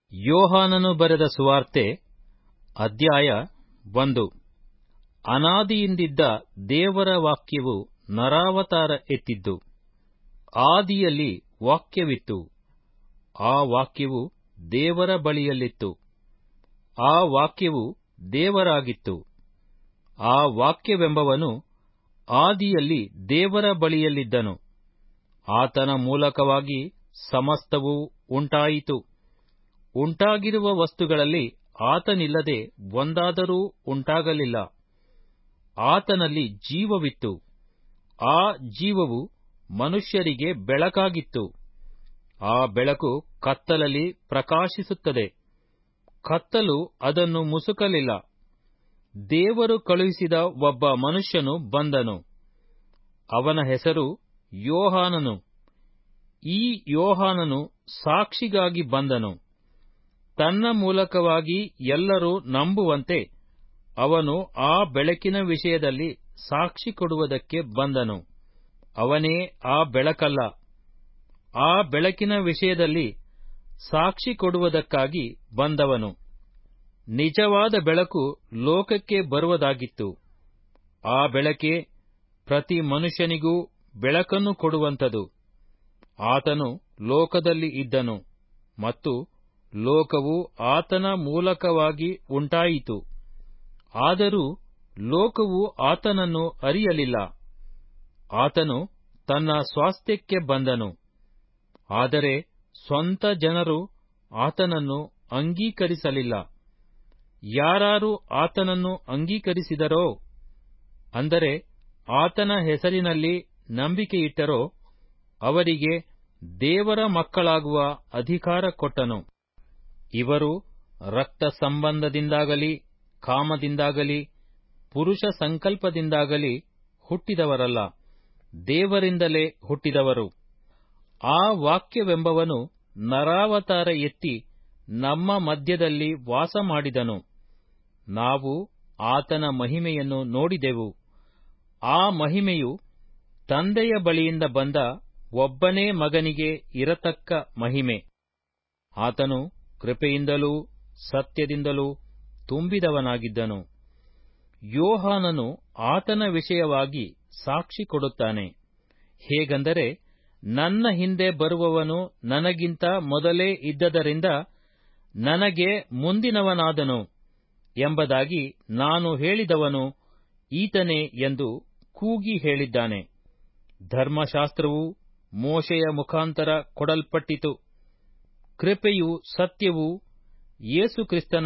ಯೋಹಾನನು ಬರೆದ ಸುವಾರ್ತೆ ಅಧ್ಯಾಯ ಒಂದು ಅನಾದಿಯಿಂದಿದ್ದ ದೇವರ ವಾಕ್ಯವು ನರಾವತಾರ ಎತ್ತಿದ್ದು ಆದಿಯಲ್ಲಿ ವಾಕ್ಯವಿತ್ತು ಆ ವಾಕ್ಯವು ದೇವರ ಬಳಿಯಲ್ಲಿತ್ತು ಆ ವಾಕ್ಯವು ದೇವರಾಗಿತ್ತು ಆ ವಾಕ್ಯವೆಂಬವನು ಆದಿಯಲ್ಲಿ ದೇವರ ಬಳಿಯಲ್ಲಿದ್ದನು ಆತನ ಮೂಲಕವಾಗಿ ಸಮಸ್ತವೂ ಉಂಟಾಯಿತು ಉಂಟಾಗಿರುವ ವಸ್ತುಗಳಲ್ಲಿ ಆತನಿಲ್ಲದೆ ಒಂದಾದರೂ ಉಂಟಾಗಲಿಲ್ಲ ಆತನಲ್ಲಿ ಜೀವವಿತ್ತು ಆ ಜೀವವು ಮನುಷ್ಯರಿಗೆ ಬೆಳಕಾಗಿತ್ತು ಆ ಬೆಳಕು ಕತ್ತಲಲ್ಲಿ ಪ್ರಕಾಶಿಸುತ್ತದೆ ಕತ್ತಲು ಅದನ್ನು ಮುಸುಕಲಿಲ್ಲ ದೇವರು ಕಳುಹಿಸಿದ ಒಬ್ಬ ಮನುಷ್ಯನು ಬಂದನು ಅವನ ಹೆಸರು ಯೋಹಾನನು ಈ ಯೋಹಾನನು ಸಾಕ್ಷಿಗಾಗಿ ಬಂದನು ತನ್ನ ಮೂಲಕವಾಗಿ ಎಲ್ಲರೂ ನಂಬುವಂತೆ ಅವನು ಆ ಬೆಳಕಿನ ವಿಷಯದಲ್ಲಿ ಸಾಕ್ಷಿ ಕೊಡುವುದಕ್ಕೆ ಬಂದನು ಅವನೇ ಆ ಬೆಳಕಲ್ಲ ಆ ಬೆಳಕಿನ ವಿಷಯದಲ್ಲಿ ಸಾಕ್ಷಿ ಕೊಡುವುದಕ್ಕಾಗಿ ಬಂದವನು ನಿಜವಾದ ಬೆಳಕು ಲೋಕಕ್ಕೆ ಬರುವುದಾಗಿತ್ತು ಆ ಬೆಳಕೆ ಪ್ರತಿ ಮನುಷ್ಯನಿಗೂ ಬೆಳಕನ್ನು ಕೊಡುವಂಥದು ಆತನು ಲೋಕದಲ್ಲಿ ಇದ್ದನು ಮತ್ತು ಲೋಕವು ಆತನ ಮೂಲಕವಾಗಿ ಉಂಟಾಯಿತು ಆದರೂ ಲೋಕವು ಆತನನ್ನು ಅರಿಯಲಿಲ್ಲ ಆತನು ತನ್ನ ಸ್ವಾಸ್ಥ್ಯಕ್ಕೆ ಬಂದನು ಆದರೆ ಸ್ವಂತ ಜನರು ಆತನನ್ನು ಅಂಗೀಕರಿಸಲಿಲ್ಲ ಯಾರಾರು ಆತನನ್ನು ಅಂಗೀಕರಿಸಿದರೋ ಅಂದರೆ ಆತನ ಹೆಸರಿನಲ್ಲಿ ನಂಬಿಕೆಯಿಟ್ಟರೋ ಅವರಿಗೆ ದೇವರ ಮಕ್ಕಳಾಗುವ ಅಧಿಕಾರ ಕೊಟ್ಟನು ಇವರು ರಕ್ತ ಸಂಬಂಧದಿಂದಾಗಲಿ ಕಾಮದಿಂದಾಗಲಿ ಪುರುಷ ಸಂಕಲ್ಪದಿಂದಾಗಲಿ ಹುಟ್ಟಿದವರಲ್ಲ ದೇವರಿಂದಲೇ ಹುಟ್ಟಿದವರು ಆ ವಾಕ್ಯವೆಂಬವನು ನರಾವತಾರ ಎತ್ತಿ ನಮ್ಮ ಮಧ್ಯದಲ್ಲಿ ವಾಸ ಮಾಡಿದನು ನಾವು ಆತನ ಮಹಿಮೆಯನ್ನು ನೋಡಿದೆವು ಆ ಮಹಿಮೆಯು ತಂದೆಯ ಬಳಿಯಿಂದ ಬಂದ ಒಬ್ಬನೇ ಮಗನಿಗೆ ಇರತಕ್ಕ ಮಹಿಮೆ ಆತನು ಕೃಪೆಯಿಂದಲೂ ಸತ್ಯದಿಂದಲೂ ತುಂಬಿದವನಾಗಿದ್ದನು ಯೋಹಾನನು ಆತನ ವಿಷಯವಾಗಿ ಸಾಕ್ಷಿ ಕೊಡುತ್ತಾನೆ ಹೇಗೆಂದರೆ ನನ್ನ ಹಿಂದೆ ಬರುವವನು ನನಗಿಂತ ಮೊದಲೇ ಇದ್ದದರಿಂದ ನನಗೆ ಮುಂದಿನವನಾದನು ಎಂಬುದಾಗಿ ನಾನು ಹೇಳಿದವನು ಈತನೇ ಎಂದು ಕೂಗಿ ಹೇಳಿದ್ದಾನೆ ಧರ್ಮಶಾಸ್ತ್ರವು ಮೋಶೆಯ ಮುಖಾಂತರ ಕೊಡಲ್ಪಟ್ಟಿತು ಕೃಪೆಯು ಸತ್ಯವೂ ಯೇಸುಕ್ರಿಸ್ತನ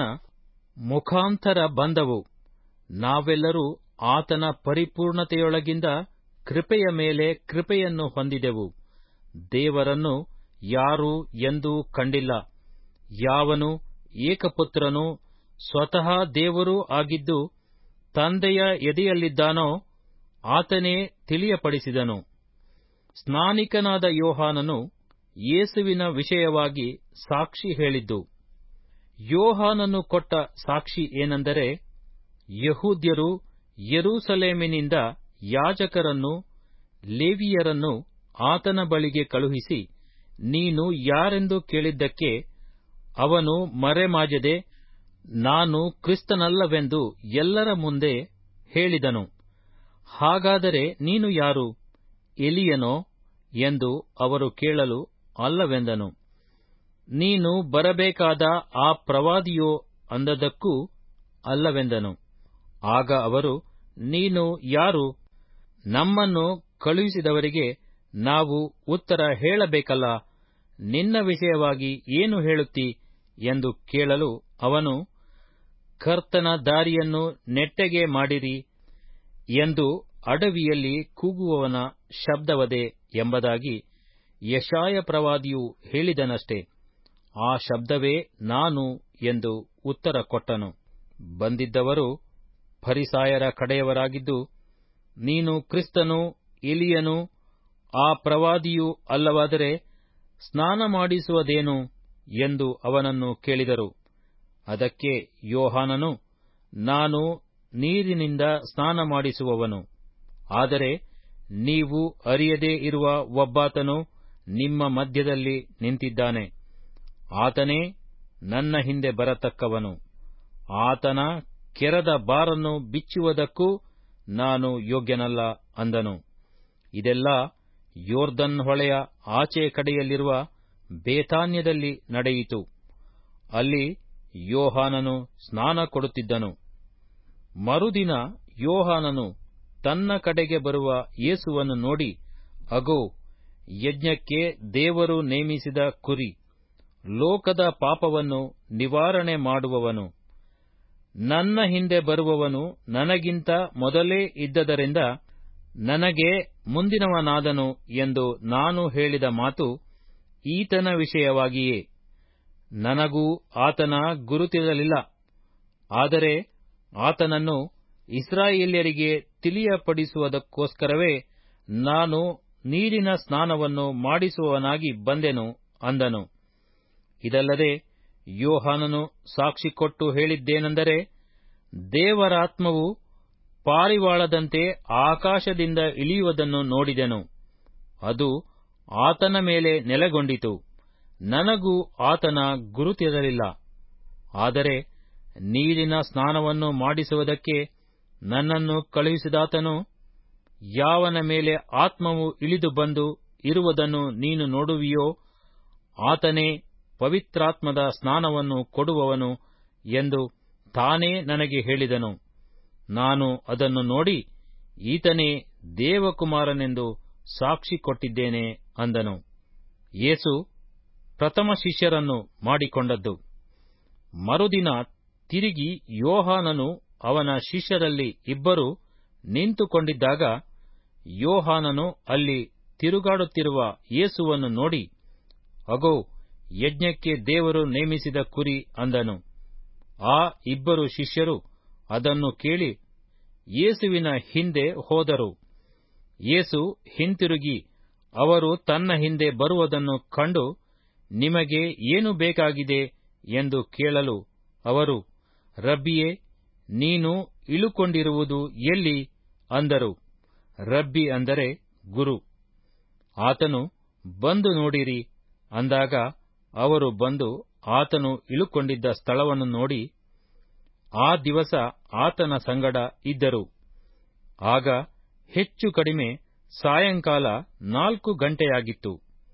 ಮುಖಾಂತರ ಬಂದವು ನಾವೆಲ್ಲರೂ ಆತನ ಪರಿಪೂರ್ಣತೆಯೊಳಗಿಂದ ಕೃಪೆಯ ಮೇಲೆ ಕೃಪೆಯನ್ನು ಹೊಂದಿದೆವು ದೇವರನ್ನು ಯಾರೂ ಎಂದೂ ಕಂಡಿಲ್ಲ ಯಾವನು ಏಕಪುತ್ರನೂ ಸ್ವತಃ ದೇವರೂ ಆಗಿದ್ದು ತಂದೆಯ ಎದೆಯಲ್ಲಿದ್ದಾನೋ ಆತನೇ ತಿಳಿಯಪಡಿಸಿದನು ಸ್ನಾನಿಕನಾದ ಯೋಹಾನನು ಯೇಸುವಿನ ವಿಷಯವಾಗಿ ಸಾಕ್ಷಿ ಹೇಳಿದ್ದು ಯೋಹಾನನು ಕೊಟ್ಟ ಸಾಕ್ಷಿ ಏನೆಂದರೆ ಯಹೂದ್ಯರು ಯೆರೂಸಲೇಮಿನಿಂದ ಯಾಜಕರನ್ನು ಲೇವಿಯರನ್ನು ಆತನ ಬಳಿಗೆ ಕಳುಹಿಸಿ ನೀನು ಯಾರೆಂದು ಕೇಳಿದ್ದಕ್ಕೆ ಅವನು ಮರೆಮಾಜದೆ ನಾನು ಕ್ರಿಸ್ತನಲ್ಲವೆಂದು ಎಲ್ಲರ ಮುಂದೆ ಹೇಳಿದನು ಹಾಗಾದರೆ ನೀನು ಯಾರು ಎಲಿಯನೋ ಎಂದು ಅವರು ಕೇಳಲು ಅಲ್ಲವೆಂದನು ನೀನು ಬರಬೇಕಾದ ಆ ಪ್ರವಾದಿಯೋ ಅಂದದಕ್ಕೂ ಅಲ್ಲವೆಂದನು ಆಗ ಅವರು ನೀನು ಯಾರು ನಮ್ಮನ್ನು ಕಳುಹಿಸಿದವರಿಗೆ ನಾವು ಉತ್ತರ ಹೇಳಬೇಕಲ್ಲ ನಿನ್ನ ವಿಷಯವಾಗಿ ಏನು ಹೇಳುತ್ತಿ ಎಂದು ಕೇಳಲು ಅವನು ಕರ್ತನ ದಾರಿಯನ್ನು ನೆಟ್ಟಗೆ ಮಾಡಿರಿ ಎಂದು ಅಡವಿಯಲ್ಲಿ ಕೂಗುವವನ ಶಬ್ದವದೆ ಎಂಬುದಾಗಿ ಯಶಾಯ ಪ್ರವಾದಿಯು ಹೇಳಿದನಷ್ಟೇ ಆ ಶಬ್ದವೇ ನಾನು ಎಂದು ಉತ್ತರ ಕೊಟ್ಟನು ಬಂದಿದ್ದವರು ಫರಿಸಾಯರ ಕಡೆಯವರಾಗಿದ್ದು ನೀನು ಕ್ರಿಸ್ತನು ಇಲಿಯನು ಆ ಪ್ರವಾದಿಯೂ ಅಲ್ಲವಾದರೆ ಸ್ನಾನ ಮಾಡಿಸುವುದೇನು ಎಂದು ಅವನನ್ನು ಕೇಳಿದರು ಅದಕ್ಕೆ ಯೋಹಾನನು ನಾನು ನೀರಿನಿಂದ ಸ್ನಾನ ಮಾಡಿಸುವವನು ಆದರೆ ನೀವು ಅರಿಯದೇ ಇರುವ ಒಬ್ಬಾತನು ನಿಮ್ಮ ಮಧ್ಯದಲ್ಲಿ ನಿಂತಿದ್ದಾನೆ ಆತನೇ ನನ್ನ ಹಿಂದೆ ಬರತಕ್ಕವನು ಆತನ ಕೆರದ ಬಾರನ್ನು ಬಿಚ್ಚುವುದಕ್ಕೂ ನಾನು ಯೋಗ್ಯನಲ್ಲ ಅಂದನು ಇದೆಲ್ಲ ಯೋರ್ದನ್ ಹೊಳೆಯ ಆಚೆ ಕಡೆಯಲ್ಲಿರುವ ಬೇತಾನ್ಯದಲ್ಲಿ ನಡೆಯಿತು ಅಲ್ಲಿ ಯೋಹಾನನು ಸ್ನಾನ ಕೊಡುತ್ತಿದ್ದನು ಮರುದಿನ ಯೋಹಾನನು ತನ್ನ ಕಡೆಗೆ ಬರುವ ಯೇಸುವನ್ನು ನೋಡಿ ಅಗೋ ಯಜ್ಞಕ್ಕೆ ದೇವರು ನೇಮಿಸಿದ ಕುರಿ ಲೋಕದ ಪಾಪವನ್ನು ನಿವಾರಣೆ ಮಾಡುವವನು ನನ್ನ ಹಿಂದೆ ಬರುವವನು ನನಗಿಂತ ಮೊದಲೇ ಇದ್ದದರಿಂದ ನನಗೆ ಮುಂದಿನವನಾದನು ಎಂದು ನಾನು ಹೇಳಿದ ಮಾತು ಈತನ ವಿಷಯವಾಗಿಯೇ ನನಗೂ ಆತನ ಗುರುತಿರಲಿಲ್ಲ ಆದರೆ ಆತನನ್ನು ಇಸ್ರಾಯೇಲ್ಯರಿಗೆ ತಿಳಿಯಪಡಿಸುವುದಕ್ಕೋಸ್ಕರವೇ ನಾನು ನೀರಿನ ಸ್ನಾನವನ್ನು ಮಾಡಿಸುವವನಾಗಿ ಬಂದೆನು ಅಂದನು ಇದಲ್ಲದೆ ಯೋಹಾನನು ಸಾಕ್ಷಿ ಕೊಟ್ಟು ಹೇಳಿದ್ದೇನೆಂದರೆ ದೇವರಾತ್ಮವು ಪಾರಿವಾಳದಂತೆ ಆಕಾಶದಿಂದ ಇಳಿಯುವುದನ್ನು ನೋಡಿದೆನು ಅದು ಆತನ ಮೇಲೆ ನೆಲೆಗೊಂಡಿತು ನನಗೂ ಆತನ ಗುರುತಿರಲಿಲ್ಲ ಆದರೆ ನೀರಿನ ಸ್ನಾನವನ್ನು ಮಾಡಿಸುವುದಕ್ಕೆ ನನ್ನನ್ನು ಕಳುಹಿಸಿದಾತನು ಯಾವನ ಮೇಲೆ ಆತ್ಮವು ಇಳಿದು ಬಂದು ಇರುವುದನ್ನು ನೀನು ನೋಡುವಿಯೋ ಆತನೇ ಪವಿತ್ರಾತ್ಮದ ಸ್ನಾನವನ್ನು ಕೊಡುವವನು ಎಂದು ತಾನೇ ನನಗೆ ಹೇಳಿದನು ನಾನು ಅದನ್ನು ನೋಡಿ ಈತನೇ ದೇವಕುಮಾರನೆಂದು ಸಾಕ್ಷಿ ಕೊಟ್ಟಿದ್ದೇನೆ ಅಂದನು ಯೇಸು ಪ್ರಥಮ ಶಿಷ್ಯರನ್ನು ಮಾಡಿಕೊಂಡದ್ದು ಮರುದಿನ ತಿರುಗಿ ಯೋಹಾನನು ಅವನ ಶಿಷ್ಯರಲ್ಲಿ ಇಬ್ಬರು ನಿಂತುಕೊಂಡಿದ್ದಾಗ ಯೋಹಾನನು ಅಲ್ಲಿ ತಿರುಗಾಡುತ್ತಿರುವ ಯೇಸುವನ್ನು ನೋಡಿ ಅಗೋ ಯಜ್ಞಕ್ಕೆ ದೇವರು ನೇಮಿಸಿದ ಕುರಿ ಅಂದನು ಆ ಇಬ್ಬರು ಶಿಷ್ಯರು ಅದನ್ನು ಕೇಳಿ ಯೇಸುವಿನ ಹಿಂದೆ ಹೋದರು ಯೇಸು ಹಿಂತಿರುಗಿ ಅವರು ತನ್ನ ಹಿಂದೆ ಬರುವುದನ್ನು ಕಂಡು ನಿಮಗೆ ಏನು ಬೇಕಾಗಿದೆ ಎಂದು ಕೇಳಲು ಅವರು ರಬ್ಬಿಯೇ ನೀನು ಇಳುಕೊಂಡಿರುವುದು ಎಲ್ಲಿ ಅಂದರು ರಬ್ಬಿ ಅಂದರೆ ಗುರು ಆತನು ಬಂದು ನೋಡಿರಿ ಅಂದಾಗ ಅವರು ಬಂದು ಆತನು ಇಳುಕೊಂಡಿದ್ದ ಸ್ಥಳವನ್ನು ನೋಡಿ ಆ ದಿವಸ ಆತನ ಸಂಗಡ ಇದ್ದರು ಆಗ ಹೆಚ್ಚು ಕಡಿಮೆ ಸಾಯಂಕಾಲ ನಾಲ್ಕು ಗಂಟೆಯಾಗಿತ್ತು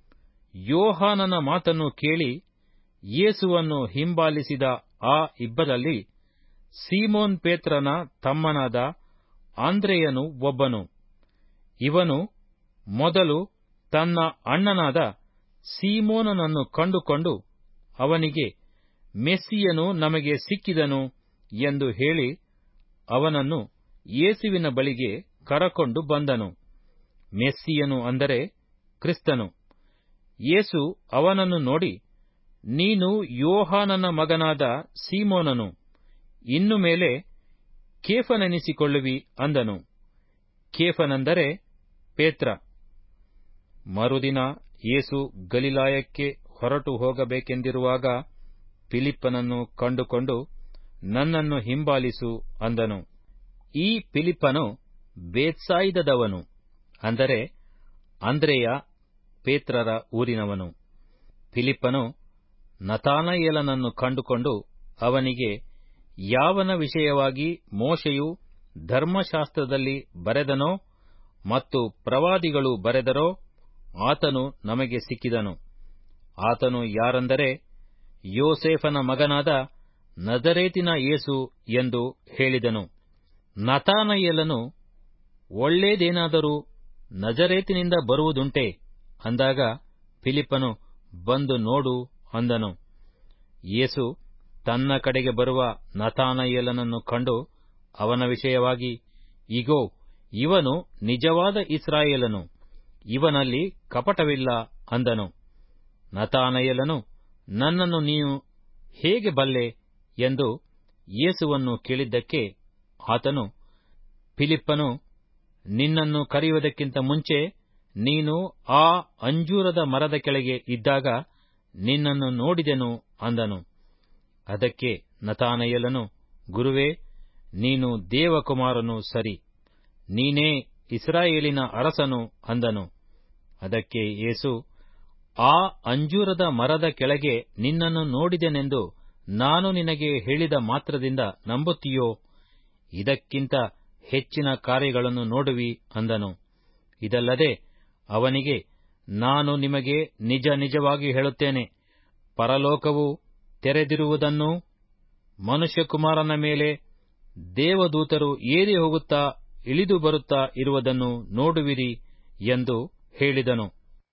ಯೋಹಾನನ ಮಾತನ್ನು ಕೇಳಿ ಯೇಸುವನ್ನು ಹಿಂಬಾಲಿಸಿದ ಆ ಇಬ್ಬರಲ್ಲಿ ಸೀಮೋನ್ ಪೇತ್ರನ ತಮ್ಮನಾದ ಆಂದ್ರೆಯನು ಒಬ್ಬನು ಇವನು ಮೊದಲು ತನ್ನ ಅಣ್ಣನಾದ ಸೀಮೋನನನ್ನು ಕಂಡುಕೊಂಡು ಅವನಿಗೆ ಮೆಸ್ಸಿಯನು ನಮಗೆ ಸಿಕ್ಕಿದನು ಎಂದು ಹೇಳಿ ಅವನನ್ನು ಯೇಸುವಿನ ಬಳಿಗೆ ಕರಕೊಂಡು ಬಂದನು ಮೆಸ್ಸಿಯನು ಅಂದರೆ ಕ್ರಿಸ್ತನು ಯೇಸು ಅವನನ್ನು ನೋಡಿ ನೀನು ಯೋಹಾನನ ಮಗನಾದ ಸೀಮೋನನು ಇನ್ನು ಮೇಲೆ ಕೇಫನೆನಿಸಿಕೊಳ್ಳುವಿ ಅಂದನು ಕೇಫನೆಂದರೆ ಪೇತ್ರ ಮರುದಿನ ಯೇಸು ಗಲಿಲಾಯಕ್ಕೆ ಹೊರಟು ಹೋಗಬೇಕೆಂದಿರುವಾಗ ಫಿಲಿಪ್ಪನನ್ನು ಕಂಡುಕೊಂಡು ನನ್ನನ್ನು ಹಿಂಬಾಲಿಸು ಅಂದನು ಈ ಫಿಲಿಪ್ಪನು ಬೇತ್ಸಾಯಿದದವನು ಅಂದರೆ ಅಂದ್ರೆಯ ಪೇತ್ರರ ಊರಿನವನು ಫಿಲಿಪ್ಪನು ನತಾನಯೇಲನನ್ನು ಕಂಡುಕೊಂಡು ಅವನಿಗೆ ಯಾವನ ವಿಷಯವಾಗಿ ಮೋಶೆಯು ಧರ್ಮಶಾಸ್ತ್ರದಲ್ಲಿ ಬರೆದನೋ ಮತ್ತು ಪ್ರವಾದಿಗಳು ಬರೆದರೋ ಆತನು ನಮಗೆ ಸಿಕ್ಕಿದನು ಆತನು ಯಾರೆಂದರೆ ಯೋಸೇಫನ ಮಗನಾದ ನಜರೇತಿನ ಯೇಸು ಎಂದು ಹೇಳಿದನು ನತಾನಯೇಲನು ಒಳ್ಳೇದೇನಾದರೂ ನಜರೇತಿನಿಂದ ಬರುವುದುಂಟೆ ಅಂದಾಗ ಫಿಲಿಪ್ಪನು ಬಂದು ನೋಡು ಅಂದನು ಯೇಸು ತನ್ನ ಕಡೆಗೆ ಬರುವ ನತಾನಯೇಲನನ್ನು ಕಂಡು ಅವನ ವಿಷಯವಾಗಿ ಇಗೋ ಇವನು ನಿಜವಾದ ಇಸ್ರಾಯೇಲನು ಇವನಲ್ಲಿ ಕಪಟವಿಲ್ಲ ಅಂದನು ನತಾನಯೇಲನು ನನ್ನನ್ನು ನೀನು ಹೇಗೆ ಬಲ್ಲೆ ಎಂದು ಯೇಸುವನ್ನು ಕೇಳಿದ್ದಕ್ಕೆ ಆತನು ಫಿಲಿಪ್ಪನು ನಿನ್ನನ್ನು ಕರೆಯುವುದಕ್ಕಿಂತ ಮುಂಚೆ ನೀನು ಆ ಅಂಜೂರದ ಮರದ ಕೆಳಗೆ ಇದ್ದಾಗ ನಿನ್ನನ್ನು ನೋಡಿದೆನು ಅಂದನು ಅದಕ್ಕೆ ನತಾನಯೇಲನು ಗುರುವೇ ನೀನು ದೇವಕುಮಾರನು ಸರಿ ನೀನೇ ಇಸ್ರಾಯೇಲಿನ ಅರಸನು ಅಂದನು ಅದಕ್ಕೆ ಯೇಸು ಆ ಅಂಜೂರದ ಮರದ ಕೆಳಗೆ ನಿನ್ನನ್ನು ನೋಡಿದೆನೆಂದು ನಾನು ನಿನಗೆ ಹೇಳಿದ ಮಾತ್ರದಿಂದ ನಂಬುತ್ತೀಯೋ ಇದಕ್ಕಿಂತ ಹೆಚ್ಚಿನ ಕಾರ್ಯಗಳನ್ನು ನೋಡುವಿ ಅಂದನು ಇದಲ್ಲದೆ ಅವನಿಗೆ ನಾನು ನಿಮಗೆ ನಿಜ ನಿಜವಾಗಿ ಹೇಳುತ್ತೇನೆ ಪರಲೋಕವು ತೆರೆದಿರುವುದನ್ನೂ ಮನುಷ್ಯಕುಮಾರನ ಮೇಲೆ ದೇವದೂತರು ಏರಿ ಹೋಗುತ್ತಾ ಇಳಿದು ಬರುತ್ತಾ ಇರುವುದನ್ನು ನೋಡುವಿರಿ ಎಂದು ಹೇಳಿದನು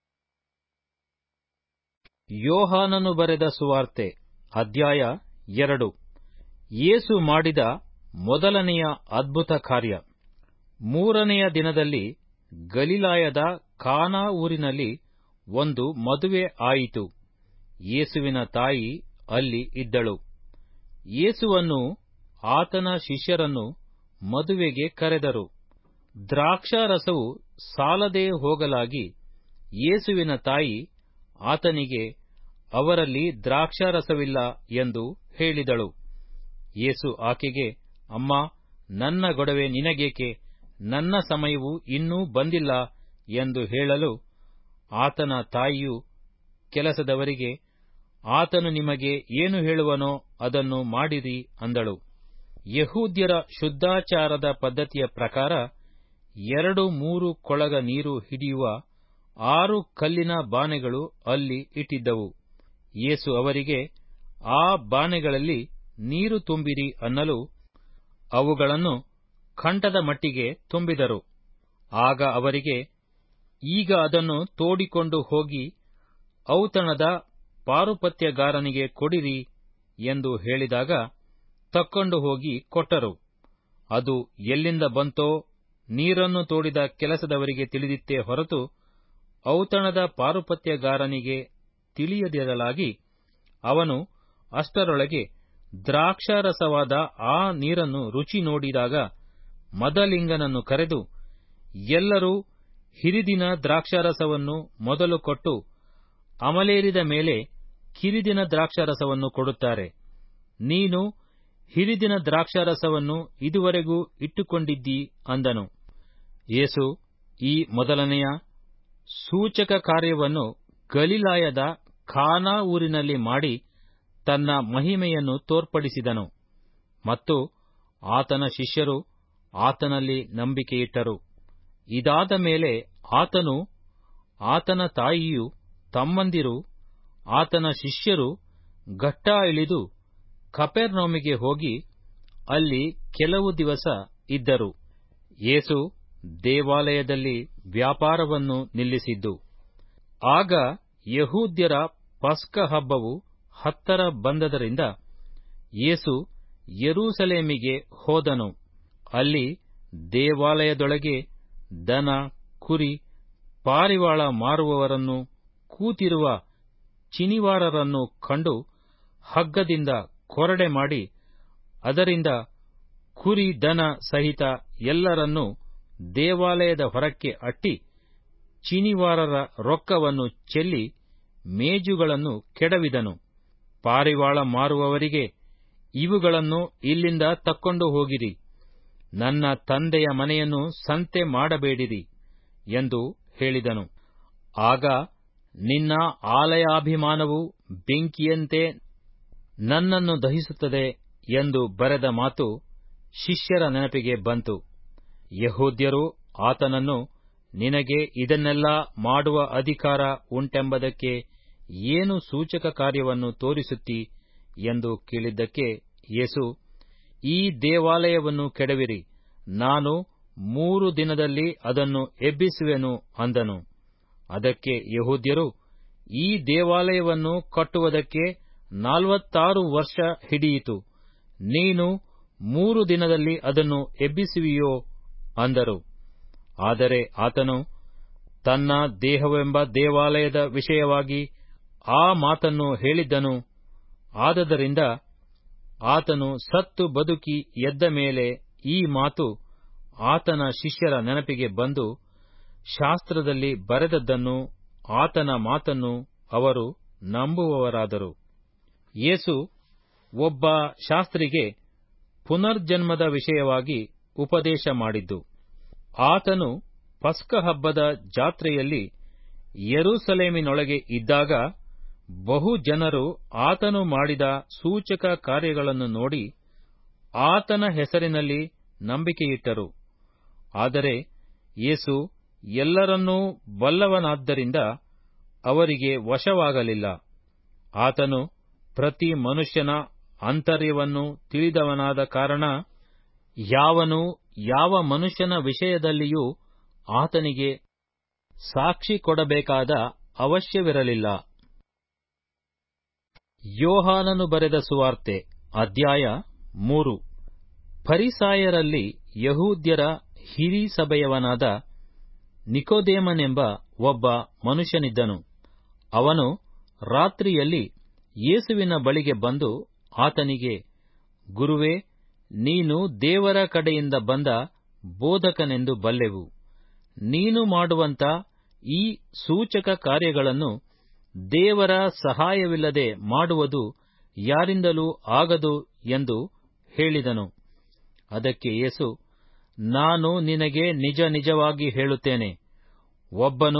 ಯೋಹಾನನು ಬರೆದ ಸುವಾರ್ತೆ ಅಧ್ಯಾಯ ಎರಡು ಯೇಸು ಮಾಡಿದ ಮೊದಲನೆಯ ಅದ್ಭುತ ಕಾರ್ಯ ಮೂರನೆಯ ದಿನದಲ್ಲಿ ಗಲಿಲಾಯದ ಕಾನಾ ಊರಿನಲ್ಲಿ ಒಂದು ಮದುವೆ ಆಯಿತು ಯೇಸುವಿನ ತಾಯಿ ಅಲ್ಲಿ ಇದ್ದಳು ಯೇಸುವನ್ನು ಆತನ ಶಿಷ್ಯರನ್ನು ಮದುವೆಗೆ ಕರೆದರು ದ್ರಾಕ್ಷಾರಸವು ಸಾಲದೆ ಹೋಗಲಾಗಿ ಯೇಸುವಿನ ತಾಯಿ ಆತನಿಗೆ ಅವರಲ್ಲಿ ದ್ರಾಕ್ಷಾರಸವಿಲ್ಲ ಎಂದು ಹೇಳಿದಳು ಯೇಸು ಆಕೆಗೆ ಅಮ್ಮ ನನ್ನ ಗೊಡವೆ ನಿನಗೇಕೆ ನನ್ನ ಸಮಯವು ಇನ್ನೂ ಬಂದಿಲ್ಲ ಎಂದು ಹೇಳಲು ಆತನ ತಾಯಿಯು ಕೆಲಸದವರಿಗೆ ಆತನು ನಿಮಗೆ ಏನು ಹೇಳುವನೋ ಅದನ್ನು ಮಾಡಿರಿ ಅಂದಳು ಯಹೂದ್ಯರ ಶುದ್ಧಾಚಾರದ ಪದ್ಧತಿಯ ಪ್ರಕಾರ ಎರಡು ಮೂರು ಕೊಳಗ ನೀರು ಹಿಡಿಯುವ ಆರು ಕಲ್ಲಿನ ಬಾನೆಗಳು ಅಲ್ಲಿ ಇಟ್ಟಿದ್ದವು ಯೇಸು ಅವರಿಗೆ ಆ ಬಾನೆಗಳಲ್ಲಿ ನೀರು ತುಂಬಿರಿ ಅನ್ನಲು ಅವುಗಳನ್ನು ಕಂಠದ ಮಟ್ಟಿಗೆ ತುಂಬಿದರು ಆಗ ಅವರಿಗೆ ಈಗ ಅದನ್ನು ತೋಡಿಕೊಂಡು ಹೋಗಿ ಔತಣದ ಪಾರುಪತ್ಯಗಾರನಿಗೆ ಕೊಡಿರಿ ಎಂದು ಹೇಳಿದಾಗ ತಕ್ಕೊಂಡು ಹೋಗಿ ಕೊಟ್ಟರು ಅದು ಎಲ್ಲಿಂದ ಬಂತೋ ನೀರನ್ನು ತೋಡಿದ ಕೆಲಸದವರಿಗೆ ತಿಳಿದಿತ್ತೇ ಹೊರತು ಔತಣದ ಪಾರುಪತ್ಯಗಾರನಿಗೆ ತಿಳಿಯದಿರಲಾಗಿ ಅವನು ಅಷ್ಟರೊಳಗೆ ದ್ರಾಕ್ಷಾರಸವಾದ ಆ ನೀರನ್ನು ರುಚಿ ನೋಡಿದಾಗ ಮದಲಿಂಗನನ್ನು ಕರೆದು ಎಲ್ಲರೂ ಹಿರಿದಿನ ದ್ರಾಕ್ಷಾರಸವನ್ನು ಮೊದಲು ಕೊಟ್ಟು ಅಮಲೇರಿದ ಮೇಲೆ ಕಿರಿದಿನ ದ್ರಾಕ್ಷಾರಸವನ್ನು ಕೊಡುತ್ತಾರೆ ನೀನು ಹಿರಿದಿನ ದ್ರಾಕ್ಷಾರಸವನ್ನು ಇದುವರೆಗೂ ಇಟ್ಟುಕೊಂಡಿದ್ದೀ ಅಂದನು ಯೇಸು ಈ ಮೊದಲನೆಯ ಸೂಚಕ ಕಾರ್ಯವನ್ನು ಗಲಿಲಾಯದ ಖಾನಾ ಊರಿನಲ್ಲಿ ಮಾಡಿ ತನ್ನ ಮಹಿಮೆಯನ್ನು ತೋರ್ಪಡಿಸಿದನು ಮತ್ತು ಆತನ ಶಿಷ್ಯರು ಆತನಲ್ಲಿ ನಂಬಿಕೆಯಿಟ್ಟರು ಇದಾದ ಮೇಲೆ ಆತನು ಆತನ ತಾಯಿಯು ತಮ್ಮಂದಿರು ಆತನ ಶಿಷ್ಯರು ಘಟ್ಟಾ ಇಳಿದು ಕಪೆರ್ನೌಮಿಗೆ ಹೋಗಿ ಅಲ್ಲಿ ಕೆಲವು ದಿವಸ ಇದ್ದರು ಯೇಸು ದೇವಾಲಯದಲ್ಲಿ ವ್ಯಾಪಾರವನ್ನು ನಿಲ್ಲಿಸಿದ್ದು ಆಗ ಯಹೂದ್ಯರ ಪಸ್ಕ ಹಬ್ಬವು ಹತ್ತರ ಬಂದದರಿಂದ ಯೇಸು ಯೆರೂಸಲೇಮಿಗೆ ಹೋದನು ಅಲ್ಲಿ ದೇವಾಲಯದೊಳಗೆ ದನ ಕುರಿ ಪಾರಿವಾಳ ಮಾರುವವರನ್ನು ಕೂತಿರುವ ಚಿನಿವಾರರನ್ನು ಕಂಡು ಹಗ್ಗದಿಂದ ಕೊರಡೆ ಮಾಡಿ ಅದರಿಂದ ಕುರಿ ದನ ಸಹಿತ ಎಲ್ಲರನ್ನೂ ದೇವಾಲಯದ ಹೊರಕ್ಕೆ ಅಟ್ಟಿ ಚಿನಿವಾರರ ರೊಕ್ಕವನ್ನು ಚೆಲ್ಲಿ ಮೇಜುಗಳನ್ನು ಕೆಡವಿದನು ಪಾರಿವಾಳ ಮಾರುವವರಿಗೆ ಇವುಗಳನ್ನು ಇಲ್ಲಿಂದ ತಕ್ಕೊಂಡು ಹೋಗಿರಿ ನನ್ನ ತಂದೆಯ ಮನೆಯನ್ನು ಸಂತೆ ಮಾಡಬೇಡಿರಿ ಎಂದು ಹೇಳಿದನು ಆಗ ನಿನ್ನ ಆಲಯಾಭಿಮಾನವು ಬೆಂಕಿಯಂತೆ ನನ್ನನ್ನು ದಹಿಸುತ್ತದೆ ಎಂದು ಬರೆದ ಮಾತು ಶಿಷ್ಯರ ನೆನಪಿಗೆ ಬಂತು ಯಹೂದ್ಯರು ಆತನನ್ನು ನಿನಗೆ ಇದನ್ನೆಲ್ಲ ಮಾಡುವ ಅಧಿಕಾರ ಉಂಟೆಂಬುದಕ್ಕೆ ಏನು ಸೂಚಕ ಕಾರ್ಯವನ್ನು ತೋರಿಸುತ್ತಿ ಎಂದು ಕೇಳಿದ್ದಕ್ಕೆ ಯೇಸು ಈ ದೇವಾಲಯವನ್ನು ಕೆಡವಿರಿ ನಾನು ಮೂರು ದಿನದಲ್ಲಿ ಅದನ್ನು ಎಬ್ಬಿಸುವೆನು ಅಂದನು ಅದಕ್ಕೆ ಯಹೂದ್ಯರು ಈ ದೇವಾಲಯವನ್ನು ಕಟ್ಟುವುದಕ್ಕೆ ನಾಲ್ವತ್ತಾರು ವರ್ಷ ಹಿಡಿಯಿತು ನೀನು ಮೂರು ದಿನದಲ್ಲಿ ಅದನ್ನು ಎಬ್ಬಿಸುವಿಯೋ ಅಂದರು ಆದರೆ ಆತನು ತನ್ನ ದೇಹವೆಂಬ ದೇವಾಲಯದ ವಿಷಯವಾಗಿ ಆ ಮಾತನ್ನು ಹೇಳಿದ್ದನು ಆದದರಿಂದ ಆತನು ಸತ್ತು ಬದುಕಿ ಎದ್ದ ಮೇಲೆ ಈ ಮಾತು ಆತನ ಶಿಷ್ಯರ ನೆನಪಿಗೆ ಬಂದು ಶಾಸ್ತ್ರದಲ್ಲಿ ಬರೆದದ್ದನ್ನು ಆತನ ಮಾತನ್ನು ಅವರು ನಂಬುವವರಾದರು ಯೇಸು ಒಬ್ಬ ಶಾಸ್ತ್ರಿಗೆ ಪುನರ್ಜನ್ಮದ ವಿಷಯವಾಗಿ ಉಪದೇಶ ಮಾಡಿದ್ದು ಆತನು ಪಸ್ಕ ಹಬ್ಬದ ಜಾತ್ರೆಯಲ್ಲಿ ಯೆರೂಸಲೇಮಿನೊಳಗೆ ಇದ್ದಾಗ ಬಹು ಜನರು ಆತನು ಮಾಡಿದ ಸೂಚಕ ಕಾರ್ಯಗಳನ್ನು ನೋಡಿ ಆತನ ಹೆಸರಿನಲ್ಲಿ ನಂಬಿಕೆಯಿಟ್ಟರು ಆದರೆ ಯೇಸು ಎಲ್ಲರನ್ನೂ ಬಲ್ಲವನಾದ್ದರಿಂದ ಅವರಿಗೆ ವಶವಾಗಲಿಲ್ಲ ಆತನು ಪ್ರತಿ ಮನುಷ್ಯನ ಅಂತರ್ಯವನ್ನು ತಿಳಿದವನಾದ ಕಾರಣ ಯಾವನು ಯಾವ ಮನುಷ್ಯನ ವಿಷಯದಲ್ಲಿಯೂ ಆತನಿಗೆ ಸಾಕ್ಷಿ ಕೊಡಬೇಕಾದ ಅವಶ್ಯವಿರಲಿಲ್ಲ ಯೋಹಾನನು ಬರೆದ ಸುವಾರ್ತೆ ಅಧ್ಯಾಯ ಮೂರು ಫರಿಸಾಯರಲ್ಲಿ ಯಹೂದ್ಯರ ಹಿರೀ ಸಭೆಯವನಾದ ನಿಕೋದೇಮನೆಂಬ ಒಬ್ಬ ಮನುಷ್ಯನಿದ್ದನು ಅವನು ರಾತ್ರಿಯಲ್ಲಿ ಯೇಸುವಿನ ಬಳಿಗೆ ಬಂದು ಆತನಿಗೆ ಗುರುವೇ ನೀನು ದೇವರ ಕಡೆಯಿಂದ ಬಂದ ಬೋಧಕನೆಂದು ಬಲ್ಲೆವು ನೀನು ಮಾಡುವಂತ ಈ ಸೂಚಕ ಕಾರ್ಯಗಳನ್ನು ದೇವರ ಸಹಾಯವಿಲ್ಲದೆ ಮಾಡುವುದು ಯಾರಿಂದಲೂ ಆಗದು ಎಂದು ಹೇಳಿದನು ಅದಕ್ಕೆ ಯೇಸು ನಾನು ನಿನಗೆ ನಿಜ ನಿಜವಾಗಿ ಹೇಳುತ್ತೇನೆ ಒಬ್ಬನು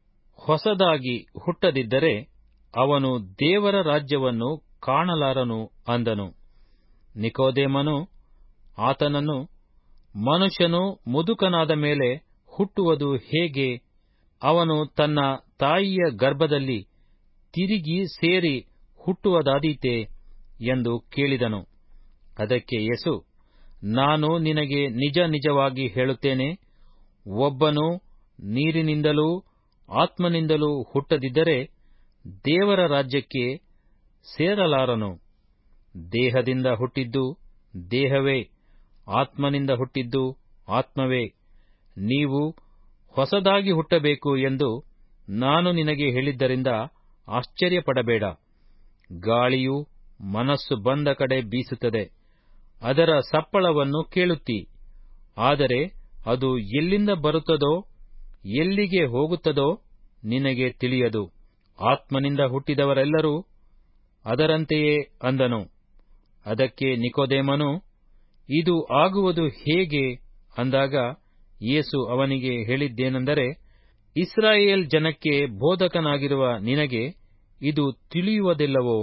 ಹೊಸದಾಗಿ ಹುಟ್ಟದಿದ್ದರೆ ಅವನು ದೇವರ ರಾಜ್ಯವನ್ನು ಕಾಣಲಾರನು ಅಂದನು ನಿಕೋದೇಮನು ಆತನನ್ನು ಮನುಷ್ಯನು ಮುದುಕನಾದ ಮೇಲೆ ಹುಟ್ಟುವುದು ಹೇಗೆ ಅವನು ತನ್ನ ತಾಯಿಯ ಗರ್ಭದಲ್ಲಿ ತಿರುಗಿ ಸೇರಿ ಹುಟ್ಟುವುದಾದೀತೆ ಎಂದು ಕೇಳಿದನು ಅದಕ್ಕೆ ಯೇಸು ನಾನು ನಿನಗೆ ನಿಜ ನಿಜವಾಗಿ ಹೇಳುತ್ತೇನೆ ಒಬ್ಬನು ನೀರಿನಿಂದಲೂ ಆತ್ಮನಿಂದಲೂ ಹುಟ್ಟದಿದ್ದರೆ ದೇವರ ರಾಜ್ಯಕ್ಕೆ ಸೇರಲಾರನು ದೇಹದಿಂದ ಹುಟ್ಟಿದ್ದು ದೇಹವೇ ಆತ್ಮನಿಂದ ಹುಟ್ಟಿದ್ದು ಆತ್ಮವೇ ನೀವು ಹೊಸದಾಗಿ ಹುಟ್ಟಬೇಕು ಎಂದು ನಾನು ನಿನಗೆ ಹೇಳಿದ್ದರಿಂದ ಆಶ್ಚರ್ಯಪಡಬೇಡ ಗಾಳಿಯು ಮನಸ್ಸು ಬಂದ ಕಡೆ ಬೀಸುತ್ತದೆ ಅದರ ಸಪ್ಪಳವನ್ನು ಕೇಳುತ್ತಿ ಆದರೆ ಅದು ಎಲ್ಲಿಂದ ಬರುತ್ತದೋ ಎಲ್ಲಿಗೆ ಹೋಗುತ್ತದೋ ನಿನಗೆ ತಿಳಿಯದು ಆತ್ಮನಿಂದ ಹುಟ್ಟಿದವರೆಲ್ಲರೂ ಅದರಂತೆಯೇ ಅಂದನು ಅದಕ್ಕೆ ನಿಕೋದೇಮನು ಇದು ಆಗುವುದು ಹೇಗೆ ಅಂದಾಗ ಯೇಸು ಅವನಿಗೆ ಹೇಳಿದ್ದೇನೆಂದರೆ ಇಸ್ರಾಯೇಲ್ ಜನಕ್ಕೆ ಬೋಧಕನಾಗಿರುವ ನಿನಗೆ ಇದು ತಿಳಿಯುವುದಿಲ್ಲವೋ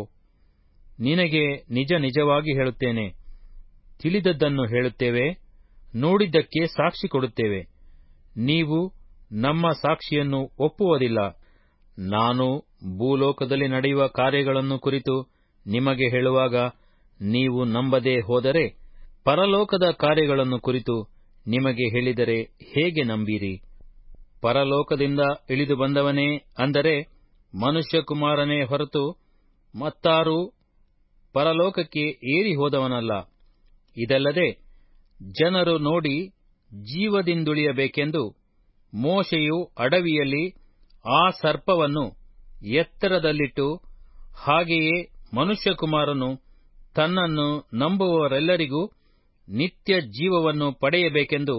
ನಿನಗೆ ನಿಜ ನಿಜವಾಗಿ ಹೇಳುತ್ತೇನೆ ತಿಳಿದದ್ದನ್ನು ಹೇಳುತ್ತೇವೆ ನೋಡಿದ್ದಕ್ಕೆ ಸಾಕ್ಷಿ ಕೊಡುತ್ತೇವೆ ನೀವು ನಮ್ಮ ಸಾಕ್ಷಿಯನ್ನು ಒಪ್ಪುವುದಿಲ್ಲ ನಾನು ಭೂಲೋಕದಲ್ಲಿ ನಡೆಯುವ ಕಾರ್ಯಗಳನ್ನು ಕುರಿತು ನಿಮಗೆ ಹೇಳುವಾಗ ನೀವು ನಂಬದೆ ಹೋದರೆ ಪರಲೋಕದ ಕಾರ್ಯಗಳನ್ನು ಕುರಿತು ನಿಮಗೆ ಹೇಳಿದರೆ ಹೇಗೆ ನಂಬೀರಿ ಪರಲೋಕದಿಂದ ಇಳಿದು ಬಂದವನೇ ಅಂದರೆ ಮನುಷ್ಯಕುಮಾರನೇ ಹೊರತು ಮತ್ತಾರೂ ಪರಲೋಕಕ್ಕೆ ಏರಿ ಹೋದವನಲ್ಲ ಇದಲ್ಲದೆ ಜನರು ನೋಡಿ ಜೀವದಿಂದುಳಿಯಬೇಕೆಂದು ಮೋಶೆಯು ಅಡವಿಯಲ್ಲಿ ಆ ಸರ್ಪವನ್ನು ಎತ್ತರದಲ್ಲಿಟ್ಟು ಹಾಗೆಯೇ ಮನುಷ್ಯಕುಮಾರನು ತನ್ನನ್ನು ನಂಬುವವರೆಲ್ಲರಿಗೂ ನಿತ್ಯ ಜೀವವನ್ನು ಪಡೆಯಬೇಕೆಂದು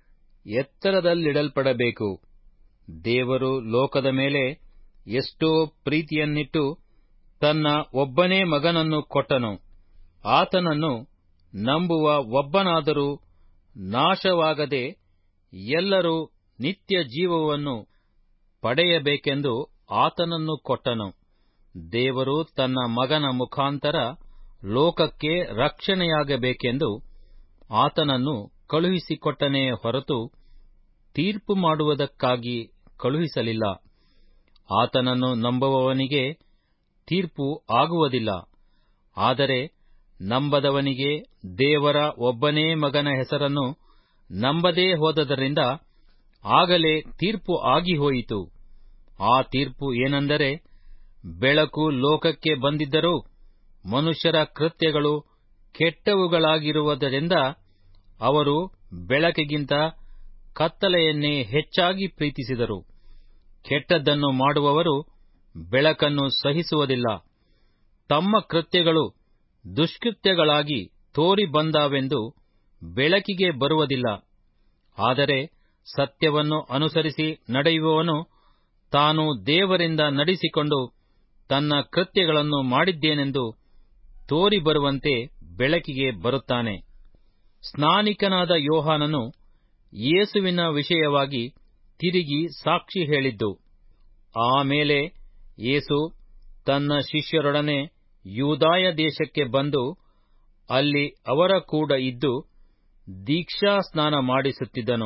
ಎತ್ತರದಲ್ಲಿಡಲ್ಪಡಬೇಕು ದೇವರು ಲೋಕದ ಮೇಲೆ ಎಷ್ಟೋ ಪ್ರೀತಿಯನ್ನಿಟ್ಟು ತನ್ನ ಒಬ್ಬನೇ ಮಗನನ್ನು ಕೊಟ್ಟನು ಆತನನ್ನು ನಂಬುವ ಒಬ್ಬನಾದರೂ ನಾಶವಾಗದೆ ಎಲ್ಲರೂ ನಿತ್ಯ ಜೀವವನ್ನು ಪಡೆಯಬೇಕೆಂದು ಆತನನ್ನು ಕೊಟ್ಟನು ದೇವರು ತನ್ನ ಮಗನ ಮುಖಾಂತರ ಲೋಕಕ್ಕೆ ರಕ್ಷಣೆಯಾಗಬೇಕೆಂದು ಆತನನ್ನು ಕಳುಹಿಸಿಕೊಟ್ಟನೇ ಹೊರತು ತೀರ್ಪು ಮಾಡುವುದಕ್ಕಾಗಿ ಕಳುಹಿಸಲಿಲ್ಲ ಆತನನ್ನು ನಂಬುವವನಿಗೆ ತೀರ್ಪು ಆಗುವುದಿಲ್ಲ ಆದರೆ ನಂಬದವನಿಗೆ ದೇವರ ಒಬ್ಬನೇ ಮಗನ ಹೆಸರನ್ನು ನಂಬದೇ ಹೋದದರಿಂದ ಆಗಲೇ ತೀರ್ಪು ಆಗಿ ಹೋಯಿತು ಆ ತೀರ್ಪು ಏನೆಂದರೆ ಬೆಳಕು ಲೋಕಕ್ಕೆ ಬಂದಿದ್ದರೂ ಮನುಷ್ಯರ ಕೃತ್ಯಗಳು ಕೆಟ್ಟವುಗಳಾಗಿರುವುದರಿಂದ ಅವರು ಬೆಳಕಿಗಿಂತ ಕತ್ತಲೆಯನ್ನೇ ಹೆಚ್ಚಾಗಿ ಪ್ರೀತಿಸಿದರು ಕೆಟ್ಟದ್ದನ್ನು ಮಾಡುವವರು ಬೆಳಕನ್ನು ಸಹಿಸುವುದಿಲ್ಲ ತಮ್ಮ ಕೃತ್ಯಗಳು ದುಷ್ಕೃತ್ಯಗಳಾಗಿ ತೋರಿ ಬಂದಾವೆಂದು ಬೆಳಕಿಗೆ ಬರುವುದಿಲ್ಲ ಆದರೆ ಸತ್ಯವನ್ನು ಅನುಸರಿಸಿ ನಡೆಯುವವನು ತಾನು ದೇವರಿಂದ ನಡೆಸಿಕೊಂಡು ತನ್ನ ಕೃತ್ಯಗಳನ್ನು ಮಾಡಿದ್ದೇನೆಂದು ತೋರಿ ಬರುವಂತೆ ಬೆಳಕಿಗೆ ಬರುತ್ತಾನೆ ಸ್ನಾನಿಕನಾದ ಯೋಹಾನನು ಯೇಸುವಿನ ವಿಷಯವಾಗಿ ತಿರುಗಿ ಸಾಕ್ಷಿ ಹೇಳಿದ್ದು ಆಮೇಲೆ ಯೇಸು ತನ್ನ ಶಿಷ್ಯರೊಡನೆ ಯೂದಾಯ ದೇಶಕ್ಕೆ ಬಂದು ಅಲ್ಲಿ ಅವರ ಕೂಡ ಇದ್ದು ದೀಕ್ಷಾ ಸ್ನಾನ ಮಾಡಿಸುತ್ತಿದ್ದನು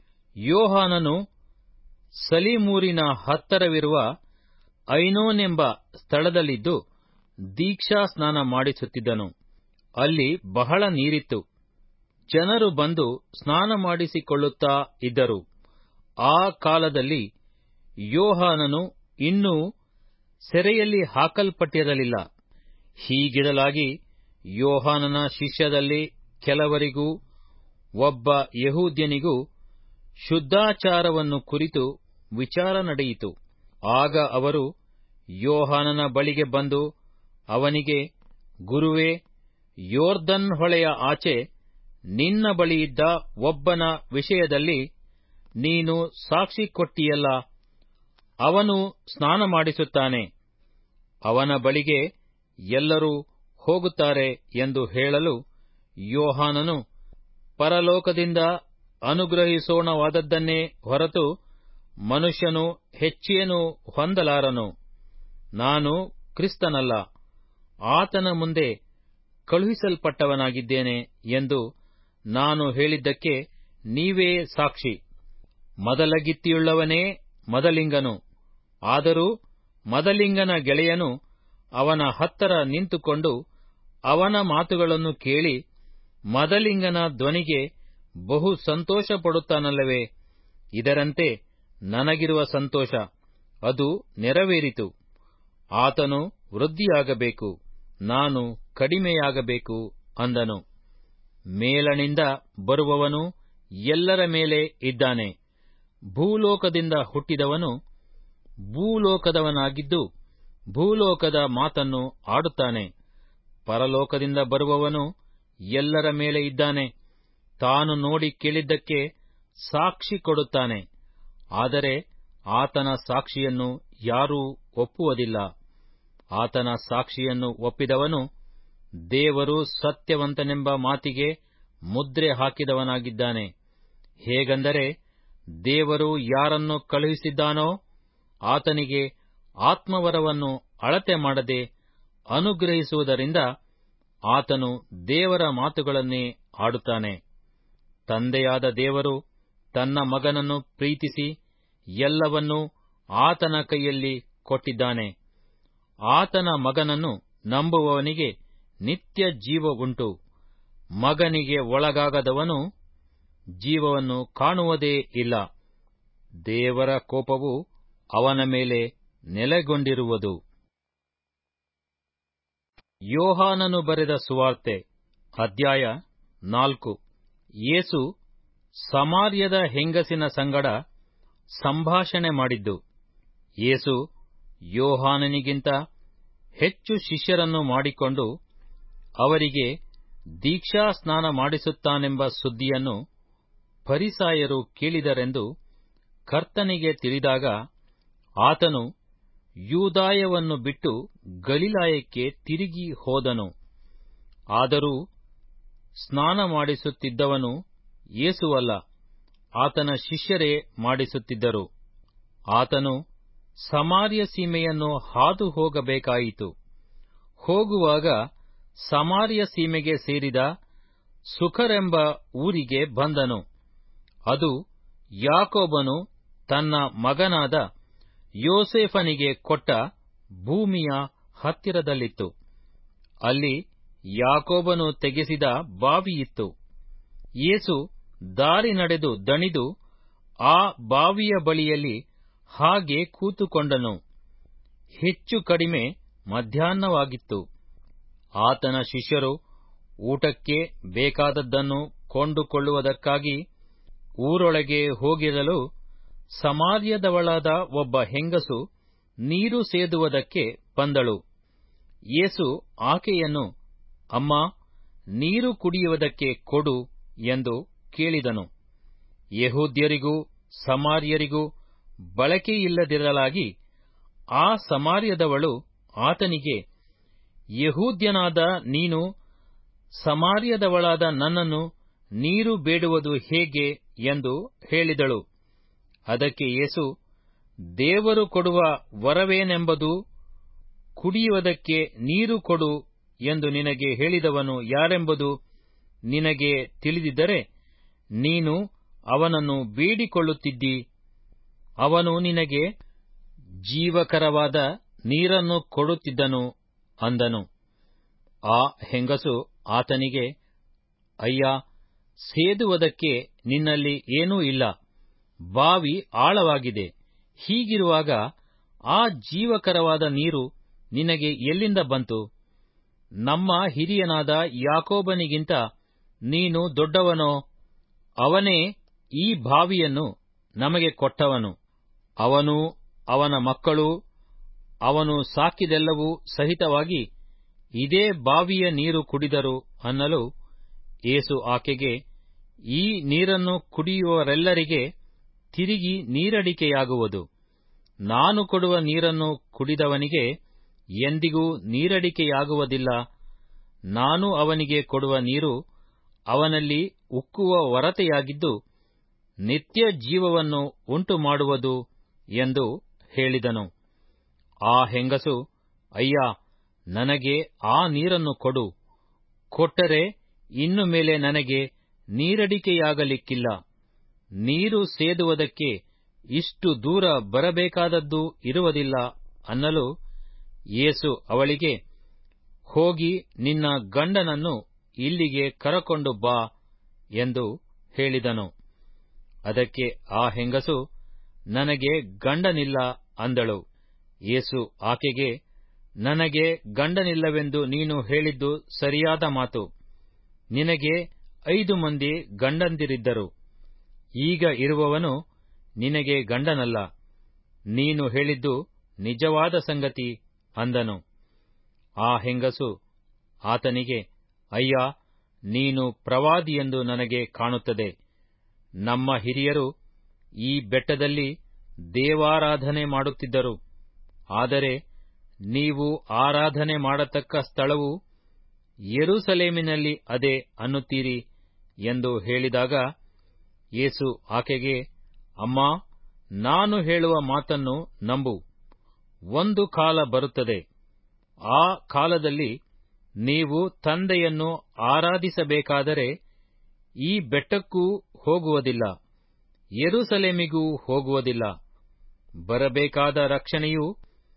ಯೋಹಾನನು ಸಲೀಮೂರಿನ ಹತ್ತರವಿರುವ ಐನೋನೆಂಬ ಸ್ಥಳದಲ್ಲಿದ್ದು ದೀಕ್ಷಾ ಸ್ನಾನ ಮಾಡಿಸುತ್ತಿದ್ದನು ಅಲ್ಲಿ ಬಹಳ ನೀರಿತ್ತು ಜನರು ಬಂದು ಸ್ನಾನ ಮಾಡಿಸಿಕೊಳ್ಳುತ್ತಾ ಇದ್ದರು ಆ ಕಾಲದಲ್ಲಿ ಯೋಹಾನನು ಇನ್ನೂ ಸೆರೆಯಲ್ಲಿ ಹಾಕಲ್ಪಟ್ಟಿರಲಿಲ್ಲ ಹೀಗಿರಲಾಗಿ ಯೋಹಾನನ ಶಿಷ್ಯದಲ್ಲಿ ಕೆಲವರಿಗೂ ಒಬ್ಬ ಯಹೂದ್ಯನಿಗೂ ಶುದ್ಧಾಚಾರವನ್ನು ಕುರಿತು ವಿಚಾರ ನಡೆಯಿತು ಆಗ ಅವರು ಯೋಹಾನನ ಬಳಿಗೆ ಬಂದು ಅವನಿಗೆ ಗುರುವೇ ಯೋರ್ದನ್ ಹೊಳೆಯ ಆಚೆ ನಿನ್ನ ಬಳಿಯಿದ್ದ ಒಬ್ಬನ ವಿಷಯದಲ್ಲಿ ನೀನು ಸಾಕ್ಷಿ ಕೊಟ್ಟಿಯಲ್ಲ ಅವನು ಸ್ನಾನ ಮಾಡಿಸುತ್ತಾನೆ ಅವನ ಬಳಿಗೆ ಎಲ್ಲರೂ ಹೋಗುತ್ತಾರೆ ಎಂದು ಹೇಳಲು ಯೋಹಾನನು ಪರಲೋಕದಿಂದ ಅನುಗ್ರಹಿಸೋಣವಾದದ್ದನ್ನೇ ಹೊರತು ಮನುಷ್ಯನು ಹೆಚ್ಚೇನು ಹೊಂದಲಾರನು ನಾನು ಕ್ರಿಸ್ತನಲ್ಲ ಆತನ ಮುಂದೆ ಕಳುಹಿಸಲ್ಪಟ್ಟವನಾಗಿದ್ದೇನೆ ಎಂದು ನಾನು ಹೇಳಿದ್ದಕ್ಕೆ ನೀವೇ ಸಾಕ್ಷಿ ಮದಲಗಿತ್ತಿಯುಳ್ಳವನೇ ಮದಲಿಂಗನು ಆದರೂ ಮದಲಿಂಗನ ಗೆಳೆಯನು ಅವನ ಹತ್ತರ ನಿಂತುಕೊಂಡು ಅವನ ಮಾತುಗಳನ್ನು ಕೇಳಿ ಮದಲಿಂಗನ ಧ್ವನಿಗೆ ಬಹು ಸಂತೋಷ ಪಡುತ್ತಾನಲ್ಲವೇ ಇದರಂತೆ ನನಗಿರುವ ಸಂತೋಷ ಅದು ನೆರವೇರಿತು ಆತನು ವೃದ್ಧಿಯಾಗಬೇಕು ನಾನು ಕಡಿಮೆಯಾಗಬೇಕು ಅಂದನು ಮೇಲಣಿಂದ ಬರುವವನು ಎಲ್ಲರ ಮೇಲೆ ಇದ್ದಾನೆ ಭೂಲೋಕದಿಂದ ಹುಟ್ಟಿದವನು ಭೂಲೋಕದವನಾಗಿದ್ದು ಭೂಲೋಕದ ಮಾತನ್ನು ಆಡುತ್ತಾನೆ ಪರಲೋಕದಿಂದ ಬರುವವನು ಎಲ್ಲರ ಮೇಲೆ ಇದ್ದಾನೆ ತಾನು ನೋಡಿ ಕೇಳಿದ್ದಕ್ಕೆ ಸಾಕ್ಷಿ ಕೊಡುತ್ತಾನೆ ಆದರೆ ಆತನ ಸಾಕ್ಷಿಯನ್ನು ಯಾರೂ ಒಪ್ಪುವುದಿಲ್ಲ ಆತನ ಸಾಕ್ಷಿಯನ್ನು ಒಪ್ಪಿದವನು ದೇವರು ಸತ್ಯವಂತನೆಂಬ ಮಾತಿಗೆ ಮುದ್ರೆ ಹಾಕಿದವನಾಗಿದ್ದಾನೆ ಹೇಗೆಂದರೆ ದೇವರು ಯಾರನ್ನು ಕಳುಹಿಸಿದ್ದಾನೋ ಆತನಿಗೆ ಆತ್ಮವರವನ್ನು ಅಳತೆ ಮಾಡದೆ ಅನುಗ್ರಹಿಸುವುದರಿಂದ ಆತನು ದೇವರ ಮಾತುಗಳನ್ನೇ ಆಡುತ್ತಾನೆ ತಂದೆಯಾದ ದೇವರು ತನ್ನ ಮಗನನ್ನು ಪ್ರೀತಿಸಿ ಎಲ್ಲವನ್ನೂ ಆತನ ಕೈಯಲ್ಲಿ ಕೊಟ್ಟಿದ್ದಾನೆ ಆತನ ಮಗನನ್ನು ನಂಬುವವನಿಗೆ ನಿತ್ಯ ಜೀವ ಉಂಟು ಮಗನಿಗೆ ಒಳಗಾಗದವನು ಜೀವವನ್ನು ಕಾಣುವುದೇ ಇಲ್ಲ ದೇವರ ಕೋಪವು ಅವನ ಮೇಲೆ ನೆಲೆಗೊಂಡಿರುವುದು ಯೋಹಾನನು ಬರೆದ ಸುವಾರ್ತೆ ಅಧ್ಯಾಯ ನಾಲ್ಕು ಯೇಸು ಸಮಾರ್ಯದ ಹೆಂಗಸಿನ ಸಂಗಡ ಸಂಭಾಷಣೆ ಮಾಡಿದ್ದು ಯೇಸು ಯೋಹಾನನಿಗಿಂತ ಹೆಚ್ಚು ಶಿಷ್ಯರನ್ನು ಮಾಡಿಕೊಂಡು ಅವರಿಗೆ ದೀಕ್ಷಾ ಸ್ನಾನ ಮಾಡಿಸುತ್ತಾನೆಂಬ ಸುದ್ದಿಯನ್ನು ಫರಿಸಾಯರು ಕೇಳಿದರೆಂದು ಕರ್ತನಿಗೆ ತಿಳಿದಾಗ ಆತನು ಯೂದಾಯವನ್ನು ಬಿಟ್ಟು ಗಲಿಲಾಯಕ್ಕೆ ತಿರುಗಿ ಹೋದನು ಆದರೂ ಸ್ನಾನ ಮಾಡಿಸುತ್ತಿದ್ದವನು ಯೇಸುವಲ್ಲ ಆತನ ಶಿಷ್ಯರೇ ಮಾಡಿಸುತ್ತಿದ್ದರು ಆತನು ಸಮಾರ್ಯ ಸೀಮೆಯನ್ನು ಹಾದು ಹೋಗಬೇಕಾಯಿತು ಹೋಗುವಾಗ ಸಮಾರ್ಯ ಸೀಮೆಗೆ ಸೇರಿದ ಸುಖರೆಂಬ ಊರಿಗೆ ಬಂದನು ಅದು ಯಾಕೋಬನು ತನ್ನ ಮಗನಾದ ಯೋಸೇಫನಿಗೆ ಕೊಟ್ಟ ಭೂಮಿಯ ಹತ್ತಿರದಲ್ಲಿತ್ತು ಅಲ್ಲಿ ಯಾಕೋಬನು ತೆಗೆಸಿದ ಬಾವಿಯಿತ್ತು ಯೇಸು ದಾರಿ ನಡೆದು ದಣಿದು ಆ ಬಾವಿಯ ಬಳಿಯಲ್ಲಿ ಹಾಗೆ ಕೂತುಕೊಂಡನು ಹೆಚ್ಚು ಕಡಿಮೆ ಮಧ್ಯಾಹ್ನವಾಗಿತ್ತು ಆತನ ಶಿಷ್ಯರು ಊಟಕ್ಕೆ ಬೇಕಾದದ್ದನ್ನು ಕೊಂಡುಕೊಳ್ಳುವುದಕ್ಕಾಗಿ ಊರೊಳಗೆ ಹೋಗಿರಲು ಸಮಾರ್ಯದವಳಾದ ಒಬ್ಬ ಹೆಂಗಸು ನೀರು ಸೇದುವುದಕ್ಕೆ ಬಂದಳು ಯೇಸು ಆಕೆಯನ್ನು ಅಮ್ಮ ನೀರು ಕುಡಿಯುವುದಕ್ಕೆ ಕೊಡು ಎಂದು ಕೇಳಿದನು ಯಹೂದ್ಯರಿಗೂ ಸಮಾರ್ಯರಿಗೂ ಬಳಕೆಯಿಲ್ಲದಿರಲಾಗಿ ಆ ಸಮಾರ್ಯದವಳು ಆತನಿಗೆ ಯಹೂದ್ಯನಾದ ನೀನು ಸಮಾರ್ಯದವಳಾದ ನನ್ನನ್ನು ನೀರು ಬೇಡುವುದು ಹೇಗೆ ಎಂದು ಹೇಳಿದಳು ಅದಕ್ಕೆ ಯೇಸು ದೇವರು ಕೊಡುವ ವರವೇನೆಂಬುದು ಕುಡಿಯುವುದಕ್ಕೆ ನೀರು ಕೊಡು ಎಂದು ನಿನಗೆ ಹೇಳಿದವನು ಯಾರೆಂಬುದು ನಿನಗೆ ತಿಳಿದಿದ್ದರೆ ನೀನು ಅವನನ್ನು ಬೇಡಿಕೊಳ್ಳುತ್ತಿದ್ದಿ ಅವನು ನಿನಗೆ ಜೀವಕರವಾದ ನೀರನ್ನು ಕೊಡುತ್ತಿದ್ದನು ಅಂದನು ಆ ಹೆಂಗಸು ಆತನಿಗೆ ಅಯ್ಯ ಸೇದುವುದಕ್ಕೆ ನಿನ್ನಲ್ಲಿ ಏನೂ ಇಲ್ಲ ಬಾವಿ ಆಳವಾಗಿದೆ ಹೀಗಿರುವಾಗ ಆ ಜೀವಕರವಾದ ನೀರು ನಿನಗೆ ಎಲ್ಲಿಂದ ಬಂತು ನಮ್ಮ ಹಿರಿಯನಾದ ಯಾಕೋಬನಿಗಿಂತ ನೀನು ದೊಡ್ಡವನೋ ಅವನೇ ಈ ಬಾವಿಯನ್ನು ನಮಗೆ ಕೊಟ್ಟವನು ಅವನೂ ಅವನ ಮಕ್ಕಳೂ ಅವನು ಸಾಕಿದೆಲ್ಲವೂ ಸಹಿತವಾಗಿ ಇದೇ ಬಾವಿಯ ನೀರು ಕುಡಿದರು ಅನ್ನಲು ಏಸು ಆಕೆಗೆ ಈ ನೀರನ್ನು ಕುಡಿಯುವವರೆಲ್ಲರಿಗೆ ತಿರುಗಿ ನೀರಡಿಕೆಯಾಗುವುದು ನಾನು ಕೊಡುವ ನೀರನ್ನು ಕುಡಿದವನಿಗೆ ಎಂದಿಗೂ ನೀರಡಿಕೆಯಾಗುವುದಿಲ್ಲ ನಾನು ಅವನಿಗೆ ಕೊಡುವ ನೀರು ಅವನಲ್ಲಿ ಉಕ್ಕುವ ಒರತೆಯಾಗಿದ್ದು ನಿತ್ಯ ಜೀವವನ್ನು ಉಂಟು ಮಾಡುವುದು ಎಂದು ಹೇಳಿದನು ಆ ಹೆಂಗಸು ಅಯ್ಯ ನನಗೆ ಆ ನೀರನ್ನು ಕೊಡು ಕೊಟ್ಟರೆ ಇನ್ನು ಮೇಲೆ ನನಗೆ ನೀರಡಿಕೆಯಾಗಲಿಕ್ಕಿಲ್ಲ ನೀರು ಸೇದುವುದಕ್ಕೆ ಇಷ್ಟು ದೂರ ಬರಬೇಕಾದದ್ದು ಇರುವುದಿಲ್ಲ ಅನ್ನಲು ಯೇಸು ಅವಳಿಗೆ ಹೋಗಿ ನಿನ್ನ ಗಂಡನನ್ನು ಇಲ್ಲಿಗೆ ಕರಕೊಂಡು ಬಾ ಎಂದು ಹೇಳಿದನು ಅದಕ್ಕೆ ಆ ಹೆಂಗಸು ನನಗೆ ಗಂಡನಿಲ್ಲ ಅಂದಳು ಯೇಸು ಆಕೆಗೆ ನನಗೆ ಗಂಡನಿಲ್ಲವೆಂದು ನೀನು ಹೇಳಿದ್ದು ಸರಿಯಾದ ಮಾತು ನಿನಗೆ ಐದು ಮಂದಿ ಗಂಡಂದಿರಿದ್ದರು ಈಗ ಇರುವವನು ನಿನಗೆ ಗಂಡನಲ್ಲ ನೀನು ಹೇಳಿದ್ದು ನಿಜವಾದ ಸಂಗತಿ ಅಂದನು ಆ ಹೆಂಗಸು ಆತನಿಗೆ ಅಯ್ಯ ನೀನು ಪ್ರವಾದಿಯೆಂದು ನನಗೆ ಕಾಣುತ್ತದೆ ನಮ್ಮ ಹಿರಿಯರು ಈ ಬೆಟ್ಟದಲ್ಲಿ ದೇವಾರಾಧನೆ ಮಾಡುತ್ತಿದ್ದರು ಆದರೆ ನೀವು ಆರಾಧನೆ ಮಾಡತಕ್ಕ ಸ್ಥಳವು ಯೆರೂಸಲೇಮಿನಲ್ಲಿ ಅದೇ ಅನ್ನುತ್ತೀರಿ ಎಂದು ಹೇಳಿದಾಗ ಯೇಸು ಆಕೆಗೆ ಅಮ್ಮ ನಾನು ಹೇಳುವ ಮಾತನ್ನು ನಂಬು ಒಂದು ಕಾಲ ಬರುತ್ತದೆ ಆ ಕಾಲದಲ್ಲಿ ನೀವು ತಂದೆಯನ್ನು ಆರಾಧಿಸಬೇಕಾದರೆ ಈ ಬೆಟ್ಟಕ್ಕೂ ಹೋಗುವುದಿಲ್ಲ ಯೆರೂಸಲೇಮಿಗೂ ಹೋಗುವುದಿಲ್ಲ ಬರಬೇಕಾದ ರಕ್ಷಣೆಯು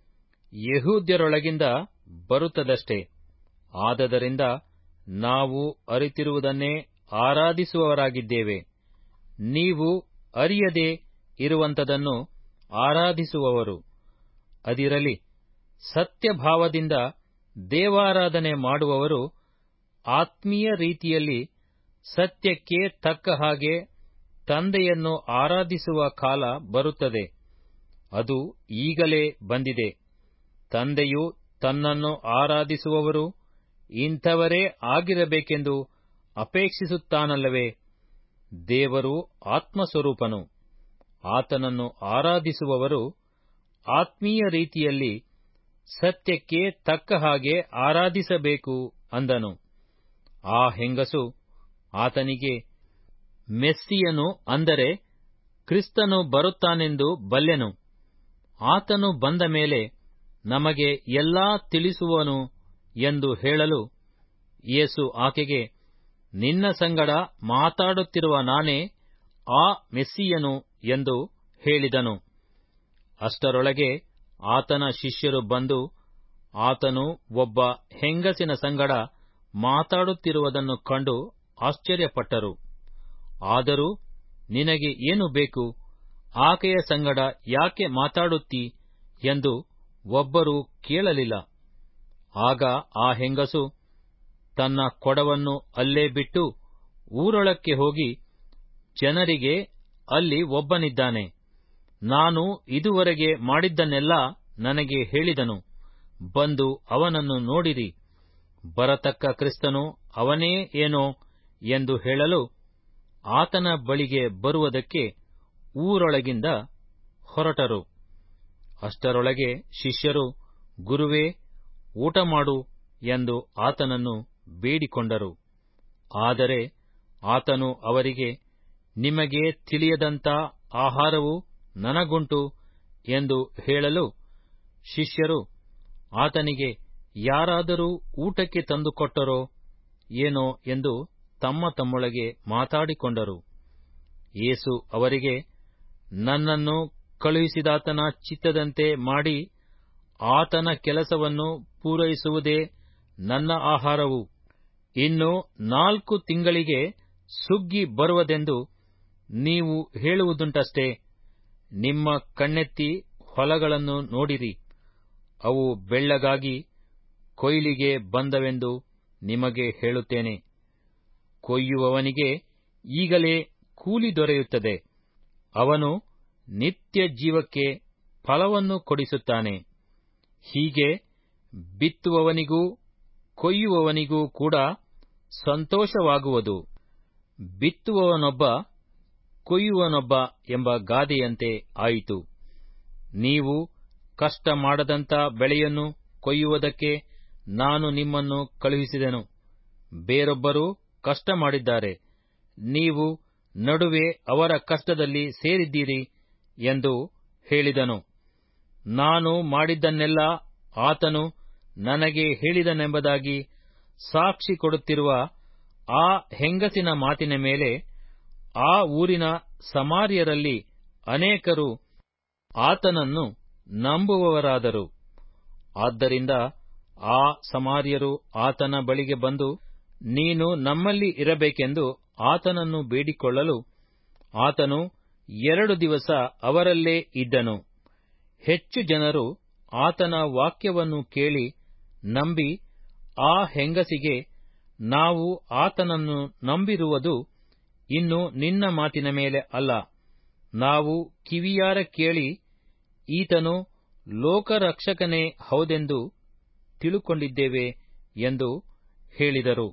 ಯಹೂದ್ಯರೊಳಗಿಂದ ಬರುತ್ತದಷ್ಟೇ ಆದದರಿಂದ ನಾವು ಅರಿತಿರುವುದನ್ನೇ ಆರಾಧಿಸುವವರಾಗಿದ್ದೇವೆ ನೀವು ಅರಿಯದೆ ಇರುವಂತದನ್ನು ಆರಾಧಿಸುವವರು ಅದಿರಲಿ ಸತ್ಯಭಾವದಿಂದ ದೇವಾರಾಧನೆ ಮಾಡುವವರು ಆತ್ಮೀಯ ರೀತಿಯಲ್ಲಿ ಸತ್ಯಕ್ಕೆ ತಕ್ಕ ಹಾಗೆ ತಂದೆಯನ್ನು ಆರಾಧಿಸುವ ಕಾಲ ಬರುತ್ತದೆ ಅದು ಈಗಲೇ ಬಂದಿದೆ ತಂದೆಯು ತನ್ನನ್ನು ಆರಾಧಿಸುವವರು ಇಂಥವರೇ ಆಗಿರಬೇಕೆಂದು ಅಪೇಕ್ಷಿಸುತ್ತಾನಲ್ಲವೇ ದೇವರು ಆತ್ಮಸ್ವರೂಪನು ಆತನನ್ನು ಆರಾಧಿಸುವವರು ಆತ್ಮೀಯ ರೀತಿಯಲ್ಲಿ ಸತ್ಯಕ್ಕೆ ತಕ್ಕ ಹಾಗೆ ಆರಾಧಿಸಬೇಕು ಅಂದನು ಆ ಹೆಂಗಸು ಆತನಿಗೆ ಮೆಸ್ಸಿಯನು ಅಂದರೆ ಕ್ರಿಸ್ತನು ಬರುತ್ತಾನೆಂದು ಬಲ್ಲೆನು ಆತನು ಬಂದ ಮೇಲೆ ನಮಗೆ ಎಲ್ಲಾ ತಿಳಿಸುವನು ಎಂದು ಹೇಳಲು ಯೇಸು ಆಕೆಗೆ ನಿನ್ನ ಸಂಗಡ ಮಾತಾಡುತ್ತಿರುವ ನಾನೇ ಆ ಮೆಸ್ಸಿಯನು ಎಂದು ಹೇಳಿದನು ಅಷ್ಟರೊಳಗೆ ಆತನ ಶಿಷ್ಯರು ಬಂದು ಆತನು ಒಬ್ಬ ಹೆಂಗಸಿನ ಸಂಗಡ ಮಾತಾಡುತ್ತಿರುವುದನ್ನು ಕಂಡು ಆಶ್ಚರ್ಯಪಟ್ಟರು ಆದರೂ ನಿನಗೆ ಏನು ಬೇಕು ಆಕೆಯ ಸಂಗಡ ಯಾಕೆ ಮಾತಾಡುತ್ತಿ ಎಂದು ಒಬ್ಬರೂ ಕೇಳಲಿಲ್ಲ ಆಗ ಆ ಹೆಂಗಸು ತನ್ನ ಕೊಡವನ್ನು ಅಲ್ಲೇ ಬಿಟ್ಟು ಊರೊಳಕ್ಕೆ ಹೋಗಿ ಜನರಿಗೆ ಅಲ್ಲಿ ಒಬ್ಬನಿದ್ದಾನೆ ನಾನು ಇದುವರೆಗೆ ಮಾಡಿದ್ದನ್ನೆಲ್ಲ ನನಗೆ ಹೇಳಿದನು ಬಂದು ಅವನನ್ನು ನೋಡಿರಿ ಬರತಕ್ಕ ಕ್ರಿಸ್ತನು ಅವನೇ ಏನೋ ಎಂದು ಹೇಳಲು ಆತನ ಬಳಿಗೆ ಬರುವುದಕ್ಕೆ ಊರೊಳಗಿಂದ ಹೊರಟರು ಅಷ್ಟರೊಳಗೆ ಶಿಷ್ಯರು ಗುರುವೇ ಊಟ ಮಾಡು ಎಂದು ಆತನನ್ನು ಬೇಡಿಕೊಂಡರು ಆದರೆ ಆತನು ಅವರಿಗೆ ನಿಮಗೆ ತಿಳಿಯದಂಥ ಆಹಾರವು ನನಗುಂಟು ಎಂದು ಹೇಳಲು ಶಿಷ್ಯರು ಆತನಿಗೆ ಯಾರಾದರೂ ಊಟಕ್ಕೆ ತಂದುಕೊಟ್ಟರೋ ಏನೋ ಎಂದು ತಮ್ಮ ತಮ್ಮೊಳಗೆ ಮಾತಾಡಿಕೊಂಡರು ಯೇಸು ಅವರಿಗೆ ನನ್ನನ್ನು ಕಳುಹಿಸಿದಾತನ ಚಿತ್ತದಂತೆ ಮಾಡಿ ಆತನ ಕೆಲಸವನ್ನು ಪೂರೈಸುವುದೇ ನನ್ನ ಆಹಾರವು ಇನ್ನು ನಾಲ್ಕು ತಿಂಗಳಿಗೆ ಸುಗ್ಗಿ ಬರುವುದೆಂದು ನೀವು ಹೇಳುವುದುಂಟಷ್ಟೇ ನಿಮ್ಮ ಕಣ್ಣೆತ್ತಿ ಹೊಲಗಳನ್ನು ನೋಡಿರಿ ಅವು ಬೆಳ್ಳಗಾಗಿ ಕೊಯ್ಲಿಗೆ ಬಂದವೆಂದು ನಿಮಗೆ ಹೇಳುತ್ತೇನೆ ಕೊಯ್ಯುವವನಿಗೆ ಈಗಲೇ ಕೂಲಿ ದೊರೆಯುತ್ತದೆ ಅವನು ನಿತ್ಯ ಜೀವಕ್ಕೆ ಫಲವನ್ನು ಕೊಡಿಸುತ್ತಾನೆ ಹೀಗೆ ಬಿತ್ತುವವನಿಗೂ ಕೊಯ್ಯುವವನಿಗೂ ಕೂಡ ಸಂತೋಷವಾಗುವುದು ಬಿತ್ತುವವನೊಬ್ಬ ಕೊಯ್ಯುವನೊಬ್ಬ ಎಂಬ ಗಾದೆಯಂತೆ ಆಯಿತು ನೀವು ಕಷ್ಟ ಮಾಡದಂಥ ಬೆಳೆಯನ್ನು ಕೊಯ್ಯುವುದಕ್ಕೆ ನಾನು ನಿಮ್ಮನ್ನು ಕಳುಹಿಸಿದೆನು ಬೇರೊಬ್ಬರು ಕಷ್ಟ ಮಾಡಿದ್ದಾರೆ ನೀವು ನಡುವೆ ಅವರ ಕಷ್ಟದಲ್ಲಿ ಸೇರಿದ್ದೀರಿ ಎಂದು ಹೇಳಿದನು ನಾನು ಮಾಡಿದ್ದನ್ನೆಲ್ಲ ಆತನು ನನಗೆ ಹೇಳಿದನೆಂಬುದಾಗಿ ಸಾಕ್ಷಿ ಕೊಡುತ್ತಿರುವ ಆ ಹೆಂಗಸಿನ ಮಾತಿನ ಮೇಲೆ ಆ ಊರಿನ ಸಮಾರ್ಯರಲ್ಲಿ ಅನೇಕರು ಆತನನ್ನು ನಂಬುವವರಾದರು ಆದ್ದರಿಂದ ಆ ಸಮಾರ್ಯರು ಆತನ ಬಳಿಗೆ ಬಂದು ನೀನು ನಮ್ಮಲ್ಲಿ ಇರಬೇಕೆಂದು ಆತನನ್ನು ಬೇಡಿಕೊಳ್ಳಲು ಆತನು ಎರಡು ದಿವಸ ಅವರಲ್ಲೇ ಇದ್ದನು ಹೆಚ್ಚು ಜನರು ಆತನ ವಾಕ್ಯವನ್ನು ಕೇಳಿ ನಂಬಿ ಆ ಹೆಂಗಸಿಗೆ ನಾವು ಆತನನ್ನು ನಂಬಿರುವುದು ಇನ್ನು ನಿನ್ನ ಮಾತಿನ ಮೇಲೆ ಅಲ್ಲ ನಾವು ಕಿವಿಯಾರ ಕೇಳಿ ಈತನು ಲೋಕರಕ್ಷಕನೇ ಹೌದೆಂದು ತಿಳುಕೊಂಡಿದ್ದೇವೆ ಎಂದು ಹೇಳಿದರು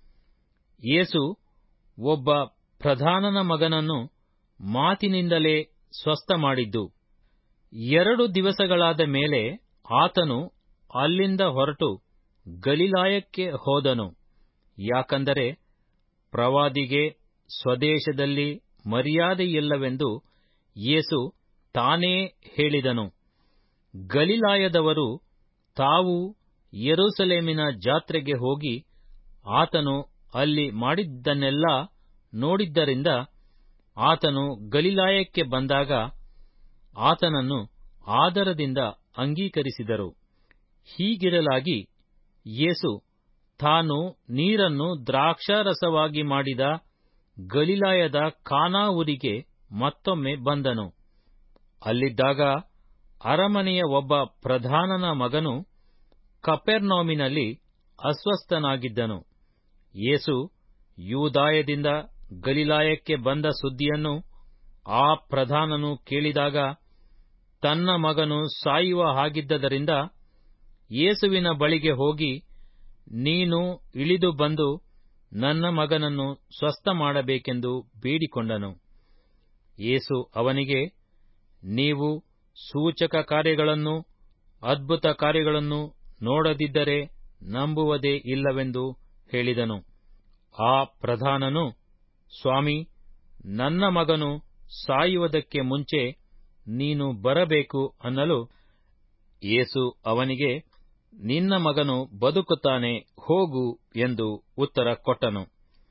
ಯೇಸು ಒಬ್ಬ ಪ್ರಧಾನನ ಮಗನನ್ನು ಮಾತಿನಿಂದಲೇ ಸ್ವಸ್ಥ ಮಾಡಿದ್ದು ಎರಡು ದಿವಸಗಳಾದ ಮೇಲೆ ಆತನು ಅಲ್ಲಿಂದ ಹೊರಟು ಗಲಿಲಾಯಕ್ಕೆ ಹೋದನು ಯಾಕಂದರೆ ಪ್ರವಾದಿಗೆ ಸ್ವದೇಶದಲ್ಲಿ ಮರ್ಯಾದೆಯಿಲ್ಲವೆಂದು ಯೇಸು ತಾನೇ ಹೇಳಿದನು ಗಲಿಲಾಯದವರು ತಾವು ಯೆರೂಸಲೇಮಿನ ಜಾತ್ರೆಗೆ ಹೋಗಿ ಆತನು ಅಲ್ಲಿ ಮಾಡಿದ್ದನ್ನೆಲ್ಲ ನೋಡಿದ್ದರಿಂದ ಆತನು ಗಲಿಲಾಯಕ್ಕೆ ಬಂದಾಗ ಆತನನ್ನು ಆದರದಿಂದ ಅಂಗೀಕರಿಸಿದರು ಹೀಗಿರಲಾಗಿ ಯೇಸು ತಾನು ನೀರನ್ನು ದ್ರಾಕ್ಷಾರಸವಾಗಿ ಮಾಡಿದ ಗಲಿಲಾಯದ ಕಾನಾ ಊರಿಗೆ ಮತ್ತೊಮ್ಮೆ ಬಂದನು ಅಲ್ಲಿದ್ದಾಗ ಅರಮನೆಯ ಒಬ್ಬ ಪ್ರಧಾನನ ಮಗನು ಕಪೆರ್ನೌಮಿನಲ್ಲಿ ಅಸ್ವಸ್ಥನಾಗಿದ್ದನು ಯೇಸು ಯೂದಾಯದಿಂದ ಗಲಿಲಾಯಕ್ಕೆ ಬಂದ ಸುದ್ದಿಯನ್ನು ಆ ಪ್ರಧಾನನು ಕೇಳಿದಾಗ ತನ್ನ ಮಗನು ಸಾಯುವ ಹಾಗಿದ್ದರಿಂದ ಯೇಸುವಿನ ಬಳಿಗೆ ಹೋಗಿ ನೀನು ಇಳಿದು ಬಂದು ನನ್ನ ಮಗನನ್ನು ಸ್ವಸ್ಥ ಮಾಡಬೇಕೆಂದು ಬೇಡಿಕೊಂಡನು ಯೇಸು ಅವನಿಗೆ ನೀವು ಸೂಚಕ ಕಾರ್ಯಗಳನ್ನು ಅದ್ಭುತ ಕಾರ್ಯಗಳನ್ನು ನೋಡದಿದ್ದರೆ ನಂಬುವುದೇ ಇಲ್ಲವೆಂದು ಹೇಳಿದನು ಆ ಪ್ರಧಾನನು ಸ್ವಾಮಿ ನನ್ನ ಮಗನು ಸಾಯುವುದಕ್ಕೆ ಮುಂಚೆ ನೀನು ಬರಬೇಕು ಅನ್ನಲು ಯೇಸು ಅವನಿಗೆ ನಿನ್ನ ಮಗನು ಬದುಕುತ್ತಾನೆ ಹೋಗು ಎಂದು ಉತ್ತರ ಕೊಟ್ಟನು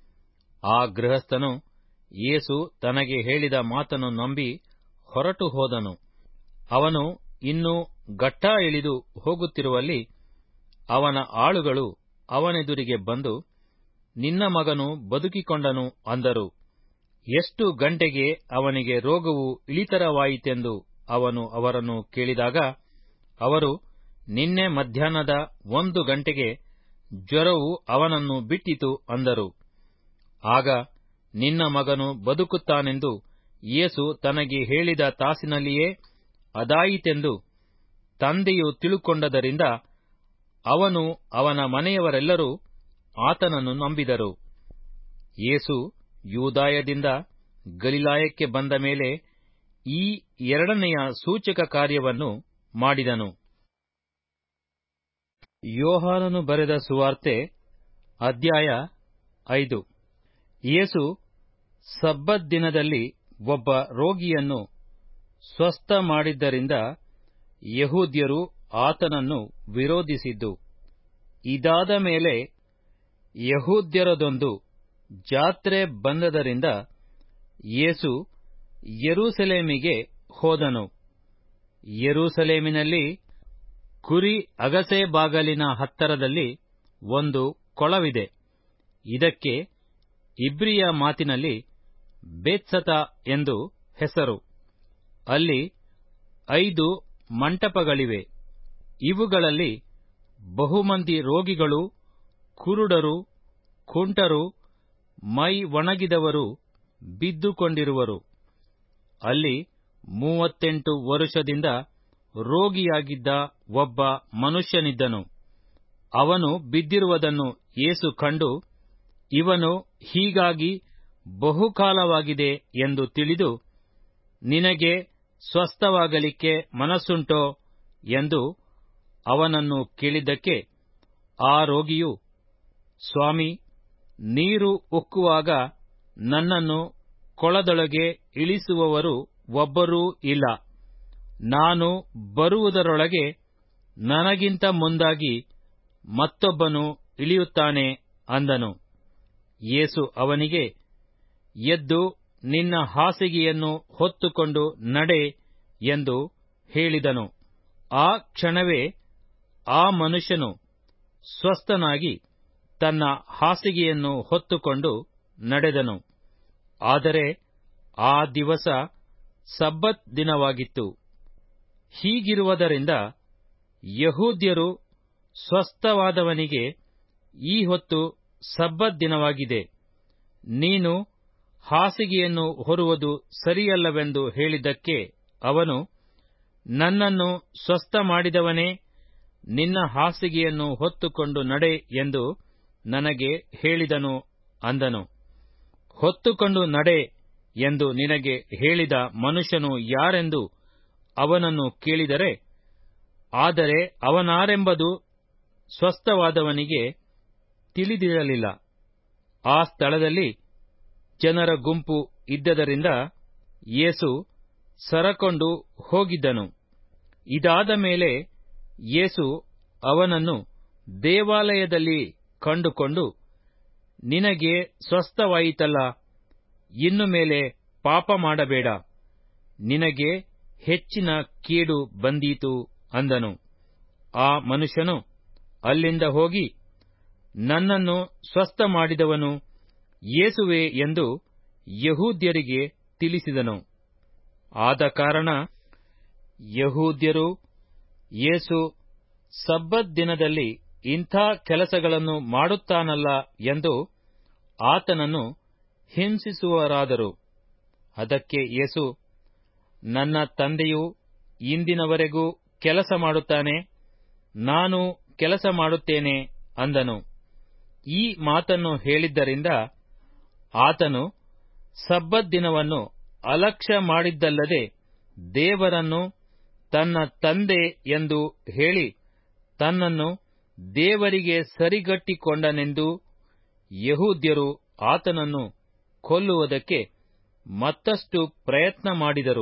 ಆ ಗೃಹಸ್ಥನು ಯೇಸು ತನಗೆ ಹೇಳಿದ ಮಾತನ್ನು ನಂಬಿ ಹೊರಟು ಹೋದನು ಅವನು ಇನ್ನೂ ಗಟ್ಟಾ ಇಳಿದು ಹೋಗುತ್ತಿರುವಲ್ಲಿ ಅವನ ಆಳುಗಳು ಅವನೆದುರಿಗೆ ಬಂದು ನಿನ್ನ ಮಗನು ಬದುಕಿಕೊಂಡನು ಅಂದರು ಎಷ್ಟು ಗಂಟೆಗೆ ಅವನಿಗೆ ರೋಗವು ಇಳಿತರವಾಯಿತೆಂದು ಅವನು ಅವರನ್ನು ಕೇಳಿದಾಗ ಅವರು ನಿನ್ನೆ ಮಧ್ಯಾಹ್ನದ ಒಂದು ಗಂಟೆಗೆ ಜ್ವರವು ಅವನನ್ನು ಬಿಟ್ಟಿತು ಅಂದರು ಆಗ ನಿನ್ನ ಮಗನು ಬದುಕುತ್ತಾನೆಂದು ಯೇಸು ತನಗೆ ಹೇಳಿದ ತಾಸಿನಲ್ಲಿಯೇ ಅದಾಯಿತೆಂದು ತಂದೆಯು ತಿಳುಕೊಂಡದರಿಂದ ಅವನು ಅವನ ಮನೆಯವರೆಲ್ಲರೂ ಆತನನ್ನು ನಂಬಿದರು ಯೇಸು ಯೂದಾಯದಿಂದ ಗಲಿಲಾಯಕ್ಕೆ ಬಂದ ಮೇಲೆ ಈ ಎರಡನೆಯ ಸೂಚಕ ಕಾರ್ಯವನ್ನು ಮಾಡಿದನು ಯೋಹಾನನು ಬರೆದ ಸುವಾರ್ತೆ ಅಧ್ಯಾಯ ಐದು ಯೇಸು ಸಬ್ಬತ್ ದಿನದಲ್ಲಿ ಒಬ್ಬ ರೋಗಿಯನ್ನು ಸ್ವಸ್ಥ ಮಾಡಿದ್ದರಿಂದ ಯಹೂದ್ಯರು ಆತನನ್ನು ವಿರೋಧಿಸಿದ್ದು ಇದಾದ ಮೇಲೆ ಯಹೂದ್ಯರದೊಂದು ಜಾತ್ರೆ ಬಂದದರಿಂದ ಯೇಸು ಯೆರೂಸಲೇಮಿಗೆ ಹೋದನು ಯೆರೂಸಲೇಮಿನಲ್ಲಿ ಕುರಿ ಅಗಸೆ ಬಾಗಲಿನ ಹತ್ತರದಲ್ಲಿ ಒಂದು ಕೊಳವಿದೆ ಇದಕ್ಕೆ ಇಬ್ರಿಯ ಮಾತಿನಲ್ಲಿ ಬೇತ್ಸತ ಎಂದು ಹೆಸರು ಅಲ್ಲಿ ಐದು ಮಂಟಪಗಳಿವೆ ಇವುಗಳಲ್ಲಿ ಬಹುಮಂದಿ ರೋಗಿಗಳು ಕುರುಡರು ಕುಂಟರು ಮೈ ಒಣಗಿದವರು ಬಿದ್ದುಕೊಂಡಿರುವರು ಅಲ್ಲಿ ಮೂವತ್ತೆಂಟು ವರುಷದಿಂದ ರೋಗಿಯಾಗಿದ್ದ ಒಬ್ಬ ಮನುಷ್ಯನಿದ್ದನು ಅವನು ಬಿದ್ದಿರುವುದನ್ನು ಯೇಸು ಕಂಡು ಇವನು ಹೀಗಾಗಿ ಬಹುಕಾಲವಾಗಿದೆ ಎಂದು ತಿಳಿದು ನಿನಗೆ ಸ್ವಸ್ಥವಾಗಲಿಕ್ಕೆ ಮನಸ್ಸುಂಟೋ ಎಂದು ಅವನನ್ನು ಕೇಳಿದ್ದಕ್ಕೆ ಆ ರೋಗಿಯು ಸ್ವಾಮಿ ನೀರು ಉಕ್ಕುವಾಗ ನನ್ನನ್ನು ಕೊಳದೊಳಗೆ ಇಳಿಸುವವರು ಒಬ್ಬರೂ ಇಲ್ಲ ನಾನು ಬರುವುದರೊಳಗೆ ನನಗಿಂತ ಮುಂದಾಗಿ ಮತ್ತೊಬ್ಬನು ಇಳಿಯುತ್ತಾನೆ ಅಂದನು ಯೇಸು ಅವನಿಗೆ ಎದ್ದು ನಿನ್ನ ಹಾಸಿಗೆಯನ್ನು ಹೊತ್ತುಕೊಂಡು ನಡೆ ಎಂದು ಹೇಳಿದನು ಆ ಕ್ಷಣವೇ ಆ ಮನುಷ್ಯನು ಸ್ವಸ್ಥನಾಗಿ ತನ್ನ ಹಾಸಿಗೆಯನ್ನು ಹೊತ್ತುಕೊಂಡು ನಡೆದನು ಆದರೆ ಆ ದಿವಸ ಸಬ್ಬತ್ ದಿನವಾಗಿತ್ತು ಹೀಗಿರುವುದರಿಂದ ಯಹೂದ್ಯರು ಸ್ವಸ್ಥವಾದವನಿಗೆ ಈ ಹೊತ್ತು ಸಬ್ಬತ್ ದಿನವಾಗಿದೆ ನೀನು ಹಾಸಿಗೆಯನ್ನು ಹೊರುವುದು ಸರಿಯಲ್ಲವೆಂದು ಹೇಳಿದ್ದಕ್ಕೆ ಅವನು ನನ್ನನ್ನು ಸ್ವಸ್ಥ ಮಾಡಿದವನೇ ನಿನ್ನ ಹಾಸಿಗೆಯನ್ನು ಹೊತ್ತುಕೊಂಡು ನಡೆ ಎಂದು ನನಗೆ ಹೇಳಿದನು ಅಂದನು ಹೊತ್ತುಕೊಂಡು ನಡೆ ಎಂದು ನಿನಗೆ ಹೇಳಿದ ಮನುಷ್ಯನು ಯಾರೆಂದು ಅವನನ್ನು ಕೇಳಿದರೆ ಆದರೆ ಅವನಾರೆಂಬುದು ಸ್ವಸ್ಥವಾದವನಿಗೆ ತಿಳಿದಿರಲಿಲ್ಲ ಆ ಸ್ಥಳದಲ್ಲಿ ಜನರ ಗುಂಪು ಇದ್ದದರಿಂದ ಯೇಸು ಸರಕೊಂಡು ಹೋಗಿದ್ದನು ಇದಾದ ಮೇಲೆ ಯೇಸು ಅವನನ್ನು ದೇವಾಲಯದಲ್ಲಿ ಕಂಡುಕೊಂಡು ನಿನಗೆ ಸ್ವಸ್ಥವಾಯಿತಲ್ಲ ಇನ್ನು ಮೇಲೆ ಪಾಪ ಮಾಡಬೇಡ ನಿನಗೆ ಹೆಚ್ಚಿನ ಕೇಡು ಬಂದೀತು ಅಂದನು ಆ ಮನುಷ್ಯನು ಅಲ್ಲಿಂದ ಹೋಗಿ ನನ್ನನ್ನು ಸ್ವಸ್ಥ ಮಾಡಿದವನು ಯೇಸುವೆ ಎಂದು ಯಹೂದ್ಯರಿಗೆ ತಿಳಿಸಿದನು ಆದ ಕಾರಣ ಯಹೂದ್ಯರು ಯೇಸು ಸಬ್ಬತ್ ದಿನದಲ್ಲಿ ಇಂಥ ಕೆಲಸಗಳನ್ನು ಮಾಡುತ್ತಾನಲ್ಲ ಎಂದು ಆತನನ್ನು ಹಿಂಸಿಸುವರಾದರು ಅದಕ್ಕೆ ಯೇಸು ನನ್ನ ತಂದೆಯು ಇಂದಿನವರೆಗೂ ಕೆಲಸ ಮಾಡುತ್ತಾನೆ ನಾನು ಕೆಲಸ ಮಾಡುತ್ತೇನೆ ಅಂದನು ಈ ಮಾತನ್ನು ಹೇಳಿದ್ದರಿಂದ ಆತನು ಸಬ್ಬತ್ ದಿನವನ್ನು ಅಲಕ್ಷ್ಯ ಮಾಡಿದ್ದಲ್ಲದೆ ದೇವರನ್ನು ತನ್ನ ತಂದೆ ಎಂದು ಹೇಳಿ ತನ್ನನ್ನು ದೇವರಿಗೆ ಸರಿಗಟ್ಟಿಕೊಂಡನೆಂದು ಯಹೂದ್ಯರು ಆತನನ್ನು ಕೊಲ್ಲುವುದಕ್ಕೆ ಮತ್ತಷ್ಟು ಪ್ರಯತ್ನ ಮಾಡಿದರು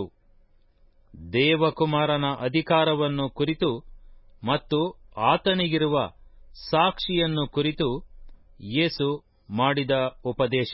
ದೇವಕುಮಾರನ ಅಧಿಕಾರವನ್ನು ಕುರಿತು ಮತ್ತು ಆತನಿಗಿರುವ ಸಾಕ್ಷಿಯನ್ನು ಕುರಿತು ಯೇಸು ಮಾಡಿದ ಉಪದೇಶ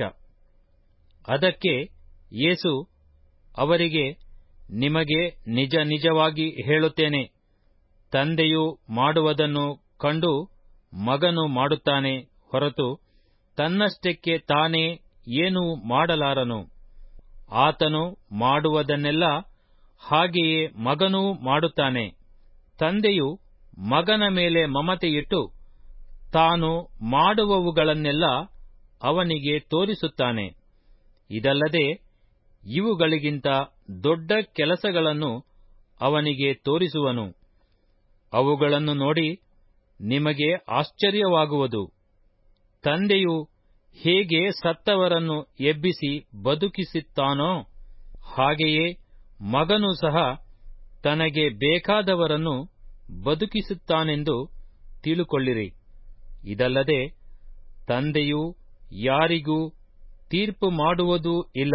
ಅದಕ್ಕೆ ಯೇಸು ಅವರಿಗೆ ನಿಮಗೆ ನಿಜ ನಿಜವಾಗಿ ಹೇಳುತ್ತೇನೆ ತಂದೆಯು ಮಾಡುವುದನ್ನು ಕಂಡು ಮಗನು ಮಾಡುತ್ತಾನೆ ಹೊರತು ತನ್ನಷ್ಟಕ್ಕೆ ತಾನೇ ಏನೂ ಮಾಡಲಾರನು ಆತನು ಮಾಡುವುದನ್ನೆಲ್ಲ ಹಾಗೆಯೇ ಮಗನೂ ಮಾಡುತ್ತಾನೆ ತಂದೆಯು ಮಗನ ಮೇಲೆ ಮಮತೆಯಿಟ್ಟು ತಾನು ಮಾಡುವವುಗಳನ್ನೆಲ್ಲ ಅವನಿಗೆ ತೋರಿಸುತ್ತಾನೆ ಇದಲ್ಲದೆ ಇವುಗಳಿಗಿಂತ ದೊಡ್ಡ ಕೆಲಸಗಳನ್ನು ಅವನಿಗೆ ತೋರಿಸುವನು ಅವುಗಳನ್ನು ನೋಡಿ ನಿಮಗೆ ಆಶ್ಚರ್ಯವಾಗುವುದು ತಂದೆಯು ಹೇಗೆ ಸತ್ತವರನ್ನು ಎಬ್ಬಿಸಿ ಬದುಕಿಸುತ್ತಾನೋ ಹಾಗೆಯೇ ಮಗನು ಸಹ ತನಗೆ ಬೇಕಾದವರನ್ನು ಬದುಕಿಸುತ್ತಾನೆಂದು ತಿಳುಕೊಳ್ಳಿರಿ ಇದಲ್ಲದೆ ತಂದೆಯು ಯಾರಿಗೂ ತೀರ್ಪು ಮಾಡುವುದೂ ಇಲ್ಲ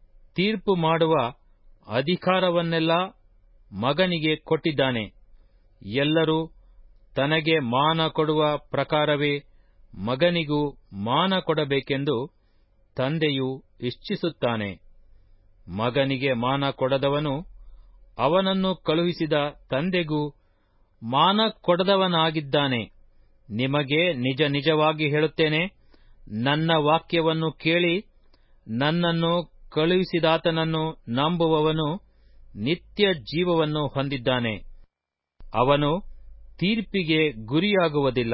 ತೀರ್ಪು ಮಾಡುವ ಅಧಿಕಾರವನ್ನೆಲ್ಲ ಮಗನಿಗೆ ಕೊಟ್ಟಿದ್ದಾನೆ ಎಲ್ಲರೂ ತನಗೆ ಮಾನ ಕೊಡುವ ಪ್ರಕಾರವೇ ಮಗನಿಗೂ ಮಾನ ಕೊಡಬೇಕೆಂದು ತಂದೆಯು ಇಚ್ಛಿಸುತ್ತಾನೆ ಮಗನಿಗೆ ಮಾನ ಕೊಡದವನು ಅವನನ್ನು ಕಳುಹಿಸಿದ ತಂದೆಗೂ ಮಾನ ಕೊಡದವನಾಗಿದ್ದಾನೆ ನಿಮಗೆ ನಿಜ ನಿಜವಾಗಿ ಹೇಳುತ್ತೇನೆ ನನ್ನ ವಾಕ್ಯವನ್ನು ಕೇಳಿ ನನ್ನನ್ನು ಕಳುಹಿಸಿದಾತನನ್ನು ನಂಬುವವನು ನಿತ್ಯ ಜೀವವನ್ನು ಹೊಂದಿದ್ದಾನೆ ಅವನು ತೀರ್ಪಿಗೆ ಗುರಿಯಾಗುವುದಿಲ್ಲ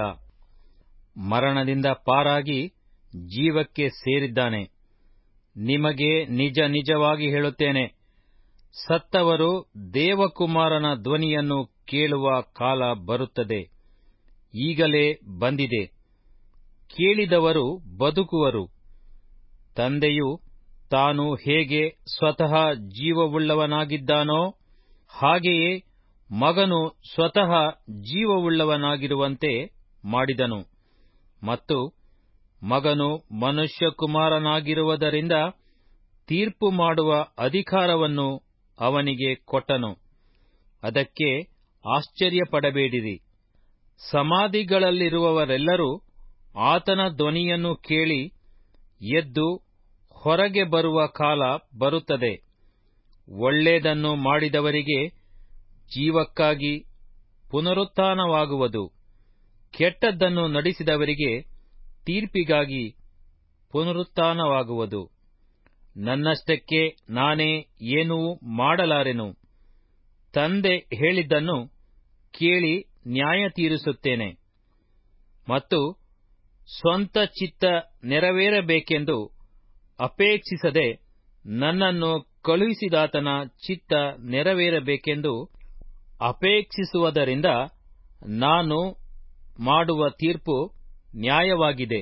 ಮರಣದಿಂದ ಪಾರಾಗಿ ಜೀವಕ್ಕೆ ಸೇರಿದ್ದಾನೆ ನಿಮಗೆ ನಿಜ ನಿಜವಾಗಿ ಹೇಳುತ್ತೇನೆ ಸತ್ತವರು ದೇವಕುಮಾರನ ಧ್ವನಿಯನ್ನು ಕೇಳುವ ಕಾಲ ಬರುತ್ತದೆ ಈಗಲೇ ಬಂದಿದೆ ಕೇಳಿದವರು ಬದುಕುವರು ತಂದೆಯು ತಾನು ಹೇಗೆ ಸ್ವತಃ ಜೀವವುಳ್ಳವನಾಗಿದ್ದಾನೋ ಹಾಗೆಯೇ ಮಗನು ಸ್ವತಃ ಜೀವವುಳ್ಳವನಾಗಿರುವಂತೆ ಮಾಡಿದನು ಮತ್ತು ಮಗನು ಮನುಷ್ಯಕುಮಾರನಾಗಿರುವುದರಿಂದ ತೀರ್ಪು ಮಾಡುವ ಅಧಿಕಾರವನ್ನು ಅವನಿಗೆ ಕೊಟ್ಟನು ಅದಕ್ಕೆ ಆಶ್ಚರ್ಯಪಡಬೇಡಿರಿ ಸಮಾಧಿಗಳಲ್ಲಿರುವವರೆಲ್ಲರೂ ಆತನ ಧ್ವನಿಯನ್ನು ಕೇಳಿ ಎದ್ದು ಹೊರಗೆ ಬರುವ ಕಾಲ ಬರುತ್ತದೆ ಒಳ್ಳೆಯದನ್ನು ಮಾಡಿದವರಿಗೆ ಜೀವಕ್ಕಾಗಿ ಪುನರುತ್ಥಾನವಾಗುವುದು ಕೆಟ್ಟದ್ದನ್ನು ನಡೆಸಿದವರಿಗೆ ತೀರ್ಪಿಗಾಗಿ ಪುನರುತ್ಥಾನವಾಗುವುದು ನನ್ನಷ್ಟಕ್ಕೆ ನಾನೇ ಏನೂ ಮಾಡಲಾರೆನು ತಂದೆ ಹೇಳಿದ್ದನ್ನು ಕೇಳಿ ನ್ಯಾಯ ತೀರಿಸುತ್ತೇನೆ ಮತ್ತು ಸ್ವಂತ ಚಿತ್ತ ನೆರವೇರಬೇಕೆಂದು ಅಪೇಕ್ಷಿಸದೆ ನನ್ನನ್ನು ಕಳುಹಿಸಿದಾತನ ಚಿತ್ತ ನೆರವೇರಬೇಕೆಂದು ಅಪೇಕ್ಷಿಸುವುದರಿಂದ ನಾನು ಮಾಡುವ ತೀರ್ಪು ನ್ಯಾಯವಾಗಿದೆ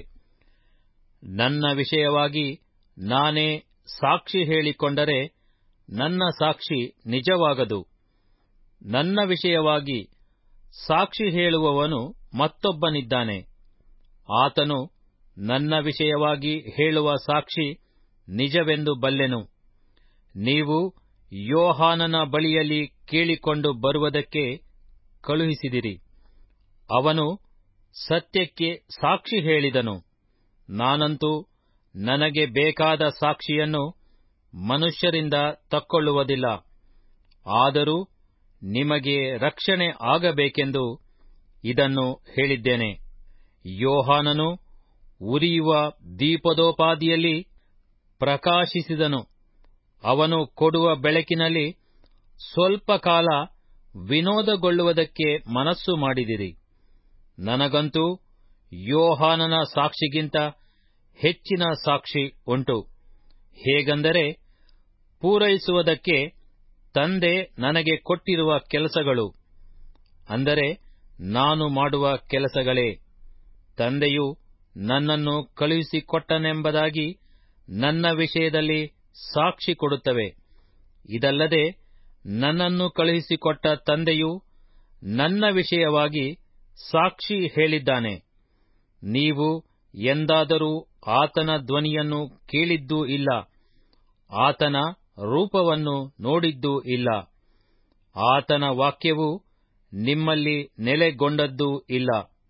ನನ್ನ ವಿಷಯವಾಗಿ ನಾನೇ ಸಾಕ್ಷಿ ಹೇಳಿಕೊಂಡರೆ ನನ್ನ ಸಾಕ್ಷಿ ನಿಜವಾಗದು ನನ್ನ ವಿಷಯವಾಗಿ ಸಾಕ್ಷಿ ಹೇಳುವವನು ಮತ್ತೊಬ್ಬನಿದ್ದಾನೆ ಆತನು ನನ್ನ ವಿಷಯವಾಗಿ ಹೇಳುವ ಸಾಕ್ಷಿ ನಿಜವೆಂದು ಬಲ್ಲೆನು ನೀವು ಯೋಹಾನನ ಬಳಿಯಲ್ಲಿ ಕೇಳಿಕೊಂಡು ಬರುವುದಕ್ಕೆ ಕಳುಹಿಸಿದಿರಿ ಅವನು ಸತ್ಯಕ್ಕೆ ಸಾಕ್ಷಿ ಹೇಳಿದನು ನಾನಂತೂ ನನಗೆ ಬೇಕಾದ ಸಾಕ್ಷಿಯನ್ನು ಮನುಷ್ಯರಿಂದ ತಕ್ಕೊಳ್ಳುವುದಿಲ್ಲ ಆದರೂ ನಿಮಗೆ ರಕ್ಷಣೆ ಆಗಬೇಕೆಂದು ಇದನ್ನು ಹೇಳಿದ್ದೇನೆ ಯೋಹಾನನು ಉರಿಯುವ ದೀಪದೋಪಾದಿಯಲ್ಲಿ ಪ್ರಕಾಶಿಸಿದನು ಅವನು ಕೊಡುವ ಬೆಳಕಿನಲ್ಲಿ ಸ್ವಲ್ಪ ಕಾಲ ವಿನೋದಗೊಳ್ಳುವುದಕ್ಕೆ ಮನಸ್ಸು ಮಾಡಿದಿರಿ ನನಗಂತೂ ಯೋಹಾನನ ಸಾಕ್ಷಿಗಿಂತ ಹೆಚ್ಚಿನ ಸಾಕ್ಷಿ ಉಂಟು ಹೇಗೆಂದರೆ ಪೂರೈಸುವುದಕ್ಕೆ ತಂದೆ ನನಗೆ ಕೊಟ್ಟಿರುವ ಕೆಲಸಗಳು ಅಂದರೆ ನಾನು ಮಾಡುವ ಕೆಲಸಗಳೇ ತಂದೆಯು ನನ್ನನ್ನು ಕಳುಹಿಸಿಕೊಟ್ಟನೆಂಬುದಾಗಿ ನನ್ನ ವಿಷಯದಲ್ಲಿ ಸಾಕ್ಷಿ ಕೊಡುತ್ತವೆ ಇದಲ್ಲದೆ ನನ್ನನ್ನು ಕಳುಹಿಸಿಕೊಟ್ಟ ತಂದೆಯು ನನ್ನ ವಿಷಯವಾಗಿ ಸಾಕ್ಷಿ ಹೇಳಿದ್ದಾನೆ ನೀವು ಎಂದಾದರೂ ಆತನ ಧ್ವನಿಯನ್ನು ಕೇಳಿದ್ದೂ ಇಲ್ಲ ಆತನ ರೂಪವನ್ನು ನೋಡಿದ್ದೂ ಇಲ್ಲ ಆತನ ವಾಕ್ಯವು ನಿಮ್ಮಲ್ಲಿ ನೆಲೆಗೊಂಡದ್ದೂ ಇಲ್ಲ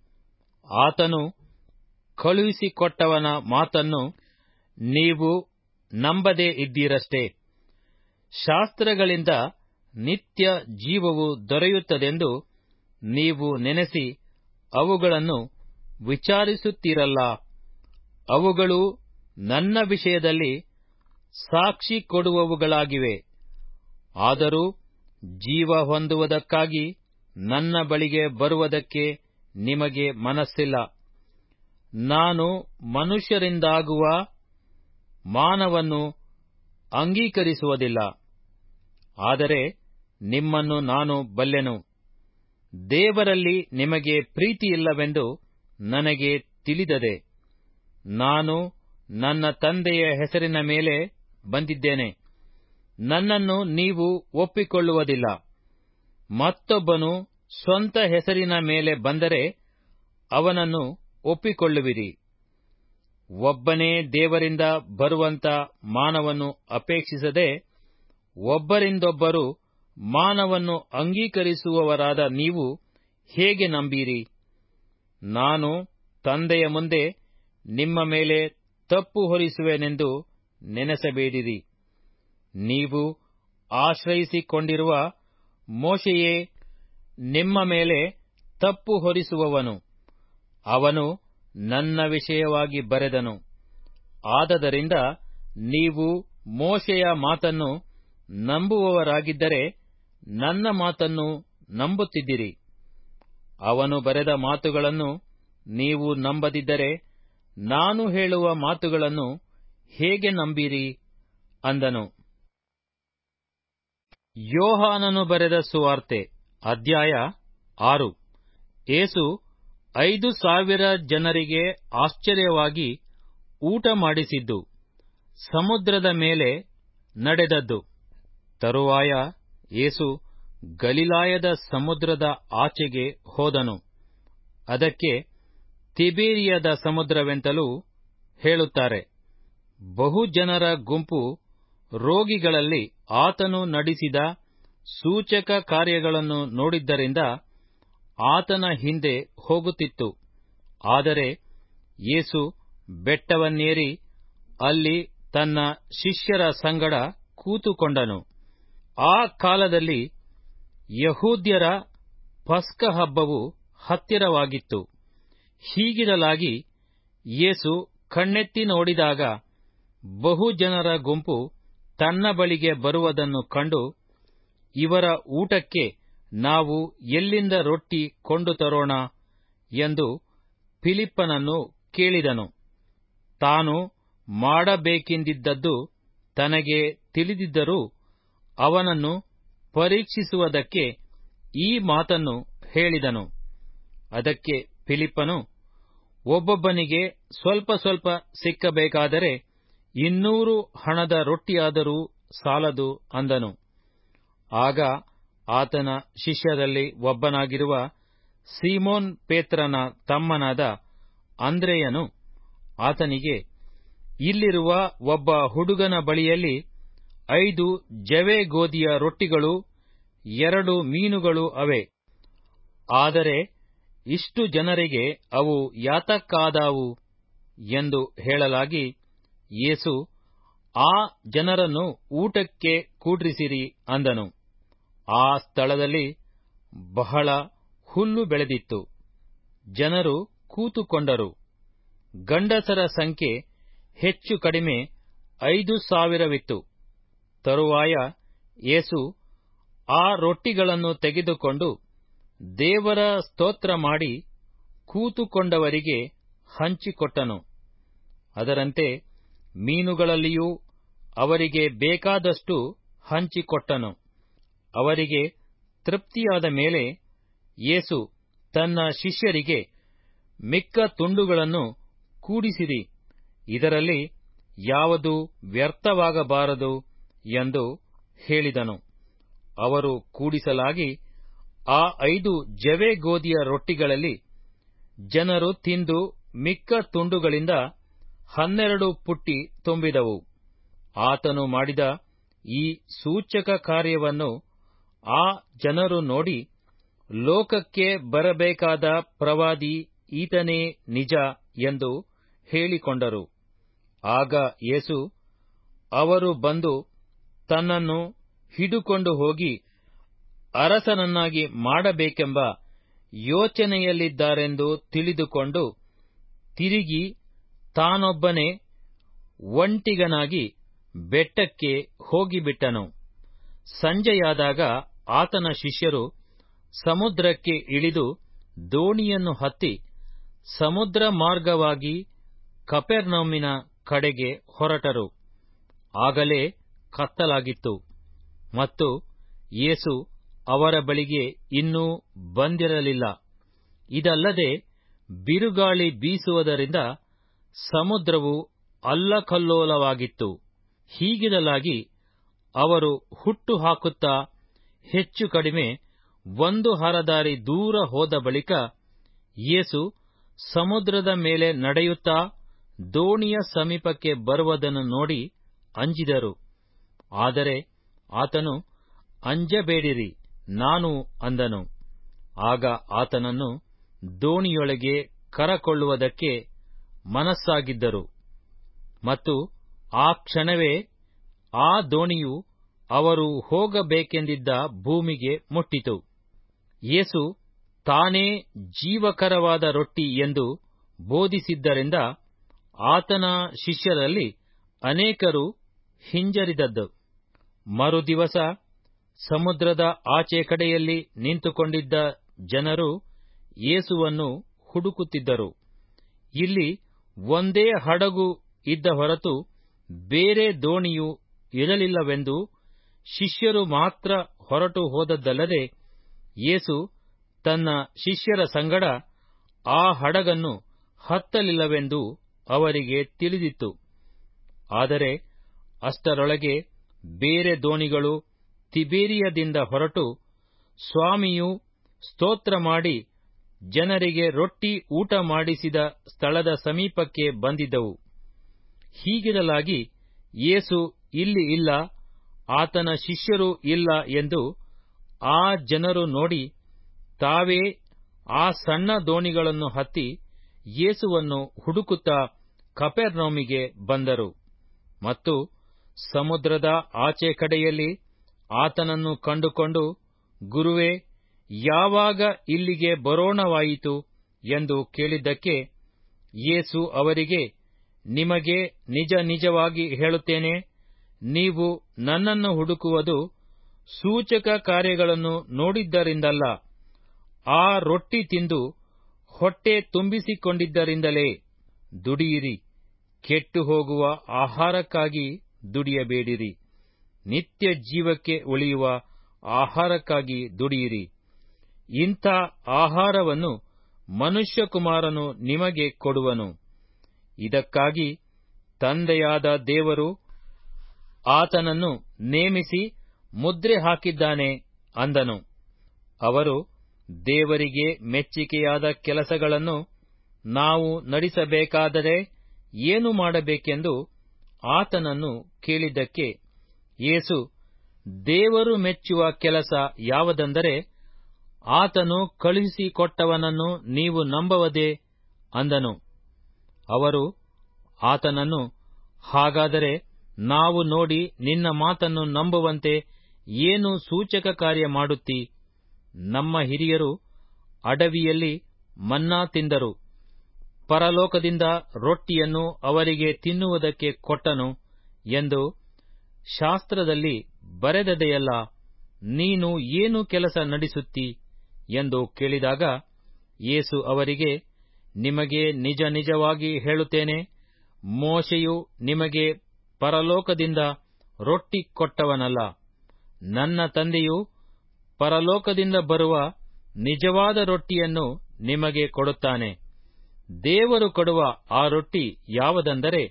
ಆತನು ಕಳುಹಿಸಿಕೊಟ್ಟವನ ಮಾತನ್ನು ನೀವು ನಂಬದೇ ಇದ್ದೀರಷ್ಟೇ ಶಾಸ್ತ್ರಗಳಿಂದ ನಿತ್ಯ ಜೀವವು ದೊರೆಯುತ್ತದೆಂದು ನೀವು ನೆನೆಸಿ ಅವುಗಳನ್ನು ವಿಚಾರಿಸುತ್ತೀರಲ್ಲ ಅವುಗಳು ನನ್ನ ವಿಷಯದಲ್ಲಿ ಸಾಕ್ಷಿ ಕೊಡುವವುಗಳಾಗಿವೆ ಆದರೂ ಜೀವ ಹೊಂದುವುದಕ್ಕಾಗಿ ನನ್ನ ಬಳಿಗೆ ಬರುವುದಕ್ಕೆ ನಿಮಗೆ ಮನಸ್ಸಿಲ್ಲ ನಾನು ಮನುಷ್ಯರಿಂದಾಗುವ ಮಾನವನ್ನು ಅಂಗೀಕರಿಸುವುದಿಲ್ಲ ಆದರೆ ನಿಮ್ಮನ್ನು ನಾನು ಬಲ್ಲೆನು ದೇವರಲ್ಲಿ ನಿಮಗೆ ಪ್ರೀತಿಯಿಲ್ಲವೆಂದು ನನಗೆ ತಿಳಿದದೆ ನಾನು ನನ್ನ ತಂದೆಯ ಹೆಸರಿನ ಮೇಲೆ ಬಂದಿದ್ದೇನೆ ನನ್ನನ್ನು ನೀವು ಒಪ್ಪಿಕೊಳ್ಳುವುದಿಲ್ಲ ಮತ್ತೊಬ್ಬನು ಸ್ವಂತ ಹೆಸರಿನ ಮೇಲೆ ಬಂದರೆ ಅವನನ್ನು ಒಪ್ಪಿಕೊಳ್ಳುವಿರಿ ಒಬ್ಬನೇ ದೇವರಿಂದ ಬರುವಂತ ಮಾನವನ್ನು ಅಪೇಕ್ಷಿಸದೆ ಒಬ್ಬರಿಂದೊಬ್ಬರು ಮಾನವನ್ನು ಅಂಗೀಕರಿಸುವವರಾದ ನೀವು ಹೇಗೆ ನಂಬೀರಿ ನಾನು ತಂದೆಯ ಮುಂದೆ ನಿಮ್ಮ ಮೇಲೆ ತಪ್ಪು ಹೊರಿಸುವೆನೆಂದು ನೆನೆಸಬೇಡಿರಿ ನೀವು ಆಶ್ರಯಿಸಿಕೊಂಡಿರುವ ಮೋಶೆಯೇ ನಿಮ್ಮ ಮೇಲೆ ತಪ್ಪು ಹೊರಿಸುವವನು ಅವನು ನನ್ನ ವಿಷಯವಾಗಿ ಬರೆದನು ಆದದರಿಂದ ನೀವು ಮೋಶೆಯ ಮಾತನ್ನು ನಂಬುವವರಾಗಿದ್ದರೆ ನನ್ನ ಮಾತನ್ನು ನಂಬುತ್ತಿದ್ದಿರಿ ಅವನು ಬರೆದ ಮಾತುಗಳನ್ನು ನೀವು ನಂಬದಿದ್ದರೆ ನಾನು ಹೇಳುವ ಮಾತುಗಳನ್ನು ಹೇಗೆ ನಂಬೀರಿ ಅಂದನು ಯೋಹಾನನು ಬರೆದ ಸುವಾರ್ತೆ ಅಧ್ಯಾಯ ಆರು ಏಸು ಐದು ಸಾವಿರ ಜನರಿಗೆ ಆಶ್ಚರ್ಯವಾಗಿ ಊಟ ಮಾಡಿಸಿದ್ದು ಸಮುದ್ರದ ಮೇಲೆ ನಡೆದದ್ದು ತರುವಾಯ ಏಸು ಗಲಿಲಾಯದ ಸಮುದ್ರದ ಆಚೆಗೆ ಹೋದನು ಅದಕ್ಕೆ ತಿಬೇರಿಯದ ಸಮುದ್ರವೆಂತಲೂ ಹೇಳುತ್ತಾರೆ ಬಹು ಜನರ ಗುಂಪು ರೋಗಿಗಳಲ್ಲಿ ಆತನು ನಡೆಸಿದ ಸೂಚಕ ಕಾರ್ಯಗಳನ್ನು ನೋಡಿದ್ದರಿಂದ ಆತನ ಹಿಂದೆ ಹೋಗುತ್ತಿತ್ತು ಆದರೆ ಯೇಸು ಬೆಟ್ಟವನ್ನೇರಿ ಅಲ್ಲಿ ತನ್ನ ಶಿಷ್ಯರ ಸಂಗಡ ಕೂತುಕೊಂಡನು ಆ ಕಾಲದಲ್ಲಿ ಯಹೂದ್ಯರ ಪಸ್ಕ ಹಬ್ಬವು ಹತ್ತಿರವಾಗಿತ್ತು ಹೀಗಿರಲಾಗಿ ಯೇಸು ಕಣ್ಣೆತ್ತಿ ನೋಡಿದಾಗ ಬಹು ಜನರ ಗುಂಪು ತನ್ನ ಬಳಿಗೆ ಬರುವುದನ್ನು ಕಂಡು ಇವರ ಊಟಕ್ಕೆ ನಾವು ಎಲ್ಲಿಂದ ರೊಟ್ಟಿ ಕೊಂಡು ತರೋಣ ಎಂದು ಫಿಲಿಪ್ಪನನ್ನು ಕೇಳಿದನು ತಾನು ಮಾಡಬೇಕೆಂದಿದ್ದದ್ದು ತನಗೆ ತಿಳಿದಿದ್ದರೂ ಅವನನ್ನು ಪರೀಕ್ಷಿಸುವುದಕ್ಕೆ ಈ ಮಾತನ್ನು ಹೇಳಿದನು ಅದಕ್ಕೆ ಫಿಲಿಪ್ಪನು ಒಬ್ಬೊಬ್ಬನಿಗೆ ಸ್ವಲ್ಪ ಸ್ವಲ್ಪ ಸಿಕ್ಕಬೇಕಾದರೆ ಇನ್ನೂರು ಹಣದ ರೊಟ್ಟಿಯಾದರೂ ಸಾಲದು ಅಂದನು ಆಗ ಆತನ ಶಿಷ್ಯರಲ್ಲಿ ಒಬ್ಬನಾಗಿರುವ ಸೀಮೋನ್ ಪೇತ್ರನ ತಮ್ಮನಾದ ಅಂದ್ರೆಯನು ಆತನಿಗೆ ಇಲ್ಲಿರುವ ಒಬ್ಬ ಹುಡುಗನ ಬಳಿಯಲ್ಲಿ ಐದು ಜವೆ ಗೋದಿಯ ರೊಟ್ಟಿಗಳು ಎರಡು ಮೀನುಗಳು ಅವೆ ಆದರೆ ಇಷ್ಟು ಜನರಿಗೆ ಅವು ಯಾತಕ್ಕಾದಾವು ಎಂದು ಹೇಳಲಾಗಿ ಯೇಸು ಆ ಜನರನ್ನು ಊಟಕ್ಕೆ ಕೂಡ್ರಿಸಿರಿ ಅಂದನು ಆ ಸ್ಥಳದಲ್ಲಿ ಬಹಳ ಹುಲ್ಲು ಬೆಳೆದಿತ್ತು ಜನರು ಕೂತುಕೊಂಡರು ಗಂಡಸರ ಸಂಖ್ಯೆ ಹೆಚ್ಚು ಕಡಿಮೆ ಐದು ಸಾವಿರವಿತ್ತು ತರುವಾಯ ಯೇಸು ಆ ರೊಟ್ಟಿಗಳನ್ನು ತೆಗೆದುಕೊಂಡು ದೇವರ ಸ್ತೋತ್ರ ಮಾಡಿ ಕೂತುಕೊಂಡವರಿಗೆ ಹಂಚಿಕೊಟ್ಟನು ಅದರಂತೆ ಮೀನುಗಳಲ್ಲಿಯೂ ಅವರಿಗೆ ಬೇಕಾದಷ್ಟು ಹಂಚಿಕೊಟ್ಟನು ಅವರಿಗೆ ತೃಪ್ತಿಯಾದ ಮೇಲೆ ಯೇಸು ತನ್ನ ಶಿಷ್ಯರಿಗೆ ಮಿಕ್ಕ ತುಂಡುಗಳನ್ನು ಕೂಡಿಸಿರಿ ಇದರಲ್ಲಿ ಯಾವುದು ವ್ಯರ್ಥವಾಗಬಾರದು ಎಂದು ಹೇಳಿದನು ಅವರು ಕೂಡಿಸಲಾಗಿ ಆ ಐದು ಜವೆ ಗೋದಿಯ ರೊಟ್ಟಿಗಳಲ್ಲಿ ಜನರು ತಿಂದು ಮಿಕ್ಕ ತುಂಡುಗಳಿಂದ ಹನ್ನೆರಡು ಪುಟ್ಟಿ ತುಂಬಿದವು ಆತನು ಮಾಡಿದ ಈ ಸೂಚಕ ಕಾರ್ಯವನ್ನು ಆ ಜನರು ನೋಡಿ ಲೋಕಕ್ಕೆ ಬರಬೇಕಾದ ಪ್ರವಾದಿ ಈತನೇ ನಿಜ ಎಂದು ಹೇಳಿಕೊಂಡರು ಆಗ ಯೇಸು ಅವರು ಬಂದು ತನ್ನನ್ನು ಹಿಡುಕೊಂಡು ಹೋಗಿ ಅರಸನನ್ನಾಗಿ ಮಾಡಬೇಕೆಂಬ ಯೋಚನೆಯಲ್ಲಿದ್ದಾರೆಂದು ತಿಳಿದುಕೊಂಡು ತಿರುಗಿ ತಾನೊಬ್ಬನೇ ಒಂಟಿಗನಾಗಿ ಬೆಟ್ಟಕ್ಕೆ ಹೋಗಿಬಿಟ್ಟನು ಸಂಜೆಯಾದಾಗ ಆತನ ಶಿಷ್ಯರು ಸಮುದ್ರಕ್ಕೆ ಇಳಿದು ದೋಣಿಯನ್ನು ಹತ್ತಿ ಸಮುದ್ರ ಮಾರ್ಗವಾಗಿ ಕಪೆರ್ನೌಮಿನ ಕಡೆಗೆ ಹೊರಟರು ಆಗಲೇ ಕತ್ತಲಾಗಿತ್ತು ಮತ್ತು ಯೇಸು ಅವರ ಬಳಿಗೆ ಇನ್ನೂ ಬಂದಿರಲಿಲ್ಲ ಇದಲ್ಲದೆ ಬಿರುಗಾಳಿ ಬೀಸುವುದರಿಂದ ಸಮುದ್ರವು ಅಲ್ಲಕಲ್ಲೋಲವಾಗಿತ್ತು ಹೀಗಿರಲಾಗಿ ಅವರು ಹುಟ್ಟು ಹಾಕುತ್ತಾ ಹೆಚ್ಚು ಕಡಿಮೆ ಒಂದು ಹರದಾರಿ ದೂರ ಹೋದ ಬಳಿಕ ಯೇಸು ಸಮುದ್ರದ ಮೇಲೆ ನಡೆಯುತ್ತಾ ದೋಣಿಯ ಸಮೀಪಕ್ಕೆ ಬರುವುದನ್ನು ನೋಡಿ ಅಂಜಿದರು ಆದರೆ ಆತನು ಅಂಜಬೇಡಿರಿ ನಾನು ಅಂದನು ಆಗ ಆತನನ್ನು ದೋಣಿಯೊಳಗೆ ಕರಕೊಳ್ಳುವುದಕ್ಕೆ ಮನಸ್ಸಾಗಿದ್ದರು ಮತ್ತು ಆ ಕ್ಷಣವೇ ಆ ದೋಣಿಯು ಅವರು ಹೋಗಬೇಕೆಂದಿದ್ದ ಭೂಮಿಗೆ ಮುಟ್ಟಿತು ಯೇಸು ತಾನೇ ಜೀವಕರವಾದ ರೊಟ್ಟಿ ಎಂದು ಬೋಧಿಸಿದ್ದರಿಂದ ಆತನ ಶಿಷ್ಯರಲ್ಲಿ ಅನೇಕರು ಹಿಂಜರಿದದ್ದು ಮರುದಿವಸ ಸಮುದ್ರದ ಆಚೆ ಕಡೆಯಲ್ಲಿ ನಿಂತುಕೊಂಡಿದ್ದ ಜನರು ಯೇಸುವನ್ನು ಹುಡುಕುತ್ತಿದ್ದರು ಇಲ್ಲಿ ಒಂದೇ ಹಡಗು ಇದ್ದ ಹೊರತು ಬೇರೆ ದೋಣಿಯು ಇರಲಿಲ್ಲವೆಂದು ಶಿಷ್ಯರು ಮಾತ್ರ ಹೊರಟು ಹೋದದ್ದಲ್ಲದೆ ಯೇಸು ತನ್ನ ಶಿಷ್ಯರ ಸಂಗಡ ಆ ಹಡಗನ್ನು ಹತ್ತಲಿಲ್ಲವೆಂದು ಅವರಿಗೆ ತಿಳಿದಿತ್ತು ಆದರೆ ಅಷ್ಟರೊಳಗೆ ಬೇರೆ ದೋಣಿಗಳು ತಿಬೇರಿಯದಿಂದ ಹೊರಟು ಸ್ವಾಮಿಯು ಸ್ತೋತ್ರ ಮಾಡಿ ಜನರಿಗೆ ರೊಟ್ಟಿ ಊಟ ಮಾಡಿಸಿದ ಸ್ಥಳದ ಸಮೀಪಕ್ಕೆ ಬಂದಿದ್ದವು ಹೀಗಿರಲಾಗಿ ಯೇಸು ಇಲ್ಲಿ ಇಲ್ಲ ಆತನ ಶಿಷ್ಯರು ಇಲ್ಲ ಎಂದು ಆ ಜನರು ನೋಡಿ ತಾವೇ ಆ ಸಣ್ಣ ದೋಣಿಗಳನ್ನು ಹತ್ತಿ ಯೇಸುವನ್ನು ಹುಡುಕುತ್ತಾ ಕಪೆರ್ನೌಮಿಗೆ ಬಂದರು ಮತ್ತು ಸಮುದ್ರದ ಆಚೆ ಕಡೆಯಲ್ಲಿ ಆತನನ್ನು ಕಂಡುಕೊಂಡು ಗುರುವೇ ಯಾವಾಗ ಇಲ್ಲಿಗೆ ಬರೋಣವಾಯಿತು ಎಂದು ಕೇಳಿದ್ದಕ್ಕೆ ಯೇಸು ಅವರಿಗೆ ನಿಮಗೆ ನಿಜ ನಿಜವಾಗಿ ಹೇಳುತ್ತೇನೆ ನೀವು ನನ್ನನ್ನು ಹುಡುಕುವುದು ಸೂಚಕ ಕಾರ್ಯಗಳನ್ನು ನೋಡಿದ್ದರಿಂದಲ್ಲ ಆ ರೊಟ್ಟಿ ತಿಂದು ಹೊಟ್ಟೆ ತುಂಬಿಸಿಕೊಂಡಿದ್ದರಿಂದಲೇ ದುಡಿಯಿರಿ ಕೆಟ್ಟು ಹೋಗುವ ಆಹಾರಕ್ಕಾಗಿ ದುಡಿಯಬೇಡಿರಿ ನಿತ್ಯ ಜೀವಕ್ಕೆ ಉಳಿಯುವ ಆಹಾರಕ್ಕಾಗಿ ದುಡಿಯಿರಿ ಇಂಥ ಆಹಾರವನ್ನು ಮನುಷ್ಯಕುಮಾರನು ನಿಮಗೆ ಕೊಡುವನು ಇದಕ್ಕಾಗಿ ತಂದೆಯಾದ ದೇವರು ಆತನನ್ನು ನೇಮಿಸಿ ಮುದ್ರೆ ಹಾಕಿದ್ದಾನೆ ಅಂದನು ಅವರು ದೇವರಿಗೆ ಮೆಚ್ಚಿಕೆಯಾದ ಕೆಲಸಗಳನ್ನು ನಾವು ನಡೆಸಬೇಕಾದರೆ ಏನು ಮಾಡಬೇಕೆಂದು ಆತನನ್ನು ಕೇಳಿದ್ದಕ್ಕೆ ಯೇಸು ದೇವರು ಮೆಚ್ಚುವ ಕೆಲಸ ಯಾವುದೆಂದರೆ ಆತನು ಕಳುಹಿಸಿಕೊಟ್ಟವನನ್ನು ನೀವು ನಂಬುವುದೇ ಅಂದನು ಅವರು ಆತನನ್ನು ಹಾಗಾದರೆ ನಾವು ನೋಡಿ ನಿನ್ನ ಮಾತನ್ನು ನಂಬುವಂತೆ ಏನು ಸೂಚಕ ಕಾರ್ಯ ಮಾಡುತ್ತಿ ನಮ್ಮ ಹಿರಿಯರು ಅಡವಿಯಲ್ಲಿ ಮನ್ನಾ ತಿಂದರು ಪರಲೋಕದಿಂದ ರೊಟ್ಟಿಯನ್ನು ಅವರಿಗೆ ತಿನ್ನುವುದಕ್ಕೆ ಕೊಟ್ಟನು ಎಂದು ಶಾಸ್ತ್ರದಲ್ಲಿ ಬರೆದದೆಯಲ್ಲ ನೀನು ಏನು ಕೆಲಸ ನಡೆಸುತ್ತಿ ಎಂದು ಕೇಳಿದಾಗ ಯೇಸು ಅವರಿಗೆ ನಿಮಗೆ ನಿಜ ನಿಜವಾಗಿ ಹೇಳುತ್ತೇನೆ ಮೋಶೆಯು ನಿಮಗೆ ಪರಲೋಕದಿಂದ ರೊಟ್ಟಿ ಕೊಟ್ಟವನಲ್ಲ ನನ್ನ ತಂದೆಯು ಪರಲೋಕದಿಂದ ಬರುವ ನಿಜವಾದ ರೊಟ್ಟಿಯನ್ನು ನಿಮಗೆ ಕೊಡುತ್ತಾನೆ ದೇವರು ಕೊಡುವ ಆ ರೊಟ್ಟಿ ಯಾವುದೆಂದರೆ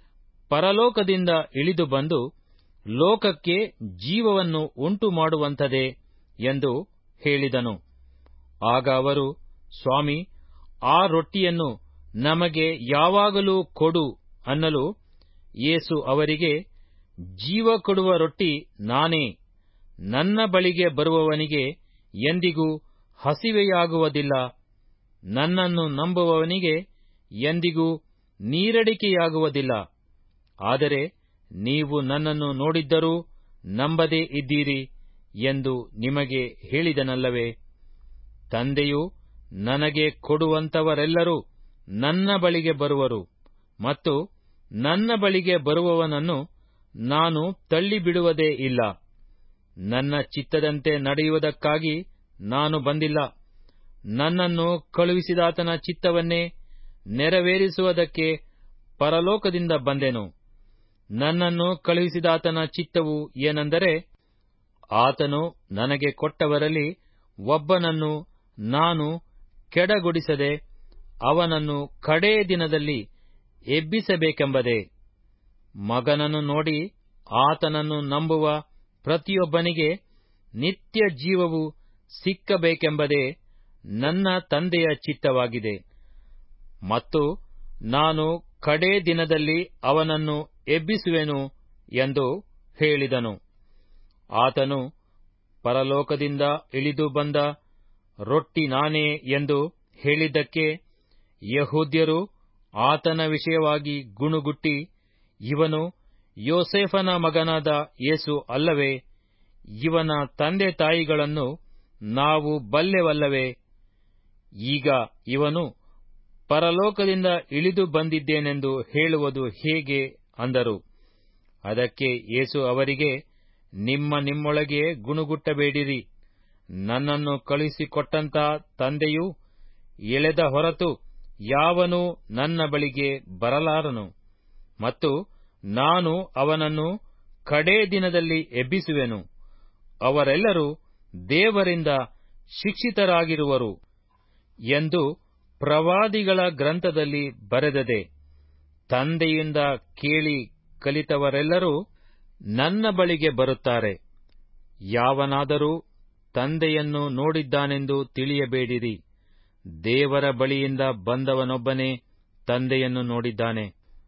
ಪರಲೋಕದಿಂದ ಇಳಿದು ಬಂದು ಲೋಕಕ್ಕೆ ಜೀವವನ್ನು ಉಂಟು ಮಾಡುವಂಥದೇ ಎಂದು ಹೇಳಿದನು ಆಗ ಅವರು ಸ್ವಾಮಿ ಆ ರೊಟ್ಟಿಯನ್ನು ನಮಗೆ ಯಾವಾಗಲೂ ಕೊಡು ಅನ್ನಲು ಯೇಸು ಅವರಿಗೆ ಜೀವ ಕೊಡುವ ರೊಟ್ಟಿ ನಾನೇ ನನ್ನ ಬಳಿಗೆ ಬರುವವನಿಗೆ ಎಂದಿಗೂ ಹಸಿವೆಯಾಗುವುದಿಲ್ಲ ನನ್ನನ್ನು ನಂಬುವವನಿಗೆ ಎಂದಿಗೂ ನೀರಡಿಕೆಯಾಗುವುದಿಲ್ಲ ಆದರೆ ನೀವು ನನ್ನನ್ನು ನೋಡಿದ್ದರೂ ನಂಬದೇ ಇದ್ದೀರಿ ಎಂದು ನಿಮಗೆ ಹೇಳಿದನಲ್ಲವೇ ತಂದೆಯು ನನಗೆ ಕೊಡುವಂತವರೆಲ್ಲರೂ ನನ್ನ ಬಳಿಗೆ ಬರುವರು ಮತ್ತು ನನ್ನ ಬಳಿಗೆ ಬರುವವನನ್ನು ನಾನು ತಳ್ಳಿಬಿಡುವುದೇ ಇಲ್ಲ ನನ್ನ ಚಿತ್ತದಂತೆ ನಡೆಯುವುದಕ್ಕಾಗಿ ನಾನು ಬಂದಿಲ್ಲ ನನ್ನನ್ನು ಕಳುಹಿಸಿದಾತನ ಚಿತ್ತವನ್ನೇ ನೆರವೇರಿಸುವುದಕ್ಕೆ ಪರಲೋಕದಿಂದ ಬಂದೆನು ನನ್ನನ್ನು ಕಳುಹಿಸಿದಾತನ ಚಿತ್ತವು ಏನೆಂದರೆ ಆತನು ನನಗೆ ಕೊಟ್ಟವರಲ್ಲಿ ಒಬ್ಬನನ್ನು ನಾನು ಕೆಡಗೊಡಿಸದೆ ಅವನನ್ನು ಕಡೇ ದಿನದಲ್ಲಿ ಎಬ್ಬಿಸಬೇಕೆಂಬುದೇ ಮಗನನ್ನು ನೋಡಿ ಆತನನ್ನು ನಂಬುವ ಪ್ರತಿಯೊಬ್ಬನಿಗೆ ನಿತ್ಯ ಜೀವವು ಸಿಕ್ಕಬೇಕೆಂಬುದೇ ನನ್ನ ತಂದೆಯ ಚಿತ್ತವಾಗಿದೆ ಮತ್ತು ನಾನು ಕಡೇ ದಿನದಲ್ಲಿ ಅವನನ್ನು ಎಬ್ಬಿಸುವೆನು ಎಂದು ಹೇಳಿದನು ಆತನು ಪರಲೋಕದಿಂದ ಇಳಿದು ಬಂದ ರೊಟ್ಟಿ ನಾನೇ ಎಂದು ಹೇಳಿದ್ದಕ್ಕೆ ಯಹೂದ್ಯರು ಆತನ ವಿಷಯವಾಗಿ ಗುಣುಗುಟ್ಟಿ ಇವನು ಯೋಸೇಫನ ಮಗನಾದ ಯೇಸು ಅಲ್ಲವೇ ಇವನ ತಂದೆ ತಾಯಿಗಳನ್ನು ನಾವು ಬಲ್ಲೆವಲ್ಲವೇ ಈಗ ಇವನು ಪರಲೋಕದಿಂದ ಇಳಿದು ಬಂದಿದ್ದೇನೆಂದು ಹೇಳುವುದು ಹೇಗೆ ಅಂದರು ಅದಕ್ಕೆ ಯೇಸು ಅವರಿಗೆ ನಿಮ್ಮ ನಿಮ್ಮೊಳಗೆ ಗುಣುಗುಟ್ಟಬೇಡಿರಿ ನನ್ನನ್ನು ಕಳುಹಿಸಿಕೊಟ್ಟಂತ ತಂದೆಯು ಎಳೆದ ಹೊರತು ಯಾವನೂ ನನ್ನ ಬಳಿಗೆ ಬರಲಾರನು ಮತ್ತು ನಾನು ಅವನನ್ನು ಕಡೇ ದಿನದಲ್ಲಿ ಎಬ್ಬಿಸುವೆನು ಅವರೆಲ್ಲರೂ ದೇವರಿಂದ ಶಿಕ್ಷಿತರಾಗಿರುವರು ಎಂದು ಪ್ರವಾದಿಗಳ ಗ್ರಂಥದಲ್ಲಿ ಬರೆದದೆ ತಂದೆಯಿಂದ ಕೇಳಿ ಕಲಿತವರೆಲ್ಲರೂ ನನ್ನ ಬಳಿಗೆ ಬರುತ್ತಾರೆ ಯಾವನಾದರೂ ತಂದೆಯನ್ನು ನೋಡಿದ್ದಾನೆಂದು ತಿಳಿಯಬೇಡಿರಿ ದೇವರ ಬಳಿಯಿಂದ ಬಂದವನೊಬ್ಬನೇ ತಂದೆಯನ್ನು ನೋಡಿದ್ದಾನೆ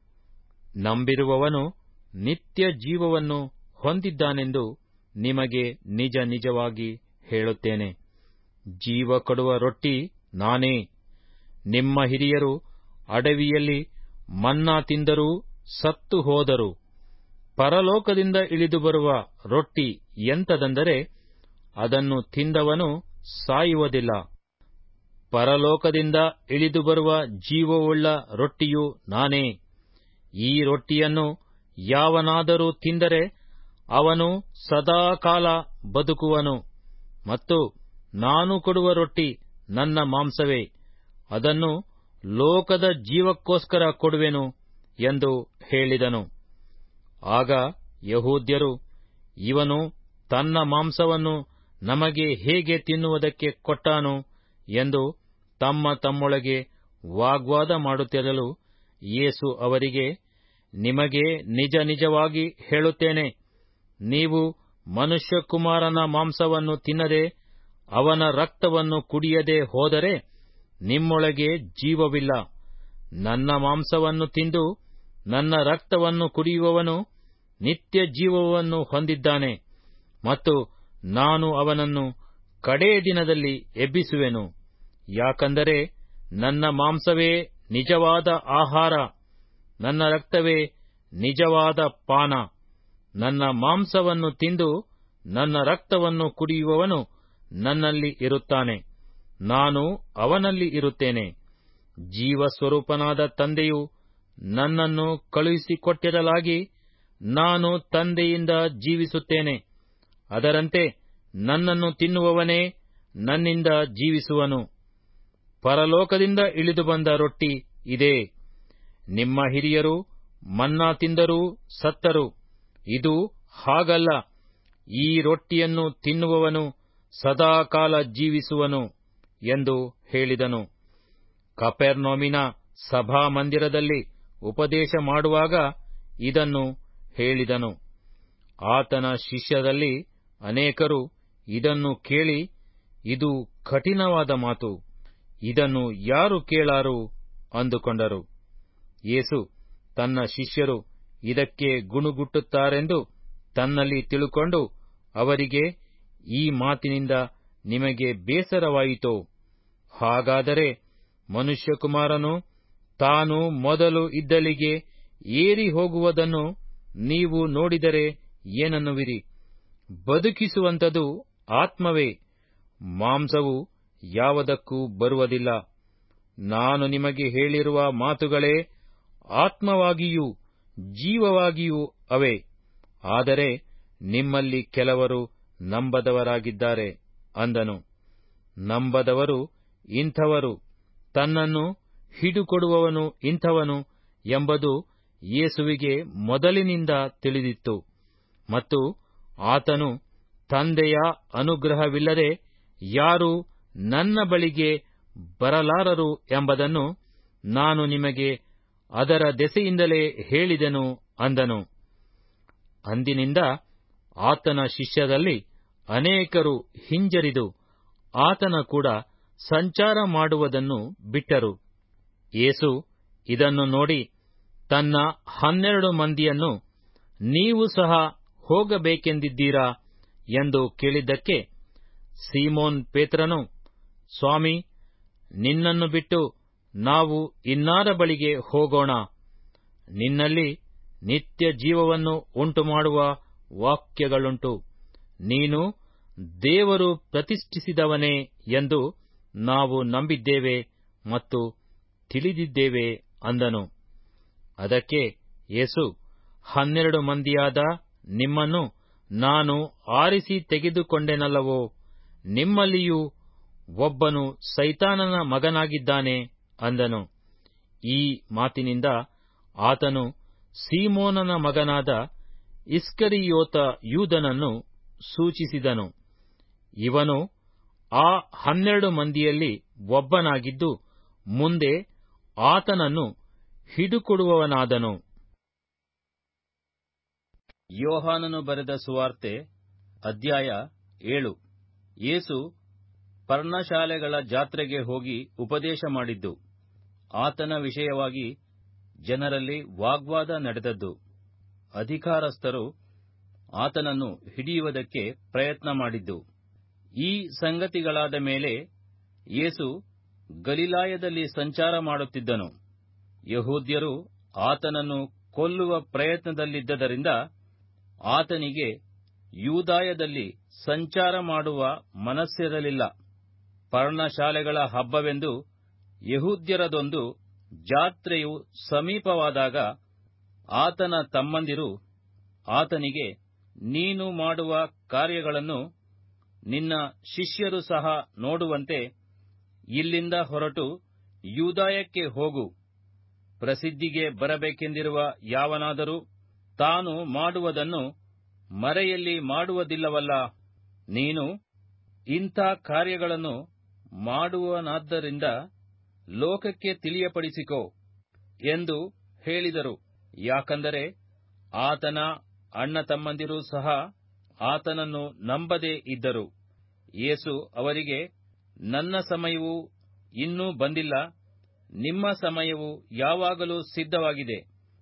ನಂಬಿರುವವನು ನಿತ್ಯ ಜೀವವನ್ನು ಹೊಂದಿದ್ದಾನೆಂದು ನಿಮಗೆ ನಿಜ ನಿಜವಾಗಿ ಹೇಳುತ್ತೇನೆ ಜೀವ ಕೊಡುವ ರೊಟ್ಟಿ ನಾನೇ ನಿಮ್ಮ ಹಿರಿಯರು ಅಡವಿಯಲ್ಲಿ ಮನ್ನಾ ತಿಂದರೂ ಸತ್ತು ಹೋದರು ಪರಲೋಕದಿಂದ ಇಳಿದು ಬರುವ ರೊಟ್ಟಿ ಎಂತದೆಂದರೆ ಅದನ್ನು ತಿಂದವನು ಸಾಯುವುದಿಲ್ಲ ಪರಲೋಕದಿಂದ ಇಳಿದು ಬರುವ ಜೀವವುಳ್ಳ ರೊಟ್ಟಿಯು ನಾನೇ ಈ ರೊಟ್ಟಿಯನ್ನು ಯಾವನಾದರೂ ತಿಂದರೆ ಅವನು ಸದಾಕಾಲ ಬದುಕುವನು ಮತ್ತು ನಾನು ಕೊಡುವ ರೊಟ್ಟಿ ನನ್ನ ಮಾಂಸವೇ ಅದನ್ನು ಲೋಕದ ಜೀವಕ್ಕೋಸ್ಕರ ಕೊಡುವೆನು ಎಂದು ಹೇಳಿದನು ಆಗ ಯಹೂದ್ಯರು ಇವನು ತನ್ನ ಮಾಂಸವನ್ನು ನಮಗೆ ಹೇಗೆ ತಿನ್ನುವುದಕ್ಕೆ ಕೊಟ್ಟಾನು ಎಂದು ತಮ್ಮ ತಮ್ಮೊಳಗೆ ವಾಗ್ವಾದ ಮಾಡುತ್ತಿರಲು ಯೇಸು ಅವರಿಗೆ ನಿಮಗೆ ನಿಜ ನಿಜವಾಗಿ ಹೇಳುತ್ತೇನೆ ನೀವು ಮನುಷ್ಯಕುಮಾರನ ಮಾಂಸವನ್ನು ತಿನ್ನದೆ ಅವನ ರಕ್ತವನ್ನು ಕುಡಿಯದೆ ಹೋದರೆ ನಿಮ್ಮೊಳಗೆ ಜೀವವಿಲ್ಲ ನನ್ನ ಮಾಂಸವನ್ನು ತಿಂದು ನನ್ನ ರಕ್ತವನ್ನು ಕುಡಿಯುವವನು ನಿತ್ಯ ಜೀವವನ್ನು ಹೊಂದಿದ್ದಾನೆ ಮತ್ತು ನಾನು ಅವನನ್ನು ಕಡೇ ದಿನದಲ್ಲಿ ಎಬ್ಬಿಸುವೆನು ಯಾಕಂದರೆ ನನ್ನ ಮಾಂಸವೇ ನಿಜವಾದ ಆಹಾರ ನನ್ನ ರಕ್ತವೇ ನಿಜವಾದ ಪಾನ ನನ್ನ ಮಾಂಸವನ್ನು ತಿಂದು ನನ್ನ ರಕ್ತವನ್ನು ಕುಡಿಯುವವನು ನನ್ನಲ್ಲಿ ಇರುತ್ತಾನೆ ನಾನು ಅವನಲ್ಲಿ ಇರುತ್ತೇನೆ ಜೀವಸ್ವರೂಪನಾದ ತಂದೆಯು ನನ್ನನ್ನು ಕಳುಹಿಸಿಕೊಟ್ಟಿರಲಾಗಿ ನಾನು ತಂದೆಯಿಂದ ಜೀವಿಸುತ್ತೇನೆ ಅದರಂತೆ ನನ್ನನ್ನು ತಿನ್ನುವವನೇ ನನ್ನಿಂದ ಜೀವಿಸುವನು ಪರಲೋಕದಿಂದ ಇಳಿದು ಬಂದ ರೊಟ್ಟಿ ಇದೇ ನಿಮ್ಮ ಹಿರಿಯರು ಮನ್ನಾ ತಿಂದರೂ ಸತ್ತರು ಇದು ಹಾಗಲ್ಲ ಈ ರೊಟ್ಟಿಯನ್ನು ತಿನ್ನುವವನು ಸದಾಕಾಲ ಜೀವಿಸುವನು ಎಂದು ಹೇಳಿದನು ಕಪೆರ್ನೋಮಿನ ಸಭಾಮಂದಿರದಲ್ಲಿ ಉಪದೇಶ ಮಾಡುವಾಗ ಇದನ್ನು ಹೇಳಿದನು ಆತನ ಶಿಷ್ಯರಲ್ಲಿ ಅನೇಕರು ಇದನ್ನು ಕೇಳಿ ಇದು ಕಠಿಣವಾದ ಮಾತು ಇದನ್ನು ಯಾರು ಕೇಳಾರು ಅಂದುಕೊಂಡರು ಯೇಸು ತನ್ನ ಶಿಷ್ಯರು ಇದಕ್ಕೆ ಗುಣುಗುಟ್ಟುತ್ತಾರೆಂದು ತನ್ನಲ್ಲಿ ತಿಳುಕೊಂಡು ಅವರಿಗೆ ಈ ಮಾತಿನಿಂದ ನಿಮಗೆ ಬೇಸರವಾಯಿತೋ ಹಾಗಾದರೆ ಮನುಷ್ಯಕುಮಾರನು ತಾನು ಮೊದಲು ಇದ್ದಲಿಗೆ ಏರಿ ಹೋಗುವುದನ್ನು ನೀವು ನೋಡಿದರೆ ಏನನ್ನುವಿರಿ ಬದುಕಿಸುವಂಥದು ಆತ್ಮವೇ ಮಾಂಸವು ಯಾವುದಕ್ಕೂ ಬರುವುದಿಲ್ಲ ನಾನು ನಿಮಗೆ ಹೇಳಿರುವ ಮಾತುಗಳೇ ಆತ್ಮವಾಗಿಯೂ ಜೀವವಾಗಿಯೂ ಅವೆ ಆದರೆ ನಿಮ್ಮಲ್ಲಿ ಕೆಲವರು ನಂಬದವರಾಗಿದ್ದಾರೆ ಅಂದನು ನಂಬದವರು ಇಂಥವರು ತನ್ನನ್ನು ಹಿಡುಕೊಡುವವನು ಇಂಥವನು ಎಂಬುದು ಯೇಸುವಿಗೆ ಮೊದಲಿನಿಂದ ತಿಳಿದಿತ್ತು ಮತ್ತು ಆತನು ತಂದೆಯ ಅನುಗ್ರಹವಿಲ್ಲದೆ ಯಾರೂ ನನ್ನ ಬಳಿಗೆ ಬರಲಾರರು ಎಂಬುದನ್ನು ನಾನು ನಿಮಗೆ ಅದರ ದೆಸೆಯಿಂದಲೇ ಹೇಳಿದೆನು ಅಂದನು ಅಂದಿನಿಂದ ಆತನ ಶಿಷ್ಯರಲ್ಲಿ ಅನೇಕರು ಹಿಂಜರಿದು ಆತನ ಕೂಡ ಸಂಚಾರ ಮಾಡುವುದನ್ನು ಬಿಟ್ಟರು ಯೇಸು ಇದನ್ನು ನೋಡಿ ತನ್ನ ಹನ್ನೆರಡು ಮಂದಿಯನ್ನು ನೀವು ಸಹ ಹೋಗಬೇಕೆಂದಿದ್ದೀರಾ ಎಂದು ಕೇಳಿದ್ದಕ್ಕೆ ಸೀಮೋನ್ ಪೇತ್ರನು ಸ್ವಾಮಿ ನಿನ್ನನ್ನು ಬಿಟ್ಟು ನಾವು ಇನ್ನಾರ ಬಳಿಗೆ ಹೋಗೋಣ ನಿನ್ನಲ್ಲಿ ನಿತ್ಯ ಜೀವವನ್ನು ಉಂಟುಮಾಡುವ ವಾಕ್ಯಗಳುಂಟು ನೀನು ದೇವರು ಪ್ರತಿಷ್ಠಿಸಿದವನೇ ಎಂದು ನಾವು ನಂಬಿದ್ದೇವೆ ಮತ್ತು ತಿಳಿದಿದ್ದೇವೆ ಅಂದನು ಅದಕ್ಕೆ ಯೇಸು ಹನ್ನೆರಡು ಮಂದಿಯಾದ ನಿಮ್ಮನ್ನು ನಾನು ಆರಿಸಿ ತೆಗೆದುಕೊಂಡೆನಲ್ಲವೋ ನಿಮ್ಮಲ್ಲಿಯೂ ಒಬ್ಬನು ಸೈತಾನನ ಮಗನಾಗಿದ್ದಾನೆ ಅಂದನು ಈ ಮಾತಿನಿಂದ ಆತನು ಸೀಮೋನನ ಮಗನಾದ ಇಸ್ಕರಿಯೋತ ಯೂದನನ್ನು ಸೂಚಿಸಿದನು ಇವನು ಆ ಹನ್ನೆರಡು ಮಂದಿಯಲ್ಲಿ ಒಬ್ಬನಾಗಿದ್ದು ಮುಂದೆ ಆತನನ್ನು ಹಿಡುಕೊಡುವವನಾದನು ಯೋಹಾನನು ಬರೆದ ಸುವಾರ್ತೆ ಅಧ್ಯಾಯ ಏಳು ಯೇಸು ಪರ್ಣಶಾಲೆಗಳ ಜಾತ್ರೆಗೆ ಹೋಗಿ ಉಪದೇಶ ಮಾಡಿದ್ದು ಆತನ ವಿಷಯವಾಗಿ ಜನರಲ್ಲಿ ವಾಗ್ವಾದ ನಡೆದದ್ದು ಅಧಿಕಾರಸ್ಥರು ಆತನನ್ನು ಹಿಡಿಯುವುದಕ್ಕೆ ಪ್ರಯತ್ನ ಮಾಡಿದ್ದು ಈ ಸಂಗತಿಗಳಾದ ಮೇಲೆ ಯೇಸು ಗಲಿಲಾಯದಲ್ಲಿ ಸಂಚಾರ ಮಾಡುತ್ತಿದ್ದನು ಯಹೂದ್ಯರು ಆತನನ್ನು ಕೊಲ್ಲುವ ಪ್ರಯತ್ನದಲ್ಲಿದ್ದರಿಂದ ಆತನಿಗೆ ಯೂದಾಯದಲ್ಲಿ ಸಂಚಾರ ಮಾಡುವ ಮನಸ್ಸಿರಲಿಲ್ಲ ಪರ್ಣಶಾಲೆಗಳ ಹಬ್ಬವೆಂದು ಯಹೂದ್ಯರದೊಂದು ಜಾತ್ರೆಯು ಸಮೀಪವಾದಾಗ ಆತನ ತಮ್ಮಂದಿರು ಆತನಿಗೆ ನೀನು ಮಾಡುವ ಕಾರ್ಯಗಳನ್ನು ನಿನ್ನ ಶಿಷ್ಯರು ಸಹ ನೋಡುವಂತೆ ಇಲ್ಲಿಂದ ಹೊರಟು ಯೂದಾಯಕ್ಕೆ ಹೋಗು ಪ್ರಸಿದ್ಧಿಗೆ ಬರಬೇಕೆಂದಿರುವ ಯಾವನಾದರೂ ತಾನು ಮಾಡುವುದನ್ನು ಮರೆಯಲ್ಲಿ ಮಾಡುವುದಿಲ್ಲವಲ್ಲ ನೀನು ಇಂಥ ಕಾರ್ಯಗಳನ್ನು ಮಾಡುವನಾದ್ದರಿಂದ ಲೋಕಕ್ಕೆ ತಿಳಿಯಪಡಿಸಿಕೋ ಎಂದು ಹೇಳಿದರು ಯಾಕಂದರೆ ಆತನ ಅಣ್ಣ ತಮ್ಮಂದಿರು ಸಹ ಆತನನ್ನು ನಂಬದೇ ಇದ್ದರು ಯೇಸು ಅವರಿಗೆ ನನ್ನ ಸಮಯವು ಇನ್ನೂ ಬಂದಿಲ್ಲ ನಿಮ್ಮ ಸಮಯವು ಯಾವಾಗಲೂ ಸಿದ್ಧವಾಗಿದೆ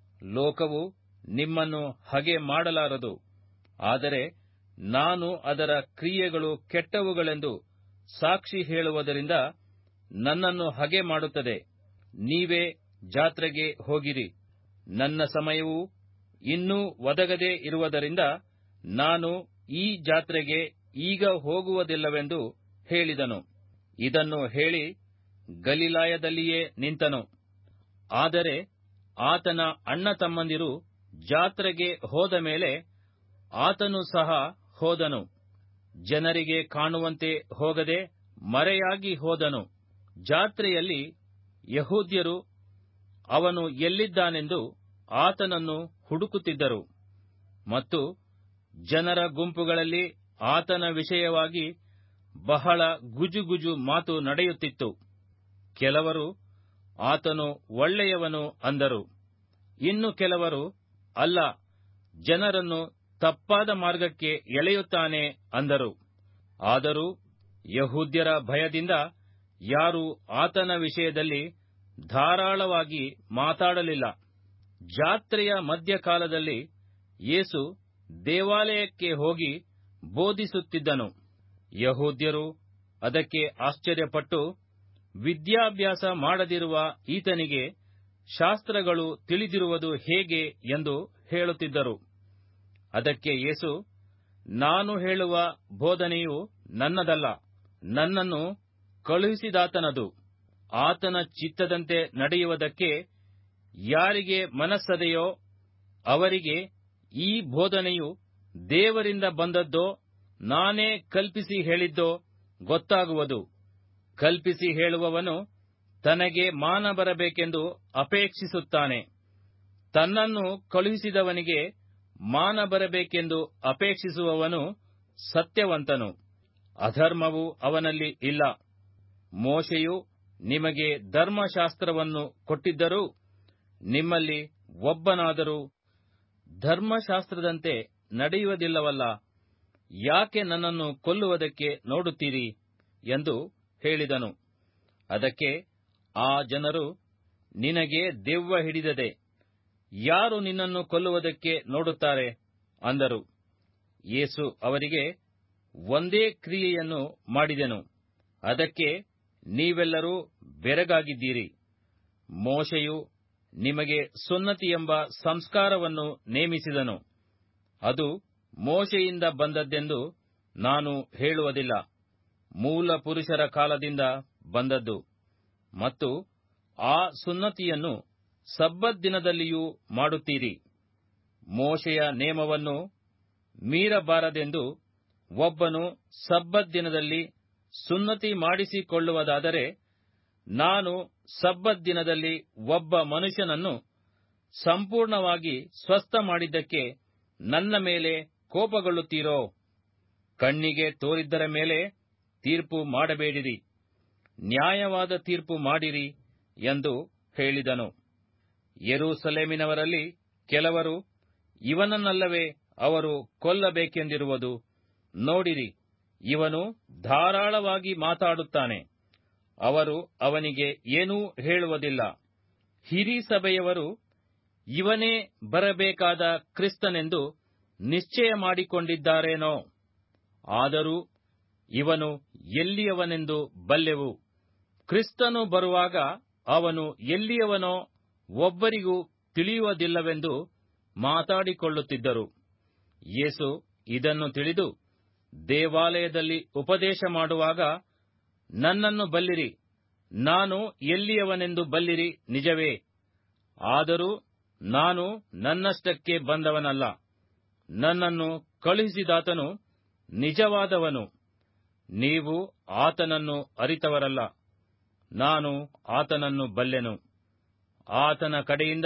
ಲೋಕವು ನಿಮ್ಮನ್ನು ಹಗೆ ಮಾಡಲಾರದು ಆದರೆ ನಾನು ಅದರ ಕ್ರಿಯೆಗಳು ಕೆಟ್ಟವುಗಳೆಂದು ಸಾಕ್ಷಿ ಹೇಳುವುದರಿಂದ ನನ್ನನ್ನು ಹಗೆ ಮಾಡುತ್ತದೆ ನೀವೇ ಜಾತ್ರೆಗೆ ಹೋಗಿರಿ ನನ್ನ ಸಮಯವು ಇನ್ನೂ ಒದಗದೇ ಇರುವುದರಿಂದ ನಾನು ಈ ಜಾತ್ರೆಗೆ ಈಗ ಹೋಗುವುದಿಲ್ಲವೆಂದು ಹೇಳಿದನು ಇದನ್ನು ಹೇಳಿ ಗಲಿಲಾಯದಲ್ಲಿಯೇ ನಿಂತನು ಆದರೆ ಆತನ ಅಣ್ಣ ತಮ್ಮಂದಿರು ಜಾತ್ರೆಗೆ ಹೋದ ಮೇಲೆ ಆತನು ಸಹ ಹೋದನು ಜನರಿಗೆ ಕಾಣುವಂತೆ ಹೋಗದೆ ಮರೆಯಾಗಿ ಹೋದನು ಜಾತ್ರೆಯಲ್ಲಿ ಯಹೂದ್ಯರು ಅವನು ಎಲ್ಲಿದ್ದಾನೆಂದು ಆತನನ್ನು ಹುಡುಕುತ್ತಿದ್ದರು ಮತ್ತು ಜನರ ಗುಂಪುಗಳಲ್ಲಿ ಆತನ ವಿಷಯವಾಗಿ ಬಹಳ ಗುಜುಗುಜು ಮಾತು ನಡೆಯುತ್ತಿತ್ತು ಕೆಲವರು ಆತನು ಒಳ್ಳೆಯವನು ಅಂದರು ಇನ್ನು ಕೆಲವರು ಅಲ್ಲ ಜನರನ್ನು ತಪ್ಪಾದ ಮಾರ್ಗಕ್ಕೆ ಎಳೆಯುತ್ತಾನೆ ಅಂದರು ಆದರೂ ಯಹೂದ್ಯರ ಭಯದಿಂದ ಯಾರೂ ಆತನ ವಿಷಯದಲ್ಲಿ ಧಾರಾಳವಾಗಿ ಮಾತಾಡಲಿಲ್ಲ ಜಾತ್ರೆಯ ಮಧ್ಯಕಾಲದಲ್ಲಿ ಯೇಸು ದೇವಾಲಯಕ್ಕೆ ಹೋಗಿ ಬೋಧಿಸುತ್ತಿದ್ದನು ಯಹೂದ್ಯರು ಅದಕ್ಕೆ ಆಶ್ಚರ್ಯಪಟ್ಟು ವಿದ್ಯಾಭ್ಯಾಸ ಮಾಡದಿರುವ ಈತನಿಗೆ ಶಾಸ್ತ್ರಗಳು ತಿಳಿದಿರುವುದು ಹೇಗೆ ಎಂದು ಹೇಳುತ್ತಿದ್ದರು ಅದಕ್ಕೆ ಯೇಸು ನಾನು ಹೇಳುವ ಬೋಧನೆಯು ನನ್ನದಲ್ಲ ನನ್ನನ್ನು ಕಳುಹಿಸಿದಾತನದು ಆತನ ಚಿತ್ತದಂತೆ ನಡೆಯುವುದಕ್ಕೆ ಯಾರಿಗೆ ಮನಸ್ಸದೆಯೋ ಅವರಿಗೆ ಈ ಬೋಧನೆಯು ದೇವರಿಂದ ಬಂದದ್ದೋ ನಾನೇ ಕಲ್ಪಿಸಿ ಹೇಳಿದ್ದೋ ಗೊತ್ತಾಗುವುದು ಕಲ್ಪಿಸಿ ಹೇಳುವವನು ತನಗೆ ಮಾನ ಬರಬೇಕೆಂದು ಅಪೇಕ್ಷಿಸುತ್ತಾನೆ ತನ್ನನ್ನು ಕಳುಹಿಸಿದವನಿಗೆ ಮಾನ ಬರಬೇಕೆಂದು ಅಪೇಕ್ಷಿಸುವವನು ಸತ್ಯವಂತನು ಅಧರ್ಮವು ಅವನಲ್ಲಿ ಇಲ್ಲ ಮೋಶೆಯು ನಿಮಗೆ ಧರ್ಮಶಾಸ್ತ್ರವನ್ನು ಕೊಟ್ಟಿದ್ದರೂ ನಿಮ್ಮಲ್ಲಿ ಒಬ್ಬನಾದರೂ ಧರ್ಮಶಾಸ್ತ್ರದಂತೆ ನಡೆಯುವುದಿಲ್ಲವಲ್ಲ ಯಾಕೆ ನನ್ನನ್ನು ಕೊಲ್ಲುವುದಕ್ಕೆ ನೋಡುತ್ತೀರಿ ಎಂದು ಹೇಳಿದನು ಅದಕ್ಕೆ ಆ ಜನರು ನಿನಗೆ ದೆವ್ವ ಹಿಡಿದದೆ ಯಾರು ನಿನ್ನನ್ನು ಕೊಲ್ಲುವುದಕ್ಕೆ ನೋಡುತ್ತಾರೆ ಅಂದರು ಯೇಸು ಅವರಿಗೆ ಒಂದೇ ಕ್ರಿಯೆಯನ್ನು ಮಾಡಿದೆನು ಅದಕ್ಕೆ ನೀವೆಲ್ಲರೂ ಬೆರಗಾಗಿದ್ದೀರಿ ಮೋಶೆಯು ನಿಮಗೆ ಸುನ್ನತಿ ಎಂಬ ಸಂಸ್ಕಾರವನ್ನು ನೇಮಿಸಿದನು ಅದು ಮೋಶೆಯಿಂದ ಬಂದದ್ದೆಂದು ನಾನು ಹೇಳುವುದಿಲ್ಲ ಮೂಲ ಪುರುಷರ ಕಾಲದಿಂದ ಬಂದದ್ದು ಮತ್ತು ಆ ಸುನ್ನತಿಯನ್ನು ಸಬ್ಬತ್ ದಿನದಲ್ಲಿಯೂ ಮಾಡುತ್ತೀರಿ ಮೋಶೆಯ ನೇಮವನ್ನು ಮೀರಬಾರದೆಂದು ಒಬ್ಬನು ಸಬ್ಬತ್ ದಿನದಲ್ಲಿ ಸುನ್ನತಿ ಮಾಡಿಸಿಕೊಳ್ಳುವುದಾದರೆ ನಾನು ಸಬ್ಬತ್ ದಿನದಲ್ಲಿ ಒಬ್ಬ ಮನುಷ್ಯನನ್ನು ಸಂಪೂರ್ಣವಾಗಿ ಸ್ವಸ್ಥ ಮಾಡಿದ್ದಕ್ಕೆ ನನ್ನ ಮೇಲೆ ಕೋಪಗೊಳ್ಳುತ್ತೀರೋ ಕಣ್ಣಿಗೆ ತೋರಿದ್ದರ ಮೇಲೆ ತೀರ್ಪು ಮಾಡಬೇಡಿರಿ ನ್ಯಾಯವಾದ ತೀರ್ಪು ಮಾಡಿರಿ ಎಂದು ಹೇಳಿದನು ಯೆರೂಸಲೇಮಿನವರಲ್ಲಿ ಕೆಲವರು ಇವನನ್ನಲ್ಲವೇ ಅವರು ಕೊಲ್ಲಬೇಕೆಂದಿರುವುದು ನೋಡಿರಿ ಇವನು ಧಾರಾಳವಾಗಿ ಮಾತಾಡುತ್ತಾನೆ ಅವರು ಅವನಿಗೆ ಏನೂ ಹೇಳುವುದಿಲ್ಲ ಹಿರೀ ಸಭೆಯವರು ಇವನೇ ಬರಬೇಕಾದ ಕ್ರಿಸ್ತನೆಂದು ನಿಶ್ಚಯ ಮಾಡಿಕೊಂಡಿದ್ದಾರೇನೋ ಆದರೂ ಇವನು ಎಲ್ಲಿಯವನೆಂದು ಬಲ್ಲೆವು ಕ್ರಿಸ್ತನು ಬರುವಾಗ ಅವನು ಎಲ್ಲಿಯವನೋ ಒಬ್ಬರಿಗೂ ತಿಳಿಯುವುದಿಲ್ಲವೆಂದು ಮಾತಾಡಿಕೊಳ್ಳುತ್ತಿದ್ದರು ಯೇಸು ಇದನ್ನು ತಿಳಿದು ದೇವಾಲಯದಲ್ಲಿ ಉಪದೇಶ ಮಾಡುವಾಗ ನನ್ನನ್ನು ಬಲ್ಲಿರಿ ನಾನು ಎಲ್ಲಿಯವನೆಂದು ಬಲ್ಲಿರಿ ನಿಜವೇ ಆದರೂ ನಾನು ನನ್ನಷ್ಟಕ್ಕೆ ಬಂದವನಲ್ಲ ನನ್ನನ್ನು ಕಳುಹಿಸಿದಾತನು ನಿಜವಾದವನು ನೀವು ಆತನನ್ನು ಅರಿತವರಲ್ಲ ನಾನು ಆತನನ್ನು ಬಲ್ಲೆನು ಆತನ ಕಡೆಯಿಂದ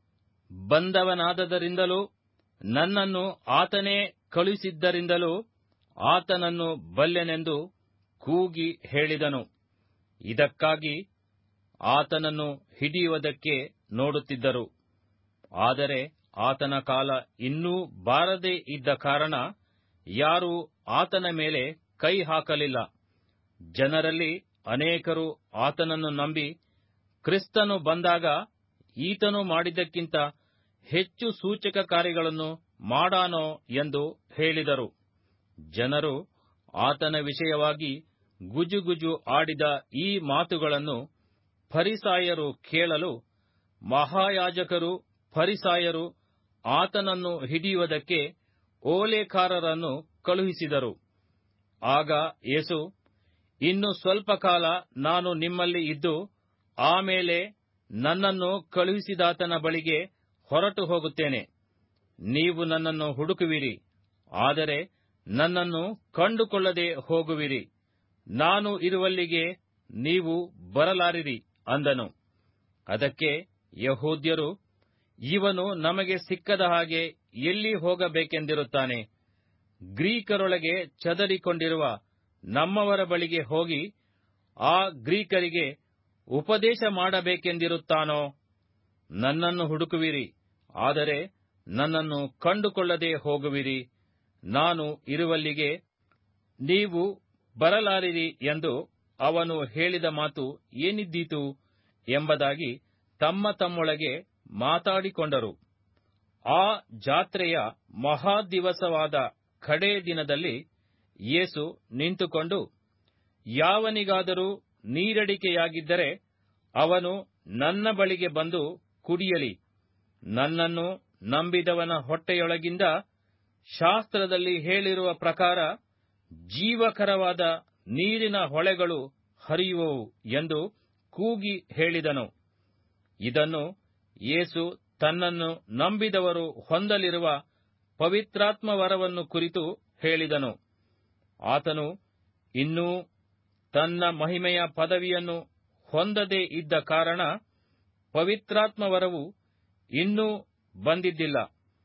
ಬಂದವನಾದದರಿಂದಲೂ ನನ್ನನ್ನು ಆತನೇ ಕಳುಹಿಸಿದ್ದರಿಂದಲೂ ಆತನನ್ನು ಬಲ್ಲೆನೆಂದು ಕೂಗಿ ಹೇಳಿದನು ಇದಕ್ಕಾಗಿ ಆತನನ್ನು ಹಿಡಿಯುವುದಕ್ಕೆ ನೋಡುತ್ತಿದ್ದರು ಆದರೆ ಆತನ ಕಾಲ ಇನ್ನೂ ಬಾರದೇ ಇದ್ದ ಕಾರಣ ಯಾರೂ ಆತನ ಮೇಲೆ ಕೈ ಹಾಕಲಿಲ್ಲ ಜನರಲ್ಲಿ ಅನೇಕರು ಆತನನ್ನು ನಂಬಿ ಕ್ರಿಸ್ತನು ಬಂದಾಗ ಈತನು ಮಾಡಿದ್ದಕ್ಕಿಂತ ಹೆಚ್ಚು ಸೂಚಕ ಕಾರ್ಯಗಳನ್ನು ಮಾಡಾನೋ ಎಂದು ಹೇಳಿದರು ಜನರು ಆತನ ವಿಷಯವಾಗಿ ಗುಜುಗುಜು ಆಡಿದ ಈ ಮಾತುಗಳನ್ನು ಫರಿಸಾಯರು ಕೇಳಲು ಮಹಾಯಾಜಕರು ಫರಿಸಾಯರು ಆತನನ್ನು ಹಿಡಿಯುವುದಕ್ಕೆ ಓಲೇಕಾರರನ್ನು ಕಳುಹಿಸಿದರು ಆಗ ಯೇಸು ಇನ್ನು ಸ್ವಲ್ಪ ಕಾಲ ನಾನು ನಿಮ್ಮಲ್ಲಿ ಇದ್ದು ಆಮೇಲೆ ನನ್ನನ್ನು ಕಳುಹಿಸಿದಾತನ ಬಳಿಗೆ ಹೊರಟು ಹೋಗುತ್ತೇನೆ ನೀವು ನನ್ನನ್ನು ಹುಡುಕುವಿರಿ ಆದರೆ ನನ್ನನ್ನು ಕಂಡುಕೊಳ್ಳದೆ ಹೋಗುವಿರಿ ನಾನು ಇರುವಲ್ಲಿಗೆ ನೀವು ಬರಲಾರಿರಿ ಅಂದನು ಅದಕ್ಕೆ ಯಹೂದ್ಯರು ಇವನು ನಮಗೆ ಸಿಕ್ಕದ ಹಾಗೆ ಎಲ್ಲಿ ಹೋಗಬೇಕೆಂದಿರುತ್ತಾನೆ ಗ್ರೀಕರೊಳಗೆ ಚದರಿಕೊಂಡಿರುವ ನಮ್ಮವರ ಬಳಿಗೆ ಹೋಗಿ ಆ ಗ್ರೀಕರಿಗೆ ಉಪದೇಶ ಮಾಡಬೇಕೆಂದಿರುತ್ತಾನೋ ನನ್ನನ್ನು ಹುಡುಕುವಿರಿ ಆದರೆ ನನ್ನನ್ನು ಕಂಡುಕೊಳ್ಳದೆ ಹೋಗುವಿರಿ ನಾನು ಇರುವಲ್ಲಿಗೆ ನೀವು ಬರಲಾರಿರಿ ಎಂದು ಅವನು ಹೇಳಿದ ಮಾತು ಏನಿದ್ದೀತು ಎಂಬುದಾಗಿ ತಮ್ಮ ತಮ್ಮೊಳಗೆ ಮಾತಾಡಿಕೊಂಡರು ಆ ಜಾತ್ರೆಯ ಮಹಾದಿವಸವಾದ ಕಡೇ ದಿನದಲ್ಲಿ ಯೇಸು ನಿಂತುಕೊಂಡು ಯಾವನಿಗಾದರೂ ನೀರಡಿಕೆಯಾಗಿದ್ದರೆ ಅವನು ನನ್ನ ಬಳಿಗೆ ಬಂದು ಕುಡಿಯಲಿ ನನ್ನನ್ನು ನಂಬಿದವನ ಹೊಟ್ಟೆಯೊಳಗಿಂದ ಶಾಸ್ತ್ರದಲ್ಲಿ ಹೇಳಿರುವ ಪ್ರಕಾರ ಜೀವಕರವಾದ ನೀರಿನ ಹೊಳೆಗಳು ಹರಿಯುವವು ಎಂದು ಕೂಗಿ ಹೇಳಿದನು ಇದನ್ನು ಯೇಸು ತನ್ನನ್ನು ನಂಬಿದವರು ಹೊಂದಲಿರುವ ಪವಿತ್ರಾತ್ಮ ವರವನ್ನು ಕುರಿತು ಹೇಳಿದನು ಆತನು ಇನ್ನೂ ತನ್ನ ಮಹಿಮೆಯ ಪದವಿಯನ್ನು ಹೊಂದದೇ ಇದ್ದ ಕಾರಣ ಪವಿತ್ರಾತ್ಮ ವರವು ಇನ್ನೂ ಬಂದಿದ್ದಿಲ್ಲ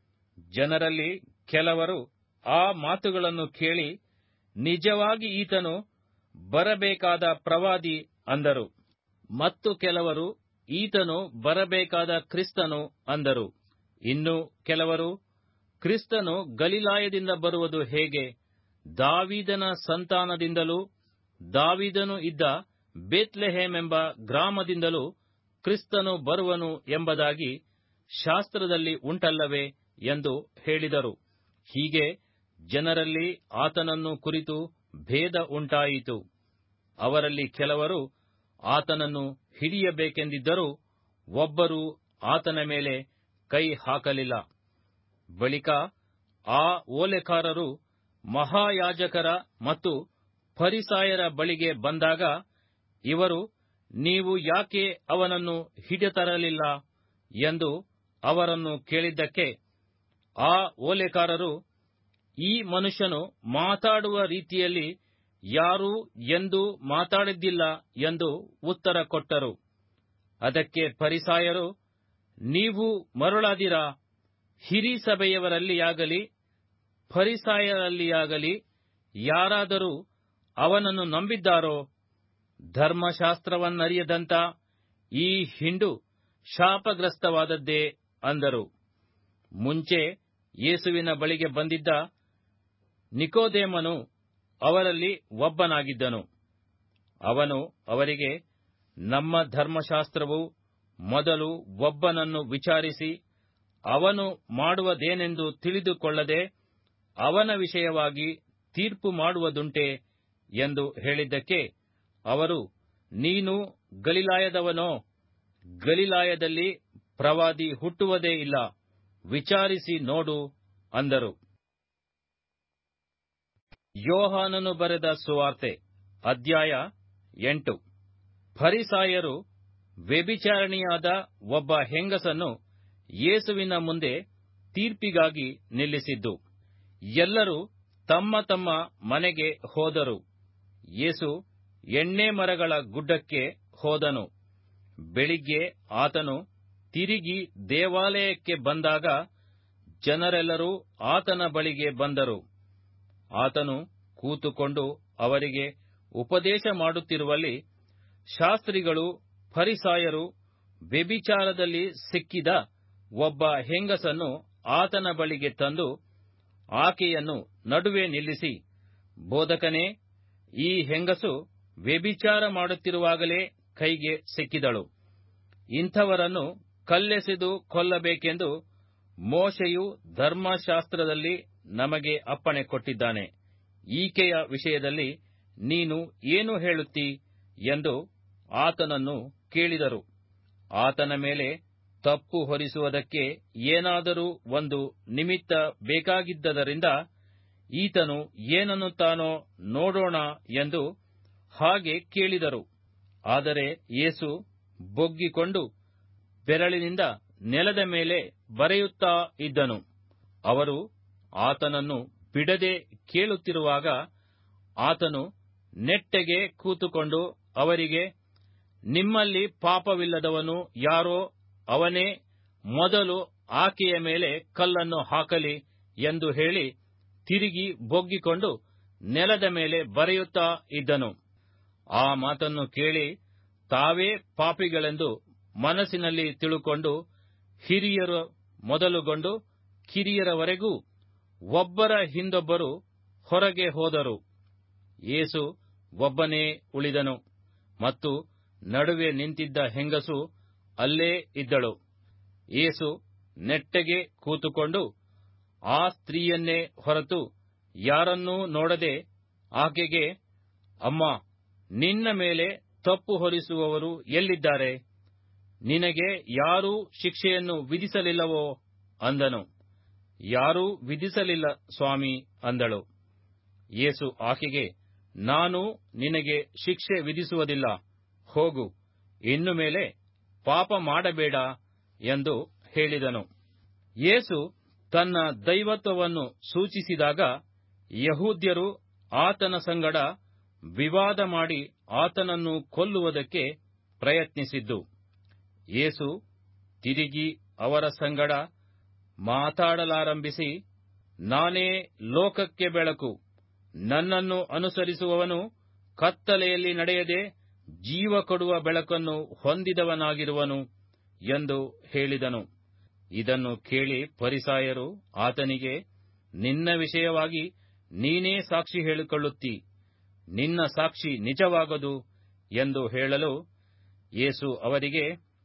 ಜನರಲ್ಲಿ ಕೆಲವರು ಆ ಮಾತುಗಳನ್ನು ಕೇಳಿ ನಿಜವಾಗಿ ಈತನು ಬರಬೇಕಾದ ಪ್ರವಾದಿ ಅಂದರು ಮತ್ತು ಕೆಲವರು ಈತನು ಬರಬೇಕಾದ ಕ್ರಿಸ್ತನು ಅಂದರು ಇನ್ನು ಕೆಲವರು ಕ್ರಿಸ್ತನು ಗಲಿಲಾಯದಿಂದ ಬರುವುದು ಹೇಗೆ ದಾವೀದನ ಸಂತಾನದಿಂದಲೂ ದಾವೀದನು ಇದ್ದ ಬೇತ್ಲೆಹೇಮ್ ಎಂಬ ಗ್ರಾಮದಿಂದಲೂ ಕ್ರಿಸ್ತನು ಬರುವನು ಎಂಬುದಾಗಿ ಶಾಸ್ತ್ರದಲ್ಲಿ ಉಂಟಲ್ಲವೇ ಎಂದು ಹೇಳಿದರು ಹೀಗೆ ಜನರಲ್ಲಿ ಆತನನ್ನು ಕುರಿತು ಭೇದ ಉಂಟಾಯಿತು ಅವರಲ್ಲಿ ಕೆಲವರು ಆತನನ್ನು ಹಿಡಿಯಬೇಕೆಂದಿದ್ದರೂ ಒಬ್ಬರೂ ಆತನ ಮೇಲೆ ಕೈ ಹಾಕಲಿಲ್ಲ ಬಳಿಕ ಆ ಓಲೆಕಾರರು ಮಹಾಯಾಜಕರ ಮತ್ತು ಫರಿಸಾಯರ ಬಳಿಗೆ ಬಂದಾಗ ಇವರು ನೀವು ಯಾಕೆ ಅವನನ್ನು ಹಿಡಿತರಲಿಲ್ಲ ಎಂದು ಅವರನ್ನು ಕೇಳಿದ್ದಕ್ಕೆ ಆ ಓಲೆಕಾರರು ಈ ಮನುಷ್ಯನು ಮಾತಾಡುವ ರೀತಿಯಲ್ಲಿ ಯಾರೂ ಎಂದೂ ಮಾತಾಡಿದ್ದಿಲ್ಲ ಎಂದು ಉತ್ತರ ಕೊಟ್ಟರು ಅದಕ್ಕೆ ಫರಿಸಾಯರು ನೀವು ಮರುಳಾದಿರಾ ಹಿರೀ ಸಭೆಯವರಲ್ಲಿಯಾಗಲಿ ಫರಿಸಾಯರಲ್ಲಿಯಾಗಲಿ ಯಾರಾದರೂ ಅವನನ್ನು ನಂಬಿದ್ದಾರೋ ಧರ್ಮಶಾಸ್ತ್ರವನ್ನರಿಯದಂತ ಈ ಹಿಂಡು ಶಾಪಗ್ರಸ್ತವಾದದ್ದೇ ಅಂದರು ಮುಂಚೆ ಯೇಸುವಿನ ಬಳಿಗೆ ಬಂದಿದ್ದ ನಿಕೋದೇಮನು ಅವರಲ್ಲಿ ಒಬ್ಬನಾಗಿದ್ದನು ಅವನು ಅವರಿಗೆ ನಮ್ಮ ಧರ್ಮಶಾಸ್ತ್ರವು ಮೊದಲು ಒಬ್ಬನನ್ನು ವಿಚಾರಿಸಿ ಅವನು ಮಾಡುವುದೇನೆಂದು ತಿಳಿದುಕೊಳ್ಳದೆ ಅವನ ವಿಷಯವಾಗಿ ತೀರ್ಪು ಮಾಡುವುದುಂಟೆ ಎಂದು ಹೇಳಿದ್ದಕ್ಕೆ ಅವರು ನೀನು ಗಲಿಲಾಯದವನೋ ಗಲಿಲಾಯದಲ್ಲಿ ಪ್ರವಾದಿ ಹುಟ್ಟುವುದೇ ಇಲ್ಲ ವಿಚಾರಿಸಿ ನೋಡು ಅಂದರು ಯೋಹಾನನು ಬರೆದ ಸುವಾರ್ತೆ ಅಧ್ಯಾಯ ಎಂಟು ಫರಿಸಾಯರು ವ್ಯಭಿಚಾರಣಿಯಾದ ಒಬ್ಬ ಹೆಂಗಸನ್ನು ಯೇಸುವಿನ ಮುಂದೆ ತೀರ್ಪಿಗಾಗಿ ನಿಲ್ಲಿಸಿದ್ದು ಎಲ್ಲರೂ ತಮ್ಮ ತಮ್ಮ ಮನೆಗೆ ಹೋದರು ಯೇಸು ಎಣ್ಣೆ ಮರಗಳ ಗುಡ್ಡಕ್ಕೆ ಹೋದನು ಬೆಳಿಗ್ಗೆ ಆತನು ತಿರುಗಿ ದೇವಾಲಯಕ್ಕೆ ಬಂದಾಗ ಜನರೆಲ್ಲರೂ ಆತನ ಬಳಿಗೆ ಬಂದರು ಆತನು ಕೂತುಕೊಂಡು ಅವರಿಗೆ ಉಪದೇಶ ಮಾಡುತ್ತಿರುವಲ್ಲಿ ಶಾಸ್ತ್ರಿಗಳು ಫರಿಸಾಯರು ವ್ಯಭಿಚಾರದಲ್ಲಿ ಸಿಕ್ಕಿದ ಒಬ್ಬ ಹೆಂಗಸನ್ನು ಆತನ ಬಳಿಗೆ ತಂದು ಆಕೆಯನ್ನು ನಡುವೆ ನಿಲ್ಲಿಸಿ ಬೋಧಕನೇ ಈ ಹೆಂಗಸು ವ್ಯಭಿಚಾರ ಮಾಡುತ್ತಿರುವಾಗಲೇ ಕೈಗೆ ಸಿಕ್ಕಿದಳು ಇಂಥವರನ್ನು ಕಲ್ಲೆಸೆದು ಕೊಲ್ಲಬೇಕೆಂದು ಮೋಶೆಯು ಧರ್ಮಶಾಸ್ತ್ರದಲ್ಲಿ ನಮಗೆ ಅಪ್ಪಣೆ ಕೊಟ್ಟಿದ್ದಾನೆ ಈಕೆಯ ವಿಷಯದಲ್ಲಿ ನೀನು ಏನು ಹೇಳುತ್ತೀ ಎಂದು ಆತನನ್ನು ಕೇಳಿದರು ಆತನ ಮೇಲೆ ತಪ್ಪು ಹೊರಿಸುವುದಕ್ಕೆ ಏನಾದರೂ ಒಂದು ನಿಮಿತ್ತ ಬೇಕಾಗಿದ್ದರಿಂದ ಈತನು ಏನನ್ನುತ್ತಾನೋ ನೋಡೋಣ ಎಂದು ಹಾಗೆ ಕೇಳಿದರು ಆದರೆ ಯೇಸು ಬೊಗ್ಗಿಕೊಂಡು ಬೆರಳಿನಿಂದ ನೆಲದ ಮೇಲೆ ಬರೆಯುತ್ತಾ ಇದ್ದನು ಅವರು ಆತನನ್ನು ಬಿಡದೆ ಕೇಳುತ್ತಿರುವಾಗ ಆತನು ನೆಟ್ಟಗೆ ಕೂತುಕೊಂಡು ಅವರಿಗೆ ನಿಮ್ಮಲ್ಲಿ ಪಾಪವಿಲ್ಲದವನು ಯಾರೋ ಅವನೇ ಮೊದಲು ಆಕೆಯ ಮೇಲೆ ಕಲ್ಲನ್ನು ಹಾಕಲಿ ಎಂದು ಹೇಳಿ ತಿರುಗಿ ಬೊಗ್ಗಿಕೊಂಡು ನೆಲದ ಮೇಲೆ ಬರೆಯುತ್ತಾ ಇದ್ದನು ಆ ಮಾತನ್ನು ಕೇಳಿ ತಾವೇ ಪಾಪಿಗಳೆಂದು ಮನಸ್ಸಿನಲ್ಲಿ ತಿಳುಕೊಂಡು ಹಿರಿಯರು ಮೊದಲುಗೊಂಡು ಕಿರಿಯರವರೆಗೂ ಒಬ್ಬರ ಹಿಂದೊಬ್ಬರು ಹೊರಗೆ ಹೋದರು ಯೇಸು ಒಬ್ಬನೇ ಉಳಿದನು ಮತ್ತು ನಡುವೆ ನಿಂತಿದ್ದ ಹೆಂಗಸು ಅಲ್ಲೇ ಇದ್ದಳು ಯೇಸು ನೆಟ್ಟಗೆ ಕೂತುಕೊಂಡು ಆ ಸ್ತ್ರೀಯನ್ನೇ ಹೊರತು ಯಾರನ್ನೂ ನೋಡದೆ ಆಕೆಗೆ ಅಮ್ಮ ನಿನ್ನ ಮೇಲೆ ತಪ್ಪು ಹೊರಿಸುವವರು ಎಲ್ಲಿದ್ದಾರೆ ನಿನಗೆ ಯಾರೂ ಶಿಕ್ಷೆಯನ್ನು ವಿಧಿಸಲಿಲ್ಲವೋ ಅಂದನು ಯಾರೂ ವಿಧಿಸಲಿಲ್ಲ ಸ್ವಾಮಿ ಅಂದಳು ಯೇಸು ಆಕೆಗೆ ನಾನು ನಿನಗೆ ಶಿಕ್ಷೆ ವಿಧಿಸುವುದಿಲ್ಲ ಹೋಗು ಇನ್ನು ಮೇಲೆ ಪಾಪ ಮಾಡಬೇಡ ಎಂದು ಹೇಳಿದನು ಯೇಸು ತನ್ನ ದೈವತ್ವವನ್ನು ಸೂಚಿಸಿದಾಗ ಯಹೂದ್ಯರು ಆತನ ಸಂಗಡ ವಿವಾದ ಮಾಡಿ ಆತನನ್ನು ಕೊಲ್ಲುವುದಕ್ಕೆ ಪ್ರಯತ್ನಿಸಿದ್ದು ಯೇಸು ತಿರುಗಿ ಅವರ ಸಂಗಡ ಮಾತಾಡಲಾರಂಭಿಸಿ ನಾನೇ ಲೋಕಕ್ಕೆ ಬೆಳಕು ನನ್ನನ್ನು ಅನುಸರಿಸುವವನು ಕತ್ತಲೆಯಲ್ಲಿ ನಡೆಯದೆ ಜೀವ ಕೊಡುವ ಬೆಳಕನ್ನು ಹೊಂದಿದವನಾಗಿರುವನು ಎಂದು ಹೇಳಿದನು ಇದನ್ನು ಕೇಳಿ ಪರಿಸಾಯರು ಆತನಿಗೆ ನಿನ್ನ ವಿಷಯವಾಗಿ ನೀನೇ ಸಾಕ್ಷಿ ಹೇಳಿಕೊಳ್ಳುತ್ತಿ ನಿನ್ನ ಸಾಕ್ಷಿ ನಿಜವಾಗದು ಎಂದು ಹೇಳಲು ಯೇಸು ಅವರಿಗೆ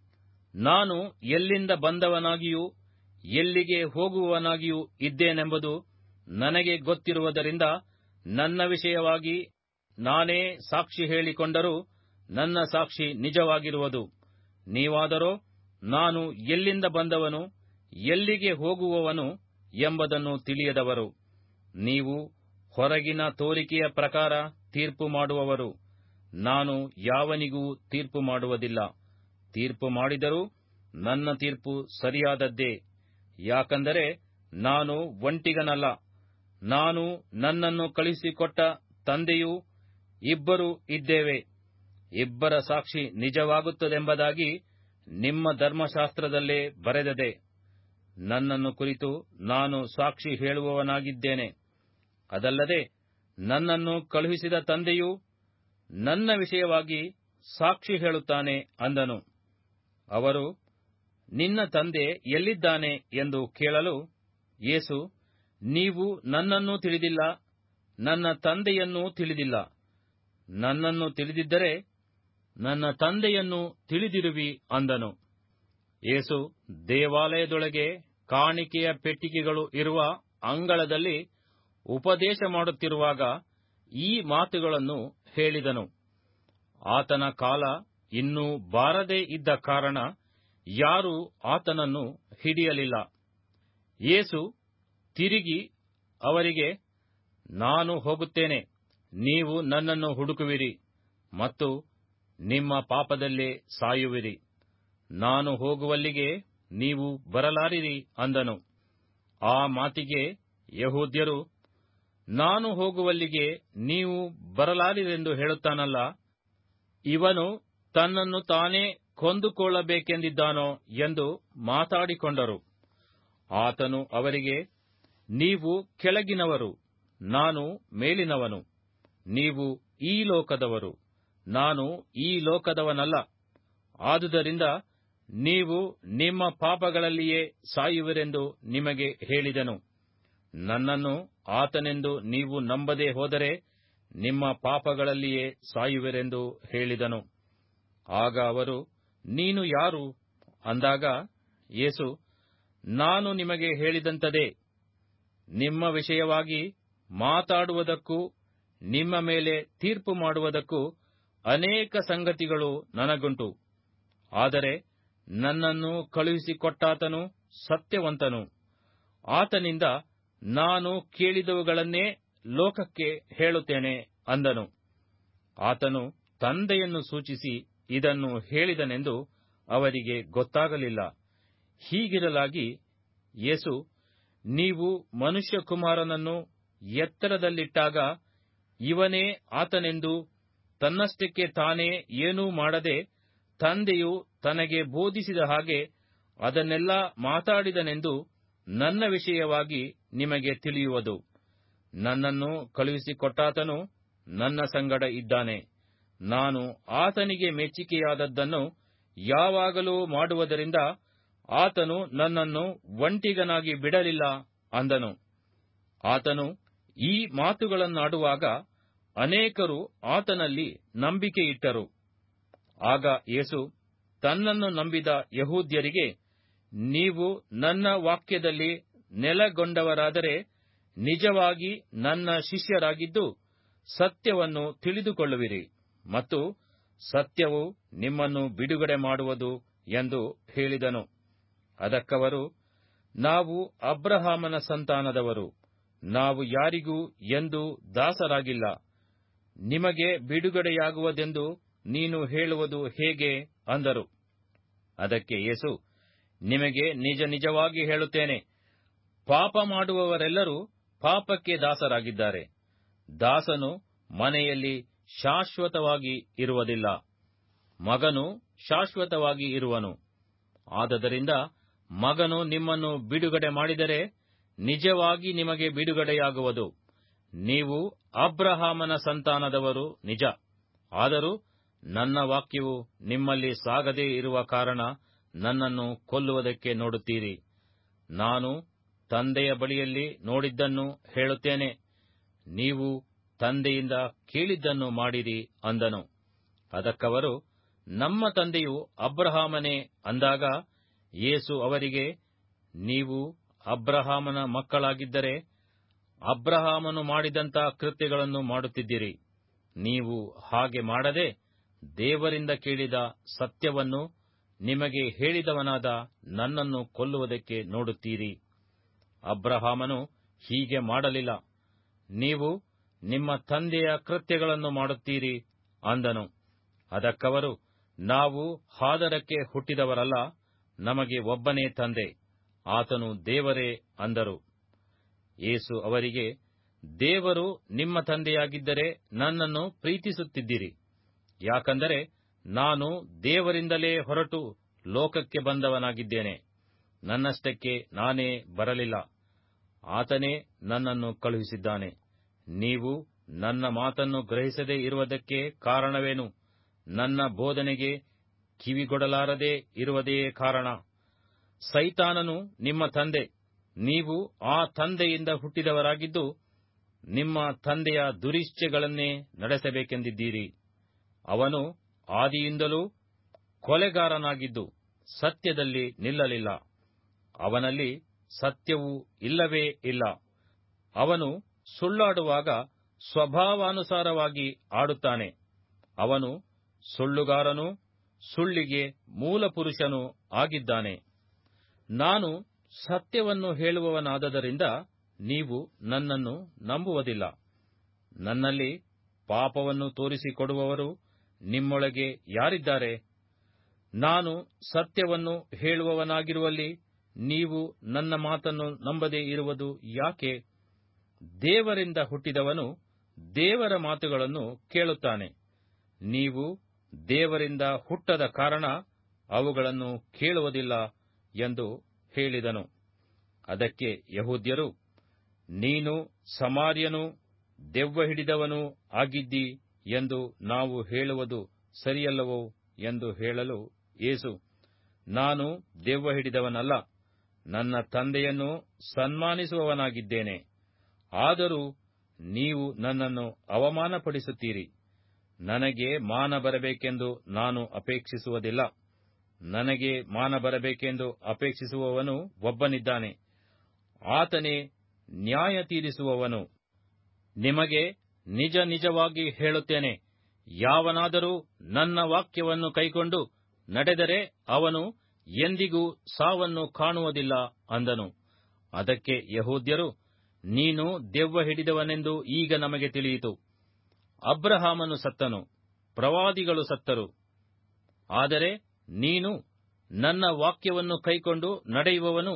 ನಾನು ಎಲ್ಲಿಂದ ಬಂದವನಾಗಿಯೂ ಎಲ್ಲಿಗೆ ಹೋಗುವವನಾಗಿಯೂ ಇದ್ದೇನೆಂಬುದು ನನಗೆ ಗೊತ್ತಿರುವುದರಿಂದ ನನ್ನ ವಿಷಯವಾಗಿ ನಾನೇ ಸಾಕ್ಷಿ ಹೇಳಿಕೊಂಡರೂ ನನ್ನ ಸಾಕ್ಷಿ ನಿಜವಾಗಿರುವುದು ನೀವಾದರೋ ನಾನು ಎಲ್ಲಿಂದ ಬಂದವನು ಎಲ್ಲಿಗೆ ಹೋಗುವವನು ಎಂಬುದನ್ನು ತಿಳಿಯದವರು ನೀವು ಹೊರಗಿನ ತೋರಿಕೆಯ ಪ್ರಕಾರ ತೀರ್ಪು ಮಾಡುವವರು ನಾನು ಯಾವನಿಗೂ ತೀರ್ಪು ಮಾಡುವುದಿಲ್ಲ ತೀರ್ಪು ಮಾಡಿದರೂ ನನ್ನ ತೀರ್ಪು ಸರಿಯಾದದ್ದೇ ಯಾಕಂದರೆ ನಾನು ಒಂಟಿಗನಲ್ಲ ನಾನು ನನ್ನನ್ನು ಕಳುಹಿಸಿಕೊಟ್ಟ ತಂದೆಯೂ ಇಬ್ಬರು ಇದ್ದೇವೆ ಇಬ್ಬರ ಸಾಕ್ಷಿ ನಿಜವಾಗುತ್ತದೆಂಬುದಾಗಿ ನಿಮ್ಮ ಧರ್ಮಶಾಸ್ತ್ರದಲ್ಲೇ ಬರೆದದೆ ನನ್ನನ್ನು ಕುರಿತು ನಾನು ಸಾಕ್ಷಿ ಹೇಳುವವನಾಗಿದ್ದೇನೆ ಅದಲ್ಲದೆ ನನ್ನನ್ನು ಕಳುಹಿಸಿದ ತಂದೆಯು ನನ್ನ ವಿಷಯವಾಗಿ ಸಾಕ್ಷಿ ಹೇಳುತ್ತಾನೆ ಅಂದನು ಅವರು ನಿನ್ನ ತಂದೆ ಎಲ್ಲಿದ್ದಾನೆ ಎಂದು ಕೇಳಲು ಯೇಸು ನೀವು ನನ್ನನ್ನು ತಿಳಿದಿಲ್ಲ ನನ್ನ ತಂದೆಯನ್ನೂ ತಿಳಿದಿಲ್ಲ ನನ್ನನ್ನು ತಿಳಿದಿದ್ದರೆ ನನ್ನ ತಂದೆಯನ್ನು ತಿಳಿದಿರುವಿ ಅಂದನು ಯೇಸು ದೇವಾಲಯದೊಳಗೆ ಕಾಣಿಕೆಯ ಪೆಟ್ಟಿಗೆಗಳು ಇರುವ ಅಂಗಳದಲ್ಲಿ ಉಪದೇಶ ಮಾಡುತ್ತಿರುವಾಗ ಈ ಮಾತುಗಳನ್ನು ಹೇಳಿದನು ಆತನ ಕಾಲ ಇನ್ನೂ ಬಾರದೇ ಇದ್ದ ಕಾರಣ ಯಾರೂ ಆತನನ್ನು ಹಿಡಿಯಲಿಲ್ಲ ಯೇಸು ತಿರುಗಿ ಅವರಿಗೆ ನಾನು ಹೋಗುತ್ತೇನೆ ನೀವು ನನ್ನನ್ನು ಹುಡುಕುವಿರಿ ಮತ್ತು ನಿಮ್ಮ ಪಾಪದಲ್ಲೇ ಸಾಯುವಿರಿ ನಾನು ಹೋಗುವಲ್ಲಿಗೆ ನೀವು ಬರಲಾರಿರಿ ಅಂದನು ಆ ಮಾತಿಗೆ ಯಹೂದ್ಯರು ನಾನು ಹೋಗುವಲ್ಲಿಗೆ ನೀವು ಬರಲಾರಿರೆಂದು ಹೇಳುತ್ತಾನಲ್ಲ ಇವನು ತನ್ನನ್ನು ತಾನೇ ಕೊಂದುಕೊಳ್ಳಬೇಕೆಂದಿದ್ದಾನೋ ಎಂದು ಮಾತಾಡಿಕೊಂಡರು ಆತನು ಅವರಿಗೆ ನೀವು ಕೆಳಗಿನವರು ನಾನು ಮೇಲಿನವನು ನೀವು ಈ ಲೋಕದವರು ನಾನು ಈ ಲೋಕದವನಲ್ಲ ಆದುದರಿಂದ ನೀವು ನಿಮ್ಮ ಪಾಪಗಳಲ್ಲಿಯೇ ಸಾಯುವಿರೆಂದು ನಿಮಗೆ ಹೇಳಿದೆನು ನನ್ನನ್ನು ಆತನೆಂದು ನೀವು ನಂಬದೆ ಹೋದರೆ ನಿಮ್ಮ ಪಾಪಗಳಲ್ಲಿಯೇ ಸಾಯುವಿರೆಂದು ಹೇಳಿದನು ಆಗ ಅವರು ನೀನು ಯಾರು ಅಂದಾಗ ಯೇಸು ನಾನು ನಿಮಗೆ ಹೇಳಿದಂತದೇ ನಿಮ್ಮ ವಿಷಯವಾಗಿ ಮಾತಾಡುವುದಕ್ಕೂ ನಿಮ್ಮ ಮೇಲೆ ತೀರ್ಪು ಮಾಡುವುದಕ್ಕೂ ಅನೇಕ ಸಂಗತಿಗಳು ನನಗುಂಟು ಆದರೆ ನನ್ನನ್ನು ಕಳುಹಿಸಿಕೊಟ್ಟಾತನು ಸತ್ಯವಂತನು ಆತನಿಂದ ನಾನು ಕೇಳಿದವುಗಳನ್ನೇ ಲೋಕಕ್ಕೆ ಹೇಳುತ್ತೇನೆ ಅಂದನು ಆತನು ತಂದೆಯನ್ನು ಸೂಚಿಸಿ ಇದನ್ನು ಹೇಳಿದನೆಂದು ಅವರಿಗೆ ಗೊತ್ತಾಗಲಿಲ್ಲ ಹೀಗಿರಲಾಗಿ ಯೇಸು ನೀವು ಮನುಷ್ಯಕುಮಾರನನ್ನು ಎತ್ತರದಲ್ಲಿಟ್ಟಾಗ ಇವನೇ ಆತನೆಂದು ತನ್ನಷ್ಟಕ್ಕೆ ತಾನೇ ಏನೂ ಮಾಡದೆ ತಂದೆಯು ತನಗೆ ಬೋಧಿಸಿದ ಹಾಗೆ ಅದನ್ನೆಲ್ಲ ಮಾತಾಡಿದನೆಂದು ನನ್ನ ವಿಷಯವಾಗಿ ನಿಮಗೆ ತಿಳಿಯುವುದು ನನ್ನನ್ನು ಕಳುಹಿಸಿಕೊಟ್ಟಾತನು ನನ್ನ ಸಂಗಡ ಇದ್ದಾನೆ ನಾನು ಆತನಿಗೆ ಮೆಚ್ಚಿಕೆಯಾದದ್ದನ್ನು ಯಾವಾಗಲೂ ಮಾಡುವುದರಿಂದ ಆತನು ನನ್ನನ್ನು ಒಂಟಿಗನಾಗಿ ಬಿಡಲಿಲ್ಲ ಅಂದನು ಆತನು ಈ ಮಾತುಗಳನ್ನಾಡುವಾಗ ಅನೇಕರು ಆತನಲ್ಲಿ ನಂಬಿಕೆಯಿಟ್ಟರು ಆಗ ಯೇಸು ತನ್ನನ್ನು ನಂಬಿದ ಯಹೂದ್ಯರಿಗೆ ನೀವು ನನ್ನ ವಾಕ್ಯದಲ್ಲಿ ನೆಲೆಗೊಂಡವರಾದರೆ ನಿಜವಾಗಿ ನನ್ನ ಶಿಷ್ಯರಾಗಿದ್ದು ಸತ್ಯವನ್ನು ತಿಳಿದುಕೊಳ್ಳುವಿರಿ ಮತ್ತು ಸತ್ಯವು ನಿಮ್ಮನ್ನು ಬಿಡುಗಡೆ ಮಾಡುವುದು ಎಂದು ಹೇಳಿದನು ಅದಕ್ಕವರು ನಾವು ಅಬ್ರಹಾಮನ ಸಂತಾನದವರು ನಾವು ಯಾರಿಗೂ ಎಂದೂ ದಾಸರಾಗಿಲ್ಲ ನಿಮಗೆ ಬಿಡುಗಡೆಯಾಗುವುದೆಂದು ನೀನು ಹೇಳುವುದು ಹೇಗೆ ಅಂದರು ಅದಕ್ಕೆ ಯೇಸು ನಿಮಗೆ ನಿಜ ನಿಜವಾಗಿ ಹೇಳುತ್ತೇನೆ ಪಾಪ ಮಾಡುವವರೆಲ್ಲರೂ ಪಾಪಕ್ಕೆ ದಾಸರಾಗಿದ್ದಾರೆ ದಾಸನು ಮನೆಯಲ್ಲಿ ಶಾಶ್ವತವಾಗಿ ಇರುವುದಿಲ್ಲ ಮಗನು ಶಾಶ್ವತವಾಗಿ ಇರುವನು ಆದದರಿಂದ ಮಗನು ನಿಮ್ಮನ್ನು ಬಿಡುಗಡೆ ಮಾಡಿದರೆ ನಿಜವಾಗಿ ನಿಮಗೆ ಬಿಡುಗಡೆಯಾಗುವುದು ನೀವು ಅಬ್ರಹಾಮನ ಸಂತಾನದವರು ನಿಜ ಆದರೂ ನನ್ನ ವಾಕ್ಯವು ನಿಮ್ಮಲ್ಲಿ ಸಾಗದೇ ಇರುವ ಕಾರಣ ನನ್ನನ್ನು ಕೊಲ್ಲುವುದಕ್ಕೆ ನೋಡುತ್ತೀರಿ ನಾನು ತಂದೆಯ ಬಳಿಯಲ್ಲಿ ನೋಡಿದ್ದನ್ನು ಹೇಳುತ್ತೇನೆ ನೀವು ತಂದೆಯಿಂದ ಕೇಳಿದ್ದನ್ನು ಮಾಡಿರಿ ಅಂದನು ಅದಕ್ಕವರು ನಮ್ಮ ತಂದೆಯು ಅಬ್ರಹಾಮನೇ ಅಂದಾಗ ಯೇಸು ಅವರಿಗೆ ನೀವು ಅಬ್ರಹಾಮನ ಮಕ್ಕಳಾಗಿದ್ದರೆ ಅಬ್ರಹಾಮನು ಮಾಡಿದಂಥ ಕೃತ್ಯಗಳನ್ನು ಮಾಡುತ್ತಿದ್ದೀರಿ ನೀವು ಹಾಗೆ ಮಾಡದೆ ದೇವರಿಂದ ಕೇಳಿದ ಸತ್ಯವನ್ನು ನಿಮಗೆ ಹೇಳಿದವನಾದ ನನ್ನನ್ನು ಕೊಲ್ಲುವುದಕ್ಕೆ ನೋಡುತ್ತೀರಿ ಅಬ್ರಹಾಮನು ಹೀಗೆ ಮಾಡಲಿಲ್ಲ ನೀವು ನಿಮ್ಮ ತಂದೆಯ ಕೃತ್ಯಗಳನ್ನು ಮಾಡುತ್ತೀರಿ ಅಂದನು ಅದಕ್ಕವರು ನಾವು ಹಾದರಕ್ಕೆ ಹುಟ್ಟಿದವರಲ್ಲ ನಮಗೆ ಒಬ್ಬನೇ ತಂದೆ ಆತನು ದೇವರೇ ಅಂದರು ಯೇಸು ಅವರಿಗೆ ದೇವರು ನಿಮ್ಮ ತಂದೆಯಾಗಿದ್ದರೆ ನನ್ನನ್ನು ಪ್ರೀತಿಸುತ್ತಿದ್ದಿರಿ ಯಾಕಂದರೆ ನಾನು ದೇವರಿಂದಲೇ ಹೊರಟು ಲೋಕಕ್ಕೆ ಬಂದವನಾಗಿದ್ದೇನೆ ನನ್ನಷ್ಟಕ್ಕೆ ನಾನೇ ಬರಲಿಲ್ಲ ಆತನೇ ನನ್ನನ್ನು ಕಳುಹಿಸಿದ್ದಾನೆ ನೀವು ನನ್ನ ಮಾತನ್ನು ಗ್ರಹಿಸದೇ ಇರುವುದಕ್ಕೆ ಕಾರಣವೇನು ನನ್ನ ಬೋಧನೆಗೆ ಕಿವಿಗೊಡಲಾರದೆ ಇರುವುದೇ ಕಾರಣ ಸೈತಾನನು ನಿಮ್ಮ ತಂದೆ ನೀವು ಆ ತಂದೆಯಿಂದ ಹುಟ್ಟಿದವರಾಗಿದ್ದು ನಿಮ್ಮ ತಂದೆಯ ದುರಿಶ್ಚೆಗಳನ್ನೇ ನಡೆಸಬೇಕೆಂದಿದ್ದೀರಿ ಅವನು ಆದಿಯಿಂದಲೂ ಕೊಲೆಗಾರನಾಗಿದ್ದು ಸತ್ಯದಲ್ಲಿ ನಿಲ್ಲಲಿಲ್ಲ ಅವನಲ್ಲಿ ಸತ್ಯವೂ ಇಲ್ಲವೇ ಇಲ್ಲ ಅವನು ಸುಳ್ಳಾಡುವಾಗ ಸ್ವಭಾವಾನುಸಾರವಾಗಿ ಆಡುತ್ತಾನೆ ಅವನು ಸುಳ್ಳುಗಾರನೂ ಸುಳ್ಳಿಗೆ ಮೂಲಪುರುಷನೂ ಆಗಿದ್ದಾನೆ ನಾನು ಸತ್ಯವನ್ನು ಹೇಳುವವನಾದದರಿಂದ ನೀವು ನನ್ನನ್ನು ನಂಬುವುದಿಲ್ಲ ನನ್ನಲ್ಲಿ ಪಾಪವನ್ನು ತೋರಿಸಿಕೊಡುವವರು ನಿಮ್ಮೊಳಗೆ ಯಾರಿದ್ದಾರೆ ನಾನು ಸತ್ಯವನ್ನು ಹೇಳುವವನಾಗಿರುವಲ್ಲಿ ನೀವು ನನ್ನ ಮಾತನ್ನು ನಂಬದೇ ಇರುವುದು ಯಾಕೆ ದೇವರಿಂದ ಹುಟ್ಟಿದವನು ದೇವರ ಮಾತುಗಳನ್ನು ಕೇಳುತ್ತಾನೆ ನೀವು ದೇವರಿಂದ ಹುಟ್ಟದ ಕಾರಣ ಅವುಗಳನ್ನು ಕೇಳುವುದಿಲ್ಲ ಎಂದು ಹೇಳಿದನು ಅದಕ್ಕೆ ಯಹೂದ್ಯರು ನೀನು ಸಮಾರ್ಯನೂ ದೆವ್ವ ಹಿಡಿದವನೂ ಆಗಿದ್ದಿ ಎಂದು ನಾವು ಹೇಳುವುದು ಸರಿಯಲ್ಲವೋ ಎಂದು ಹೇಳಲು ಯೇಸು ನಾನು ದೆವ್ವ ಹಿಡಿದವನಲ್ಲ ನನ್ನ ತಂದೆಯನ್ನು ಸನ್ಮಾನಿಸುವವನಾಗಿದ್ದೇನೆ ಆದರೂ ನೀವು ನನ್ನನ್ನು ಅವಮಾನಪಡಿಸುತ್ತೀರಿ ನನಗೆ ಮಾನ ಬರಬೇಕೆಂದು ನಾನು ಅಪೇಕ್ಷಿಸುವುದಿಲ್ಲ ನನಗೆ ಮಾನ ಬರಬೇಕೆಂದು ಅಪೇಕ್ಷಿಸುವವನು ಒಬ್ಬನಿದ್ದಾನೆ ಆತನೇ ನ್ಯಾಯ ತೀರಿಸುವವನು ನಿಮಗೆ ನಿಜ ನಿಜವಾಗಿ ಹೇಳುತ್ತೇನೆ ಯಾವನಾದರೂ ನನ್ನ ವಾಕ್ಯವನ್ನು ಕೈಕೊಂಡು ನಡೆದರೆ ಅವನು ಎಂದಿಗೂ ಸಾವನ್ನು ಕಾಣುವುದಿಲ್ಲ ಅಂದನು ಅದಕ್ಕೆ ಯಹೂದ್ಯರು ನೀನು ದೆವ್ವ ಹಿಡಿದವನೆಂದು ಈಗ ನಮಗೆ ತಿಳಿಯಿತು ಅಬ್ರಹಾಮನು ಸತ್ತನು ಪ್ರವಾದಿಗಳು ಸತ್ತರು ಆದರೆ ನೀನು ನನ್ನ ವಾಕ್ಯವನ್ನು ಕೈಕೊಂಡು ನಡೆಯುವವನು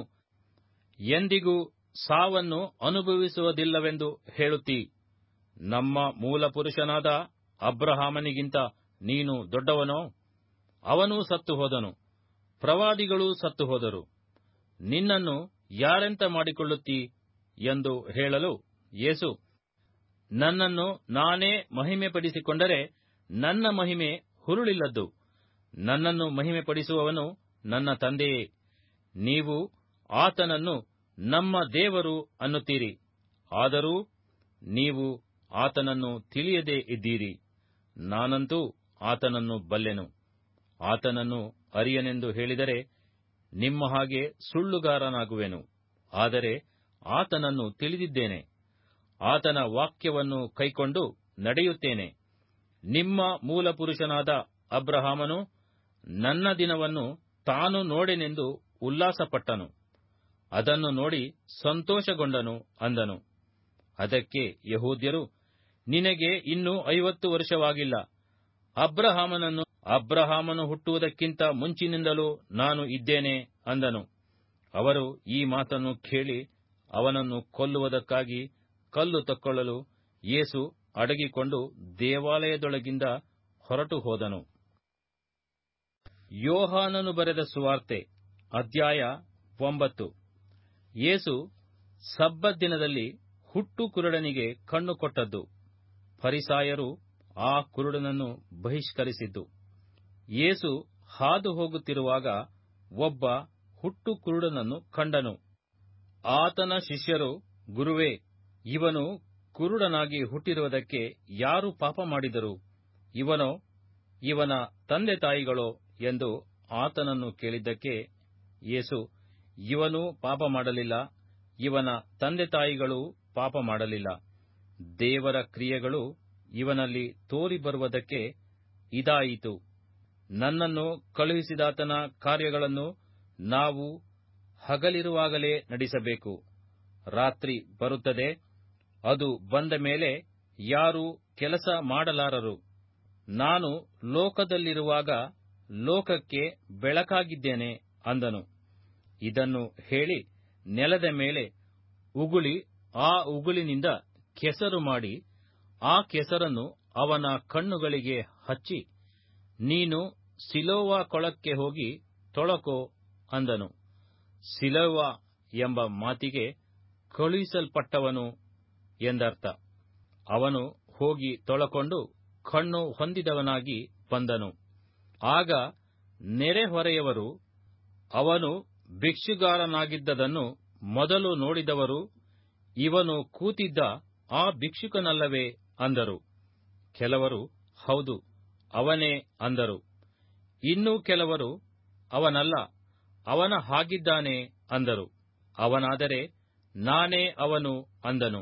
ಎಂದಿಗೂ ಸಾವನ್ನು ಅನುಭವಿಸುವುದಿಲ್ಲವೆಂದು ಹೇಳುತ್ತೀ ನಮ್ಮ ಮೂಲಪುರುಷನಾದ ಅಬ್ರಹಾಮನಿಗಿಂತ ನೀನು ದೊಡ್ಡವನೋ ಅವನೂ ಸತ್ತು ಹೋದನು ಪ್ರವಾದಿಗಳೂ ಸತ್ತು ಹೋದರು ನಿನ್ನನ್ನು ಯಾರೆಂತ ಮಾಡಿಕೊಳ್ಳುತ್ತೀ ಎಂದು ಹೇಳಲು ಯೇಸು ನನ್ನನ್ನು ನಾನೇ ಮಹಿಮೆಪಡಿಸಿಕೊಂಡರೆ ನನ್ನ ಮಹಿಮೆ ಹುರುಳಿಲ್ಲದ್ದು ನನ್ನನ್ನು ಮಹಿಮೆಪಡಿಸುವವನು ನನ್ನ ತಂದೆಯೇ ನೀವು ಆತನನ್ನು ನಮ್ಮ ದೇವರು ಅನ್ನುತ್ತೀರಿ ಆದರೂ ನೀವು ಆತನನ್ನು ತಿಳಿಯದೇ ಇದ್ದೀರಿ ನಾನಂತೂ ಆತನನ್ನು ಬಲ್ಲೆನು ಆತನನ್ನು ಅರಿಯನೆಂದು ಹೇಳಿದರೆ ನಿಮ್ಮ ಹಾಗೆ ಸುಳ್ಳುಗಾರನಾಗುವೆನು ಆದರೆ ಆತನನ್ನು ತಿಳಿದಿದ್ದೇನೆ ಆತನ ವಾಕ್ಯವನ್ನು ಕೈಕೊಂಡು ನಡೆಯುತ್ತೇನೆ ನಿಮ್ಮ ಮೂಲಪುರುಷನಾದ ಅಬ್ರಹಾಮನು ನನ್ನ ದಿನವನ್ನು ತಾನು ನೋಡೆನೆಂದು ಉಲ್ಲಾಸಪಟ್ಟನು ಅದನ್ನು ನೋಡಿ ಸಂತೋಷಗೊಂಡನು ಅಂದನು ಅದಕ್ಕೆ ಯಹೂದ್ಯರು ನಿನಗೆ ಇನ್ನೂ ಐವತ್ತು ವರ್ಷವಾಗಿಲ್ಲ ಅಬ್ರಹಾಮನನ್ನು ಅಬ್ರಹಾಮನು ಹುಟ್ಟುವುದಕ್ಕಿಂತ ಮುಂಚಿನಿಂದಲೂ ನಾನು ಇದ್ದೇನೆ ಅಂದನು ಅವರು ಈ ಮಾತನ್ನು ಕೇಳಿ ಅವನನ್ನು ಕೊಲ್ಲುವುದಕ್ಕಾಗಿ ಕಲ್ಲು ತಕ್ಕೊಳ್ಳಲು ಯೇಸು ಅಡಗಿಕೊಂಡು ದೇವಾಲಯದೊಳಗಿಂದ ಹೊರಟು ಹೋದನು ಯೋಹಾನನು ಬರೆದ ಸುವಾರ್ತೆ ಅಧ್ಯಾಯ ಒಂಬತ್ತು ಯೇಸು ಸಬ್ಬತ್ ದಿನದಲ್ಲಿ ಹುಟ್ಟು ಕುರುಡನಿಗೆ ಕಣ್ಣು ಕೊಟ್ಟದ್ದು ಫರಿಸಾಯರು ಆ ಕುರುಡನನ್ನು ಬಹಿಷ್ಕರಿಸಿದ್ದು ಯೇಸು ಹಾದು ಹೋಗುತ್ತಿರುವಾಗ ಒಬ್ಬ ಹುಟ್ಟು ಕುರುಡನನ್ನು ಕಂಡನು ಆತನ ಶಿಷ್ಯರು ಗುರುವೇ ಇವನು ಕುರುಡನಾಗಿ ಹುಟ್ಟಿರುವುದಕ್ಕೆ ಯಾರು ಪಾಪ ಮಾಡಿದರು ಇವನೋ ಇವನ ತಂದೆ ತಾಯಿಗಳೋ ಎಂದು ಆತನನ್ನು ಕೇಳಿದ್ದಕ್ಕೆ ಯೇಸು ಇವನು ಪಾಪ ಮಾಡಲಿಲ್ಲ ಇವನ ತಂದೆ ತಾಯಿಗಳು ಪಾಪ ಮಾಡಲಿಲ್ಲ ದೇವರ ಕ್ರಿಯೆಗಳು ಇವನಲ್ಲಿ ತೋರಿಬರುವುದಕ್ಕೆ ಇದಾಯಿತು ನನ್ನನ್ನು ಕಳುಹಿಸಿದಾತನ ಕಾರ್ಯಗಳನ್ನು ನಾವು ಹಗಲಿರುವಾಗಲೇ ನಡೆಸಬೇಕು ರಾತ್ರಿ ಬರುತ್ತದೆ ಅದು ಬಂದ ಮೇಲೆ ಯಾರೂ ಕೆಲಸ ಮಾಡಲಾರರು ನಾನು ಲೋಕದಲ್ಲಿರುವಾಗ ಲೋಕಕ್ಕೆ ಬೆಳಕಾಗಿದ್ದೇನೆ ಅಂದನು ಇದನ್ನು ಹೇಳಿ ನೆಲದ ಮೇಲೆ ಉಗುಳಿ ಆ ಉಗುಳಿನಿಂದ ಕೆಸರು ಮಾಡಿ ಆ ಕೆಸರನ್ನು ಅವನ ಕಣ್ಣುಗಳಿಗೆ ಹಚ್ಚಿ ನೀನು ಸಿಲೋವ ಕೊಳಕ್ಕೆ ಹೋಗಿ ತೊಳಕೋ ಅಂದನು ಸಿಲೋವ ಎಂಬ ಮಾತಿಗೆ ಕಳುಹಿಸಲ್ಪಟ್ಟವನು ಎಂದರ್ಥ ಅವನು ಹೋಗಿ ತೊಳಕೊಂಡು ಕಣ್ಣು ಹೊಂದಿದವನಾಗಿ ಬಂದನು ಆಗ ನೆರೆಹೊರೆಯವರು ಅವನು ಭಿಕ್ಷುಗಾರನಾಗಿದ್ದದನ್ನು ಮೊದಲು ನೋಡಿದವರು ಇವನು ಕೂತಿದ್ದ ಆ ಭಿಕ್ಷುಕನಲ್ಲವೇ ಅಂದರು ಕೆಲವರು ಹೌದು ಅವನೇ ಅಂದರು ಇನ್ನೂ ಕೆಲವರು ಅವನಲ್ಲ ಅವನ ಹಾಗಿದ್ದಾನೆ ಅಂದರು ಅವನಾದರೆ ನಾನೇ ಅವನು ಅಂದನು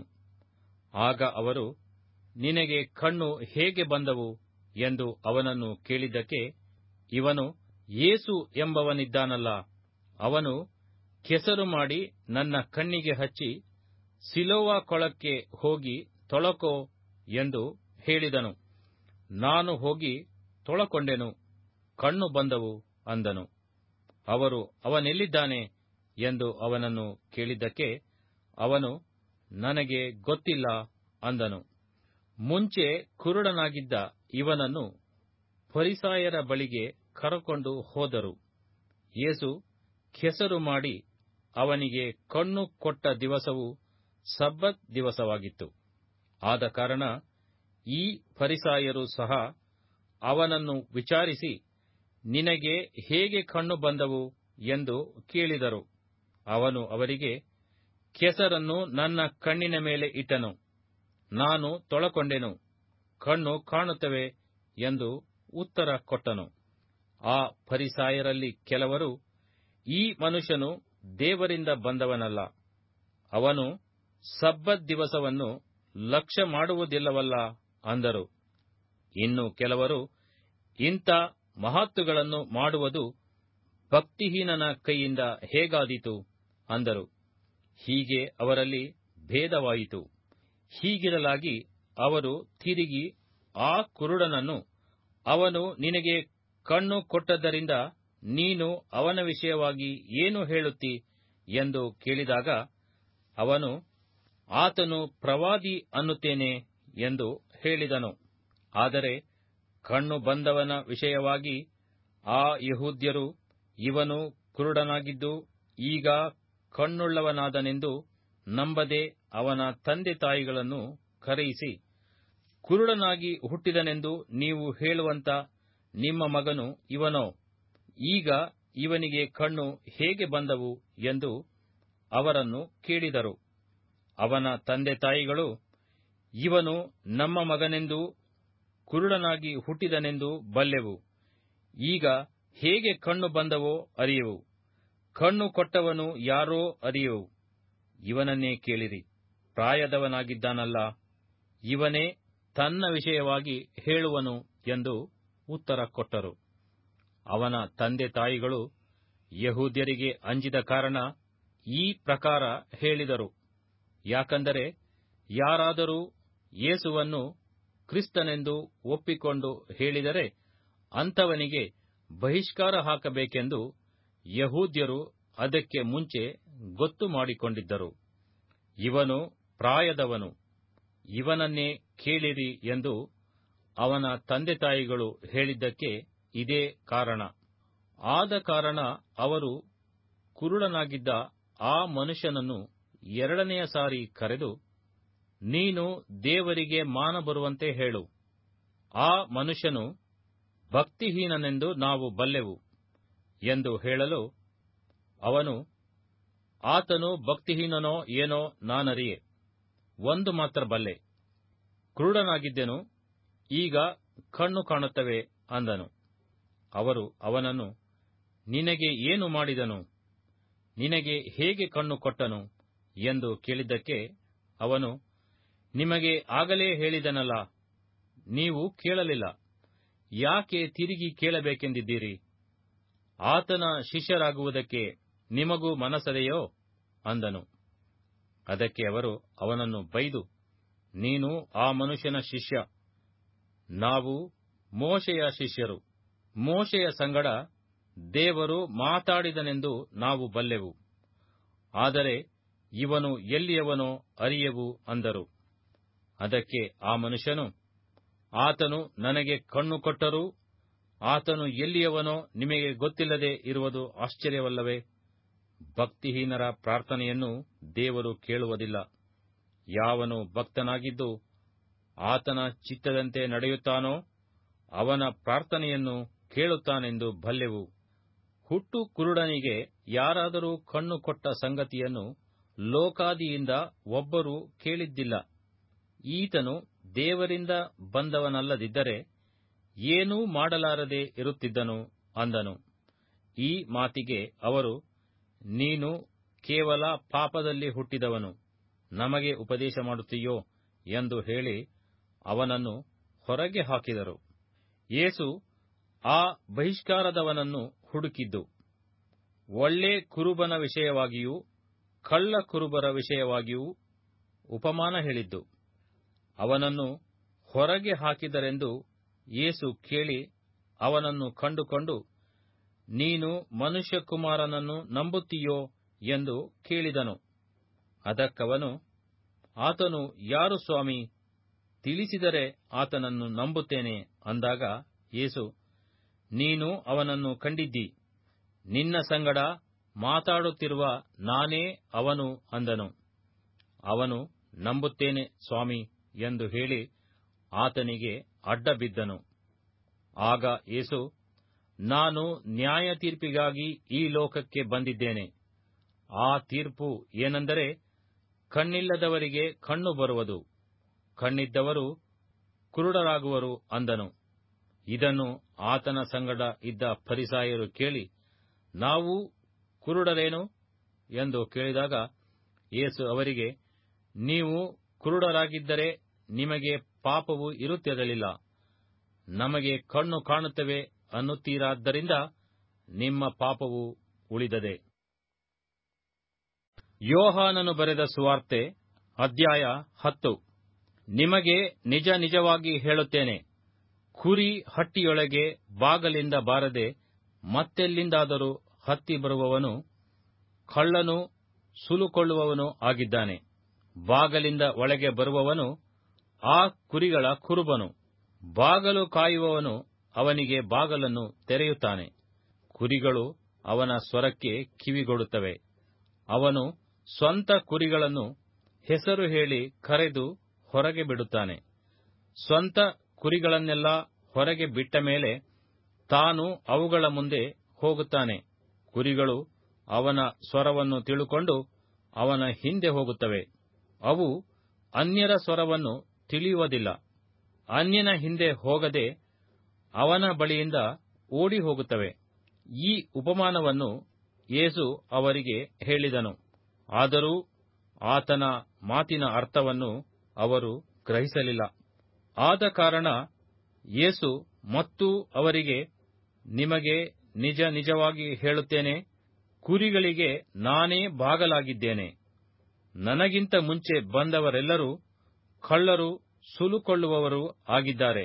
ಆಗ ಅವರು ನಿನಗೆ ಕಣ್ಣು ಹೇಗೆ ಬಂದವು ಎಂದು ಅವನನ್ನು ಕೇಳಿದ್ದಕ್ಕೆ ಇವನು ಯೇಸು ಎಂಬವನಿದ್ದಾನಲ್ಲ ಅವನು ಕೆಸರು ಮಾಡಿ ನನ್ನ ಕಣ್ಣಿಗೆ ಹಚ್ಚಿ ಸಿಲೋವ ಕೊಳಕ್ಕೆ ಹೋಗಿ ತೊಳಕೋ ಎಂದು ಹೇಳಿದನು ನಾನು ಹೋಗಿ ತೊಳಕೊಂಡೆನು ಕಣ್ಣು ಬಂದವು ಅಂದನು ಅವರು ಅವನೆಲ್ಲಿದ್ದಾನೆ ಎಂದು ಅವನನ್ನು ಕೇಳಿದ್ದಕ್ಕೆ ಅವನು ನನಗೆ ಗೊತ್ತಿಲ್ಲ ಅಂದನು ಮುಂಚೆ ಕುರುಡನಾಗಿದ್ದ ಇವನನ್ನು ಫರಿಸಾಯರ ಬಳಿಗೆ ಕರಕೊಂಡು ಹೋದರು ಯೇಸು ಕೆಸರು ಮಾಡಿ ಅವನಿಗೆ ಕಣ್ಣು ಕೊಟ್ಟ ದಿವಸವು ಸಬ್ಬತ್ ದಿವಸವಾಗಿತ್ತು ಆದ ಕಾರಣ ಈ ಫರಿಸಾಯರು ಸಹ ಅವನನ್ನು ವಿಚಾರಿಸಿ ನಿನಗೆ ಹೇಗೆ ಕಣ್ಣು ಬಂದವು ಎಂದು ಕೇಳಿದರು ಅವನು ಅವರಿಗೆ ಕೆಸರನ್ನು ನನ್ನ ಕಣ್ಣಿನ ಮೇಲೆ ಇಟ್ಟನು ನಾನು ತೊಳಕೊಂಡೆನು ಕಣ್ಣು ಕಾಣುತ್ತವೆ ಎಂದು ಉತ್ತರ ಕೊಟ್ಟನು ಆ ಫರಿಸಾಯರಲ್ಲಿ ಕೆಲವರು ಈ ಮನುಷ್ಯನು ದೇವರಿಂದ ಬಂದವನಲ್ಲ ಅವನು ಸಬ್ಬತ್ ದಿವಸವನ್ನು ಲಕ್ಷ್ಯ ಮಾಡುವುದಿಲ್ಲವಲ್ಲ ಅಂದರು ಇನ್ನು ಕೆಲವರು ಇಂಥ ಮಹತ್ತುಗಳನ್ನು ಮಾಡುವುದು ಭಕ್ತಿಹೀನನ ಕೈಯಿಂದ ಹೇಗಾದೀತು ಅಂದರು ಹೀಗೆ ಅವರಲ್ಲಿ ಭೇದವಾಯಿತು ಹೀಗಿರಲಾಗಿ ಅವರು ತಿರುಗಿ ಆ ಕುರುಡನನ್ನು ಅವನು ನಿನಗೆ ಕಣ್ಣು ಕೊಟ್ಟದ್ದರಿಂದ ನೀನು ಅವನ ವಿಷಯವಾಗಿ ಏನು ಹೇಳುತ್ತಿ ಎಂದು ಕೇಳಿದಾಗ ಅವನು ಆತನು ಪ್ರವಾದಿ ಅನ್ನುತ್ತೇನೆ ಎಂದು ಹೇಳಿದನು ಆದರೆ ಕಣ್ಣು ಬಂದವನ ವಿಷಯವಾಗಿ ಆ ಯಹೂದ್ಯರು ಇವನು ಕುರುಡನಾಗಿದ್ದು ಈಗ ಕಣ್ಣುಳ್ಳವನಾದನೆಂದು ನಂಬದೆ ಅವನ ತಂದೆ ತಾಯಿಗಳನ್ನು ಕರೆಯಿಸಿ ಕುರುಡನಾಗಿ ಹುಟ್ಟಿದನೆಂದು ನೀವು ಹೇಳುವಂತ ನಿಮ್ಮ ಮಗನು ಇವನೋ ಈಗ ಇವನಿಗೆ ಕಣ್ಣು ಹೇಗೆ ಬಂದವು ಎಂದು ಅವರನ್ನು ಕೇಳಿದರು ಅವನ ತಂದೆ ತಾಯಿಗಳು ಇವನು ನಮ್ಮ ಮಗನೆಂದು ಕುರುಡನಾಗಿ ಹುಟ್ಟಿದನೆಂದು ಬಲ್ಲೆವು ಈಗ ಹೇಗೆ ಕಣ್ಣು ಬಂದವೋ ಅರಿಯವು ಕಣ್ಣು ಕೊಟ್ಟವನು ಯಾರೋ ಅರಿಯವು ಇವನನ್ನೇ ಕೇಳಿರಿ ಪ್ರಾಯದವನಾಗಿದ್ದಾನಲ್ಲ ಇವನೇ ತನ್ನ ವಿಷಯವಾಗಿ ಹೇಳುವನು ಎಂದು ಉತ್ತರ ಕೊಟ್ಟರು ಅವನ ತಂದೆ ತಾಯಿಗಳು ಯಹೂದ್ಯರಿಗೆ ಅಂಜಿದ ಕಾರಣ ಈ ಪ್ರಕಾರ ಹೇಳಿದರು ಯಾಕಂದರೆ ಯಾರಾದರೂ ಯೇಸುವನ್ನು ಕ್ರಿಸ್ತನೆಂದು ಒಪ್ಪಿಕೊಂಡು ಹೇಳಿದರೆ ಅಂಥವನಿಗೆ ಬಹಿಷ್ಕಾರ ಹಾಕಬೇಕೆಂದು ಯಹೂದ್ಯರು ಅದಕ್ಕೆ ಮುಂಚೆ ಗೊತ್ತು ಮಾಡಿಕೊಂಡಿದ್ದರು ಇವನು ಪ್ರಾಯದವನು ಇವನನ್ನೇ ಕೇಳಿರಿ ಎಂದು ಅವನ ತಂದೆ ತಾಯಿಗಳು ಹೇಳಿದ್ದಕ್ಕೆ ಇದೇ ಕಾರಣ ಆದ ಕಾರಣ ಅವರು ಕುರುಡನಾಗಿದ್ದ ಆ ಮನುಷ್ಯನನ್ನು ಎರಡನೆಯ ಸಾರಿ ಕರೆದು ನೀನು ದೇವರಿಗೆ ಮಾನ ಬರುವಂತೆ ಹೇಳು ಆ ಮನುಷ್ಯನು ಭಕ್ತಿಹೀನನೆಂದು ನಾವು ಬಲ್ಲೆವು ಎಂದು ಹೇಳಲು ಅವನು ಆತನು ಭಕ್ತಿಹೀನನೋ ಏನೋ ನಾನರಿಯೆ ಒಂದು ಮಾತ್ರ ಬಲ್ಲೆ ಕುರುಡನಾಗಿದ್ದೆನು ಈಗ ಕಣ್ಣು ಕಾಣುತ್ತವೆ ಅಂದನು ಅವರು ಅವನನ್ನು ನಿನಗೆ ಏನು ಮಾಡಿದನು ನಿನಗೆ ಹೇಗೆ ಕಣ್ಣು ಕೊಟ್ಟನು ಎಂದು ಕೇಳಿದ್ದಕ್ಕೆ ಅವನು ನಿಮಗೆ ಆಗಲೇ ಹೇಳಿದನಲ್ಲ ನೀವು ಕೇಳಲಿಲ್ಲ ಯಾಕೆ ತಿರುಗಿ ಕೇಳಬೇಕೆಂದಿದ್ದೀರಿ ಆತನ ಶಿಷ್ಯರಾಗುವುದಕ್ಕೆ ನಿಮಗೂ ಮನಸ್ಸದೆಯೋ ಅಂದನು ಅದಕ್ಕೆ ಅವರು ಅವನನ್ನು ಬೈದು ನೀನು ಆ ಮನುಷ್ಯನ ಶಿಷ್ಯ ನಾವು ಮೋಶೆಯ ಶಿಷ್ಯರು ಮೋಶೆಯ ಸಂಗಡ ದೇವರು ಮಾತಾಡಿದನೆಂದು ನಾವು ಬಲ್ಲೆವು ಆದರೆ ಇವನು ಎಲ್ಲಿಯವನೋ ಅರಿಯೆವು ಅಂದರು ಅದಕ್ಕೆ ಆ ಮನುಷ್ಯನು ಆತನು ನನಗೆ ಕಣ್ಣು ಕೊಟ್ಟರೂ ಆತನು ಎಲ್ಲಿಯವನೋ ನಿಮಗೆ ಗೊತ್ತಿಲ್ಲದೆ ಇರುವುದು ಆಶ್ಚರ್ಯವಲ್ಲವೇ ಭಕ್ತಿಹೀನರ ಪ್ರಾರ್ಥನೆಯನ್ನು ದೇವರು ಕೇಳುವುದಿಲ್ಲ ಯಾವನು ಭಕ್ತನಾಗಿದ್ದು ಆತನ ಚಿತ್ತದಂತೆ ನಡೆಯುತ್ತಾನೋ ಅವನ ಪ್ರಾರ್ಥನೆಯನ್ನು ಕೇಳುತ್ತಾನೆಂದು ಬಲ್ಲೆವು ಹುಟ್ಟು ಕುರುಡನಿಗೆ ಯಾರಾದರೂ ಕಣ್ಣು ಕೊಟ್ಟ ಸಂಗತಿಯನ್ನು ಲೋಕಾದಿಯಿಂದ ಒಬ್ಬರೂ ಕೇಳಿದ್ದಿಲ್ಲ ಈತನು ದೇವರಿಂದ ಬಂದವನಲ್ಲದಿದ್ದರೆ ಏನೂ ಮಾಡಲಾರದೆ ಇರುತ್ತಿದ್ದನು ಅಂದನು ಈ ಮಾತಿಗೆ ಅವರು ನೀನು ಕೇವಲ ಪಾಪದಲ್ಲಿ ಹುಟ್ಟಿದವನು ನಮಗೆ ಉಪದೇಶ ಮಾಡುತ್ತೀಯೋ ಎಂದು ಹೇಳಿ ಅವನನ್ನು ಹೊರಗೆ ಹಾಕಿದರು ಯೇಸು ಆ ಬಹಿಷ್ಕಾರದವನನ್ನು ಹುಡುಕಿದ್ದು ಒಳ್ಳೆ ಕುರುಬನ ವಿಷಯವಾಗಿಯೂ ಕಳ್ಳ ಕುರುಬರ ವಿಷಯವಾಗಿಯೂ ಉಪಮಾನ ಹೇಳಿದ್ದು ಅವನನ್ನು ಹೊರಗೆ ಹಾಕಿದರೆಂದು ಯೇಸು ಕೇಳಿ ಅವನನ್ನು ಕಂಡುಕೊಂಡು ನೀನು ಮನುಷ್ಯಕುಮಾರನನ್ನು ನಂಬುತ್ತೀಯೋ ಎಂದು ಕೇಳಿದನು ಅದಕ್ಕವನು ಆತನು ಯಾರು ಸ್ವಾಮಿ ತಿಳಿಸಿದರೆ ಆತನನ್ನು ನಂಬುತ್ತೇನೆ ಅಂದಾಗ ಯೇಸು ನೀನು ಅವನನ್ನು ಕಂಡಿದ್ದಿ ನಿನ್ನ ಸಂಗಡ ಮಾತಾಡುತ್ತಿರುವ ನಾನೇ ಅವನು ಅಂದನು ಅವನು ನಂಬುತ್ತೇನೆ ಸ್ವಾಮಿ ಎಂದು ಹೇಳಿ ಆತನಿಗೆ ಅಡ್ಡ ಬಿದ್ದನು ಆಗ ಯೇಸು ನಾನು ನ್ಯಾಯ ತೀರ್ಪಿಗಾಗಿ ಈ ಲೋಕಕ್ಕೆ ಬಂದಿದ್ದೇನೆ ಆ ತೀರ್ಪು ಏನೆಂದರೆ ಕಣ್ಣಿಲ್ಲದವರಿಗೆ ಕಣ್ಣು ಬರುವುದು ಕಣ್ಣಿದ್ದವರು ಕುರುಡರಾಗುವರು ಅಂದನು ಇದನ್ನು ಆತನ ಸಂಗಡ ಇದ್ದ ಫರಿಸಾಯರು ಕೇಳಿ ನಾವು ಕುರುಡರೇನು ಎಂದು ಕೇಳಿದಾಗ ಯೇಸು ಅವರಿಗೆ ನೀವು ಕುರುಡರಾಗಿದ್ದರೆ ನಿಮಗೆ ಪಾಪವು ಇರುತ್ತಿರಲಿಲ್ಲ ನಮಗೆ ಕಣ್ಣು ಕಾಣುತ್ತವೆ ಅನ್ನುತ್ತೀರಾದ್ದರಿಂದ ನಿಮ್ಮ ಪಾಪವು ಉಳಿದದೆ ಯೋಹಾನನು ಬರೆದ ಸುವಾರ್ತೆ ಅಧ್ಯಾಯ ಹತ್ತು ನಿಮಗೆ ನಿಜ ನಿಜವಾಗಿ ಹೇಳುತ್ತೇನೆ ಕುರಿ ಹಟ್ಟಿಯೊಳಗೆ ಬಾಗಲಿಂದ ಬಾರದೆ ಮತ್ತೆಲ್ಲಿಂದಾದರೂ ಹತ್ತಿ ಬರುವವನು ಕಳ್ಳನು ಸುಲುಕೊಳ್ಳುವವನು ಆಗಿದ್ದಾನೆ ಬಾಗಲಿಂದ ಒಳಗೆ ಬರುವವನು ಆ ಕುರಿಗಳ ಕುರುಬನು ಬಾಗಲು ಕಾಯುವವನು ಅವನಿಗೆ ಬಾಗಲನ್ನು ತೆರೆಯುತ್ತಾನೆ ಕುರಿಗಳು ಅವನ ಸ್ವರಕ್ಕೆ ಕಿವಿಗೊಡುತ್ತವೆ ಅವನು ಸ್ವಂತ ಕುರಿಗಳನ್ನು ಹೆಸರು ಹೇಳಿ ಕರೆದು ಹೊರಗೆ ಬಿಡುತ್ತಾನೆ ಸ್ವಂತ ಕುರಿಗಳನ್ನೆಲ್ಲ ಹೊರಗೆ ಬಿಟ್ಟ ಮೇಲೆ ತಾನು ಅವುಗಳ ಮುಂದೆ ಹೋಗುತ್ತಾನೆ ಕುರಿಗಳು ಅವನ ಸ್ವರವನ್ನು ತಿಳುಕೊಂಡು ಅವನ ಹಿಂದೆ ಹೋಗುತ್ತವೆ ಅವು ಅನ್ಯರ ಸ್ವರವನ್ನು ತಿಳಿಯುವುದಿಲ್ಲ ಅನ್ಯನ ಹಿಂದೆ ಹೋಗದೆ ಅವನ ಬಳಿಯಿಂದ ಓಡಿ ಹೋಗುತ್ತವೆ ಈ ಉಪಮಾನವನ್ನು ಯೇಸು ಅವರಿಗೆ ಹೇಳಿದನು ಆದರೂ ಆತನ ಮಾತಿನ ಅರ್ಥವನ್ನು ಅವರು ಗ್ರಹಿಸಲಿಲ್ಲ ಆದ ಕಾರಣ ಯೇಸು ಮತ್ತೂ ಅವರಿಗೆ ನಿಮಗೆ ನಿಜ ನಿಜವಾಗಿ ಹೇಳುತ್ತೇನೆ ಕುರಿಗಳಿಗೆ ನಾನೇ ಬಾಗಲಾಗಿದ್ದೇನೆ ನನಗಿಂತ ಮುಂಚೆ ಬಂದವರೆಲ್ಲರೂ ಕಳ್ಳರು ಸುಲುಕೊಳ್ಳುವವರು ಆಗಿದ್ದಾರೆ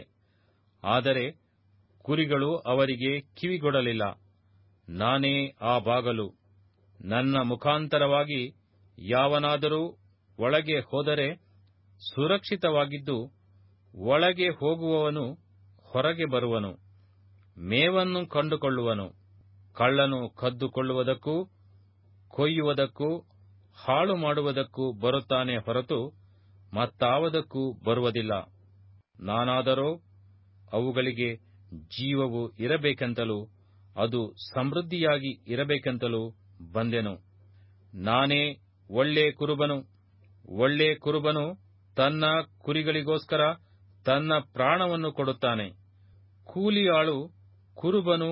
ಆದರೆ ಕುರಿಗಳು ಅವರಿಗೆ ಕಿವಿಗೊಡಲಿಲ್ಲ ನಾನೇ ಆ ಬಾಗಲು ನನ್ನ ಮುಖಾಂತರವಾಗಿ ಯಾವನಾದರೂ ಒಳಗೆ ಹೋದರೆ ಸುರಕ್ಷಿತವಾಗಿದ್ದು ಒಳಗೆ ಹೋಗುವವನು ಹೊರಗೆ ಬರುವನು ಮೇವನ್ನು ಕಂಡುಕೊಳ್ಳುವನು ಕಳ್ಳನು ಕದ್ದುಕೊಳ್ಳುವುದಕ್ಕೂ ಕೊಯ್ಯುವುದಕ್ಕೂ ಹಾಳು ಮಾಡುವುದಕ್ಕೂ ಬರುತ್ತಾನೆ ಹೊರತು ಮತ್ತಾವುದಕ್ಕೂ ಬರುವುದಿಲ್ಲ ನಾನಾದರೋ ಅವುಗಳಿಗೆ ಜೀವವು ಇರಬೇಕೆಂತಲೂ ಅದು ಸಮೃದ್ಧಿಯಾಗಿ ಇರಬೇಕೆಂತಲೂ ಬಂದೆನು ನಾನೇ ಒಳ್ಳೆ ಕುರುಬನು ಒಳ್ಳೆ ಕುರುಬನು ತನ್ನ ಕುರಿಗಳಿಗೋಸ್ಕರ ತನ್ನ ಪ್ರಾಣವನ್ನು ಕೊಡುತ್ತಾನೆ ಕೂಲಿಯಾಳು ಕುರುಬನು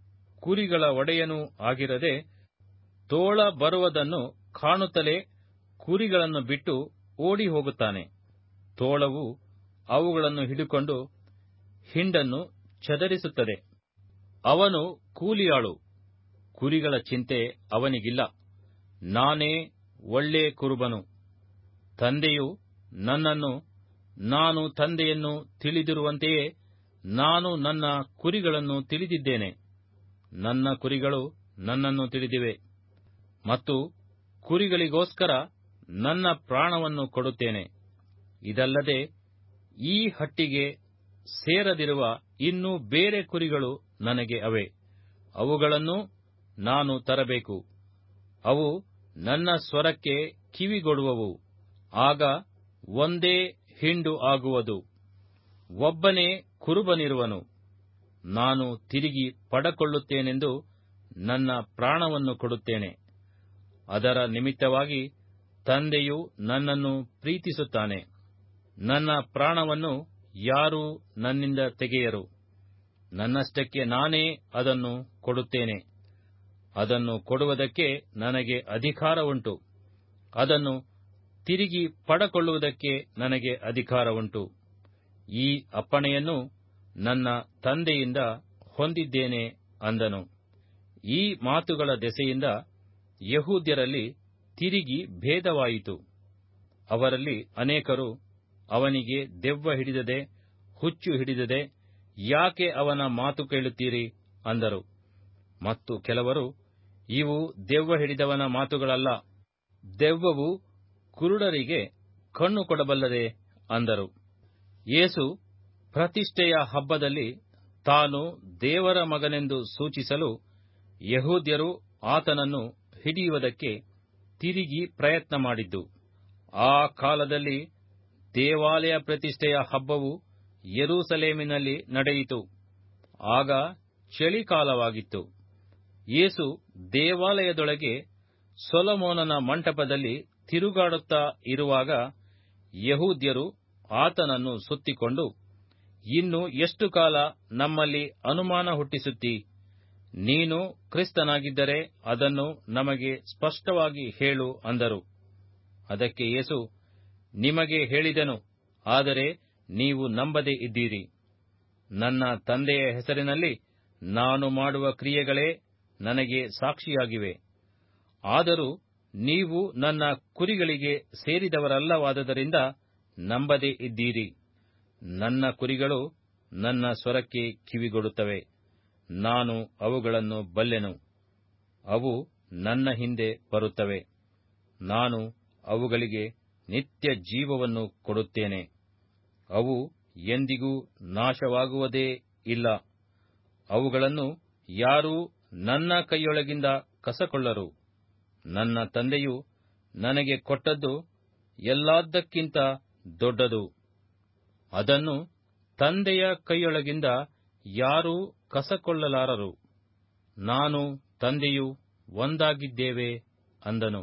ಕುರಿಗಳ ಒಡೆಯನೂ ಆಗಿರದೆ ತೋಳ ಬರುವುದನ್ನು ಕಾಣುತ್ತಲೇ ಕುರಿಗಳನ್ನು ಬಿಟ್ಟು ಓಡಿ ಹೋಗುತ್ತಾನೆ ತೋಳವು ಅವುಗಳನ್ನು ಹಿಡಿಕೊಂಡು ಹಿಂಡನ್ನು ಚದರಿಸುತ್ತದೆ ಅವನು ಕೂಲಿಯಾಳು ಕುರಿಗಳ ಚಿಂತೆ ಅವನಿಗಿಲ್ಲ ನಾನೇ ಒಳ್ಳೆ ಕುರುಬನು ತಂದೆಯು ನನ್ನನ್ನು ನಾನು ತಂದೆಯನ್ನು ತಿಳಿದಿರುವಂತೆಯೇ ನಾನು ನನ್ನ ಕುರಿಗಳನ್ನು ತಿಳಿದಿದ್ದೇನೆ ನನ್ನ ಕುರಿಗಳು ನನ್ನನ್ನು ತಿಳಿದಿವೆ ಮತ್ತು ಕುರಿಗಳಿಗೋಸ್ಕರ ನನ್ನ ಪ್ರಾಣವನ್ನು ಕೊಡುತ್ತೇನೆ ಇದಲ್ಲದೆ ಈ ಹಟ್ಟಿಗೆ ಸೇರದಿರುವ ಇನ್ನೂ ಬೇರೆ ಕುರಿಗಳು ನನಗೆ ಅವೆ ಅವುಗಳನ್ನು ನಾನು ತರಬೇಕು ಅವು ನನ್ನ ಸ್ವರಕ್ಕೆ ಕಿವಿಗೊಡುವವು ಆಗ ಒಂದೇ ಹಿಂಡು ಆಗುವುದು ಒಬ್ಬನೇ ಕುರುಬನಿರುವನು ನಾನು ತಿರುಗಿ ಪಡಕೊಳ್ಳುತ್ತೇನೆಂದು ನನ್ನ ಪ್ರಾಣವನ್ನು ಕೊಡುತ್ತೇನೆ ಅದರ ನಿಮಿತ್ತವಾಗಿ ತಂದೆಯು ನನ್ನನ್ನು ಪ್ರೀತಿಸುತ್ತಾನೆ ನನ್ನ ಪ್ರಾಣವನ್ನು ಯಾರೂ ನನ್ನಿಂದ ತೆಗೆಯರು ನನ್ನಷ್ಟಕ್ಕೆ ನಾನೇ ಅದನ್ನು ಕೊಡುತ್ತೇನೆ ಅದನ್ನು ಕೊಡುವುದಕ್ಕೆ ನನಗೆ ಅಧಿಕಾರ ಉಂಟು ಅದನ್ನು ತಿರುಗಿ ಪಡಕೊಳ್ಳುವುದಕ್ಕೆ ನನಗೆ ಅಧಿಕಾರ ಉಂಟು ಈ ಅಪ್ಪಣೆಯನ್ನು ನನ್ನ ತಂದೆಯಿಂದ ಹೊಂದಿದ್ದೇನೆ ಅಂದನು ಈ ಮಾತುಗಳ ದೆಸೆಯಿಂದ ಯಹೂದ್ಯರಲ್ಲಿ ತಿರುಗಿ ಭೇದವಾಯಿತು ಅವರಲ್ಲಿ ಅನೇಕರು ಅವನಿಗೆ ದೆವ್ವ ಹಿಡಿದದೆ ಹುಚ್ಚು ಹಿಡಿದದೆ ಯಾಕೆ ಅವನ ಮಾತು ಕೇಳುತ್ತೀರಿ ಅಂದರು ಮತ್ತು ಕೆಲವರು ಇವು ದೆವ್ವ ಹಿಡಿದವನ ಮಾತುಗಳಲ್ಲ ದೆವ್ವವು ಕುರುಡರಿಗೆ ಕಣ್ಣು ಕೊಡಬಲ್ಲದೆ ಅಂದರು ಯೇಸು ಪ್ರತಿಷ್ಠೆಯ ಹಬ್ಬದಲ್ಲಿ ತಾನು ದೇವರ ಮಗನೆಂದು ಸೂಚಿಸಲು ಯಹೂದ್ಯರು ಆತನನ್ನು ಹಿಡಿಯುವುದಕ್ಕೆ ತಿರುಗಿ ಪ್ರಯತ್ನ ಮಾಡಿದ್ದು ಆ ಕಾಲದಲ್ಲಿ ದೇವಾಲಯ ಪ್ರತಿಷ್ಠೆಯ ಹಬ್ಬವು ಯೆರೂಸಲೇಮಿನಲ್ಲಿ ನಡೆಯಿತು ಆಗ ಚಳಿಕಾಲವಾಗಿತ್ತು ಯೇಸು ದೇವಾಲಯದೊಳಗೆ ಸೊಲಮೋನನ ಮಂಟಪದಲ್ಲಿ ತಿರುಗಾಡುತ್ತಾ ಇರುವಾಗ ಯಹೂದ್ಯರು ಆತನನ್ನು ಸುತ್ತಿಕೊಂಡು ಇನ್ನು ಎಷ್ಟು ಕಾಲ ನಮ್ಮಲ್ಲಿ ಅನುಮಾನ ಹುಟ್ಟಿಸುತ್ತಿ ನೀನು ಕ್ರಿಸ್ತನಾಗಿದ್ದರೆ ಅದನ್ನು ನಮಗೆ ಸ್ಪಷ್ಟವಾಗಿ ಹೇಳು ಅಂದರು ಅದಕ್ಕೆ ಯೇಸು ನಿಮಗೆ ಹೇಳಿದೆನು ಆದರೆ ನೀವು ನಂಬದೇ ಇದ್ದೀರಿ ನನ್ನ ತಂದೆಯ ಹೆಸರಿನಲ್ಲಿ ನಾನು ಮಾಡುವ ಕ್ರಿಯೆಗಳೇ ನನಗೆ ಸಾಕ್ಷಿಯಾಗಿವೆ ಆದರೂ ನೀವು ನನ್ನ ಕುರಿಗಳಿಗೆ ಸೇರಿದವರಲ್ಲವಾದದರಿಂದ ನಂಬದೇ ಇದ್ದೀರಿ ನನ್ನ ಕುರಿಗಳು ನನ್ನ ಸ್ವರಕ್ಕೆ ಕಿವಿಗೊಡುತ್ತವೆ ನಾನು ಅವುಗಳನ್ನು ಬಲ್ಲೆನು ಅವು ನನ್ನ ಹಿಂದೆ ಬರುತ್ತವೆ ನಾನು ಅವುಗಳಿಗೆ ನಿತ್ಯ ಜೀವವನ್ನು ಕೊಡುತ್ತೇನೆ ಅವು ಎಂದಿಗೂ ನಾಶವಾಗುವುದೇ ಇಲ್ಲ ಅವುಗಳನ್ನು ಯಾರೂ ನನ್ನ ಕೈಯೊಳಗಿಂದ ಕಸಕೊಳ್ಳರು ನನ್ನ ತಂದೆಯು ನನಗೆ ಕೊಟ್ಟದ್ದು ಎಲ್ಲಾದ್ದಕ್ಕಿಂತ ದೊಡ್ಡದು ಅದನ್ನು ತಂದೆಯ ಕೈಯೊಳಗಿಂದ ಯಾರೂ ಕಸಕೊಳ್ಳಲಾರರು ನಾನು ತಂದೆಯು ಒಂದಾಗಿದ್ದೇವೆ ಅಂದನು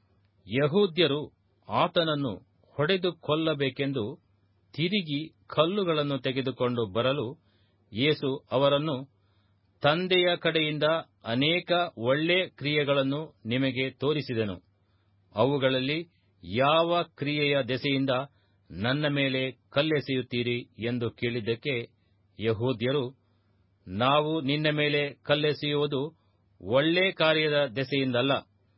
ಯಹೂದ್ಯರು ಆತನನ್ನು ಹೊಡೆದು ಕೊಲ್ಲಬೇಕೆಂದು ತಿರುಗಿ ಕಲ್ಲುಗಳನ್ನು ತೆಗೆದುಕೊಂಡು ಬರಲು ಯೇಸು ಅವರನ್ನು ತಂದೆಯ ಕಡೆಯಿಂದ ಅನೇಕ ಒಳ್ಳೆ ಕ್ರಿಯೆಗಳನ್ನು ನಿಮಗೆ ತೋರಿಸಿದೆನು ಅವುಗಳಲ್ಲಿ ಯಾವ ಕ್ರಿಯೆಯ ದೆಸೆಯಿಂದ ನನ್ನ ಮೇಲೆ ಕಲ್ಲೆಸೆಯುತ್ತೀರಿ ಎಂದು ಕೇಳಿದ್ದಕ್ಕೆ ಯಹೂದ್ಯರು ನಾವು ನಿನ್ನ ಮೇಲೆ ಕಲ್ಲೆಸೆಯುವುದು ಒಳ್ಳೆ ಕಾರ್ಯದ ದೆಸೆಯಿಂದಲ್ಲ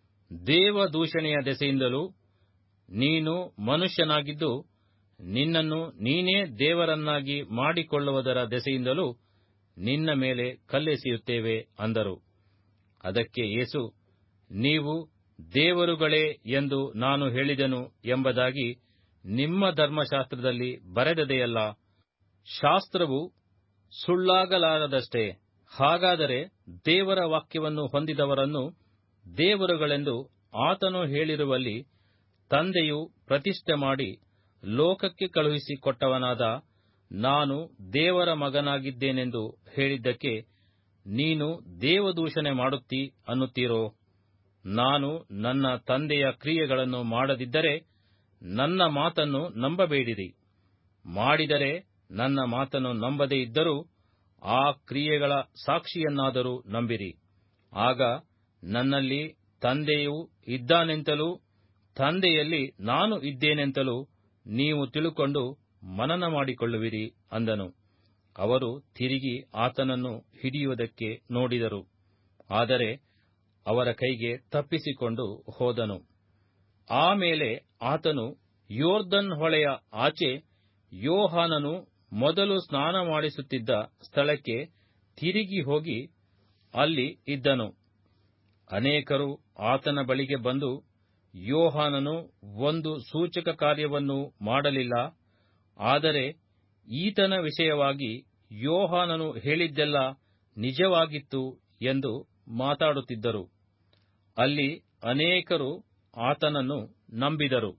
ದೇವದೂಷಣೆಯ ದೆಸೆಯಿಂದಲೂ ನೀನು ಮನುಷ್ಯನಾಗಿದ್ದು ನಿನ್ನನ್ನು ನೀನೇ ದೇವರನ್ನಾಗಿ ಮಾಡಿಕೊಳ್ಳುವುದರ ದೆಸೆಯಿಂದಲೂ ನಿನ್ನ ಮೇಲೆ ಕಲ್ಲೆಸೆಯುತ್ತೇವೆ ಅಂದರು ಅದಕ್ಕೆ ಯೇಸು ನೀವು ದೇವರುಗಳೇ ಎಂದು ನಾನು ಹೇಳಿದೆನು ಎಂಬುದಾಗಿ ನಿಮ್ಮ ಧರ್ಮಶಾಸ್ತ್ರದಲ್ಲಿ ಬರೆದದೆಯಲ್ಲ ಶಾಸ್ತ್ರವು ಸುಳ್ಳಾಗಲಾರದಷ್ಟೇ ಹಾಗಾದರೆ ದೇವರ ವಾಕ್ಯವನ್ನು ಹೊಂದಿದವರನ್ನು ದೇವರುಗಳೆಂದು ಆತನು ಹೇಳಿರುವಲ್ಲಿ ತಂದೆಯು ಪ್ರತಿಷ್ಠೆ ಮಾಡಿ ಲೋಕಕ್ಕೆ ಕಳುಹಿಸಿಕೊಟ್ಟವನಾದ ನಾನು ದೇವರ ಮಗನಾಗಿದ್ದೇನೆಂದು ಹೇಳಿದ್ದಕ್ಕೆ ನೀನು ದೇವದೂಷಣೆ ಮಾಡುತ್ತೀ ಅನ್ನುತ್ತೀರೋ ನಾನು ನನ್ನ ತಂದೆಯ ಕ್ರಿಯೆಗಳನ್ನು ಮಾಡದಿದ್ದರೆ ನನ್ನ ಮಾತನ್ನು ನಂಬಬೇಡಿರಿ ಮಾಡಿದರೆ ನನ್ನ ಮಾತನ್ನು ನಂಬದೇ ಇದ್ದರೂ ಆ ಕ್ರಿಯೆಗಳ ಸಾಕ್ಷಿಯನ್ನಾದರೂ ನಂಬಿರಿ ಆಗ ನನ್ನಲ್ಲಿ ತಂದೆಯು ಇದ್ದಾನೆಂತಲೂ ತಂದೆಯಲ್ಲಿ ನಾನು ಇದ್ದೇನೆಂತಲೂ ನೀವು ತಿಳುಕೊಂಡು ಮನನ ಮಾಡಿಕೊಳ್ಳುವಿರಿ ಅಂದನು ಅವರು ತಿರುಗಿ ಆತನನ್ನು ಹಿಡಿಯುವುದಕ್ಕೆ ನೋಡಿದರು ಆದರೆ ಅವರ ಕೈಗೆ ತಪ್ಪಿಸಿಕೊಂಡು ಹೋದನು ಆಮೇಲೆ ಆತನು ಯೋರ್ದನ್ ಹೊಳೆಯ ಆಚೆ ಯೋಹಾನನು ಮೊದಲು ಸ್ನಾನ ಮಾಡಿಸುತ್ತಿದ್ದ ಸ್ಥಳಕ್ಕೆ ತಿರುಗಿ ಹೋಗಿ ಅಲ್ಲಿ ಇದ್ದನು ಅನೇಕರು ಆತನ ಬಳಿಗೆ ಬಂದು ಯೋಹಾನನು ಒಂದು ಸೂಚಕ ಕಾರ್ಯವನ್ನು ಮಾಡಲಿಲ್ಲ ಆದರೆ ಈತನ ವಿಷಯವಾಗಿ ಯೋಹಾನನು ಹೇಳಿದ್ದೆಲ್ಲ ನಿಜವಾಗಿತ್ತು ಎಂದು ಮಾತಾಡುತ್ತಿದ್ದರು ಅಲ್ಲಿ ಅನೇಕರು ಆತನನ್ನು ನಂಬಿದರು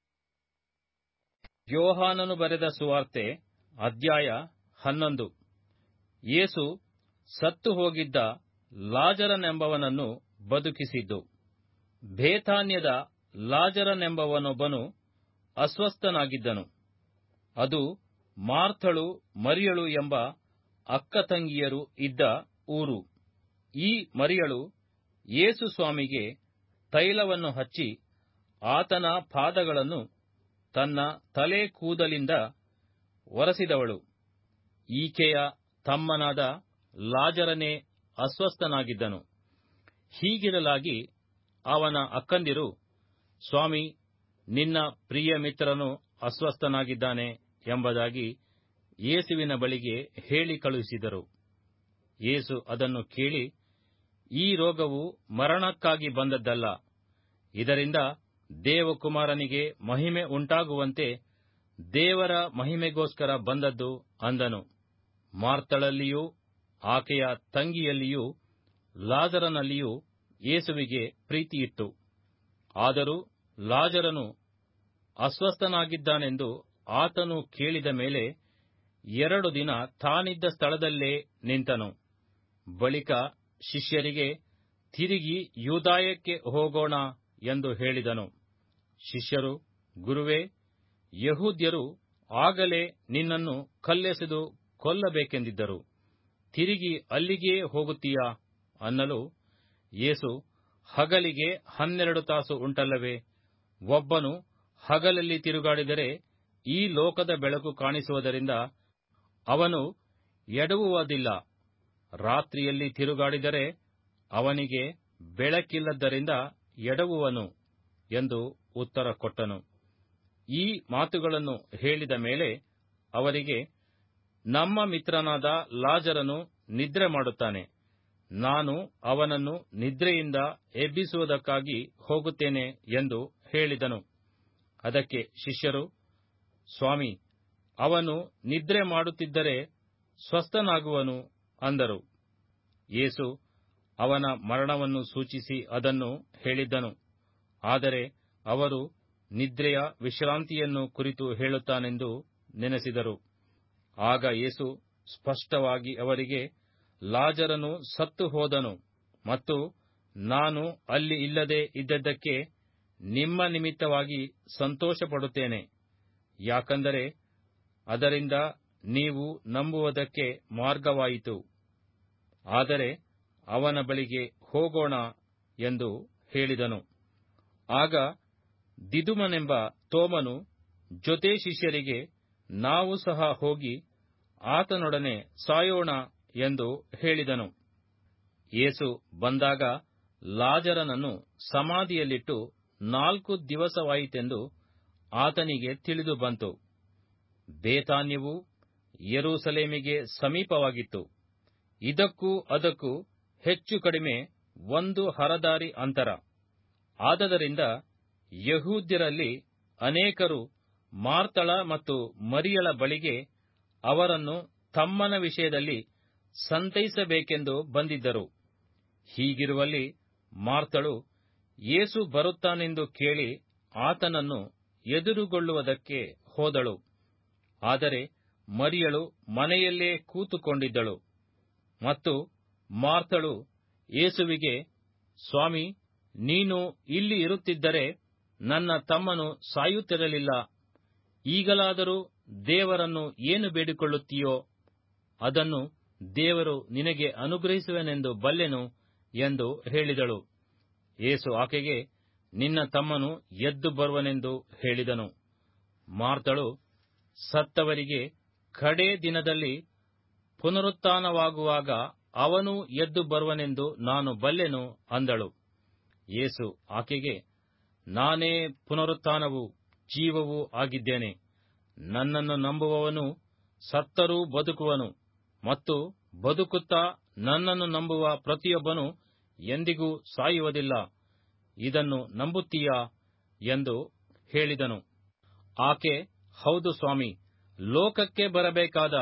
ಯೋಹಾನನು ಬರೆದ ಸುವಾರ್ತೆ ಅಧ್ಯಾಯ ಹನ್ನೊಂದು ಯೇಸು ಸತ್ತು ಹೋಗಿದ್ದ ಲಾಜರನೆಂಬವನನ್ನು ಬದುಕಿಸಿದ್ದು ಬೇತಾನ್ಯದ ಲಾಜರನೆಂಬವನೊಬ್ಬನು ಅಸ್ವಸ್ಥನಾಗಿದ್ದನು ಅದು ಮಾರ್ಥಳು ಮರಿಯಳು ಎಂಬ ಅಕ್ಕ ತಂಗಿಯರು ಇದ್ದ ಊರು ಈ ಮರಿಯಳು ಯೇಸು ಸ್ವಾಮಿಗೆ ತೈಲವನ್ನು ಹಚ್ಚಿ ಆತನ ಪಾದಗಳನ್ನು ತನ್ನ ತಲೆ ಕೂದಲಿಂದ ಒರೆಸಿದವಳು ಈಕೆಯ ತಮ್ಮನಾದ ಲಾಜರನೇ ಅಸ್ವಸ್ಥನಾಗಿದ್ದನು ಹೀಗಿರಲಾಗಿ ಅವನ ಅಕ್ಕಂದಿರು ಸ್ವಾಮಿ ನಿನ್ನ ಪ್ರಿಯ ಮಿತ್ರನು ಅಸ್ವಸ್ಥನಾಗಿದ್ದಾನೆ ಎಂಬುದಾಗಿ ಯೇಸುವಿನ ಬಳಿಗೆ ಹೇಳಿ ಕಳುಹಿಸಿದರು ಯೇಸು ಅದನ್ನು ಕೇಳಿ ಈ ರೋಗವು ಮರಣಕ್ಕಾಗಿ ಬಂದದ್ದಲ್ಲ ಇದರಿಂದ ದೇವಕುಮಾರನಿಗೆ ಮಹಿಮೆ ಉಂಟಾಗುವಂತೆ ದೇವರ ಮಹಿಮೆಗೋಸ್ಕರ ಬಂದದ್ದು ಅಂದನು ಮಾರ್ತಳಲ್ಲಿಯೂ ಆಕೆಯ ತಂಗಿಯಲ್ಲಿಯೂ ಲಾಜರನಲ್ಲಿಯೂ ಯೇಸುವಿಗೆ ಪ್ರೀತಿಯಿತ್ತು ಆದರೂ ಲಾಜರನು ಅಸ್ವಸ್ಥನಾಗಿದ್ದಾನೆಂದು ಆತನು ಕೇಳಿದ ಮೇಲೆ ಎರಡು ದಿನ ತಾನಿದ್ದ ಸ್ಥಳದಲ್ಲೇ ನಿಂತನು ಬಳಿಕ ಶಿಷ್ಯರಿಗೆ ತಿರುಗಿ ಯೂದಾಯಕ್ಕೆ ಹೋಗೋಣ ಎಂದು ಹೇಳಿದನು ಶಿಷ್ಯರು ಗುರುವೇ ಯಹೂದ್ಯರು ಆಗಲೇ ನಿನ್ನನ್ನು ಕಲ್ಲೆಸೆದು ಕೊಲ್ಲಬೇಕೆಂದಿದ್ದರು ತಿರುಗಿ ಅಲ್ಲಿಗೇ ಹೋಗುತ್ತೀಯಾ ಅನ್ನಲು ಯೇಸು ಹಗಲಿಗೆ ಹನ್ನೆರಡು ತಾಸು ಉಂಟಲ್ಲವೇ ಒಬ್ಬನು ಹಗಲಲ್ಲಿ ತಿರುಗಾಡಿದರೆ ಈ ಲೋಕದ ಬೆಳಕು ಕಾಣಿಸುವುದರಿಂದ ಅವನು ಎಡವುವುದಿಲ್ಲ ರಾತ್ರಿಯಲ್ಲಿ ತಿರುಗಾಡಿದರೆ ಅವನಿಗೆ ಬೆಳಕಿಲ್ಲದ್ದರಿಂದ ಎಡವುವನು ಎಂದು ಉತ್ತರ ಕೊಟ್ಟನು ಈ ಮಾತುಗಳನ್ನು ಹೇಳಿದ ಮೇಲೆ ಅವರಿಗೆ ನಮ್ಮ ಮಿತ್ರನಾದ ಲಾಜರನು ನಿದ್ರೆ ಮಾಡುತ್ತಾನೆ ನಾನು ಅವನನ್ನು ನಿದ್ರೆಯಿಂದ ಎಬ್ಬಿಸುವುದಕ್ಕಾಗಿ ಹೋಗುತ್ತೇನೆ ಎಂದು ಹೇಳಿದನು ಅದಕ್ಕೆ ಶಿಷ್ಯರು ಸ್ವಾಮಿ ಅವನು ನಿದ್ರೆ ಮಾಡುತ್ತಿದ್ದರೆ ಸ್ವಸ್ಥನಾಗುವನು ಅಂದರು ಯೇಸು ಅವನ ಮರಣವನ್ನು ಸೂಚಿಸಿ ಅದನ್ನು ಹೇಳಿದ್ದನು ಆದರೆ ಅವರು ನಿದ್ರೆಯ ವಿಶ್ರಾಂತಿಯನ್ನು ಕುರಿತು ಹೇಳುತ್ತಾನೆಂದು ನೆನೆಸಿದರು ಆಗ ಯೇಸು ಸ್ಪಷ್ಟವಾಗಿ ಅವರಿಗೆ ಲಾಜರನು ಸತ್ತು ಹೋದನು ಮತ್ತು ನಾನು ಅಲ್ಲಿ ಇಲ್ಲದೆ ಇದ್ದದ್ದಕ್ಕೆ ನಿಮ್ಮ ನಿಮಿತ್ತವಾಗಿ ಸಂತೋಷಪಡುತ್ತೇನೆ ಯಾಕಂದರೆ ಅದರಿಂದ ನೀವು ನಂಬುವುದಕ್ಕೆ ಮಾರ್ಗವಾಯಿತು ಆದರೆ ಅವನ ಬಳಿಗೆ ಹೋಗೋಣ ಎಂದು ಹೇಳಿದನು ಆಗ ದಿದುಮನೆಂಬ ತೋಮನು ಜೊತೆ ಶಿಷ್ಯರಿಗೆ ನಾವು ಸಹ ಹೋಗಿ ಆತನೊಡನೆ ಸಾಯೋಣ ಎಂದು ಹೇಳಿದನು ಯೇಸು ಬಂದಾಗ ಲಾಜರನನ್ನು ಸಮಾಧಿಯಲ್ಲಿಟ್ಟು ನಾಲ್ಕು ದಿವಸವಾಯಿತೆಂದು ಆತನಿಗೆ ತಿಳಿದು ಬಂತು ಬೇತಾನ್ಯವು ಯೆರೂಸಲೇಮಿಗೆ ಸಮೀಪವಾಗಿತ್ತು ಇದಕ್ಕೂ ಅದಕ್ಕೂ ಹೆಚ್ಚು ಕಡಿಮೆ ಒಂದು ಹರದಾರಿ ಅಂತರ ಆದದರಿಂದ ಯಹೂದ್ಯರಲ್ಲಿ ಅನೇಕರು ಮಾರ್ತಳ ಮತ್ತು ಮರಿಯಳ ಬಳಿಗೆ ಅವರನ್ನು ತಮ್ಮನ ವಿಷಯದಲ್ಲಿ ಸಂತೈಸಬೇಕೆಂದು ಬಂದಿದ್ದರು ಹೀಗಿರುವಲ್ಲಿ ಮಾರ್ತಳು ಯೇಸು ಬರುತ್ತಾನೆಂದು ಕೇಳಿ ಆತನನ್ನು ಎದುರುಗೊಳ್ಳುವುದಕ್ಕೆ ಹೋದಳು ಆದರೆ ಮರಿಯಳು ಮನೆಯಲ್ಲೇ ಕೂತುಕೊಂಡಿದ್ದಳು ಮತ್ತು ಮಾರ್ತಳು ಯೇಸುವಿಗೆ ಸ್ವಾಮಿ ನೀನು ಇಲ್ಲಿ ಇರುತ್ತಿದ್ದರೆ ನನ್ನ ತಮ್ಮನು ಸಾಯುತ್ತಿರಲಿಲ್ಲ ಈಗಲಾದರೂ ದೇವರನ್ನು ಏನು ಬೇಡಿಕೊಳ್ಳುತ್ತೀಯೋ ಅದನ್ನು ದೇವರು ನಿನಗೆ ಅನುಗ್ರಹಿಸುವನೆಂದು ಬಲ್ಲೆನು ಎಂದು ಹೇಳಿದಳು ಯೇಸು ಆಕೆಗೆ ನಿನ್ನ ತಮ್ಮನು ಎದ್ದು ಬರುವನೆಂದು ಹೇಳಿದನು ಮಾರ್ತಳು ಸತ್ತವರಿಗೆ ಕಡೇ ದಿನದಲ್ಲಿ ಪುನರುತ್ಥಾನವಾಗುವಾಗ ಅವನು ಎದ್ದು ಬರುವನೆಂದು ನಾನು ಬಲ್ಲೆನು ಅಂದಳು ಯೇಸು ಆಕೆಗೆ ನಾನೇ ಪುನರುತ್ಥಾನವೂ ಜೀವವೂ ಆಗಿದ್ದೇನೆ ನನ್ನನ್ನು ನಂಬುವವನು ಸತ್ತರೂ ಬದುಕುವನು ಮತ್ತು ಬದುಕುತ್ತಾ ನನ್ನನ್ನು ನಂಬುವ ಪ್ರತಿಯೊಬ್ಬನು ಎಂದಿಗೂ ಸಾಯುವುದಿಲ್ಲ ಇದನ್ನು ನಂಬುತ್ತೀಯಾ ಎಂದು ಹೇಳಿದನು ಆಕೆ ಹೌದು ಸ್ವಾಮಿ ಲೋಕಕ್ಕೆ ಬರಬೇಕಾದ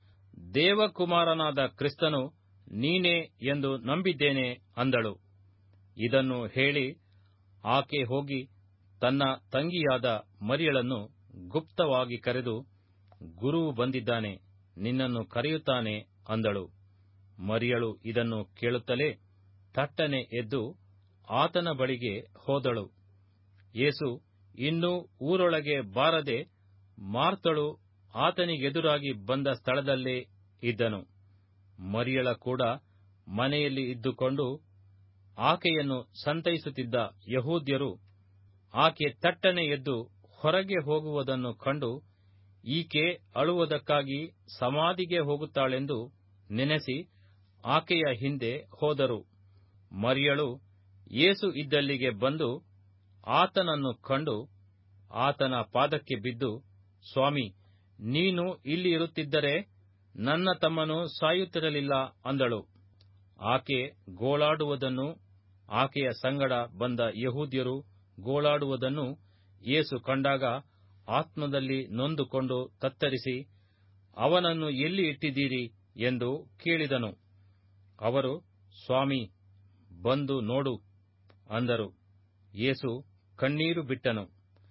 ದೇವಕುಮಾರನಾದ ಕ್ರಿಸ್ತನು ನೀನೇ ಎಂದು ನಂಬಿದ್ದೇನೆ ಅಂದಳು ಇದನ್ನು ಹೇಳಿ ಆಕೆ ಹೋಗಿ ತನ್ನ ತಂಗಿಯಾದ ಮರಿಯಳನ್ನು ಗುಪ್ತವಾಗಿ ಕರೆದು ಗುರುವು ಬಂದಿದ್ದಾನೆ ನಿನ್ನನ್ನು ಕರೆಯುತ್ತಾನೆ ಅಂದಳು ಮರಿಯಳು ಇದನ್ನು ಕೇಳುತ್ತಲೇ ತಟ್ಟನೆ ಎದ್ದು ಆತನ ಬಳಿಗೆ ಹೋದಳು ಯೇಸು ಇನ್ನೂ ಊರೊಳಗೆ ಬಾರದೆ ಮಾರ್ತಳು ಆತನಿಗೆದುರಾಗಿ ಬಂದ ಸ್ಥಳದಲ್ಲೇ ಇದ್ದನು ಮರಿಯಳ ಕೂಡ ಮನೆಯಲ್ಲಿ ಇದ್ದುಕೊಂಡು ಆಕೆಯನ್ನು ಸಂತೈಸುತ್ತಿದ್ದ ಯಹೂದ್ಯರು ಆಕೆ ತಟ್ಟನೆ ಎದ್ದು ಹೊರಗೆ ಹೋಗುವುದನ್ನು ಕಂಡು ಈಕೆ ಅಳುವುದಕ್ಕಾಗಿ ಸಮಾಧಿಗೆ ಹೋಗುತ್ತಾಳೆಂದು ನೆನೆಸಿ ಆಕೆಯ ಹಿಂದೆ ಹೋದರು ಮರಿಯಳು ಯೇಸು ಇದ್ದಲ್ಲಿಗೆ ಬಂದು ಆತನನ್ನು ಕಂಡು ಆತನ ಪಾದಕ್ಕೆ ಬಿದ್ದು ಸ್ವಾಮಿ ನೀನು ಇಲ್ಲಿ ಇರುತ್ತಿದ್ದರೆ ನನ್ನ ತಮ್ಮನು ಸಾಯುತ್ತಿರಲಿಲ್ಲ ಅಂದಳು ಆಕೆ ಗೋಳಾಡುವುದನ್ನು ಆಕೆಯ ಸಂಗಡ ಬಂದ ಯಹೂದ್ಯರು ಗೋಳಾಡುವುದನ್ನು ಯೇಸು ಕಂಡಾಗ ಆತ್ಮದಲ್ಲಿ ನೊಂದುಕೊಂಡು ತತ್ತರಿಸಿ ಅವನನ್ನು ಎಲ್ಲಿ ಇಟ್ಟಿದ್ದೀರಿ ಎಂದು ಕೇಳಿದನು ಅವರು ಸ್ವಾಮಿ ಬಂದು ನೋಡು ಅಂದರು ಯೇಸು ಕಣ್ಣೀರು ಬಿಟ್ಟನು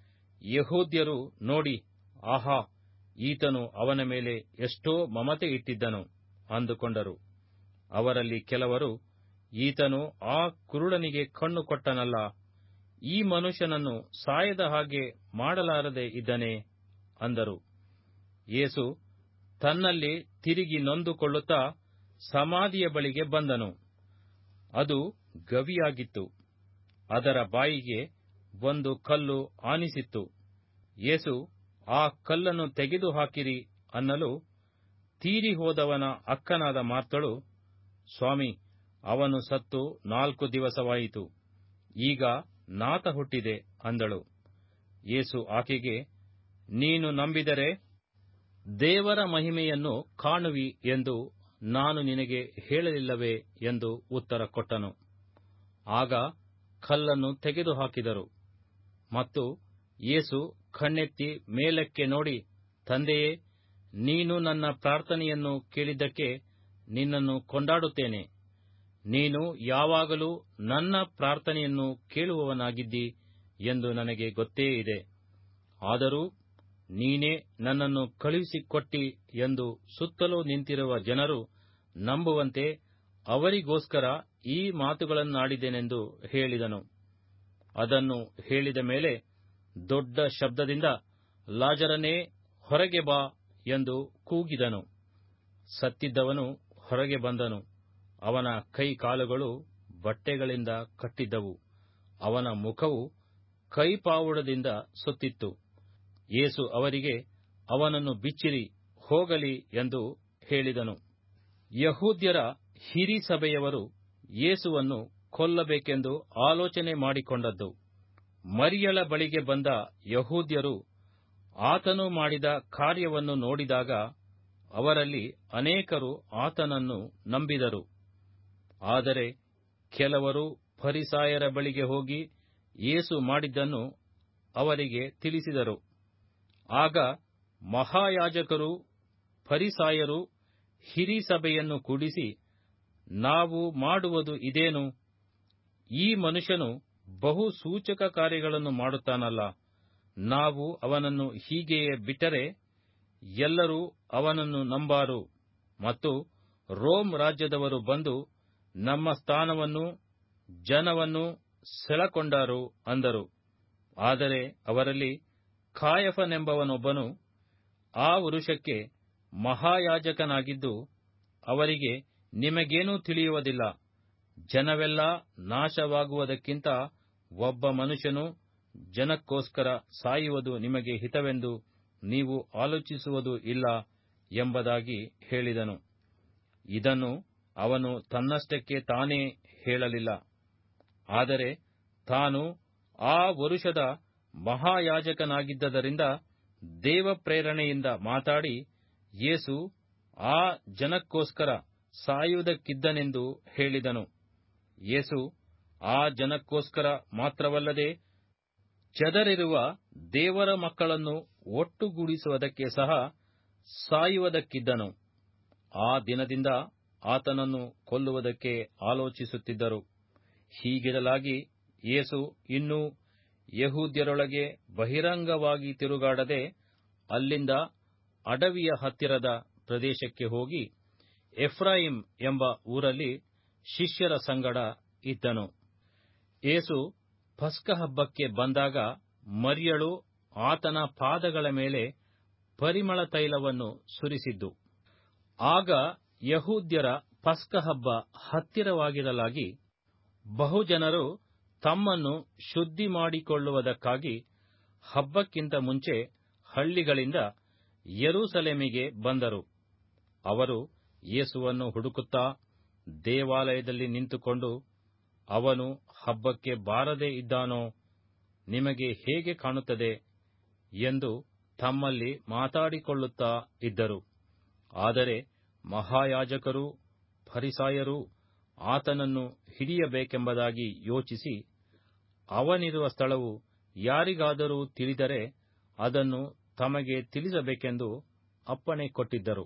ಯಹೂದ್ಯರು ನೋಡಿ ಆಹಾ ಈತನು ಅವನ ಮೇಲೆ ಎಷ್ಟೋ ಮಮತೆ ಇಟ್ಟಿದ್ದನು ಅಂದುಕೊಂಡರು ಅವರಲ್ಲಿ ಕೆಲವರು ಈತನು ಆ ಕುರುಡನಿಗೆ ಕಣ್ಣು ಕೊಟ್ಟನಲ್ಲ ಈ ಮನುಷ್ಯನನ್ನು ಸಾಯದ ಹಾಗೆ ಮಾಡಲಾರದೆ ಇದ್ದನೇ ಅಂದರು ಯೇಸು ತನ್ನಲ್ಲಿ ತಿರುಗಿ ನೊಂದುಕೊಳ್ಳುತ್ತಾ ಸಮಾಧಿಯ ಬಳಿಗೆ ಬಂದನು ಅದು ಗವಿಯಾಗಿತ್ತು ಅದರ ಬಾಯಿಗೆ ಒಂದು ಕಲ್ಲು ಆನಿಸಿತ್ತು ಯೇಸು ಆ ಕಲ್ಲನ್ನು ತೆಗೆದು ಹಾಕಿರಿ ಅನ್ನಲು ತೀರಿ ಹೋದವನ ಅಕ್ಕನಾದ ಮಾರ್ತಳು ಸ್ವಾಮಿ ಅವನು ಸತ್ತು ನಾಲ್ಕು ದಿವಸವಾಯಿತು ಈಗ ನಾತ ಹುಟ್ಟಿದೆ ಅಂದಳು ಯೇಸು ಆಕೆಗೆ ನೀನು ನಂಬಿದರೆ ದೇವರ ಮಹಿಮೆಯನ್ನು ಕಾಣುವಿ ಎಂದು ನಾನು ನಿನಗೆ ಹೇಳಲಿಲ್ಲವೇ ಎಂದು ಉತ್ತರ ಕೊಟ್ಟನು ಆಗ ಕಲ್ಲನ್ನು ತೆಗೆದುಹಾಕಿದರು ಮತ್ತು ಯೇಸು ಕಣ್ಣೆತ್ತಿ ಮೇಲಕ್ಕೆ ನೋಡಿ ತಂದೆಯೇ ನೀನು ನನ್ನ ಪ್ರಾರ್ಥನೆಯನ್ನು ಕೇಳಿದ್ದಕ್ಕೆ ನಿನ್ನನ್ನು ಕೊಂಡಾಡುತ್ತೇನೆ ನೀನು ಯಾವಾಗಲೂ ನನ್ನ ಪ್ರಾರ್ಥನೆಯನ್ನು ಕೇಳುವವನಾಗಿದ್ದಿ ಎಂದು ನನಗೆ ಗೊತ್ತೇ ಇದೆ ಆದರೂ ನೀನೇ ನನ್ನನ್ನು ಕಳುಹಿಸಿಕೊಟ್ಟಿ ಎಂದು ಸುತ್ತಲೂ ನಿಂತಿರುವ ಜನರು ನಂಬುವಂತೆ ಅವರಿಗೋಸ್ಕರ ಈ ಮಾತುಗಳನ್ನಾಡಿದೆನೆಂದು ಹೇಳಿದನು ಅದನ್ನು ಹೇಳಿದ ಮೇಲೆ ದೊಡ್ಡ ಶಬ್ದದಿಂದ ಲಾಜರನೇ ಹೊರಗೆ ಬಾ ಎಂದು ಕೂಗಿದನು ಸತ್ತಿದ್ದವನು ಹೊರಗೆ ಬಂದನು ಅವನ ಕೈ ಕಾಲುಗಳು ಬಟ್ಟೆಗಳಿಂದ ಕಟ್ಟಿದ್ದವು ಅವನ ಮುಖವು ಕೈಪಾವುಡದಿಂದ ಸುತ್ತಿತ್ತು ಯೇಸು ಅವರಿಗೆ ಅವನನ್ನು ಬಿಚ್ಚಿರಿ ಹೋಗಲಿ ಎಂದು ಹೇಳಿದನು ಯಹೂದ್ಯರ ಹಿರಿ ಸಭೆಯವರು ಯೇಸುವನ್ನು ಕೊಲ್ಲಬೇಕೆಂದು ಆಲೋಚನೆ ಮಾಡಿಕೊಂಡದ್ದು ಮರಿಯಳ ಬಳಿಗೆ ಬಂದ ಯಹೂದ್ಯರು ಆತನು ಮಾಡಿದ ಕಾರ್ಯವನ್ನು ನೋಡಿದಾಗ ಅವರಲ್ಲಿ ಅನೇಕರು ಆತನನ್ನು ನಂಬಿದರು ಆದರೆ ಕೆಲವರು ಫರಿಸಾಯರ ಬಳಿಗೆ ಹೋಗಿ ಯೇಸು ಮಾಡಿದ್ದನ್ನು ಅವರಿಗೆ ತಿಳಿಸಿದರು ಆಗ ಮಹಾಯಾಜಕರು ಫರಿಸಾಯರು ಹಿರಿ ಸಭೆಯನ್ನು ಕೂಡಿಸಿ ನಾವು ಮಾಡುವುದು ಇದೇನು ಈ ಮನುಷ್ಯನು ಬಹು ಸೂಚಕ ಕಾರ್ಯಗಳನ್ನು ಮಾಡುತ್ತಾನಲ್ಲ ನಾವು ಅವನನ್ನು ಹೀಗೆಯೇ ಬಿಟ್ಟರೆ ಎಲ್ಲರೂ ಅವನನ್ನು ನಂಬಾರು ಮತ್ತು ರೋಮ್ ರಾಜ್ಯದವರು ಬಂದು ನಮ್ಮ ಸ್ಥಾನವನ್ನು ಜನವನ್ನು ಸೆಳಕೊಂಡಾರು ಅಂದರು ಆದರೆ ಅವರಲ್ಲಿ ಕಾಯಫನೆಂಬವನೊಬ್ಬನು ಆ ವರುಷಕ್ಕೆ ಮಹಾಯಾಜಕನಾಗಿದ್ದು ಅವರಿಗೆ ನಿಮಗೇನೂ ತಿಳಿಯುವುದಿಲ್ಲ ಜನವೆಲ್ಲ ನಾಶವಾಗುವುದಕ್ಕಿಂತ ಒಬ್ಬ ಮನುಷ್ಯನು ಜನಕ್ಕೋಸ್ಕರ ಸಾಯುವುದು ನಿಮಗೆ ಹಿತವೆಂದು ನೀವು ಆಲೋಚಿಸುವುದು ಇಲ್ಲ ಎಂಬುದಾಗಿ ಹೇಳಿದನು ಇದನ್ನು ಅವನು ತನ್ನಷ್ಟಕ್ಕೆ ತಾನೇ ಹೇಳಲಿಲ್ಲ ಆದರೆ ತಾನು ಆ ವರುಷದ ಮಹಾಯಾಜಕನಾಗಿದ್ದರಿಂದ ದೇವಪ್ರೇರಣೆಯಿಂದ ಮಾತಾಡಿ ಯೇಸು ಆ ಜನಕ್ಕೋಸ್ಕರ ಸಾಯುವುದಕ್ಕಿದ್ದನೆಂದು ಹೇಳಿದನು ಯೇಸು ಆ ಜನಕ್ಕೋಸ್ಕರ ಮಾತ್ರವಲ್ಲದೆ ಚದರಿರುವ ದೇವರ ಮಕ್ಕಳನ್ನು ಒಟ್ಟುಗೂಡಿಸುವುದಕ್ಕೆ ಸಹ ಸಾಯುವುದಕ್ಕಿದ್ದನು ಆ ದಿನದಿಂದ ಆತನನ್ನು ಕೊಲ್ಲುವುದಕ್ಕೆ ಆಲೋಚಿಸುತ್ತಿದ್ದರು ಹೀಗಿರಲಾಗಿ ಯೇಸು ಇನ್ನೂ ಯಹೂದ್ಯರೊಳಗೆ ಬಹಿರಂಗವಾಗಿ ತಿರುಗಾಡದೆ ಅಲ್ಲಿಂದ ಅಡವಿಯ ಹತ್ತಿರದ ಪ್ರದೇಶಕ್ಕೆ ಹೋಗಿ ಎಫ್ರಾಯಿಂ ಎಂಬ ಊರಲ್ಲಿ ಶಿಷ್ಯರ ಸಂಗಡ ಇದ್ದನು ಯೇಸು ಪಸ್ಕಹಬ್ಬಕ್ಕೆ ಬಂದಾಗ ಮರಿಯಳು ಆತನ ಪಾದಗಳ ಮೇಲೆ ಪರಿಮಳ ತೈಲವನ್ನು ಸುರಿಸಿದ್ದು ಆಗ ಯಹೂದ್ಯರ ಪಸ್ಕಹಬ್ಬ ಹತ್ತಿರವಾಗಿರಲಾಗಿ ಬಹುಜನರು ತಮ್ಮನ್ನು ಶುದ್ಧಿ ಮಾಡಿಕೊಳ್ಳುವುದಕ್ಕಾಗಿ ಹಬ್ಬಕ್ಕಿಂತ ಮುಂಚೆ ಹಳ್ಳಿಗಳಿಂದ ಯೆರೂಸಲೇಮಿಗೆ ಬಂದರು ಅವರು ಯೇಸುವನ್ನು ಹುಡುಕುತ್ತಾ ದೇವಾಲಯದಲ್ಲಿ ನಿಂತುಕೊಂಡು ಅವನು ಹಬ್ಬಕ್ಕೆ ಬಾರದೇ ಇದ್ದಾನೋ ನಿಮಗೆ ಹೇಗೆ ಕಾಣುತ್ತದೆ ಎಂದು ತಮ್ಮಲ್ಲಿ ಮಾತಾಡಿಕೊಳ್ಳುತ್ತಾ ಇದ್ದರು ಆದರೆ ಮಹಾಯಾಜಕರೂ ಫರಿಸಾಯರೂ ಆತನನ್ನು ಹಿಡಿಯಬೇಕೆಂಬುದಾಗಿ ಯೋಚಿಸಿ ಅವನಿರುವ ಸ್ಥಳವು ಯಾರಿಗಾದರೂ ತಿಳಿದರೆ ಅದನ್ನು ತಮಗೆ ತಿಳಿಸಬೇಕೆಂದು ಅಪ್ಪಣೆ ಕೊಟ್ಟಿದ್ದರು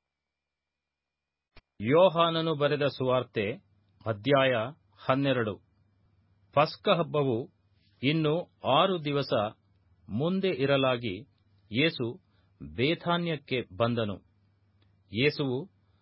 ಯೋಹಾನನು ಬರೆದ ಸುವಾರ್ತೆ ಅಧ್ಯಾಯ ಹನ್ನೆರಡು ಪಸ್ಕಹಬ್ಬವು ಇನ್ನು ಆರು ದಿವಸ ಮುಂದೆ ಇರಲಾಗಿ ಯೇಸು ಬೇಥಾನ್ಯಕ್ಕೆ ಬಂದನು ಯೇಸುವು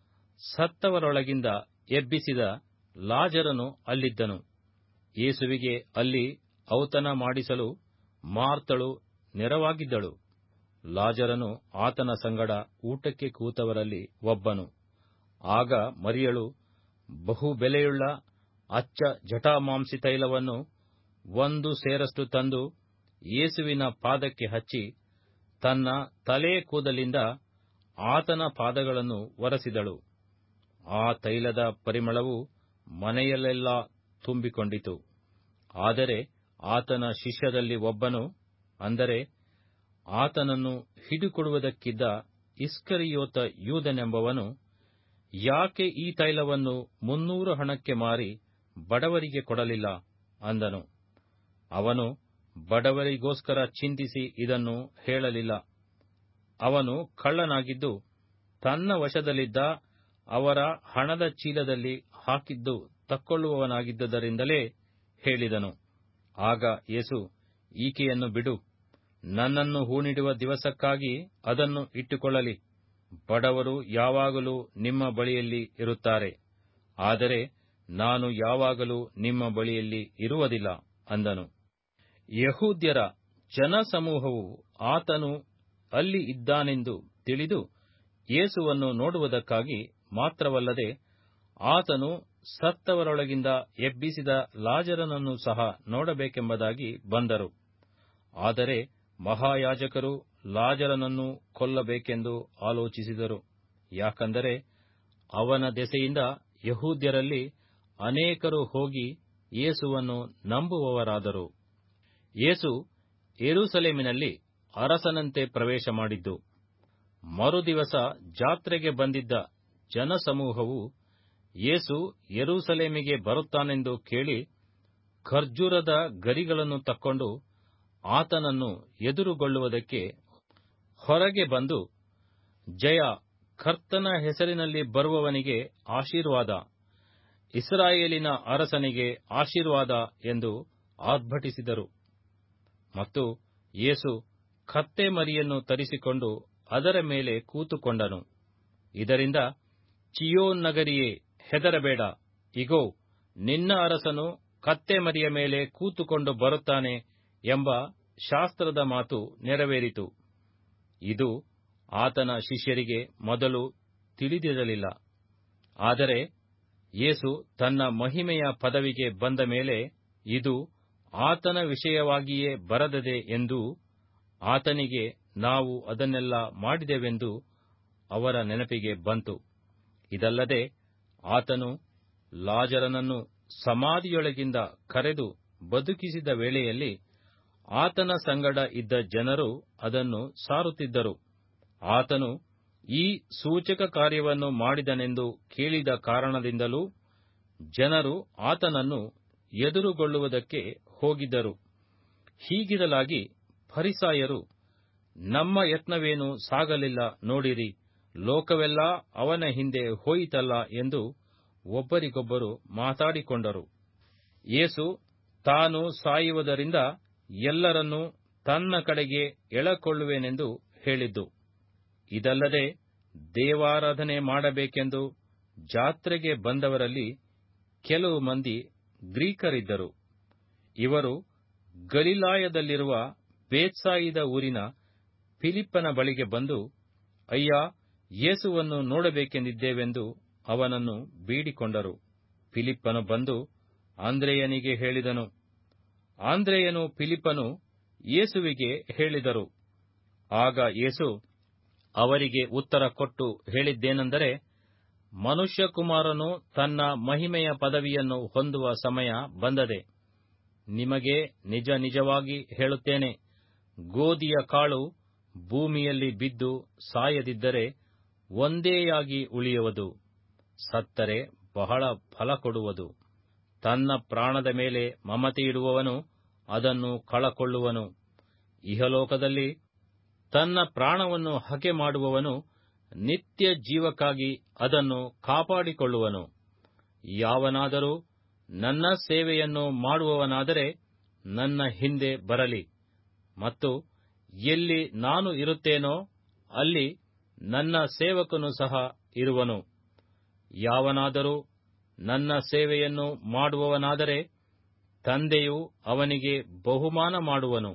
ಸತ್ತವರೊಳಗಿಂದ ಎಬ್ಬಿಸಿದ ಲಾಜರನು ಅಲ್ಲಿದ್ದನು ಯೇಸುವಿಗೆ ಅಲ್ಲಿ ಔತಣ ಮಾಡಿಸಲು ಮಾರ್ತಳು ನೆರವಾಗಿದ್ದಳು ಲಾಜರನು ಆತನ ಸಂಗಡ ಊಟಕ್ಕೆ ಕೂತವರಲ್ಲಿ ಒಬ್ಬನು ಆಗ ಮರಿಯಳು ಬಹು ಬೆಲೆಯುಳ್ಳ ಅಚ್ಚ ಜಟಾಮಾಂಸಿ ತೈಲವನ್ನು ಒಂದು ಸೇರಷ್ಟು ತಂದು ಯೇಸುವಿನ ಪಾದಕ್ಕೆ ಹಚ್ಚಿ ತನ್ನ ತಲೆ ಕೂದಲಿಂದ ಆತನ ಪಾದಗಳನ್ನು ಒರೆಸಿದಳು ಆ ತೈಲದ ಪರಿಮಳವು ಮನೆಯಲ್ಲೆಲ್ಲ ತುಂಬಿಕೊಂಡಿತು ಆದರೆ ಆತನ ಶಿಷ್ಯರಲ್ಲಿ ಒಬ್ಬನು ಅಂದರೆ ಆತನನ್ನು ಹಿಡಿಕೊಡುವುದಕ್ಕಿದ್ದ ಇಸ್ಕರಿಯೋತ ಯೂದನೆಂಬವನು ಯಾಕೆ ಈ ತೈಲವನ್ನು ಮುನ್ನೂರು ಹಣಕ್ಕೆ ಮಾರಿ ಬಡವರಿಗೆ ಕೊಡಲಿಲ್ಲ ಅಂದನು ಅವನು ಬಡವರಿಗೋಸ್ಕರ ಚಿಂತಿಸಿ ಇದನ್ನು ಹೇಳಲಿಲ್ಲ ಅವನು ಕಳ್ಳನಾಗಿದ್ದು ತನ್ನ ವಶದಲ್ಲಿದ್ದ ಅವರ ಹಣದ ಚೀಲದಲ್ಲಿ ಹಾಕಿದ್ದು ತಕ್ಕೊಳ್ಳುವವನಾಗಿದ್ದದರಿಂದಲೇ ಹೇಳಿದನು ಆಗ ಯೇಸು ಈಕೆಯನ್ನು ಬಿಡು ನನ್ನನ್ನು ಹೂಣಿಡುವ ದಿವಸಕ್ಕಾಗಿ ಅದನ್ನು ಇಟ್ಟುಕೊಳ್ಳಲಿ ಬಡವರು ಯಾವಾಗಲೂ ನಿಮ್ಮ ಬಳಿಯಲ್ಲಿ ಇರುತ್ತಾರೆ ಆದರೆ ನಾನು ಯಾವಾಗಲೂ ನಿಮ್ಮ ಬಳಿಯಲ್ಲಿ ಇರುವುದಿಲ್ಲ ಅಂದನು ಯಹೂದ್ಯರ ಜನಸಮೂಹವು ಆತನು ಅಲ್ಲಿ ಇದ್ದಾನೆಂದು ತಿಳಿದು ಯೇಸುವನ್ನು ನೋಡುವುದಕ್ಕಾಗಿ ಮಾತ್ರವಲ್ಲದೆ ಆತನು ಸತ್ತವರೊಳಗಿಂದ ಎಬ್ಬಿಸಿದ ಲಾಜರನನ್ನು ಸಹ ನೋಡಬೇಕೆಂಬುದಾಗಿ ಬಂದರು ಆದರೆ ಮಹಾಯಾಜಕರು ಲಾಜರನನ್ನು ಕೊಲ್ಲಬೇಕೆಂದು ಆಲೋಚಿಸಿದರು ಯಾಕಂದರೆ ಅವನ ದೆಸೆಯಿಂದ ಯಹೂದ್ಯರಲ್ಲಿ ಅನೇಕರು ಹೋಗಿ ಯೇಸುವನ್ನು ನಂಬುವವರಾದರು ಯೇಸು ಯೆರೂಸಲೇಮಿನಲ್ಲಿ ಅರಸನಂತೆ ಪ್ರವೇಶ ಮಾಡಿದ್ದು ಮರುದಿವಸ ಜಾತ್ರೆಗೆ ಬಂದಿದ್ದ ಜನಸಮೂಹವು ಯೇಸು ಯೆರೂಸಲೇಮಿಗೆ ಬರುತ್ತಾನೆಂದು ಕೇಳಿ ಖರ್ಜೂರದ ಗರಿಗಳನ್ನು ತಕ್ಕೊಂಡು ಆತನನ್ನು ಎದುರುಗೊಳ್ಳುವುದಕ್ಕೆ ಹೊರಗೆ ಬಂದು ಜಯ ಕರ್ತನ ಹೆಸರಿನಲ್ಲಿ ಬರುವವನಿಗೆ ಆಶೀರ್ವಾದ ಇಸ್ರಾಯೇಲಿನ ಅರಸನಿಗೆ ಆಶೀರ್ವಾದ ಎಂದು ಆರ್ಭಟಿಸಿದರು ಮತ್ತು ಯೇಸು ಕತ್ತೆ ಮರಿಯನ್ನು ತರಿಸಿಕೊಂಡು ಅದರ ಮೇಲೆ ಕೂತುಕೊಂಡನು ಇದರಿಂದ ಚಿಯೋನ್ ನಗರಿಯೇ ಹೆದರಬೇಡ ಇಗೋ ನಿನ್ನ ಅರಸನು ಕತ್ತೆ ಮರಿಯ ಮೇಲೆ ಕೂತುಕೊಂಡು ಬರುತ್ತಾನೆ ಎಂಬ ಶಾಸ್ತ್ರದ ಮಾತು ನೆರವೇರಿತು ಇದು ಆತನ ಶಿಷ್ಯರಿಗೆ ಮೊದಲು ತಿಳಿದಿರಲಿಲ್ಲ ಆದರೆ ಯೇಸು ತನ್ನ ಮಹಿಮೆಯ ಪದವಿಗೆ ಬಂದ ಮೇಲೆ ಇದು ಆತನ ವಿಷಯವಾಗಿಯೇ ಬರದದೆ ಎಂದೂ ಆತನಿಗೆ ನಾವು ಅದನ್ನೆಲ್ಲ ಮಾಡಿದೆವೆಂದು ಅವರ ನೆನಪಿಗೆ ಬಂತು ಇದಲ್ಲದೆ ಆತನು ಲಾಜರನನ್ನು ಸಮಾಧಿಯೊಳಗಿಂದ ಕರೆದು ಬದುಕಿಸಿದ ವೇಳೆಯಲ್ಲಿ ಆತನ ಸಂಗಡ ಇದ್ದ ಜನರು ಅದನ್ನು ಸಾರುತ್ತಿದ್ದರು ಆತನು ಈ ಸೂಚಕ ಕಾರ್ಯವನ್ನು ಮಾಡಿದನೆಂದು ಕೇಳಿದ ಕಾರಣದಿಂದಲೂ ಜನರು ಆತನನ್ನು ಎದುರುಗೊಳ್ಳುವುದಕ್ಕೆ ಹೋಗಿದ್ದರು ಹೀಗಿರಲಾಗಿ ಫರಿಸಾಯರು ನಮ್ಮ ಯತ್ನವೇನು ಸಾಗಲಿಲ್ಲ ನೋಡಿರಿ ಲೋಕವೆಲ್ಲ ಅವನ ಹಿಂದೆ ಹೋಯಿತಲ್ಲ ಎಂದು ಒಬ್ಬರಿಗೊಬ್ಬರು ಮಾತಾಡಿಕೊಂಡರು ಯೇಸು ತಾನು ಸಾಯುವುದರಿಂದ ಎಲ್ಲರನ್ನೂ ತನ್ನ ಕಡೆಗೆ ಎಳಕೊಳ್ಳುವೆನೆಂದು ಹೇಳಿದ್ದು ಇದಲ್ಲದೆ ದೇವಾರಾಧನೆ ಮಾಡಬೇಕೆಂದು ಜಾತ್ರೆಗೆ ಬಂದವರಲ್ಲಿ ಕೆಲವು ಮಂದಿ ಗ್ರೀಕರಿದ್ದರು ಇವರು ಗಲಿಲಾಯದಲ್ಲಿರುವ ಬೇತ್ಸಾಯಿದ ಊರಿನ ಫಿಲಿಪ್ಪನ ಬಳಿಗೆ ಬಂದು ಅಯ್ಯ ಯೇಸುವನ್ನು ನೋಡಬೇಕೆಂದಿದ್ದೇವೆಂದು ಅವನನ್ನು ಬೇಡಿಕೊಂಡರು ಫಿಲಿಪ್ಪನು ಬಂದು ಆಂದ್ರೇಯನಿಗೆ ಹೇಳಿದನು ಆಂದ್ರೇಯನು ಫಿಲಿಪ್ಪನು ಯೇಸುವಿಗೆ ಹೇಳಿದರು ಆಗ ಯೇಸು ಅವರಿಗೆ ಉತ್ತರ ಕೊಟ್ಟು ಹೇಳಿದ್ದೇನೆಂದರೆ ಮನುಷ್ಯಕುಮಾರನು ತನ್ನ ಮಹಿಮೆಯ ಪದವಿಯನ್ನು ಹೊಂದುವ ಸಮಯ ಬಂದದೆ ನಿಮಗೆ ನಿಜ ನಿಜವಾಗಿ ಹೇಳುತ್ತೇನೆ ಗೋಧಿಯ ಕಾಳು ಭೂಮಿಯಲ್ಲಿ ಬಿದ್ದು ಸಾಯದಿದ್ದರೆ ಒಂದೇಯಾಗಿ ಉಳಿಯುವುದು ಸತ್ತರೆ ಬಹಳ ಫಲ ಕೊಡುವುದು ತನ್ನ ಪ್ರಾಣದ ಮೇಲೆ ಮಮತೆಯಿಡುವವನು ಅದನ್ನು ಕಳಕೊಳ್ಳುವನು ಇಹಲೋಕದಲ್ಲಿ ತನ್ನ ಪ್ರಾಣವನ್ನು ಹಗೆ ಮಾಡುವವನು ನಿತ್ಯ ಜೀವಕ್ಕಾಗಿ ಅದನ್ನು ಕಾಪಾಡಿಕೊಳ್ಳುವನು ಯಾವನಾದರೂ ನನ್ನ ಸೇವೆಯನ್ನು ಮಾಡುವವನಾದರೆ ನನ್ನ ಹಿಂದೆ ಬರಲಿ ಮತ್ತು ಎಲ್ಲಿ ನಾನು ಇರುತ್ತೇನೋ ಅಲ್ಲಿ ನನ್ನ ಸೇವಕನು ಸಹ ಇರುವನು ಯಾವನಾದರೂ ನನ್ನ ಸೇವೆಯನ್ನು ಮಾಡುವವನಾದರೆ ತಂದೆಯು ಅವನಿಗೆ ಬಹುಮಾನ ಮಾಡುವನು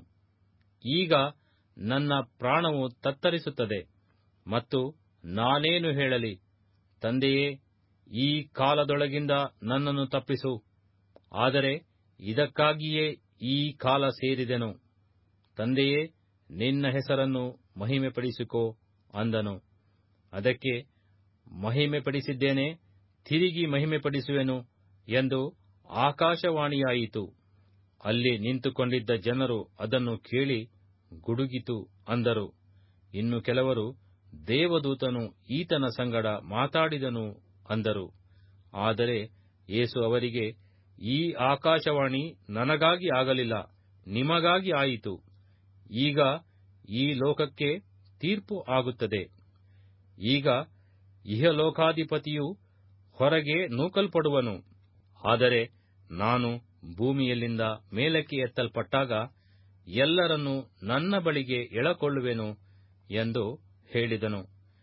ಈಗ ನನ್ನ ಪ್ರಾಣವು ತತ್ತರಿಸುತ್ತದೆ ಮತ್ತು ನಾನೇನು ಹೇಳಲಿ ತಂದೆಯೇ ಈ ಕಾಲದೊಳಗಿಂದ ನನ್ನನ್ನು ತಪ್ಪಿಸು ಆದರೆ ಇದಕ್ಕಾಗಿಯೇ ಈ ಕಾಲ ಸೇರಿದೆನು ತಂದೆಯೇ ನಿನ್ನ ಹೆಸರನ್ನು ಮಹಿಮೆಪಡಿಸಿಕೋ ಅಂದನು ಅದಕ್ಕೆ ಮಹಿಮೆಪಡಿಸಿದ್ದೇನೆ ತಿರುಗಿ ಮಹಿಮೆಪಡಿಸುವೆನು ಎಂದು ಆಕಾಶವಾಣಿಯಾಯಿತು ಅಲ್ಲಿ ನಿಂತುಕೊಂಡಿದ್ದ ಜನರು ಅದನ್ನು ಕೇಳಿ ಗುಡುಗಿತು ಅಂದರು ಇನ್ನು ಕೆಲವರು ದೇವದೂತನು ಈತನ ಸಂಗಡ ಮಾತಾಡಿದನು ಅಂದರು ಆದರೆ ಯೇಸು ಅವರಿಗೆ ಈ ಆಕಾಶವಾಣಿ ನನಗಾಗಿ ಆಗಲಿಲ್ಲ ನಿಮಗಾಗಿ ಆಯಿತು ಈಗ ಈ ಲೋಕಕ್ಕೆ ತೀರ್ಪು ಆಗುತ್ತದೆ ಈಗ ಇಹಲೋಕಾಧಿಪತಿಯು ಹೊರಗೆ ನೂಕಲ್ಪಡುವನು ಆದರೆ ನಾನು ಭೂಮಿಯಲ್ಲಿಂದ ಮೇಲಕ್ಕೆ ಎತ್ತಲ್ಪಟ್ಟಾಗ ಎಲ್ಲರನ್ನೂ ನನ್ನ ಬಳಿಗೆ ಎಳಕೊಳ್ಳುವೆನು ಎಂದು ಹೇಳಿದನು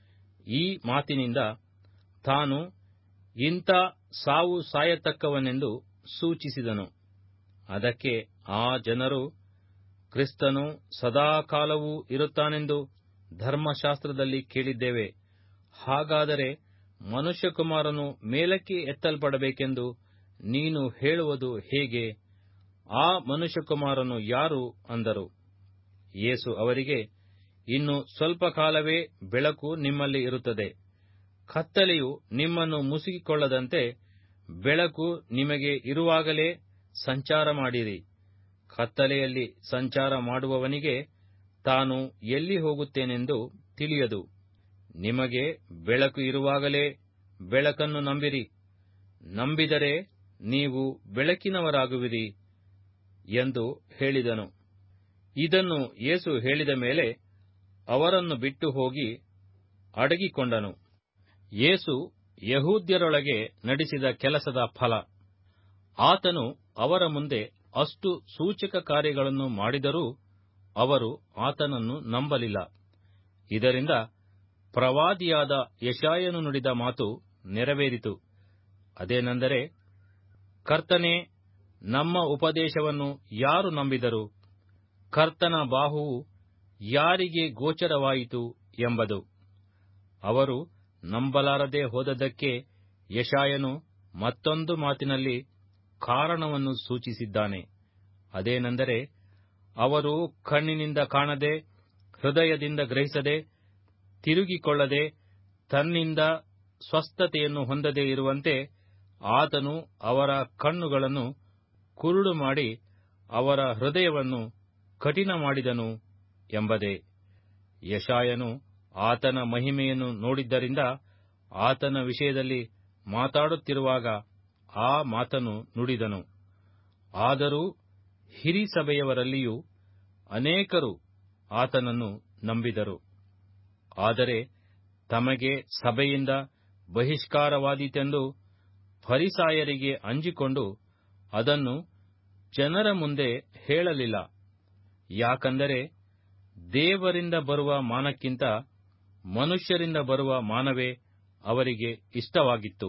ಈ ಮಾತಿನಿಂದ ತಾನು ಇಂಥ ಸಾವು ಸಾಯತಕ್ಕವನೆಂದು ಸೂಚಿಸಿದನು ಅದಕ್ಕೆ ಆ ಜನರು ಕ್ರಿಸ್ತನು ಸದಾಕಾಲವೂ ಇರುತ್ತಾನೆಂದು ಧರ್ಮಶಾಸ್ತ್ರದಲ್ಲಿ ಕೇಳಿದ್ದೇವೆ ಹಾಗಾದರೆ ಮನುಷ್ಯಕುಮಾರನು ಮೇಲಕ್ಕೆ ಎತ್ತಲ್ಪಡಬೇಕೆಂದು ನೀನು ಹೇಳುವುದು ಹೇಗೆ ಆ ಮನುಷ್ಯಕುಮಾರನು ಯಾರು ಅಂದರು ಯೇಸು ಅವರಿಗೆ ಇನ್ನು ಸ್ವಲ್ಪ ಕಾಲವೇ ಬೆಳಕು ನಿಮ್ಮಲ್ಲಿ ಇರುತ್ತದೆ ಕತ್ತಲೆಯು ನಿಮ್ಮನ್ನು ಮುಸುಗಿಕೊಳ್ಳದಂತೆ ಬೆಳಕು ನಿಮಗೆ ಇರುವಾಗಲೇ ಸಂಚಾರ ಮಾಡಿರಿ ಕತ್ತಲೆಯಲ್ಲಿ ಸಂಚಾರ ಮಾಡುವವನಿಗೆ ತಾನು ಎಲ್ಲಿ ಹೋಗುತ್ತೇನೆಂದು ತಿಳಿಯದು ನಿಮಗೆ ಬೆಳಕು ಇರುವಾಗಲೇ ಬೆಳಕನ್ನು ನಂಬಿರಿ ನಂಬಿದರೆ ನೀವು ಬೆಳಕಿನವರಾಗುವಿರಿ ಎಂದು ಹೇಳಿದನು ಇದನ್ನು ಯೇಸು ಹೇಳಿದ ಮೇಲೆ ಅವರನ್ನು ಬಿಟ್ಟು ಹೋಗಿ ಅಡಗಿಕೊಂಡನು ಯೇಸು ಯಹೂದ್ಯರೊಳಗೆ ನಡೆಸಿದ ಕೆಲಸದ ಫಲ ಆತನು ಅವರ ಮುಂದೆ ಅಷ್ಟು ಸೂಚಕ ಕಾರ್ಯಗಳನ್ನು ಮಾಡಿದರೂ ಅವರು ಆತನನ್ನು ನಂಬಲಿಲ್ಲ ಇದರಿಂದ ಪ್ರವಾದಿಯಾದ ಯಶಾಯನು ನುಡಿದ ಮಾತು ನೆರವೇರಿತು ಅದೇನೆಂದರೆ ಕರ್ತನೇ ನಮ್ಮ ಉಪದೇಶವನ್ನು ಯಾರು ನಂಬಿದರು ಕರ್ತನ ಬಾಹುವು ಯಾರಿಗೆ ಗೋಚರವಾಯಿತು ಎಂಬುದು ಅವರು ನಂಬಲಾರದೆ ಹೋದದ್ದಕ್ಕೆ ಯಶಾಯನು ಮತ್ತೊಂದು ಮಾತಿನಲ್ಲಿ ಕಾರಣವನ್ನು ಸೂಚಿಸಿದ್ದಾನೆ ಅದೇನೆಂದರೆ ಅವರು ಕಣ್ಣಿನಿಂದ ಕಾಣದೆ ಹೃದಯದಿಂದ ಗ್ರಹಿಸದೆ ತಿರುಗಿಕೊಳ್ಳದೆ ತನ್ನಿಂದ ಸ್ವಸ್ಥತೆಯನ್ನು ಹೊಂದದೆ ಇರುವಂತೆ ಆತನು ಅವರ ಕಣ್ಣುಗಳನ್ನು ಕುರುಡು ಮಾಡಿ ಅವರ ಹೃದಯವನ್ನು ಕಠಿಣ ಮಾಡಿದನು ಎಂಬುದೇ ಯಶಾಯನು ಆತನ ಮಹಿಮೆಯನ್ನು ನೋಡಿದ್ದರಿಂದ ಆತನ ವಿಷಯದಲ್ಲಿ ಮಾತಾಡುತ್ತಿರುವಾಗ ಆ ಮಾತನ್ನು ನುಡಿದನು ಆದರೂ ಹಿರಿಸಭೆಯವರಲ್ಲಿಯೂ ಅನೇಕರು ಆತನನ್ನು ನಂಬಿದರು ಆದರೆ ತಮಗೆ ಸಭೆಯಿಂದ ಬಹಿಷ್ಕಾರವಾದೀತೆಂದು ಫರಿಸಾಯರಿಗೆ ಅಂಜಿಕೊಂಡು ಅದನ್ನು ಜನರ ಮುಂದೆ ಹೇಳಲಿಲ್ಲ ಯಾಕಂದರೆ ದೇವರಿಂದ ಬರುವ ಮಾನಕ್ಕಿಂತ ಮನುಷ್ಯರಿಂದ ಬರುವ ಮಾನವೇ ಅವರಿಗೆ ಇಷ್ಟವಾಗಿತ್ತು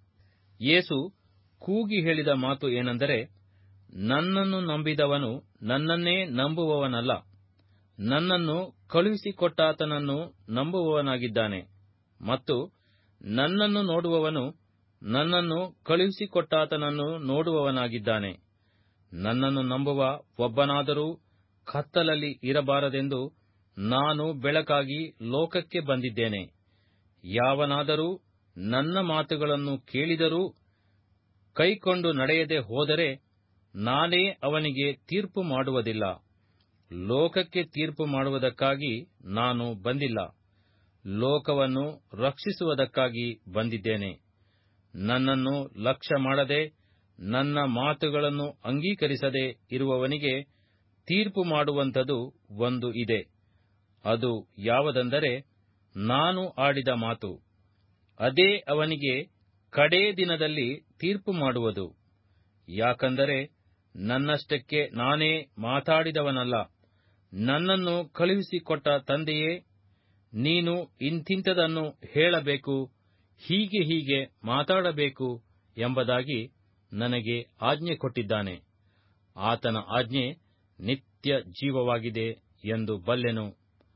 ಯೇಸು ಕೂಗಿ ಹೇಳಿದ ಮಾತು ಏನೆಂದರೆ ನನ್ನನ್ನು ನಂಬಿದವನು ನನ್ನನ್ನೇ ನಂಬುವವನಲ್ಲ ನನ್ನನ್ನು ಕಳುಹಿಸಿಕೊಟ್ಟಾತನನ್ನು ನಂಬುವವನಾಗಿದ್ದಾನೆ ಮತ್ತು ನನ್ನನ್ನು ನೋಡುವವನು ನನ್ನನ್ನು ಕಳುಹಿಸಿಕೊಟ್ಟಾತನನ್ನು ನೋಡುವವನಾಗಿದ್ದಾನೆ ನನ್ನನ್ನು ನಂಬುವ ಒಬ್ಬನಾದರೂ ಕತ್ತಲಲ್ಲಿ ಇರಬಾರದೆಂದು ನಾನು ಬೆಳಕಾಗಿ ಲೋಕಕ್ಕೆ ಬಂದಿದ್ದೇನೆ ಯಾವನಾದರೂ ನನ್ನ ಮಾತುಗಳನ್ನು ಕೇಳಿದರೂ ಕೈಕೊಂಡು ನಡೆಯದೆ ಹೋದರೆ ನಾನೇ ಅವನಿಗೆ ತೀರ್ಪು ಮಾಡುವುದಿಲ್ಲ ಲೋಕಕ್ಕೆ ತೀರ್ಪು ಮಾಡುವುದಕ್ಕಾಗಿ ನಾನು ಬಂದಿಲ್ಲ ಲೋಕವನ್ನು ರಕ್ಷಿಸುವುದಕ್ಕಾಗಿ ಬಂದಿದ್ದೇನೆ ನನ್ನನ್ನು ಲಕ್ಷ್ಯ ಮಾಡದೆ ನನ್ನ ಮಾತುಗಳನ್ನು ಅಂಗೀಕರಿಸದೆ ಇರುವವನಿಗೆ ತೀರ್ಪು ಮಾಡುವಂಥದ್ದು ಒಂದು ಇದೆ ಅದು ಯಾವುದೆಂದರೆ ನಾನು ಆಡಿದ ಮಾತು ಅದೇ ಅವನಿಗೆ ಕಡೇ ದಿನದಲ್ಲಿ ತೀರ್ಪು ಮಾಡುವುದು ಯಾಕಂದರೆ ನನ್ನಷ್ಟಕ್ಕೆ ನಾನೇ ಮಾತಾಡಿದವನಲ್ಲ ನನ್ನನ್ನು ಕಳುಹಿಸಿಕೊಟ್ಟ ತಂದೆಯೇ ನೀನು ಇಂಥಿಂಥದನ್ನು ಹೇಳಬೇಕು ಹೀಗೆ ಹೀಗೆ ಮಾತಾಡಬೇಕು ಎಂಬುದಾಗಿ ನನಗೆ ಆಜ್ಞೆ ಕೊಟ್ಟಿದ್ದಾನೆ ಆತನ ಆಜ್ಞೆ ನಿತ್ಯ ಜೀವವಾಗಿದೆ ಎಂದು ಬಲ್ಲೆನು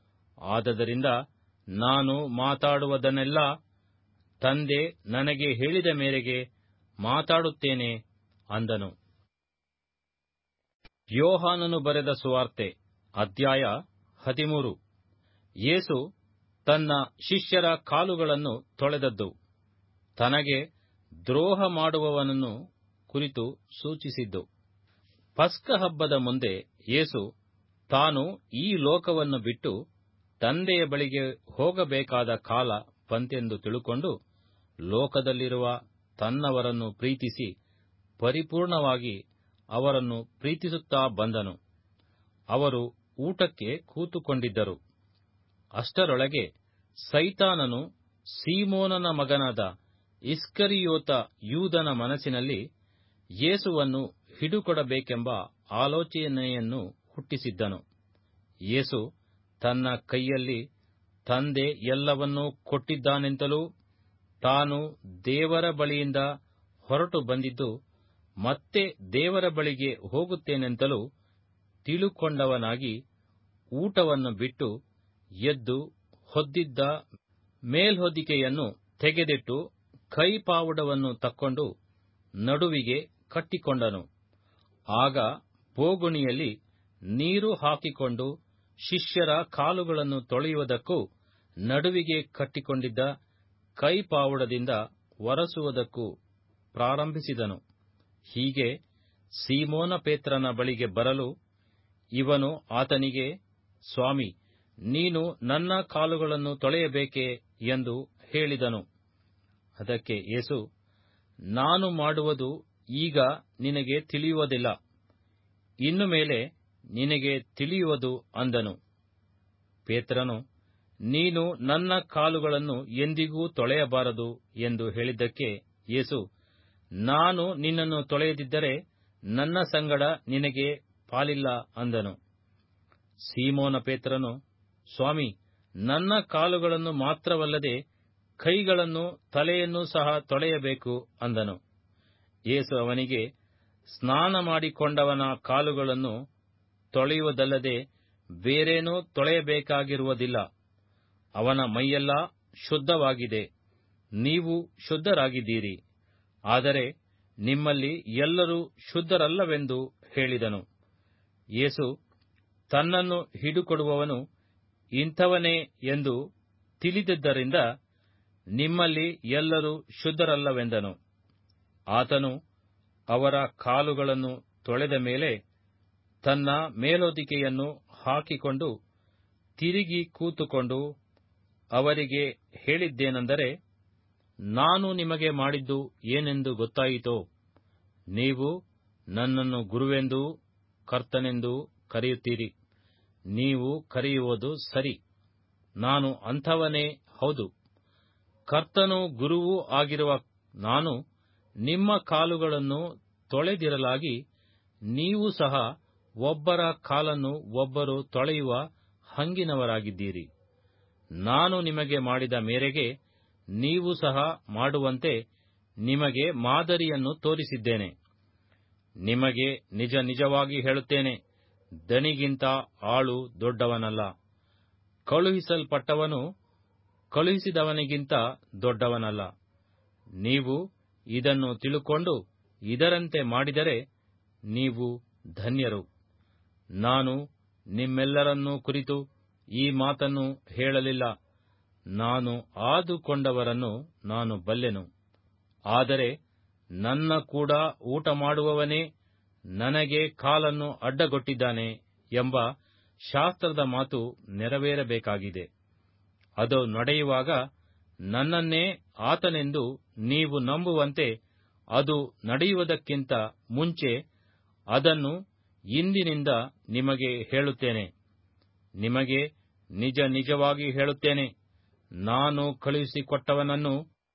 ಆದದರಿಂದ ನಾನು ಮಾತಾಡುವುದನ್ನೆಲ್ಲ ತಂದೆ ನನಗೆ ಹೇಳಿದ ಮೇರೆಗೆ ಮಾತಾಡುತ್ತೇನೆ ಅಂದನು ಯೋಹಾನನು ಬರೆದ ಸುವಾರ್ತೆ ಅಧ್ಯಾಯ ಹದಿಮೂರು ಯೇಸು ತನ್ನ ಶಿಷ್ಯರ ಕಾಲುಗಳನ್ನು ತೊಳೆದದ್ದು ತನಗೆ ದ್ರೋಹ ಮಾಡುವವನನ್ನು ಕುರಿತು ಸೂಚಿಸಿದ್ದು ಪಸ್ಕ ಹಬ್ಬದ ಮುಂದೆ ಯೇಸು ತಾನು ಈ ಲೋಕವನ್ನು ಬಿಟ್ಟು ತಂದೆಯ ಬಳಿಗೆ ಹೋಗಬೇಕಾದ ಕಾಲ ಬಂತೆಂದು ತಿಳುಕೊಂಡು ಲೋಕದಲ್ಲಿರುವ ತನ್ನವರನ್ನು ಪ್ರೀತಿಸಿ ಪರಿಪೂರ್ಣವಾಗಿ ಅವರನ್ನು ಪ್ರೀತಿಸುತ್ತಾ ಬಂದನು ಅವರು ಊಟಕ್ಕೆ ಕೂತುಕೊಂಡಿದ್ದರು ಅಷ್ಟರೊಳಗೆ ಸೈತಾನನು ಸೀಮೋನನ ಮಗನಾದ ಇಸ್ಕರಿಯೋತ ಯೂದನ ಮನಸ್ಸಿನಲ್ಲಿ ಯೇಸುವನ್ನು ಹಿಡುಕೊಡಬೇಕೆಂಬ ಆಲೋಚನೆಯನ್ನು ಹುಟ್ಟಿಸಿದ್ದನು ಯೇಸು ತನ್ನ ಕೈಯಲ್ಲಿ ತಂದೆ ಎಲ್ಲವನ್ನೂ ಕೊಟ್ಟಿದ್ದಾನೆಂತಲೂ ತಾನು ದೇವರ ಬಳಿಯಿಂದ ಹೊರಟು ಬಂದಿದ್ದು ಮತ್ತೆ ದೇವರ ಬಳಿಗೆ ಹೋಗುತ್ತೇನೆಂತಲೂ ತಿಳುಕೊಂಡವನಾಗಿ ಊಟವನ್ನು ಬಿಟ್ಟು ಎದ್ದು ಹೊದ್ದಿದ್ದ ಮೇಲ್ಹೊದಿಕೆಯನ್ನು ತೆಗೆದಿಟ್ಟು ಕೈಪಾವುಡವನ್ನು ತಕ್ಕೊಂಡು ನಡುವಿಗೆ ಕಟ್ಟಿಕೊಂಡನು ಆಗ ಬೋಗುಣಿಯಲ್ಲಿ ನೀರು ಹಾಕಿಕೊಂಡು ಶಿಷ್ಯರ ಕಾಲುಗಳನ್ನು ತೊಳೆಯುವುದಕ್ಕೂ ನಡುವಿಗೆ ಕಟ್ಟಿಕೊಂಡಿದ್ದ ಕೈಪಾವುಡದಿಂದ ಒರಸುವುದಕ್ಕೂ ಪ್ರಾರಂಭಿಸಿದನು ಹೀಗೆ ಸೀಮೋನ ಪೇತ್ರನ ಬಳಿಗೆ ಬರಲು ಇವನು ಆತನಿಗೆ ಸ್ವಾಮಿ ನೀನು ನನ್ನ ಕಾಲುಗಳನ್ನು ತೊಳೆಯಬೇಕೇ ಎಂದು ಹೇಳಿದನು ಅದಕ್ಕೆ ಯೇಸು ನಾನು ಮಾಡುವುದು ಈಗ ನಿನಗೆ ತಿಳಿಯುವುದಿಲ್ಲ ಇನ್ನು ಮೇಲೆ ನಿನಗೆ ತಿಳಿಯುವುದು ಅಂದನು ಪೇತ್ರನು ನೀನು ನನ್ನ ಕಾಲುಗಳನ್ನು ಎಂದಿಗೂ ತೊಳೆಯಬಾರದು ಎಂದು ಹೇಳಿದ್ದಕ್ಕೆ ಯೇಸು ನಾನು ನಿನ್ನನ್ನು ತೊಳೆಯದಿದ್ದರೆ ನನ್ನ ಸಂಗಡ ನಿನಗೆ ಪಾಲಿಲ್ಲ ಅಂದನು ಸೀಮೋನ ಪೇತ್ರನು ಸ್ವಾಮಿ ನನ್ನ ಕಾಲುಗಳನ್ನು ಮಾತ್ರವಲ್ಲದೆ ಕೈಗಳನ್ನು ತಲೆಯನ್ನು ಸಹ ತೊಳೆಯಬೇಕು ಅಂದನು ಯೇಸು ಅವನಿಗೆ ಸ್ನಾನ ಮಾಡಿಕೊಂಡವನ ಕಾಲುಗಳನ್ನು ತೊಳೆಯುವುದಲ್ಲದೆ ಬೇರೇನೂ ತೊಳೆಯಬೇಕಾಗಿರುವುದಿಲ್ಲ ಅವನ ಮೈಯೆಲ್ಲ ಶುದ್ಧವಾಗಿದೆ ನೀವು ಶುದ್ಧರಾಗಿದ್ದೀರಿ ಆದರೆ ನಿಮ್ಮಲ್ಲಿ ಎಲ್ಲರೂ ಶುದ್ಧರಲ್ಲವೆಂದು ಹೇಳಿದನು ಯೇಸು ತನ್ನನ್ನು ಹಿಡುಕೊಡುವವನು ಇಂಥವನೇ ಎಂದು ತಿಳಿದಿದ್ದರಿಂದ ನಿಮ್ಮಲ್ಲಿ ಎಲ್ಲರೂ ಶುದ್ಧರಲ್ಲವೆಂದನು ಆತನು ಅವರ ಕಾಲುಗಳನ್ನು ತೊಳೆದ ಮೇಲೆ ತನ್ನ ಮೇಲೊದಿಕೆಯನ್ನು ಹಾಕಿಕೊಂಡು ತಿರುಗಿ ಕೂತುಕೊಂಡು ಅವರಿಗೆ ಹೇಳಿದ್ದೇನೆಂದರೆ ನಾನು ನಿಮಗೆ ಮಾಡಿದ್ದು ಏನೆಂದು ಗೊತ್ತಾಯಿತೋ ನೀವು ನನ್ನನ್ನು ಗುರುವೆಂದೂ ಕರ್ತನೆಂದೂ ಕರೆಯುತ್ತೀರಿ ನೀವು ಕರೆಯುವುದು ಸರಿ ನಾನು ಅಂಥವನೇ ಹೌದು ಕರ್ತನೂ ಗುರುವೂ ಆಗಿರುವ ನಾನು ನಿಮ್ಮ ಕಾಲುಗಳನ್ನು ತೊಳೆದಿರಲಾಗಿ ನೀವು ಸಹ ಒಬ್ಬರ ಕಾಲನ್ನು ಒಬ್ಬರು ತೊಳೆಯುವ ಹಂಗಿನವರಾಗಿದ್ದೀರಿ ನಾನು ನಿಮಗೆ ಮಾಡಿದ ಮೇರೆಗೆ ನೀವು ಸಹ ಮಾಡುವಂತೆ ನಿಮಗೆ ಮಾದರಿಯನ್ನು ತೋರಿಸಿದ್ದೇನೆ ನಿಮಗೆ ನಿಜ ನಿಜವಾಗಿ ಹೇಳುತ್ತೇನೆ ದಣಿಗಿಂತ ಆಳು ದೊಡ್ಡವನಲ್ಲ ಕಳುಹಿಸಲ್ಪಟ್ಟವನು ಕಳುಹಿಸಿದವನಿಗಿಂತ ದೊಡ್ಡವನಲ್ಲ ನೀವು ಇದನ್ನು ತಿಳುಕೊಂಡು ಇದರಂತೆ ಮಾಡಿದರೆ ನೀವು ಧನ್ಯರು ನಾನು ನಿಮ್ಮೆಲ್ಲರನ್ನೂ ಕುರಿತು ಈ ಮಾತನ್ನು ಹೇಳಲಿಲ್ಲ ನಾನು ಆದುಕೊಂಡವರನ್ನು ನಾನು ಬಲ್ಲೆನು ಆದರೆ ನನ್ನ ಕೂಡ ಊಟ ಮಾಡುವವನೇ ನನಗೆ ಕಾಲನ್ನು ಅಡ್ಡಗೊಟ್ಟಿದ್ದಾನೆ ಎಂಬ ಶಾಸ್ತ್ರದ ಮಾತು ನೆರವೇರಬೇಕಾಗಿದೆ ಅದು ನಡೆಯುವಾಗ ನನ್ನನ್ನೇ ಆತನೆಂದು ನೀವು ನಂಬುವಂತೆ ಅದು ನಡೆಯುವುದಕ್ಕಿಂತ ಮುಂಚೆ ಅದನ್ನು ಇಂದಿನಿಂದ ನಿಮಗೆ ಹೇಳುತ್ತೇನೆ ನಿಮಗೆ ನಿಜ ನಿಜವಾಗಿ ಹೇಳುತ್ತೇನೆ ನಾನು ಕಳುಹಿಸಿಕೊಟ್ಟವನನ್ನು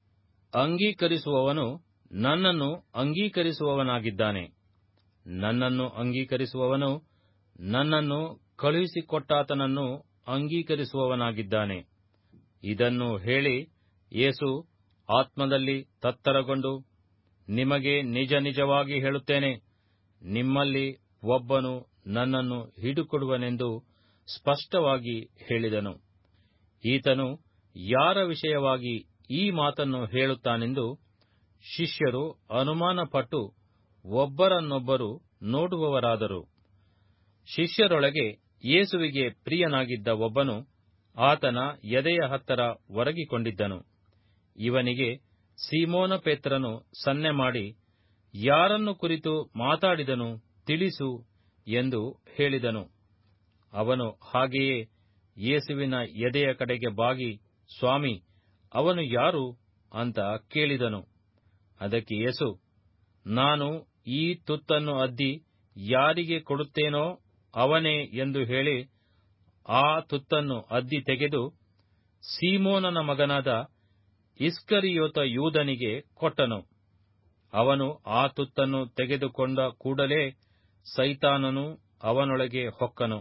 ಅಂಗೀಕರಿಸುವವನು ನನ್ನನ್ನು ಅಂಗೀಕರಿಸುವವನಾಗಿದ್ದಾನೆ ನನ್ನನ್ನು ಅಂಗೀಕರಿಸುವವನು ನನ್ನನ್ನು ಕಳುಹಿಸಿಕೊಟ್ಟಾತನನ್ನು ಅಂಗೀಕರಿಸುವವನಾಗಿದ್ದಾನೆ ಇದನ್ನು ಹೇಳಿ ಯೇಸು ಆತ್ಮದಲ್ಲಿ ತತ್ತರಗೊಂಡು ನಿಮಗೆ ನಿಜ ನಿಜವಾಗಿ ಹೇಳುತ್ತೇನೆ ನಿಮ್ಮಲ್ಲಿ ಒಬ್ಬನು ನನ್ನನ್ನು ಹಿಡುಕೊಡುವನೆಂದು ಸ್ಪಷ್ಟವಾಗಿ ಹೇಳಿದನು ಈತನು ಯಾರ ವಿಷಯವಾಗಿ ಈ ಮಾತನ್ನು ಹೇಳುತ್ತಾನೆಂದು ಶಿಷ್ಯರು ಅನುಮಾನಪಟ್ಟು ಒಬ್ಬರನ್ನೊಬ್ಬರು ನೋಡುವವರಾದರು ಶಿಷ್ಯರೊಳಗೆ ಯೇಸುವಿಗೆ ಪ್ರಿಯನಾಗಿದ್ದ ಒಬ್ಬನು ಆತನ ಎದೆಯ ಹತ್ತರ ಒರಗಿಕೊಂಡಿದ್ದನು ಇವನಿಗೆ ಸೀಮೋನ ಪೇತ್ರನು ಸನ್ನೆ ಮಾಡಿ ಯಾರನ್ನು ಕುರಿತು ಮಾತಾಡಿದನು ತಿಳಿಸು ಎಂದು ಹೇಳಿದನು ಅವನು ಹಾಗೆಯೇ ಯೇಸುವಿನ ಎದೆಯ ಕಡೆಗೆ ಬಾಗಿ ಸ್ವಾಮಿ ಅವನು ಯಾರು ಅಂತ ಕೇಳಿದನು ಅದಕ್ಕೆ ಯೇಸು ನಾನು ಈ ತುತ್ತನ್ನು ಅದ್ದಿ ಯಾರಿಗೆ ಕೊಡುತ್ತೇನೋ ಅವನೇ ಎಂದು ಹೇಳಿ ಆ ತುತ್ತನ್ನು ಅದ್ದಿ ತೆಗೆದು ಸೀಮೋನನ ಮಗನಾದ ಇಸ್ಕರಿಯೋತ ಯೂದನಿಗೆ ಕೊಟ್ಟನು ಅವನು ಆ ತುತ್ತನ್ನು ತೆಗೆದುಕೊಂಡ ಕೂಡಲೇ ಸೈತಾನನು ಅವನೊಳಗೆ ಹೊಕ್ಕನು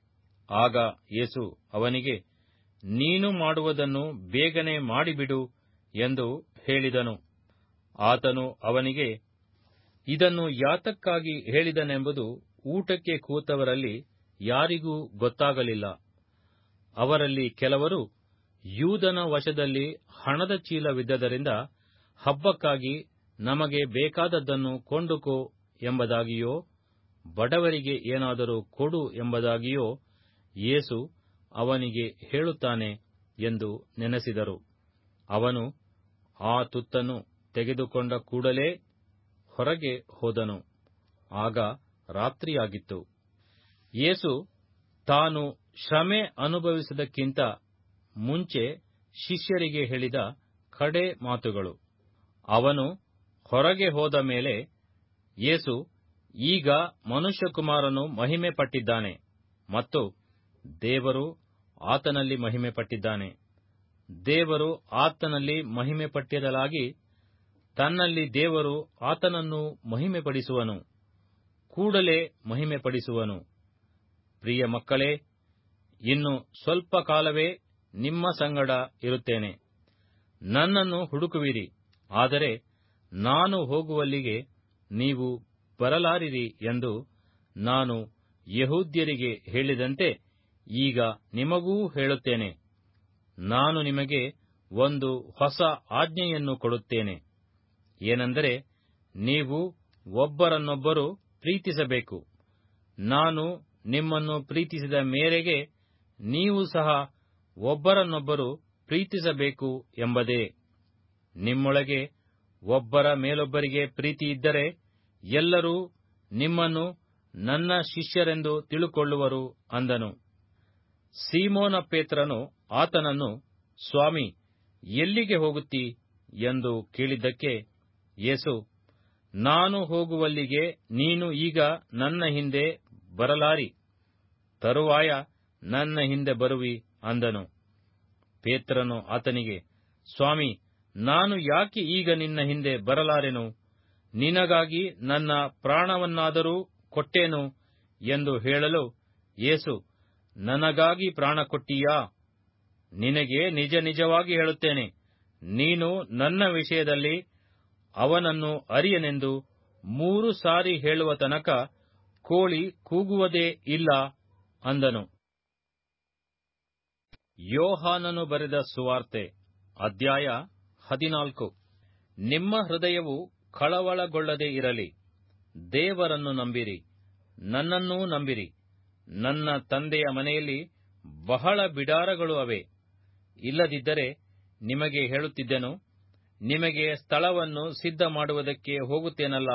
ಆಗ ಯೇಸು ಅವನಿಗೆ ನೀನು ಮಾಡುವುದನ್ನು ಬೇಗನೆ ಮಾಡಿಬಿಡು ಎಂದು ಹೇಳಿದನು ಆತನು ಅವನಿಗೆ ಇದನ್ನು ಯಾತಕ್ಕಾಗಿ ಹೇಳಿದನೆಂಬುದು ಊಟಕ್ಕೆ ಕೂತವರಲ್ಲಿ ಯಾರಿಗೂ ಗೊತ್ತಾಗಲಿಲ್ಲ ಅವರಲ್ಲಿ ಕೆಲವರು ಯೂದನ ವಶದಲ್ಲಿ ಹಣದ ಚೀಲವಿದ್ದದರಿಂದ ಹಬ್ಬಕ್ಕಾಗಿ ನಮಗೆ ಬೇಕಾದದ್ದನ್ನು ಕೊಂಡುಕೋ ಎಂಬುದಾಗಿಯೋ ಬಡವರಿಗೆ ಏನಾದರೂ ಕೊಡು ಎಂಬುದಾಗಿಯೋ ಯೇಸು ಅವನಿಗೆ ಹೇಳುತ್ತಾನೆ ಎಂದು ನೆನೆಸಿದರು ಅವನು ಆ ತುತ್ತನ್ನು ತೆಗೆದುಕೊಂಡ ಕೂಡಲೇ ಹೊರಗೆ ಹೋದನು ಆಗ ರಾತ್ರಿಯಾಗಿತ್ತು ಯೇಸು ತಾನು ಶ್ರಮೆ ಅನುಭವಿಸುವುದಕ್ಕಿಂತ ಮುಂಚೆ ಶಿಷ್ಯರಿಗೆ ಹೇಳಿದ ಕಡೆ ಮಾತುಗಳು ಅವನು ಹೊರಗೆ ಹೋದ ಮೇಲೆ ಯೇಸು ಈಗ ಮನುಷ್ಯಕುಮಾರನು ಮಹಿಮೆ ಪಟ್ಟಿದ್ದಾನೆ ಮತ್ತು ದೇವರು ಆತನಲ್ಲಿ ಮಹಿಮೆ ಪಟ್ಟಿದ್ದಾನೆ ದೇವರು ಆತನಲ್ಲಿ ಮಹಿಮೆ ಪಟ್ಟಿರಲಾಗಿ ತನ್ನಲ್ಲಿ ದೇವರು ಆತನನ್ನು ಮಹಿಮೆಪಡಿಸುವನು ಕೂಡಲೇ ಮಹಿಮೆಪಡಿಸುವನು ಪ್ರಿಯ ಮಕ್ಕಳೇ ಇನ್ನು ಸ್ವಲ್ಪ ಕಾಲವೇ ನಿಮ್ಮ ಸಂಗಡ ಇರುತ್ತೇನೆ ನನ್ನನ್ನು ಹುಡುಕುವಿರಿ ಆದರೆ ನಾನು ಹೋಗುವಲ್ಲಿಗೆ ನೀವು ಬರಲಾರಿರಿ ಎಂದು ನಾನು ಯಹೂದ್ಯರಿಗೆ ಹೇಳಿದಂತೆ ಈಗ ನಿಮಗೂ ಹೇಳುತ್ತೇನೆ ನಾನು ನಿಮಗೆ ಒಂದು ಹೊಸ ಆಜ್ಞೆಯನ್ನು ಕೊಡುತ್ತೇನೆ ಏನೆಂದರೆ ನೀವು ಒಬ್ಬರನ್ನೊಬ್ಬರು ಪ್ರೀತಿಸಬೇಕು ನಾನು ನಿಮ್ಮನ್ನು ಪ್ರೀತಿಸಿದ ಮೇರೆಗೆ ನೀವು ಸಹ ಒಬ್ಬರನ್ನೊಬ್ಬರು ಪ್ರೀತಿಸಬೇಕು ಎಂಬುದೇ ನಿಮ್ಮೊಳಗೆ ಒಬ್ಬರ ಮೇಲೊಬ್ಬರಿಗೆ ಪ್ರೀತಿಯಿದ್ದರೆ ಎಲ್ಲರೂ ನಿಮ್ಮನ್ನು ನನ್ನ ಶಿಷ್ಯರೆಂದು ತಿಳುಕೊಳ್ಳುವರು ಅಂದನು ಸೀಮೋನ ಪೇತ್ರನು ಆತನನ್ನು ಸ್ವಾಮಿ ಎಲ್ಲಿಗೆ ಹೋಗುತ್ತೀ ಎಂದು ಕೇಳಿದ್ದಕ್ಕೆ ಯೇಸು ನಾನು ಹೋಗುವಲ್ಲಿಗೆ ನೀನು ಈಗ ನನ್ನ ಹಿಂದೆ ಬರಲಾರಿ ತರುವಾಯ ನನ್ನ ಹಿಂದೆ ಬರುವಿ ಅಂದನು ಪೇತ್ರನು ಆತನಿಗೆ ಸ್ವಾಮಿ ನಾನು ಯಾಕೆ ಈಗ ನಿನ್ನ ಹಿಂದೆ ಬರಲಾರೆನು ನಿನಗಾಗಿ ನನ್ನ ಪ್ರಾಣವನ್ನಾದರೂ ಕೊಟ್ಟೇನು ಎಂದು ಹೇಳಲು ಯೇಸು ನನಗಾಗಿ ಪ್ರಾಣ ಕೊಟ್ಟೀಯಾ ನಿನಗೆ ನಿಜ ನಿಜವಾಗಿ ಹೇಳುತ್ತೇನೆ ನೀನು ನನ್ನ ವಿಷಯದಲ್ಲಿ ಅವನನ್ನು ಅರಿಯನೆಂದು ಮೂರು ಸಾರಿ ಹೇಳುವ ತನಕ ಕೋಳಿ ಕೂಗುವುದೇ ಇಲ್ಲ ಅಂದನು ಯೋಹಾನನು ಬರೆದ ಸುವಾರ್ತೆ ಅಧ್ಯಾಯ ಹದಿನಾಲ್ಕು ನಿಮ್ಮ ಹೃದಯವು ಕಳವಳಗೊಳ್ಳದೆ ಇರಲಿ ದೇವರನ್ನು ನಂಬಿರಿ ನನ್ನನ್ನೂ ನಂಬಿರಿ ನನ್ನ ತಂದೆಯ ಮನೆಯಲ್ಲಿ ಬಹಳ ಬಿಡಾರಗಳು ಅವೆ ಇಲ್ಲದಿದ್ದರೆ ನಿಮಗೆ ಹೇಳುತ್ತಿದ್ದೆನು ನಿಮಗೆ ಸ್ಥಳವನ್ನು ಸಿದ್ಧ ಮಾಡುವುದಕ್ಕೆ ಹೋಗುತ್ತೇನಲ್ಲ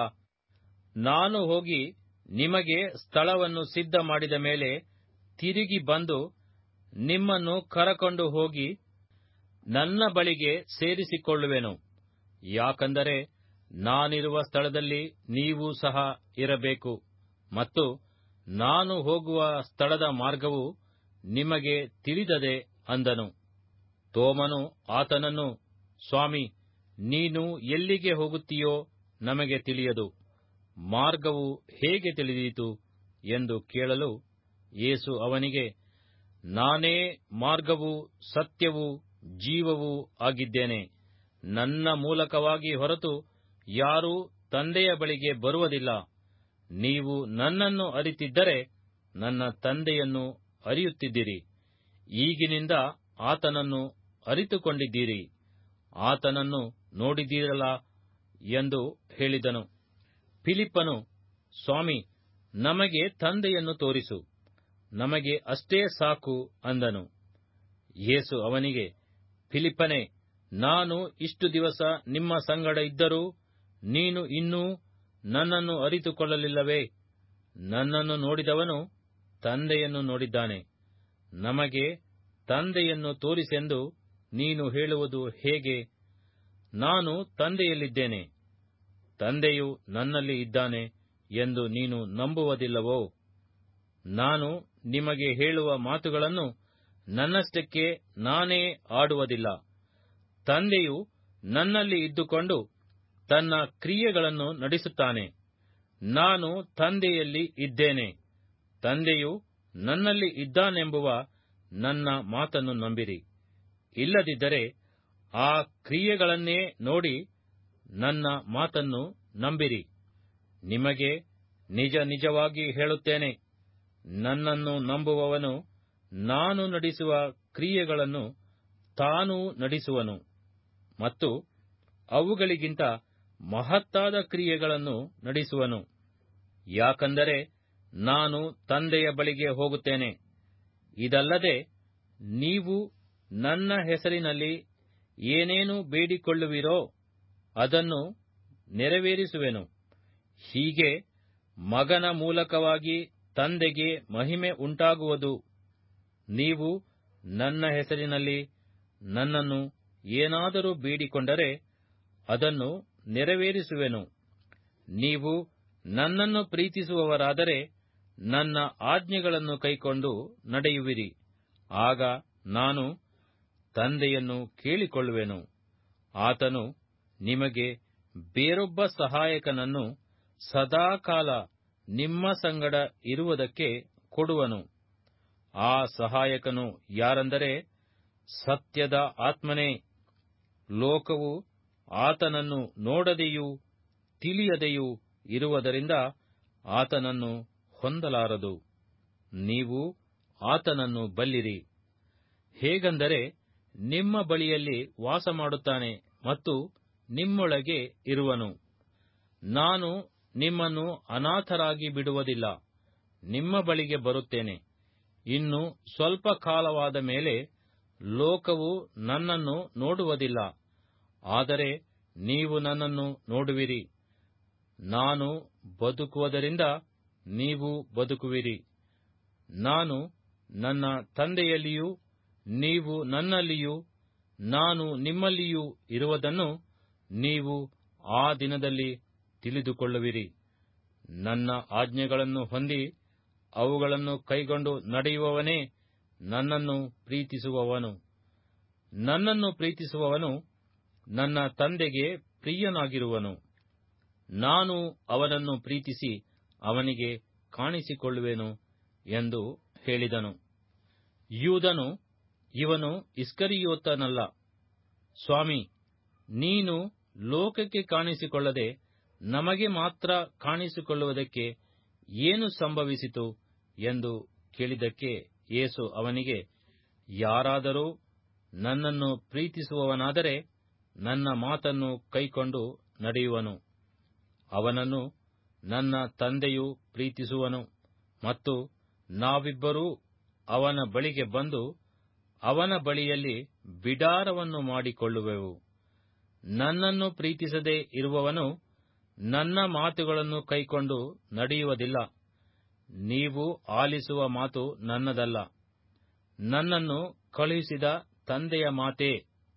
ನಾನು ಹೋಗಿ ನಿಮಗೆ ಸ್ಥಳವನ್ನು ಸಿದ್ಧ ಮಾಡಿದ ಮೇಲೆ ತಿರುಗಿ ಬಂದು ನಿಮ್ಮನ್ನು ಕರಕೊಂಡು ಹೋಗಿ ನನ್ನ ಬಳಿಗೆ ಸೇರಿಸಿಕೊಳ್ಳುವೆನು ಯಾಕಂದರೆ ನಾನಿರುವ ಸ್ಥಳದಲ್ಲಿ ನೀವು ಸಹ ಇರಬೇಕು ಮತ್ತು ನಾನು ಹೋಗುವ ಸ್ಥಳದ ಮಾರ್ಗವು ನಿಮಗೆ ತಿಳಿದದೆ ಅಂದನು ತೋಮನು ಆತನನ್ನು ಸ್ವಾಮಿ ನೀನು ಎಲ್ಲಿಗೆ ಹೋಗುತ್ತೀಯೋ ನಮಗೆ ತಿಳಿಯದು ಮಾರ್ಗವು ಹೇಗೆ ತಿಳಿದೀತು ಎಂದು ಕೇಳಲು ಯೇಸು ಅವನಿಗೆ ನಾನೇ ಮಾರ್ಗವೂ ಸತ್ಯವೂ ಜೀವವೂ ಆಗಿದ್ದೇನೆ ನನ್ನ ಮೂಲಕವಾಗಿ ಹೊರತು ಯಾರೂ ತಂದೆಯ ಬಳಿಗೆ ಬರುವುದಿಲ್ಲ ನೀವು ನನ್ನನ್ನು ಅರಿತಿದ್ದರೆ ನನ್ನ ತಂದೆಯನ್ನು ಅರಿಯುತ್ತಿದ್ದಿರಿ ಈಗಿನಿಂದ ಆತನನ್ನು ಅರಿತುಕೊಂಡಿದ್ದೀರಿ ಆತನನ್ನು ನೋಡಿದ್ದೀರಲ್ಲ ಎಂದು ಹೇಳಿದನು ಫಿಲಿಪ್ಪನು ಸ್ವಾಮಿ ನಮಗೆ ತಂದೆಯನ್ನು ತೋರಿಸು ನಮಗೆ ಅಷ್ಟೇ ಸಾಕು ಅಂದನು ಯೇಸು ಅವನಿಗೆ ಫಿಲಿಪ್ಪನೇ ನಾನು ಇಷ್ಟು ದಿವಸ ನಿಮ್ಮ ಸಂಗಡ ಇದ್ದರೂ ನೀನು ಇನ್ನೂ ನನ್ನನ್ನು ಅರಿತುಕೊಳ್ಳಲಿಲ್ಲವೇ ನನ್ನನ್ನು ನೋಡಿದವನು ತಂದೆಯನ್ನು ನೋಡಿದ್ದಾನೆ ನಮಗೆ ತಂದೆಯನ್ನು ತೋರಿಸೆಂದು ನೀನು ಹೇಳುವುದು ಹೇಗೆ ನಾನು ತಂದೆಯಲ್ಲಿದ್ದೇನೆ ತಂದೆಯು ನನ್ನಲ್ಲಿ ಇದ್ದಾನೆ ಎಂದು ನೀನು ನಂಬುವುದಿಲ್ಲವೋ ನಾನು ನಿಮಗೆ ಹೇಳುವ ಮಾತುಗಳನ್ನು ನನ್ನಷ್ಟಕ್ಕೆ ನಾನೇ ಆಡುವುದಿಲ್ಲ ತಂದೆಯು ನನ್ನಲ್ಲಿ ಇದ್ದುಕೊಂಡು ತನ್ನ ಕ್ರಿಯೆಗಳನ್ನು ನಡೆಸುತ್ತಾನೆ ನಾನು ತಂದೆಯಲ್ಲಿ ಇದ್ದೇನೆ ತಂದೆಯು ನನ್ನಲ್ಲಿ ಇದ್ದಾನೆಂಬುವ ನನ್ನ ಮಾತನ್ನು ನಂಬಿರಿ ಇಲ್ಲದಿದ್ದರೆ ಆ ಕ್ರಿಯೆಗಳನ್ನೇ ನೋಡಿ ನನ್ನ ಮಾತನ್ನು ನಂಬಿರಿ ನಿಮಗೆ ನಿಜ ನಿಜವಾಗಿ ಹೇಳುತ್ತೇನೆ ನನ್ನನ್ನು ನಂಬುವವನು ನಾನು ನಡೆಸುವ ಕ್ರಿಯೆಗಳನ್ನು ತಾನೂ ನಡೆಸುವನು ಮತ್ತು ಅವುಗಳಿಗಿಂತ ಮಹತ್ತಾದ ಕ್ರಿಯೆಗಳನ್ನು ನಡೆಸುವನು ಯಾಕಂದರೆ ನಾನು ತಂದೆಯ ಬಳಿಗೆ ಹೋಗುತ್ತೇನೆ ಇದಲ್ಲದೆ ನೀವು ನನ್ನ ಹೆಸರಿನಲ್ಲಿ ಏನೇನು ಬೇಡಿಕೊಳ್ಳುವಿರೋ ಅದನ್ನು ನೆರವೇರಿಸುವೆನು ಹೀಗೆ ಮಗನ ಮೂಲಕವಾಗಿ ತಂದೆಗೆ ಮಹಿಮೆ ಉಂಟಾಗುವುದು ನೀವು ನನ್ನ ಹೆಸರಿನಲ್ಲಿ ನನ್ನನ್ನು ಏನಾದರೂ ಬೇಡಿಕೊಂಡರೆ ಅದನ್ನು ನೆರವೇರಿಸುವೆನು ನೀವು ನನ್ನನ್ನು ಪ್ರೀತಿಸುವವರಾದರೆ ನನ್ನ ಆಜ್ಞೆಗಳನ್ನು ಕೈಕೊಂಡು ನಡೆಯುವಿರಿ ಆಗ ನಾನು ತಂದೆಯನ್ನು ಕೇಳಿಕೊಳ್ಳುವೆನು ಆತನು ನಿಮಗೆ ಬೇರೊಬ್ಬ ಸಹಾಯಕನನ್ನು ಸದಾಕಾಲ ನಿಮ್ಮ ಸಂಗಡ ಇರುವುದಕ್ಕೆ ಕೊಡುವನು ಆ ಸಹಾಯಕನು ಯಾರೆಂದರೆ ಸತ್ಯದ ಆತ್ಮನೇ ಲೋಕವು ಆತನನ್ನು ನೋಡದೆಯೂ ತಿಳಿಯದೆಯೂ ಇರುವುದರಿಂದ ಆತನನ್ನು ಹೊಂದಲಾರದು ನೀವು ಆತನನ್ನು ಬಲ್ಲಿರಿ ಹೇಗೆಂದರೆ ನಿಮ್ಮ ಬಳಿಯಲ್ಲಿ ವಾಸ ಮಾಡುತ್ತಾನೆ ಮತ್ತು ನಿಮ್ಮೊಳಗೆ ಇರುವನು ನಾನು ನಿಮ್ಮನ್ನು ಅನಾಥರಾಗಿ ಬಿಡುವುದಿಲ್ಲ ನಿಮ್ಮ ಬಳಿಗೆ ಬರುತ್ತೇನೆ ಇನ್ನು ಸ್ವಲ್ಪ ಕಾಲವಾದ ಮೇಲೆ ಲೋಕವು ನನ್ನನ್ನು ನೋಡುವುದಿಲ್ಲ ಆದರೆ ನೀವು ನನ್ನನ್ನು ನೋಡುವಿರಿ ನಾನು ಬದುಕುವುದರಿಂದ ನೀವು ಬದುಕುವಿರಿ ನಾನು ನನ್ನ ತಂದೆಯಲ್ಲಿಯೂ ನೀವು ನನ್ನಲ್ಲಿಯೂ ನಾನು ನಿಮ್ಮಲ್ಲಿಯೂ ಇರುವುದನ್ನು ನೀವು ಆ ದಿನದಲ್ಲಿ ತಿಳಿದುಕೊಳ್ಳುವಿರಿ ನನ್ನ ಆಜ್ಞೆಗಳನ್ನು ಹೊಂದಿ ಅವುಗಳನ್ನು ಕೈಗೊಂಡು ನಡೆಯುವವನೇ ನನ್ನನ್ನು ಪ್ರೀತಿಸುವವನು ನನ್ನನ್ನು ಪ್ರೀತಿಸುವವನು ನನ್ನ ತಂದೆಗೆ ಪ್ರಿಯನಾಗಿರುವನು ನಾನು ಅವನನ್ನು ಪ್ರೀತಿಸಿ ಅವನಿಗೆ ಕಾಣಿಸಿಕೊಳ್ಳುವೆನು ಎಂದು ಹೇಳಿದನು ಯೂದನು ಇವನು ಇಸ್ಕರಿಯೋತನಲ್ಲ ಸ್ವಾಮಿ ನೀನು ಲೋಕಕ್ಕೆ ಕಾಣಿಸಿಕೊಳ್ಳದೆ ನಮಗೆ ಮಾತ್ರ ಕಾಣಿಸಿಕೊಳ್ಳುವುದಕ್ಕೆ ಏನು ಸಂಭವಿಸಿತು ಎಂದು ಕೇಳಿದಕ್ಕೆ ಯೇಸು ಅವನಿಗೆ ಯಾರಾದರೂ ನನ್ನನ್ನು ಪ್ರೀತಿಸುವವನಾದರೆ ನನ್ನ ಮಾತನ್ನು ಕೈಕೊಂಡು ನಡೆಯುವನು ಅವನನ್ನು ನನ್ನ ತಂದೆಯು ಪ್ರೀತಿಸುವನು ಮತ್ತು ನಾವಿಬ್ಬರೂ ಅವನ ಬಳಿಗೆ ಬಂದು ಅವನ ಬಳಿಯಲ್ಲಿ ಬಿಡಾರವನ್ನು ಮಾಡಿಕೊಳ್ಳುವೆವು ನನ್ನನ್ನು ಪ್ರೀತಿಸದೇ ಇರುವವನು ನನ್ನ ಮಾತುಗಳನ್ನು ಕೈಕೊಂಡು ನಡೆಯುವುದಿಲ್ಲ ನೀವು ಆಲಿಸುವ ಮಾತು ನನ್ನದಲ್ಲ ನನ್ನನ್ನು ಕಳುಹಿಸಿದ ತಂದೆಯ ಮಾತೇ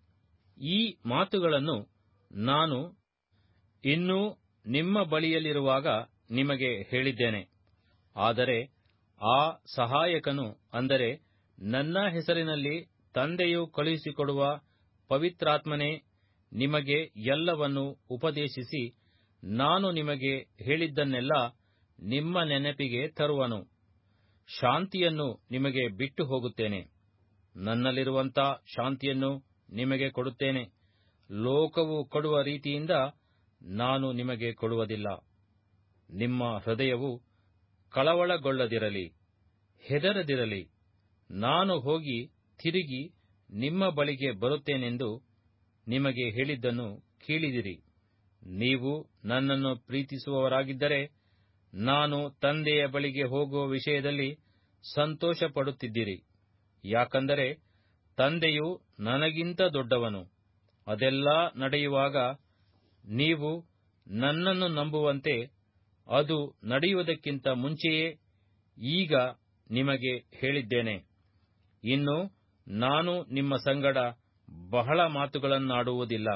ಈ ಮಾತುಗಳನ್ನು ನಾನು ಇನ್ನೂ ನಿಮ್ಮ ಬಳಿಯಲ್ಲಿರುವಾಗ ನಿಮಗೆ ಹೇಳಿದ್ದೇನೆ ಆದರೆ ಆ ಸಹಾಯಕನು ಅಂದರೆ ನನ್ನ ಹೆಸರಿನಲ್ಲಿ ತಂದೆಯು ಕಳುಹಿಸಿಕೊಡುವ ಪವಿತ್ರಾತ್ಮನೇ ನಿಮಗೆ ಎಲ್ಲವನ್ನು ಉಪದೇಶಿಸಿ ನಾನು ನಿಮಗೆ ಹೇಳಿದ್ದನ್ನೆಲ್ಲ ನಿಮ್ಮ ನೆನಪಿಗೆ ತರುವನು ಶಾಂತಿಯನ್ನು ನಿಮಗೆ ಬಿಟ್ಟು ಹೋಗುತ್ತೇನೆ ನನ್ನಲ್ಲಿರುವಂಥ ಶಾಂತಿಯನ್ನು ನಿಮಗೆ ಕೊಡುತ್ತೇನೆ ಲೋಕವು ಕೊಡುವ ರೀತಿಯಿಂದ ನಾನು ನಿಮಗೆ ಕೊಡುವುದಿಲ್ಲ ನಿಮ್ಮ ಹೃದಯವು ಕಳವಳಗೊಳ್ಳದಿರಲಿ ಹೆದರದಿರಲಿ ನಾನು ಹೋಗಿ ತಿರುಗಿ ನಿಮ್ಮ ಬಳಿಗೆ ಬರುತ್ತೇನೆಂದು ನಿಮಗೆ ಹೇಳಿದ್ದನ್ನು ಕೇಳಿದಿರಿ ನೀವು ನನ್ನನ್ನು ಪ್ರೀತಿಸುವವರಾಗಿದ್ದರೆ ನಾನು ತಂದೆಯ ಬಳಿಗೆ ಹೋಗುವ ವಿಷಯದಲ್ಲಿ ಸಂತೋಷಪಡುತ್ತಿದ್ದಿರಿ ಯಾಕಂದರೆ ತಂದೆಯು ನನಗಿಂತ ದೊಡ್ಡವನು ಅದೆಲ್ಲ ನಡೆಯುವಾಗ ನೀವು ನನ್ನನ್ನು ನಂಬುವಂತೆ ಅದು ನಡೆಯುವುದಕ್ಕಿಂತ ಮುಂಚೆಯೇ ಈಗ ನಿಮಗೆ ಹೇಳಿದ್ದೇನೆ ಇನ್ನು ನಾನು ನಿಮ್ಮ ಸಂಗಡ ಬಹಳ ಮಾತುಗಳನ್ನಾಡುವುದಿಲ್ಲ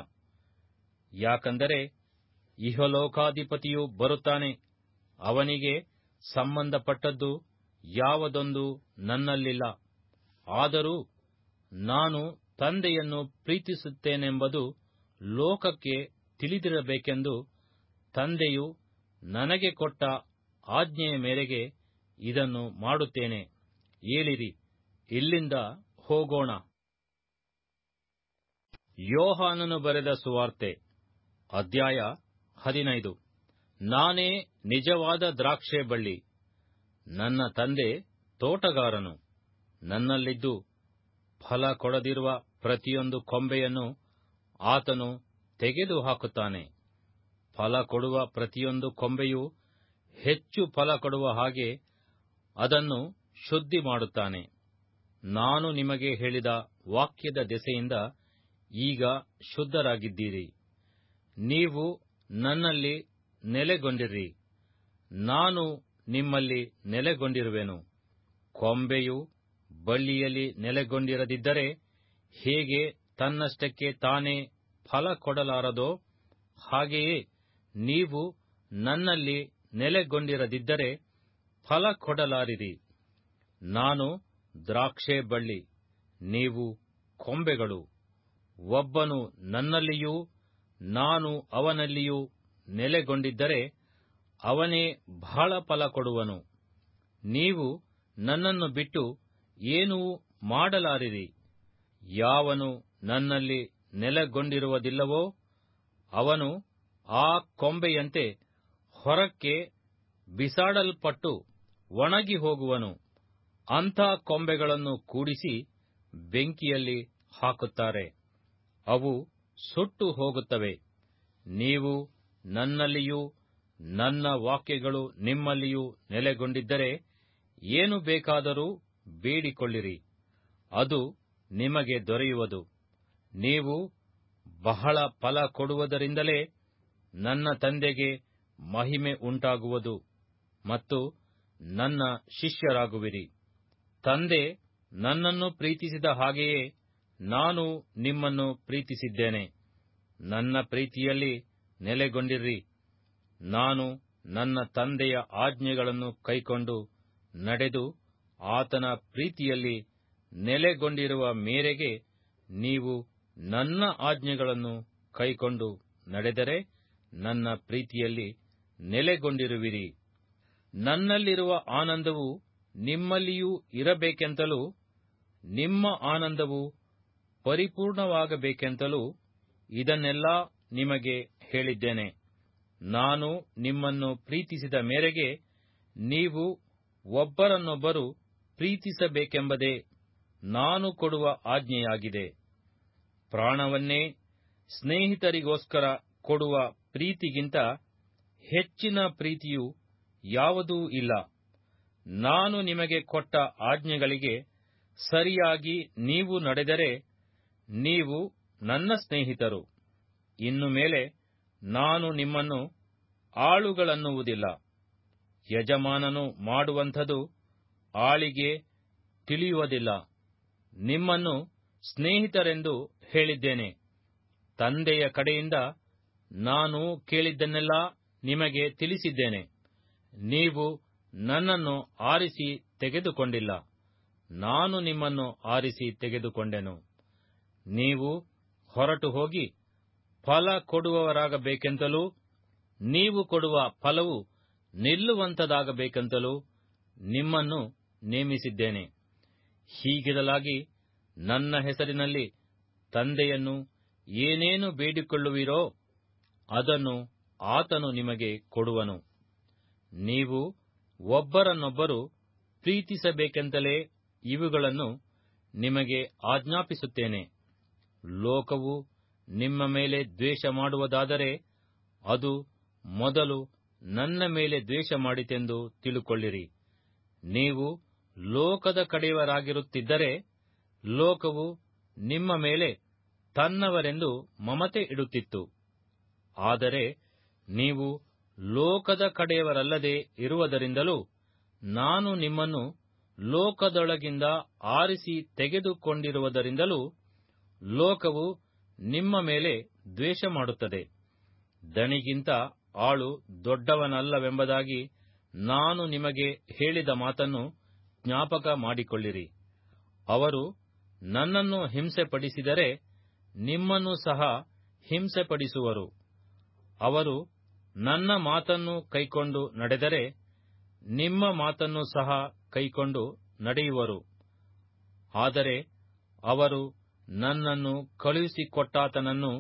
ಯಾಕಂದರೆ ಇಹಲೋಕಾಧಿಪತಿಯು ಬರುತ್ತಾನೆ ಅವನಿಗೆ ಸಂಬಂಧಪಟ್ಟದ್ದು ಯಾವುದೊಂದು ನನ್ನಲ್ಲಿಲ್ಲ ಆದರೂ ನಾನು ತಂದೆಯನ್ನು ಪ್ರೀತಿಸುತ್ತೇನೆಂಬುದು ಲೋಕಕ್ಕೆ ತಿಳಿದಿರಬೇಕೆಂದು ತಂದೆಯು ನನಗೆ ಕೊಟ್ಟ ಆಜ್ಞೆಯ ಮೇರೆಗೆ ಇದನ್ನು ಮಾಡುತ್ತೇನೆ ಏಳಿರಿ ಇಲ್ಲಿಂದ ಹೋಗೋಣ ಯೋಹಾನನು ಬರೆದ ಸುವಾರ್ತೆ ಅಧ್ಯಾಯ ಹದಿನೈದು ನಾನೇ ನಿಜವಾದ ದ್ರಾಕ್ಷೆ ಬಳ್ಳಿ ನನ್ನ ತಂದೆ ತೋಟಗಾರನು ನನ್ನಲ್ಲಿದ್ದು ಫಲ ಕೊಡದಿರುವ ಪ್ರತಿಯೊಂದು ಕೊಂಬೆಯನ್ನು ಆತನು ತೆಗೆದುಹಾಕುತ್ತಾನೆ ಫಲ ಕೊಡುವ ಪ್ರತಿಯೊಂದು ಕೊಂಬೆಯೂ ಹೆಚ್ಚು ಫಲ ಕೊಡುವ ಹಾಗೆ ಅದನ್ನು ಶುದ್ಧಿ ಮಾಡುತ್ತಾನೆ ನಾನು ನಿಮಗೆ ಹೇಳಿದ ವಾಕ್ಯದ ದೆಸೆಯಿಂದ ಈಗ ಶುದ್ಧರಾಗಿದ್ದೀರಿ ನೀವು ನನ್ನಲ್ಲಿ ನೆಲೆಗೊಂಡಿರಿ ನಾನು ನಿಮ್ಮಲ್ಲಿ ನೆಲೆಗೊಂಡಿರುವೆನು ಕೊಂಬೆಯು ಬಳ್ಳಿಯಲ್ಲಿ ನೆಲೆಗೊಂಡಿರದಿದ್ದರೆ ಹೇಗೆ ತನ್ನಷ್ಟಕ್ಕೆ ತಾನೇ ಫಲ ಕೊಡಲಾರದೋ ಹಾಗೆಯೇ ನೀವು ನನ್ನಲ್ಲಿ ನೆಲೆಗೊಂಡಿರದಿದ್ದರೆ ಫಲ ಕೊಡಲಾರಿರಿ ನಾನು ದ್ರಾಕ್ಷೆ ಬಳ್ಳಿ ನೀವು ಕೊಂಬೆಗಳು ಒಬ್ಬನು ನನ್ನಲ್ಲಿಯೂ ನಾನು ಅವನಲ್ಲಿಯೂ ನೆಲೆಗೊಂಡಿದ್ದರೆ ಅವನೇ ಬಹಳ ಫಲ ಕೊಡುವನು ನೀವು ನನ್ನನ್ನು ಬಿಟ್ಟು ಏನೂ ಮಾಡಲಾರಿರಿ ಯಾವನು ನನ್ನಲ್ಲಿ ನೆಲೆಗೊಂಡಿರುವುದಿಲ್ಲವೋ ಅವನು ಆ ಕೊಂಬೆಯಂತೆ ಹೊರಕ್ಕೆ ಬಿಸಾಡಲ್ಪಟ್ಟು ಒಣಗಿ ಹೋಗುವನು ಅಂಥ ಕೊಂಬೆಗಳನ್ನು ಕೂಡಿಸಿ ಬೆಂಕಿಯಲ್ಲಿ ಹಾಕುತ್ತಾರೆ ಅವು ಸುಟ್ಟು ಹೋಗುತ್ತವೆ ನೀವು ನನ್ನಲ್ಲಿಯೂ ನನ್ನ ವಾಕ್ಯಗಳು ನಿಮ್ಮಲ್ಲಿಯೂ ನೆಲೆಗೊಂಡಿದ್ದರೆ ಏನು ಬೇಕಾದರೂ ಬೇಡಿಕೊಳ್ಳಿರಿ ಅದು ನಿಮಗೆ ದೊರೆಯುವುದು ನೀವು ಬಹಳ ಫಲ ಕೊಡುವುದರಿಂದಲೇ ನನ್ನ ತಂದೆಗೆ ಮಹಿಮೆ ಉಂಟಾಗುವುದು ಮತ್ತು ನನ್ನ ಶಿಷ್ಯರಾಗುವಿರಿ ತಂದೆ ನನ್ನನ್ನು ಪ್ರೀತಿಸಿದ ಹಾಗೆಯೇ ನಾನು ನಿಮ್ಮನ್ನು ಪ್ರೀತಿಸಿದ್ದೇನೆ ನನ್ನ ಪ್ರೀತಿಯಲ್ಲಿ ನೆಲೆಗೊಂಡಿರ್ರಿ ನಾನು ನನ್ನ ತಂದೆಯ ಆಜ್ಞೆಗಳನ್ನು ಕೈಕೊಂಡು ನಡೆದು ಆತನ ಪ್ರೀತಿಯಲ್ಲಿ ನೆಲೆಗೊಂಡಿರುವ ಮೇರೆಗೆ ನೀವು ನನ್ನ ಆಜ್ಞೆಗಳನ್ನು ಕೈಕೊಂಡು ನಡೆದರೆ ನನ್ನ ಪ್ರೀತಿಯಲ್ಲಿ ನೆಲೆಗೊಂಡಿರುವಿರಿ ನನ್ನಲ್ಲಿರುವ ಆನಂದವು ನಿಮ್ಮಲ್ಲಿಯೂ ಇರಬೇಕೆಂತಲೂ ನಿಮ್ಮ ಆನಂದವು ಪರಿಪೂರ್ಣವಾಗಬೇಕೆಂತಲೂ ಇದನ್ನೆಲ್ಲ ನಿಮಗೆ ಹೇಳಿದ್ದೇನೆ ನಾನು ನಿಮ್ಮನ್ನು ಪ್ರೀತಿಸಿದ ಮೇರೆಗೆ ನೀವು ಒಬ್ಬರನ್ನೊಬ್ಬರು ಪ್ರೀತಿಸಬೇಕೆಂಬುದೇ ನಾನು ಕೊಡುವ ಆಜ್ಞೆಯಾಗಿದೆ ಪ್ರಾಣವನ್ನೇ ಸ್ನೇಹಿತರಿಗೋಸ್ಕರ ಕೊಡುವ ಪ್ರೀತಿಗಿಂತ ಹೆಚ್ಚಿನ ಪ್ರೀತಿಯು ಯಾವುದೂ ಇಲ್ಲ ನಾನು ನಿಮಗೆ ಕೊಟ್ಟ ಆಜ್ಞೆಗಳಿಗೆ ಸರಿಯಾಗಿ ನೀವು ನಡೆದರೆ ನೀವು ನನ್ನ ಸ್ನೇಹಿತರು ಇನ್ನು ಮೇಲೆ ನಾನು ನಿಮ್ಮನ್ನು ಆಳುಗಳನ್ನುವುದಿಲ್ಲ ಯಜಮಾನನು ಮಾಡುವಂಥದು ಆಳಿಗೆ ತಿಳಿಯುವುದಿಲ್ಲ ನಿಮ್ಮನ್ನು ಸ್ನೇಹಿತರೆಂದು ಹೇಳಿದ್ದೇನೆ ತಂದೆಯ ಕಡೆಯಿಂದ ನಾನು ಕೇಳಿದ್ದನ್ನೆಲ್ಲ ನಿಮಗೆ ತಿಳಿಸಿದ್ದೇನೆ ನೀವು ನನ್ನನ್ನು ಆರಿಸಿ ತೆಗೆದುಕೊಂಡಿಲ್ಲ ನಾನು ನಿಮ್ಮನ್ನು ಆರಿಸಿ ತೆಗೆದುಕೊಂಡೆನು ನೀವು ಹೊರಟು ಹೋಗಿ ಫಲ ಕೊಡುವವರಾಗಬೇಕೆಂತಲೂ ನೀವು ಕೊಡುವ ಫಲವು ನಿಲ್ಲುವಂತದಾಗಬೇಕೆಂತಲೂ ನಿಮ್ಮನ್ನು ನೇಮಿಸಿದ್ದೇನೆ ಹೀಗಿರಲಾಗಿ ನನ್ನ ಹೆಸರಿನಲ್ಲಿ ತಂದೆಯನ್ನು ಏನೇನು ಬೇಡಿಕೊಳ್ಳುವಿರೋ ಅದನ್ನು ಆತನು ನಿಮಗೆ ಕೊಡುವನು ನೀವು ಒಬ್ಬರನ್ನೊಬ್ಬರು ಪ್ರೀತಿಸಬೇಕೆಂತಲೇ ಇವುಗಳನ್ನು ನಿಮಗೆ ಆಜ್ಞಾಪಿಸುತ್ತೇನೆ ಲೋಕವು ನಿಮ್ಮ ಮೇಲೆ ದ್ವೇಷ ಮಾಡುವುದಾದರೆ ಅದು ಮೊದಲು ನನ್ನ ಮೇಲೆ ದ್ವೇಷ ಮಾಡಿತೆಂದು ತಿಳುಕೊಳ್ಳಿರಿ ನೀವು ಲೋಕದ ಕಡೆಯವರಾಗಿರುತ್ತಿದ್ದರೆ ಲೋಕವು ನಿಮ್ಮ ಮೇಲೆ ತನ್ನವರೆಂದು ಮಮತೆ ಇಡುತ್ತಿತ್ತು ಆದರೆ ನೀವು ಲೋಕದ ಕಡೆಯವರಲ್ಲದೆ ಇರುವುದರಿಂದಲೂ ನಾನು ನಿಮ್ಮನ್ನು ಲೋಕದೊಳಗಿಂದ ಆರಿಸಿ ತೆಗೆದುಕೊಂಡಿರುವುದರಿಂದಲೂ ಲೋಕವು ನಿಮ್ಮ ಮೇಲೆ ದ್ವೇಷ ಮಾಡುತ್ತದೆ ದಣಿಗಿಂತ ಆಳು ದೊಡ್ಡವನಲ್ಲವೆಂಬುದಾಗಿ ನಾನು ನಿಮಗೆ ಹೇಳಿದ ಮಾತನ್ನು ಜ್ಞಾಪಕ ಮಾಡಿಕೊಳ್ಳಿರಿ ಅವರು ನನ್ನನ್ನು ಹಿಂಸೆಪಡಿಸಿದರೆ ನಿಮ್ಮನ್ನು ಸಹ ಹಿಂಸೆಪಡಿಸುವರು ಅವರು ನನ್ನ ಮಾತನ್ನು ಕೈಕೊಂಡು ನಡೆದರೆ ನಿಮ್ಮ ಮಾತನ್ನು ಸಹ ಕೈಕೊಂಡು ನಡೆಯುವರು ಆದರೆ ಅವರು ನನ್ನನ್ನು ಕಳುಹಿಸಿಕೊಟ್ಟಾತನನ್ನು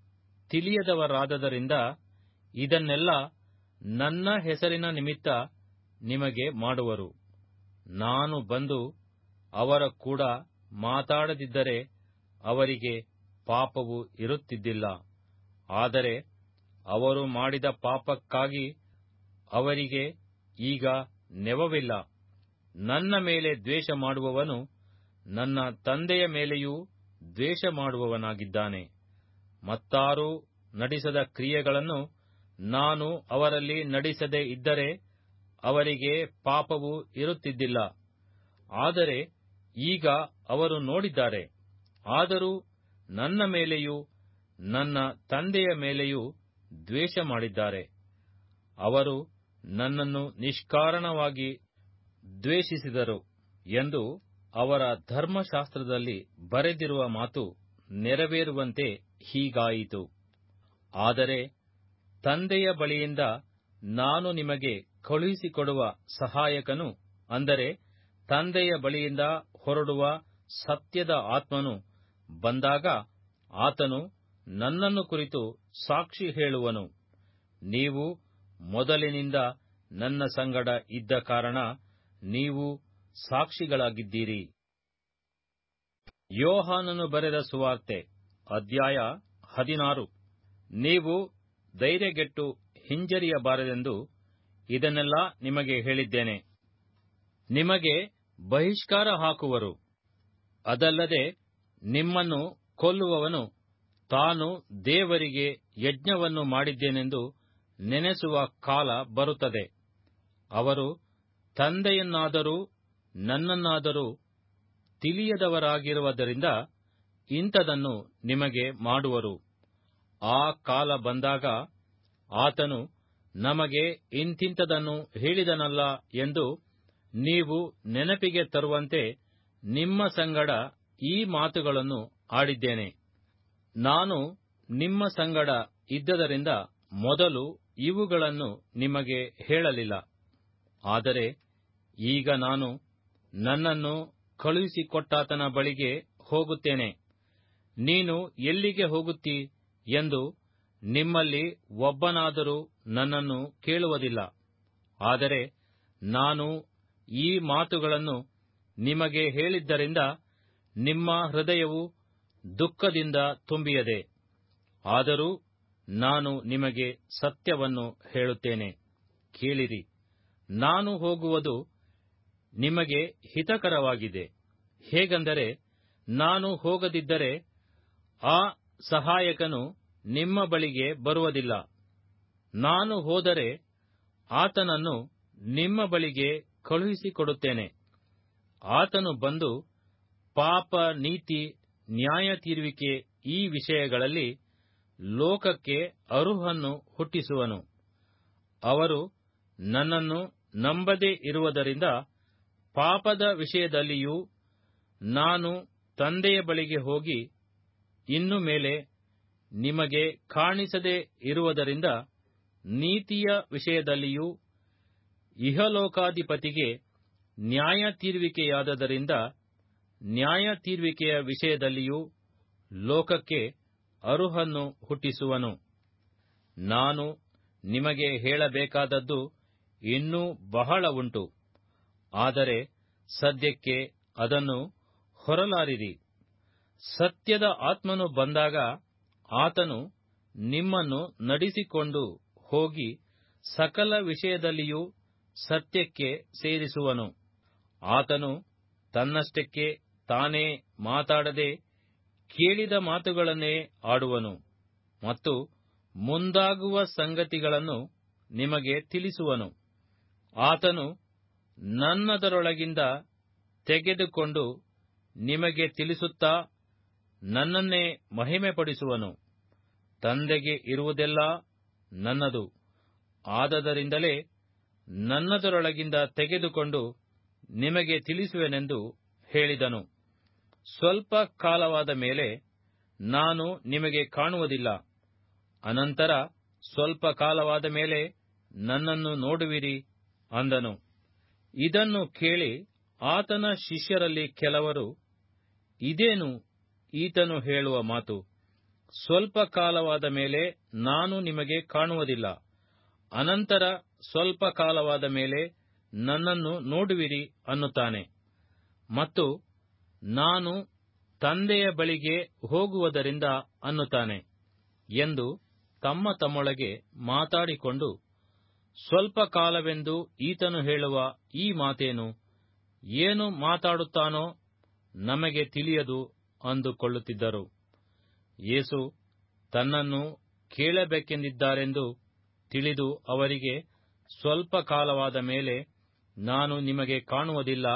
ತಿಳಿಯದವರಾದದರಿಂದ ಇದನ್ನೆಲ್ಲ ನನ್ನ ಹೆಸರಿನ ನಿಮಿತ್ತ ನಿಮಗೆ ಮಾಡುವರು ನಾನು ಬಂದು ಅವರ ಕೂಡ ಮಾತಾಡದಿದ್ದರೆ ಅವರಿಗೆ ಪಾಪವು ಇರುತ್ತಿದ್ದಿಲ್ಲ ಆದರೆ ಅವರು ಮಾಡಿದ ಪಾಪಕ್ಕಾಗಿ ಅವರಿಗೆ ಈಗ ನೆವವಿಲ್ಲ ನನ್ನ ಮೇಲೆ ದ್ವೇಷ ಮಾಡುವವನು ನನ್ನ ತಂದೆಯ ಮೇಲೆಯೂ ದ್ವೇಷ ಮಾಡುವವನಾಗಿದ್ದಾನೆ ಮತ್ತಾರೂ ನಡೆಸದ ಕ್ರಿಯೆಗಳನ್ನು ನಾನು ಅವರಲ್ಲಿ ನಡೆಸದೆ ಇದ್ದರೆ ಅವರಿಗೆ ಪಾಪವು ಇರುತ್ತಿದ್ದಿಲ್ಲ ಆದರೆ ಈಗ ಅವರು ನೋಡಿದ್ದಾರೆ ಆದರೂ ನನ್ನ ಮೇಲೆಯೂ ನನ್ನ ತಂದೆಯ ಮೇಲೆಯೂ ದ್ವೇಷ ಮಾಡಿದ್ದಾರೆ ಅವರು ನನ್ನನ್ನು ನಿಷ್ಕಾರಣವಾಗಿ ದ್ವೇಷಿಸಿದರು ಎಂದು ಅವರ ಧರ್ಮಶಾಸ್ತ್ರದಲ್ಲಿ ಬರೆದಿರುವ ಮಾತು ನೆರವೇರುವಂತೆ ಹೀಗಾಯಿತು ಆದರೆ ತಂದೆಯ ಬಳಿಯಿಂದ ನಾನು ನಿಮಗೆ ಕಳುಹಿಸಿಕೊಡುವ ಸಹಾಯಕನು ಅಂದರೆ ತಂದೆಯ ಬಳಿಯಿಂದ ಹೊರಡುವ ಸತ್ಯದ ಆತ್ಮನು ಬಂದಾಗ ಆತನು ನನ್ನನ್ನು ಕುರಿತು ಸಾಕ್ಷಿ ಹೇಳುವನು ನೀವು ಮೊದಲಿನಿಂದ ನನ್ನ ಸಂಗಡ ಇದ್ದ ಕಾರಣ ನೀವು ಸಾಕ್ಷಿಗಳಾಗಿದ್ದೀರಿ ಯೋಹಾನನು ಬರೆದ ಸುವಾರ್ತೆ ಅಧ್ಯಾಯ ಹದಿನಾರು ನೀವು ಧೈರ್ಯಗೆಟ್ಟು ಹಿಂಜರಿಯಬಾರದೆಂದು ಇದನ್ನೆಲ್ಲ ನಿಮಗೆ ಹೇಳಿದ್ದೇನೆ ನಿಮಗೆ ಬಹಿಷ್ಕಾರ ಹಾಕುವರು ಅದಲ್ಲದೆ ನಿಮ್ಮನ್ನು ಕೊಲ್ಲುವವನು ತಾನು ದೇವರಿಗೆ ಯಜ್ಞವನ್ನು ಮಾಡಿದ್ದೇನೆಂದು ನೆನೆಸುವ ಕಾಲ ಬರುತ್ತದೆ ಅವರು ತಂದೆಯನ್ನಾದರೂ ನನ್ನನ್ನಾದರೂ ತಿಳಿಯದವರಾಗಿರುವುದರಿಂದ ಇಂಥದನ್ನು ನಿಮಗೆ ಮಾಡುವರು ಆ ಕಾಲ ಬಂದಾಗ ಆತನು ನಮಗೆ ಇಂಥಿಂಥದನ್ನು ಹೇಳಿದನಲ್ಲ ಎಂದು ನೀವು ನೆನಪಿಗೆ ತರುವಂತೆ ನಿಮ್ಮ ಸಂಗಡ ಈ ಮಾತುಗಳನ್ನು ಆಡಿದ್ದೇನೆ ನಾನು ನಿಮ್ಮ ಸಂಗಡ ಇದ್ದದರಿಂದ ಮೊದಲು ಇವುಗಳನ್ನು ನಿಮಗೆ ಹೇಳಲಿಲ್ಲ ಆದರೆ ಈಗ ನಾನು ನನ್ನನ್ನು ಕಳುಹಿಸಿಕೊಟ್ಟಾತನ ಬಳಿಗೆ ಹೋಗುತ್ತೇನೆ ನೀನು ಎಲ್ಲಿಗೆ ಹೋಗುತ್ತೀ ಎಂದು ನಿಮ್ಮಲ್ಲಿ ಒಬ್ಬನಾದರೂ ನನ್ನನ್ನು ಕೇಳುವುದಿಲ್ಲ ಆದರೆ ನಾನು ಈ ಮಾತುಗಳನ್ನು ನಿಮಗೆ ಹೇಳಿದ್ದರಿಂದ ನಿಮ್ಮ ಹೃದಯವು ದುಃಖದಿಂದ ತುಂಬಿಯದೆ ಆದರೂ ನಾನು ನಿಮಗೆ ಸತ್ಯವನ್ನು ಹೇಳುತ್ತೇನೆ ಕೇಳಿರಿ ನಾನು ಹೋಗುವುದು ನಿಮಗೆ ಹಿತಕರವಾಗಿದೆ ಹೇಗೆಂದರೆ ನಾನು ಹೋಗದಿದ್ದರೆ ಆ ಸಹಾಯಕನು ನಿಮ್ಮ ಬಳಿಗೆ ಬರುವುದಿಲ್ಲ ನಾನು ಹೋದರೆ ಆತನನ್ನು ನಿಮ್ಮ ಬಳಿಗೆ ಕಳುಹಿಸಿಕೊಡುತ್ತೇನೆ ಆತನು ಬಂದು ಪಾಪ ನೀತಿ ನ್ಯಾಯ ತೀರುವಿಕೆ ಈ ವಿಷಯಗಳಲ್ಲಿ ಲೋಕಕ್ಕೆ ಅರುಹನ್ನು ಹುಟ್ಟಿಸುವನು ಅವರು ನನ್ನನ್ನು ನಂಬದೇ ಇರುವುದರಿಂದ ಪಾಪದ ವಿಷಯದಲ್ಲಿಯೂ ನಾನು ತಂದೆಯ ಬಳಿಗೆ ಹೋಗಿ ಇನ್ನು ಮೇಲೆ ನಿಮಗೆ ಕಾಣಿಸದೇ ಇರುವುದರಿಂದ ನೀತಿಯ ವಿಷಯದಲ್ಲಿಯೂ ಇಹಲೋಕಾಧಿಪತಿಗೆ ನ್ಯಾಯ ತೀರುವಿಕೆಯಾದದರಿಂದ ನ್ಯಾಯ ತೀರುವಿಕೆಯ ವಿಷಯದಲ್ಲಿಯೂ ಲೋಕಕ್ಕೆ ಅರುಹನ್ನು ಹುಟ್ಟಿಸುವನು ನಾನು ನಿಮಗೆ ಹೇಳಬೇಕಾದದ್ದು ಇನ್ನೂ ಬಹಳ ಉಂಟು ಆದರೆ ಸದ್ಯಕ್ಕೆ ಅದನ್ನು ಹೊರಲಾರಿರಿ ಸತ್ಯದ ಆತ್ಮನು ಬಂದಾಗ ಆತನು ನಿಮ್ಮನ್ನು ನಡೆಸಿಕೊಂಡು ಹೋಗಿ ಸಕಲ ವಿಷಯದಲ್ಲಿಯೂ ಸತ್ಯಕ್ಕೆ ಸೇರಿಸುವನು ಆತನು ತನ್ನಷ್ಟಕ್ಕೆ ತಾನೇ ಮಾತಾಡದೆ ಕೇಳಿದ ಮಾತುಗಳನ್ನೇ ಆಡುವನು ಮತ್ತು ಮುಂದಾಗುವ ಸಂಗತಿಗಳನ್ನು ನಿಮಗೆ ತಿಳಿಸುವನು ಆತನು ನನ್ನದರೊಳಗಿಂದ ತೆಗೆದುಕೊಂಡು ನಿಮಗೆ ತಿಳಿಸುತ್ತಾ ನನ್ನನ್ನೇ ಮಹಿಮೆಪಡಿಸುವನು ತಂದೆಗೆ ಇರುವುದೆಲ್ಲ ನನ್ನದು ಆದದರಿಂದಲೇ ನನ್ನದರೊಳಗಿಂದ ತೆಗೆದುಕೊಂಡು ನಿಮಗೆ ತಿಳಿಸುವೆನೆಂದು ಹೇಳಿದನು ಸ್ವಲ್ಪ ಕಾಲವಾದ ಮೇಲೆ ನಾನು ನಿಮಗೆ ಕಾಣುವುದಿಲ್ಲ ಅನಂತರ ಸ್ವಲ್ಪ ಕಾಲವಾದ ಮೇಲೆ ನನ್ನನ್ನು ನೋಡುವಿರಿ ಅಂದನು ಇದನ್ನು ಕೇಳಿ ಆತನ ಶಿಷ್ಯರಲ್ಲಿ ಕೆಲವರು ಇದೇನು ಈತನು ಹೇಳುವ ಮಾತು ಸ್ವಲ್ಪ ಕಾಲವಾದ ಮೇಲೆ ನಾನು ನಿಮಗೆ ಕಾಣುವುದಿಲ್ಲ ಅನಂತರ ಸ್ವಲ್ಪ ಕಾಲವಾದ ಮೇಲೆ ನನ್ನನ್ನು ನೋಡುವಿರಿ ಅನ್ನುತ್ತಾನೆ ಮತ್ತು ನಾನು ತಂದೆಯ ಬಳಿಗೆ ಹೋಗುವುದರಿಂದ ಅನ್ನುತ್ತಾನೆ ಎಂದು ತಮ್ಮ ತಮ್ಮೊಳಗೆ ಮಾತಾಡಿಕೊಂಡು ಸ್ವಲ್ಪ ಕಾಲವೆಂದು ಈತನು ಹೇಳುವ ಈ ಮಾತೇನು ಏನು ಮಾತಾಡುತ್ತಾನೋ ನಮಗೆ ತಿಳಿಯದು ಅಂದುಕೊಳ್ಳುತ್ತಿದ್ದರು ಯೇಸು ತನ್ನನ್ನು ಕೇಳಬೇಕೆಂದಿದ್ದಾರೆಂದು ತಿಳಿದು ಅವರಿಗೆ ಸ್ವಲ್ಪ ಕಾಲವಾದ ಮೇಲೆ ನಾನು ನಿಮಗೆ ಕಾಣುವುದಿಲ್ಲ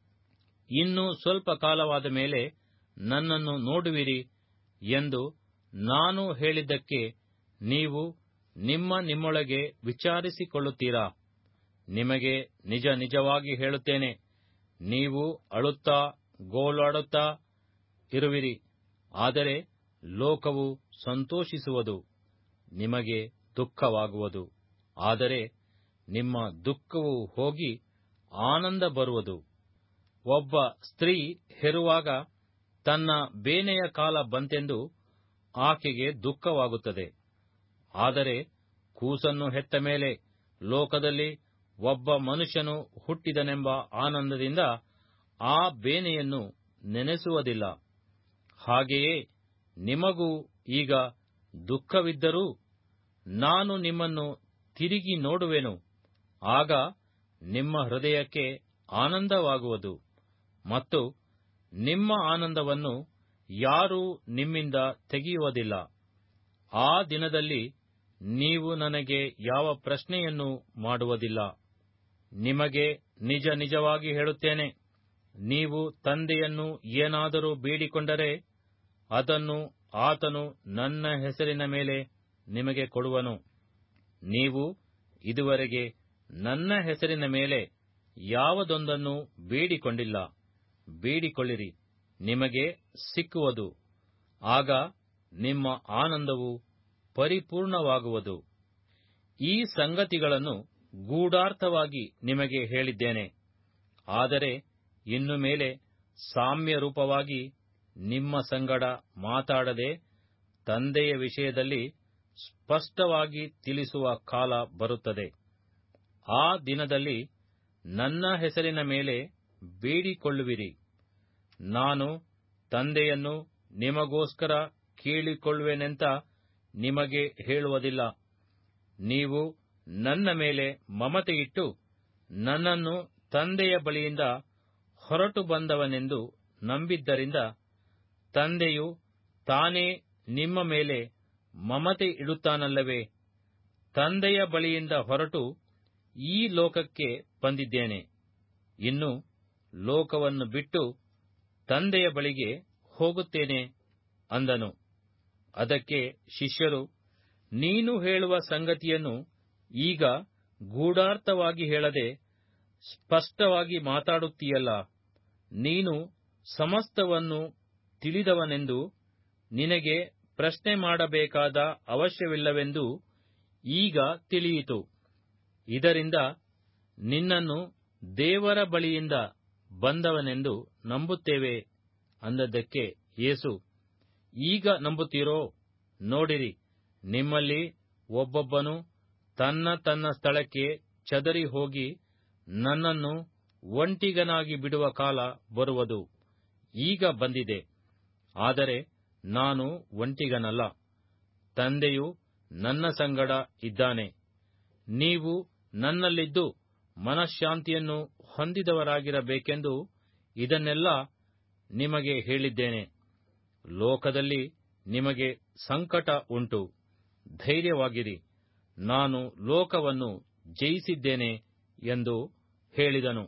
ಇನ್ನು ಸ್ವಲ್ಪ ಕಾಲವಾದ ಮೇಲೆ ನನ್ನನ್ನು ನೋಡುವಿರಿ ಎಂದು ನಾನು ಹೇಳಿದ್ದಕ್ಕೆ ನೀವು ನಿಮ್ಮ ನಿಮ್ಮೊಳಗೆ ವಿಚಾರಿಸಿಕೊಳ್ಳುತ್ತೀರಾ ನಿಮಗೆ ನಿಜ ನಿಜವಾಗಿ ಹೇಳುತ್ತೇನೆ ನೀವು ಅಳುತ್ತಾ ಗೋಳಾಡುತ್ತಾ ಇರುವಿರಿ ಆದರೆ ಲೋಕವು ಸಂತೋಷಿಸುವುದು ನಿಮಗೆ ದುಃಖವಾಗುವುದು ಆದರೆ ನಿಮ್ಮ ದುಃಖವು ಹೋಗಿ ಆನಂದ ಬರುವುದು ಒಬ್ಬ ಸ್ತ್ರೀ ಹೆರುವಾಗ ತನ್ನ ಬೇನೆಯ ಕಾಲ ಬಂತೆಂದು ಆಕೆಗೆ ದುಃಖವಾಗುತ್ತದೆ ಆದರೆ ಕೂಸನ್ನು ಹೆತ್ತ ಮೇಲೆ ಲೋಕದಲ್ಲಿ ಒಬ್ಬ ಮನುಷ್ಯನು ಹುಟ್ಟಿದನೆಂಬ ಆನಂದದಿಂದ ಆ ಬೇನೆಯನ್ನು ನೆನೆಸುವುದಿಲ್ಲ ಹಾಗೆಯೇ ನಿಮಗೂ ಈಗ ದುಃಖವಿದ್ದರೂ ನಾನು ನಿಮ್ಮನ್ನು ತಿರುಗಿ ನೋಡುವೆನು ಆಗ ನಿಮ್ಮ ಹೃದಯಕ್ಕೆ ಆನಂದವಾಗುವುದು ಮತ್ತು ನಿಮ್ಮ ಆನಂದವನ್ನು ಯಾರೂ ನಿಮ್ಮಿಂದ ತೆಗೆಯುವುದಿಲ್ಲ ಆ ದಿನದಲ್ಲಿ ನೀವು ನನಗೆ ಯಾವ ಪ್ರಶ್ನೆಯನ್ನು ಮಾಡುವುದಿಲ್ಲ ನಿಮಗೆ ನಿಜ ನಿಜವಾಗಿ ಹೇಳುತ್ತೇನೆ ನೀವು ತಂದೆಯನ್ನು ಏನಾದರೂ ಬೇಡಿಕೊಂಡರೆ ಅದನ್ನು ಆತನು ನನ್ನ ಹೆಸರಿನ ಮೇಲೆ ನಿಮಗೆ ಕೊಡುವನು ನೀವು ಇದುವರೆಗೆ ನನ್ನ ಹೆಸರಿನ ಮೇಲೆ ಯಾವುದೊಂದನ್ನು ಬೇಡಿಕೊಂಡಿಲ್ಲ ಬೇಡಿಕೊಳ್ಳಿರಿ ನಿಮಗೆ ಸಿಕ್ಕುವುದು ಆಗ ನಿಮ್ಮ ಆನಂದವು ಪರಿಪೂರ್ಣವಾಗುವುದು ಈ ಸಂಗತಿಗಳನ್ನು ಗೂಢಾರ್ಥವಾಗಿ ನಿಮಗೆ ಹೇಳಿದ್ದೇನೆ ಆದರೆ ಇನ್ನು ಮೇಲೆ ಸಾಮ್ಯ ರೂಪವಾಗಿ ನಿಮ್ಮ ಸಂಗಡ ಮಾತಾಡದೆ ತಂದೆಯ ವಿಷಯದಲ್ಲಿ ಸ್ಪಷ್ಟವಾಗಿ ತಿಳಿಸುವ ಕಾಲ ಬರುತ್ತದೆ ಆ ದಿನದಲ್ಲಿ ನನ್ನ ಹೆಸರಿನ ಮೇಲೆ ಬೇಡಿಕೊಳ್ಳುವಿರಿ ನಾನು ತಂದೆಯನ್ನು ನಿಮಗೋಸ್ಕರ ಕೇಳಿಕೊಳ್ಳುವೆನೆಂತ ನಿಮಗೆ ಹೇಳುವುದಿಲ್ಲ ನೀವು ನನ್ನ ಮೇಲೆ ಮಮತೆಯಿಟ್ಟು ನನ್ನನ್ನು ತಂದೆಯ ಬಳಿಯಿಂದ ಹೊರಟು ಬಂದವನೆಂದು ನಂಬಿದ್ದರಿಂದ ತಂದೆಯು ತಾನೇ ನಿಮ್ಮ ಮೇಲೆ ಮಮತೆ ಇಡುತ್ತಾನಲ್ಲವೇ ತಂದೆಯ ಬಳಿಯಿಂದ ಹೊರಟು ಈ ಲೋಕಕ್ಕೆ ಬಂದಿದ್ದೇನೆ ಇನ್ನು ಲೋಕವನ್ನು ಬಿಟ್ಟು ತಂದೆಯ ಬಳಿಗೆ ಹೋಗುತ್ತೇನೆ ಅಂದನು ಅದಕ್ಕೆ ಶಿಷ್ಯರು ನೀನು ಹೇಳುವ ಸಂಗತಿಯನ್ನು ಈಗ ಗೂಢಾರ್ಥವಾಗಿ ಹೇಳದೆ ಸ್ಪಷ್ಟವಾಗಿ ಮಾತಾಡುತ್ತೀಯಲ್ಲ ನೀನು ಸಮಸ್ತವನ್ನು ತಿಳಿದವನೆಂದು ನಿನಗೆ ಪ್ರಶ್ನೆ ಮಾಡಬೇಕಾದ ಅವಶ್ಯವಿಲ್ಲವೆಂದು ಈಗ ತಿಳಿಯಿತು ಇದರಿಂದ ನಿನ್ನನ್ನು ದೇವರ ಬಳಿಯಿಂದ ಬಂದವನೆಂದು ನಂಬುತ್ತೇವೆ ಅಂದದ್ದಕ್ಕೆ ಯೇಸು ಈಗ ನಂಬುತ್ತೀರೋ ನೋಡಿರಿ ನಿಮ್ಮಲ್ಲಿ ಒಬ್ಬೊಬ್ಬನು ತನ್ನ ತನ್ನ ಸ್ಥಳಕ್ಕೆ ಚದರಿ ಹೋಗಿ ನನ್ನನ್ನು ಒಂಟಿಗನಾಗಿ ಬಿಡುವ ಕಾಲ ಬರುವುದು ಈಗ ಬಂದಿದೆ ಆದರೆ ನಾನು ಒಂಟಿಗನಲ್ಲ ತಂದೆಯು ನನ್ನ ಸಂಗಡ ಇದ್ದಾನೆ ನೀವು ನನ್ನಲ್ಲಿದ್ದು ಮನಃಶಾಂತಿಯನ್ನು ಹೊಂದಿದವರಾಗಿರಬೇಕೆಂದು ಇದನ್ನೆಲ್ಲ ನಿಮಗೆ ಹೇಳಿದ್ದೇನೆ ಲೋಕದಲ್ಲಿ ನಿಮಗೆ ಸಂಕಟ ಉಂಟು ಧೈರ್ಯವಾಗಿರಿ ನಾನು ಲೋಕವನ್ನು ಜಯಿಸಿದ್ದೇನೆ ಎಂದು ಹೇಳಿದನು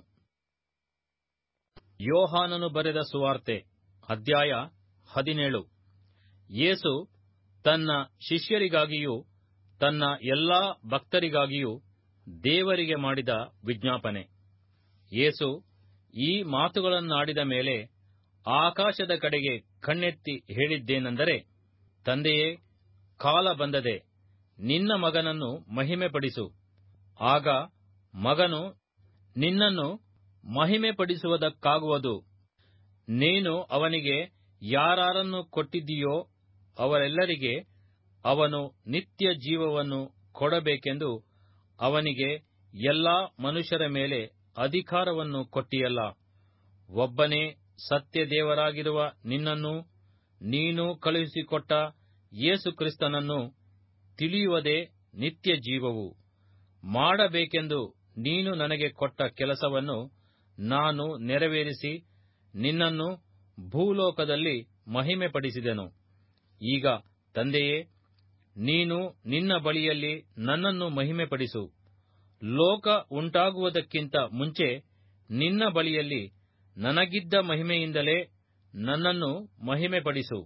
ಯೋಹಾನನು ಬರೆದ ಸುವಾರ್ತೆ ಅಧ್ಯಾಯ ಹದಿನೇಳು ಯೇಸು ತನ್ನ ಶಿಷ್ಯರಿಗಾಗಿಯೂ ತನ್ನ ಎಲ್ಲಾ ಭಕ್ತರಿಗಾಗಿಯೂ ದೇವರಿಗೆ ಮಾಡಿದ ವಿಜ್ಞಾಪನೆ ಯೇಸು ಈ ಮಾತುಗಳನ್ನಾಡಿದ ಮೇಲೆ ಆಕಾಶದ ಕಡೆಗೆ ಕಣ್ಣೆತ್ತಿ ಹೇಳಿದ್ದೇನೆಂದರೆ ತಂದೆಯೇ ಕಾಲ ಬಂದದೆ ನಿನ್ನ ಮಗನನ್ನು ಮಹಿಮೆಪಡಿಸು ಆಗ ಮಗನು ನಿನ್ನನ್ನು ಮಹಿಮೆಪಡಿಸುವುದಕ್ಕಾಗುವುದು ನೀನು ಅವನಿಗೆ ಯಾರನ್ನು ಕೊಟ್ಟಿದ್ದೀಯೋ ಅವರೆಲ್ಲರಿಗೆ ಅವನು ನಿತ್ಯ ಜೀವವನ್ನು ಕೊಡಬೇಕೆಂದು ಅವನಿಗೆ ಎಲ್ಲಾ ಮನುಷ್ಯರ ಮೇಲೆ ಅಧಿಕಾರವನ್ನು ಕೊಟ್ಟಿಯಲ್ಲ ಒಬ್ಬನೇ ಸತ್ಯ ದೇವರಾಗಿರುವ ನಿನ್ನನ್ನು ನೀನು ಕಳುಹಿಸಿಕೊಟ್ಟ ಯೇಸು ಕ್ರಿಸ್ತನನ್ನು ತಿಳಿಯುವುದೇ ನಿತ್ಯ ಜೀವವು ಮಾಡಬೇಕೆಂದು ನೀನು ನನಗೆ ಕೊಟ್ಟ ಕೆಲಸವನ್ನು ನಾನು ನೆರವೇರಿಸಿ ನಿನ್ನನ್ನು ಭೂಲೋಕದಲ್ಲಿ ಮಹಿಮೆಪಡಿಸಿದೆನು ಈಗ ತಂದೆಯೇ ನೀನು ನಿನ್ನ ಬಳಿಯಲ್ಲಿ ನನ್ನನ್ನು ಮಹಿಮೆಪಡಿಸು ಲೋಕ ಉಂಟಾಗುವುದಕ್ಕಿಂತ ಮುಂಚೆ ನಿನ್ನ ಬಳಿಯಲ್ಲಿ ನನಗಿದ್ದ ಮಹಿಮೆಯಿಂದಲೇ ನನ್ನನ್ನು ಮಹಿಮೆಪಡಿಸು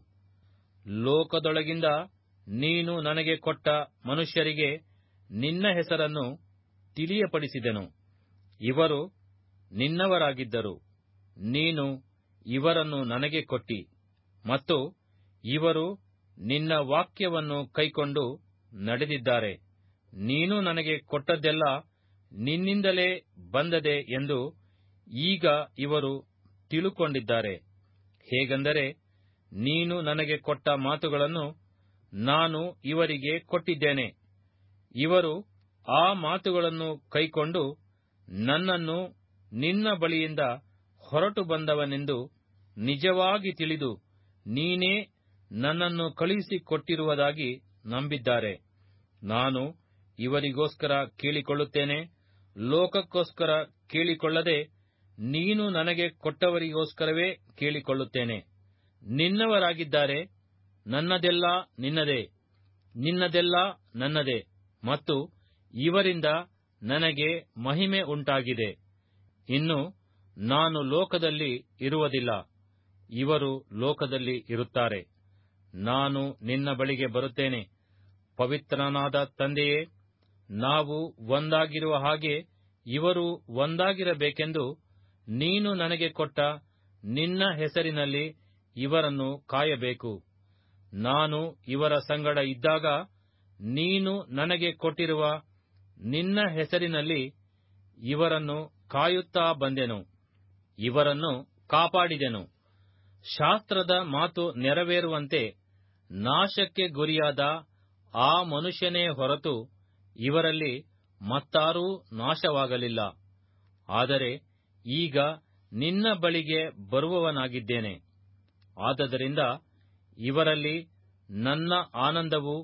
ಲೋಕದೊಳಗಿಂದ ನೀನು ನನಗೆ ಕೊಟ್ಟ ಮನುಷ್ಯರಿಗೆ ನಿನ್ನ ಹೆಸರನ್ನು ತಿಳಿಯಪಡಿಸಿದೆನು ಇವರು ನಿನ್ನವರಾಗಿದ್ದರು ನೀನು ಇವರನ್ನು ನನಗೆ ಕೊಟ್ಟಿ ಮತ್ತು ಇವರು ನಿನ್ನ ವಾಕ್ಯವನ್ನು ಕೈಕೊಂಡು ನಡೆದಿದ್ದಾರೆ ನೀನು ನನಗೆ ಕೊಟ್ಟದ್ದೆಲ್ಲ ನಿನ್ನಿಂದಲೇ ಬಂದದೆ ಎಂದು ಈಗ ಇವರು ತಿಳುಕೊಂಡಿದ್ದಾರೆ ಹೇಗೆಂದರೆ ನೀನು ನನಗೆ ಕೊಟ್ಟ ಮಾತುಗಳನ್ನು ನಾನು ಇವರಿಗೆ ಕೊಟ್ಟಿದ್ದೇನೆ ಇವರು ಆ ಮಾತುಗಳನ್ನು ಕೈಕೊಂಡು ನನ್ನನ್ನು ನಿನ್ನ ಬಳಿಯಿಂದ ಹೊರಟು ಬಂದವನೆಂದು ನಿಜವಾಗಿ ತಿಳಿದು ನೀನೇ ನನ್ನನ್ನು ಕಳುಹಿಸಿಕೊಟ್ಟಿರುವುದಾಗಿ ನಂಬಿದ್ದಾರೆ ನಾನು ಇವರಿಗೋಸ್ಕರ ಕೇಳಿಕೊಳ್ಳುತ್ತೇನೆ ಲೋಕಕ್ಕೋಸ್ಕರ ಕೇಳಿಕೊಳ್ಳದೆ ನೀನು ನನಗೆ ಕೊಟ್ಟವರಿಗೋಸ್ಕರವೇ ಕೇಳಿಕೊಳ್ಳುತ್ತೇನೆ ನಿನ್ನವರಾಗಿದ್ದಾರೆ ನನ್ನದೆಲ್ಲ ನಿನ್ನದೇ ನಿನ್ನದೆಲ್ಲ ನನ್ನದೇ ಮತ್ತು ಇವರಿಂದ ನನಗೆ ಮಹಿಮೆ ಉಂಟಾಗಿದೆ ಇನ್ನು ನಾನು ಲೋಕದಲ್ಲಿ ಇರುವುದಿಲ್ಲ ಇವರು ಲೋಕದಲ್ಲಿ ಇರುತ್ತಾರೆ ನಾನು ನಿನ್ನ ಬಳಿಗೆ ಬರುತ್ತೇನೆ ಪವಿತ್ರನಾದ ತಂದೆಯೇ ನಾವು ಒಂದಾಗಿರುವ ಹಾಗೆ ಇವರು ಒಂದಾಗಿರಬೇಕೆಂದು ನೀನು ನನಗೆ ಕೊಟ್ಟ ನಿನ್ನ ಹೆಸರಿನಲ್ಲಿ ಇವರನ್ನು ಕಾಯಬೇಕು ನಾನು ಇವರ ಸಂಗಡ ಇದ್ದಾಗ ನೀನು ನನಗೆ ಕೊಟ್ಟಿರುವ ನಿನ್ನ ಹೆಸರಿನಲ್ಲಿ ಇವರನ್ನು ಕಾಯುತ್ತಾ ಬಂದೆನು ಇವರನ್ನು ಕಾಪಾಡಿದೆನು ಶಾಸ್ತ್ರದ ಮಾತು ನೆರವೇರುವಂತೆ ನಾಶಕ್ಕೆ ಗುರಿಯಾದ ಆ ಮನುಷ್ಯನೇ ಹೊರತು ಇವರಲ್ಲಿ ಮತ್ತಾರೂ ನಾಶವಾಗಲಿಲ್ಲ ಆದರೆ ಈಗ ನಿನ್ನ ಬಳಿಗೆ ಬರುವವನಾಗಿದ್ದೇನೆ ಆದದರಿಂದ ಇವರಲ್ಲಿ ನನ್ನ ಆನಂದವು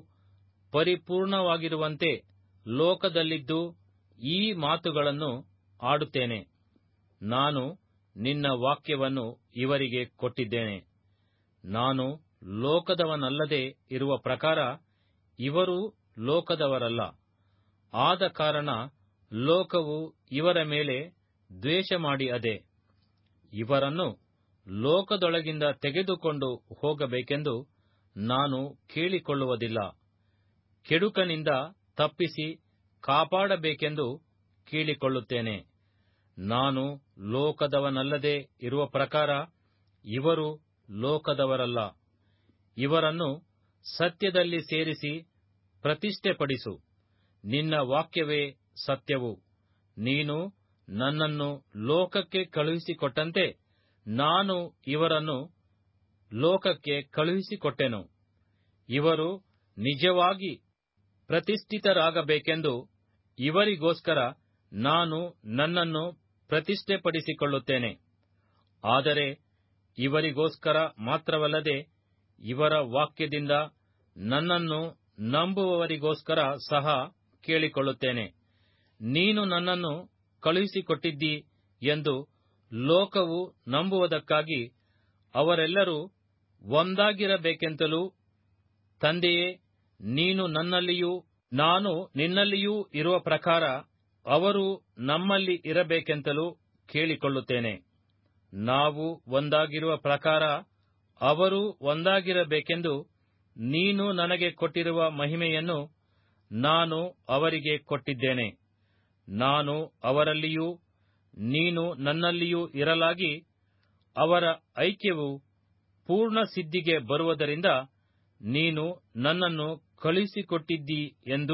ಪರಿಪೂರ್ಣವಾಗಿರುವಂತೆ ಲೋಕದಲ್ಲಿದ್ದು ಈ ಮಾತುಗಳನ್ನು ಆಡುತ್ತೇನೆ ನಾನು ನಿನ್ನ ವಾಕ್ಯವನ್ನು ಇವರಿಗೆ ಕೊಟ್ಟಿದ್ದೇನೆ ನಾನು ಲೋಕದವನಲ್ಲದೆ ಇರುವ ಪ್ರಕಾರ ಇವರೂ ಲೋಕದವರಲ್ಲ ಆದ ಕಾರಣ ಲೋಕವು ಇವರ ಮೇಲೆ ದ್ವೇಷ ಮಾಡಿ ಅದೆ ಇವರನ್ನು ಲೋಕದೊಳಗಿಂದ ತೆಗೆದುಕೊಂಡು ಹೋಗಬೇಕೆಂದು ನಾನು ಕೇಳಿಕೊಳ್ಳುವುದಿಲ್ಲ ಕೆಡುಕನಿಂದ ತಪ್ಪಿಸಿ ಕಾಪಾಡಬೇಕೆಂದು ಕೇಳಿಕೊಳ್ಳುತ್ತೇನೆ ನಾನು ಲೋಕದವನಲ್ಲದೆ ಇರುವ ಪ್ರಕಾರ ಇವರು ಲೋಕದವರಲ್ಲ ಇವರನ್ನು ಸತ್ಯದಲ್ಲಿ ಸೇರಿಸಿ ಪ್ರತಿಷ್ಠೆಪಡಿಸು ನಿನ್ನ ವಾಕ್ಯವೇ ಸತ್ಯವು ನೀನು ನನ್ನನ್ನು ಲೋಕಕ್ಕೆ ಕಳುಹಿಸಿಕೊಟ್ಟಂತೆ ನಾನು ಇವರನ್ನು ಲೋಕಕ್ಕೆ ಕಳುಹಿಸಿಕೊಟ್ಟೆನು ಇವರು ನಿಜವಾಗಿ ಪ್ರತಿಷ್ಠಿತರಾಗಬೇಕೆಂದು ಇವರಿಗೋಸ್ಕರ ನಾನು ನನ್ನನ್ನು ಪ್ರತಿಷ್ಠೆಪಡಿಸಿಕೊಳ್ಳುತ್ತೇನೆ ಆದರೆ ಇವರಿಗೋಸ್ಕರ ಮಾತ್ರವಲ್ಲದೆ ಇವರ ವಾಕ್ಯದಿಂದ ನನ್ನನ್ನು ನಂಬುವವರಿಗೋಸ್ಕರ ಸಹ ಕೇಳಿಕೊಳ್ಳುತ್ತೇನೆ ನೀನು ನನ್ನನ್ನು ಕಳುಹಿಸಿಕೊಟ್ಟಿದ್ದಿ ಎಂದು ಲೋಕವು ನಂಬುವುದಕ್ಕಾಗಿ ಅವರೆಲ್ಲರೂ ಒಂದಾಗಿರಬೇಕೆಂತಲೂ ತಂದೆಯೇ ನೀನು ನನ್ನಲ್ಲಿಯೂ ನಾನು ನಿನ್ನಲ್ಲಿಯೂ ಇರುವ ಪ್ರಕಾರ ಅವರು ನಮ್ಮಲ್ಲಿ ಇರಬೇಕೆಂತಲೂ ಕೇಳಿಕೊಳ್ಳುತ್ತೇನೆ ನಾವು ಒಂದಾಗಿರುವ ಪ್ರಕಾರ ಅವರು ಒಂದಾಗಿರಬೇಕೆಂದು ನೀನು ನನಗೆ ಕೊಟ್ಟಿರುವ ಮಹಿಮೆಯನ್ನು ನಾನು ಅವರಿಗೆ ಕೊಟ್ಟಿದ್ದೇನೆ ನಾನು ಅವರಲ್ಲಿಯೂ ನೀನು ನನ್ನಲ್ಲಿಯೂ ಇರಲಾಗಿ ಅವರ ಐಕ್ಯವು ಪೂರ್ಣ ಸಿದ್ಧಿಗೆ ಬರುವುದರಿಂದ ನೀನು ನನ್ನನ್ನು ಕಳುಹಿಸಿಕೊಟ್ಟಿದ್ದಿ ಎಂದೂ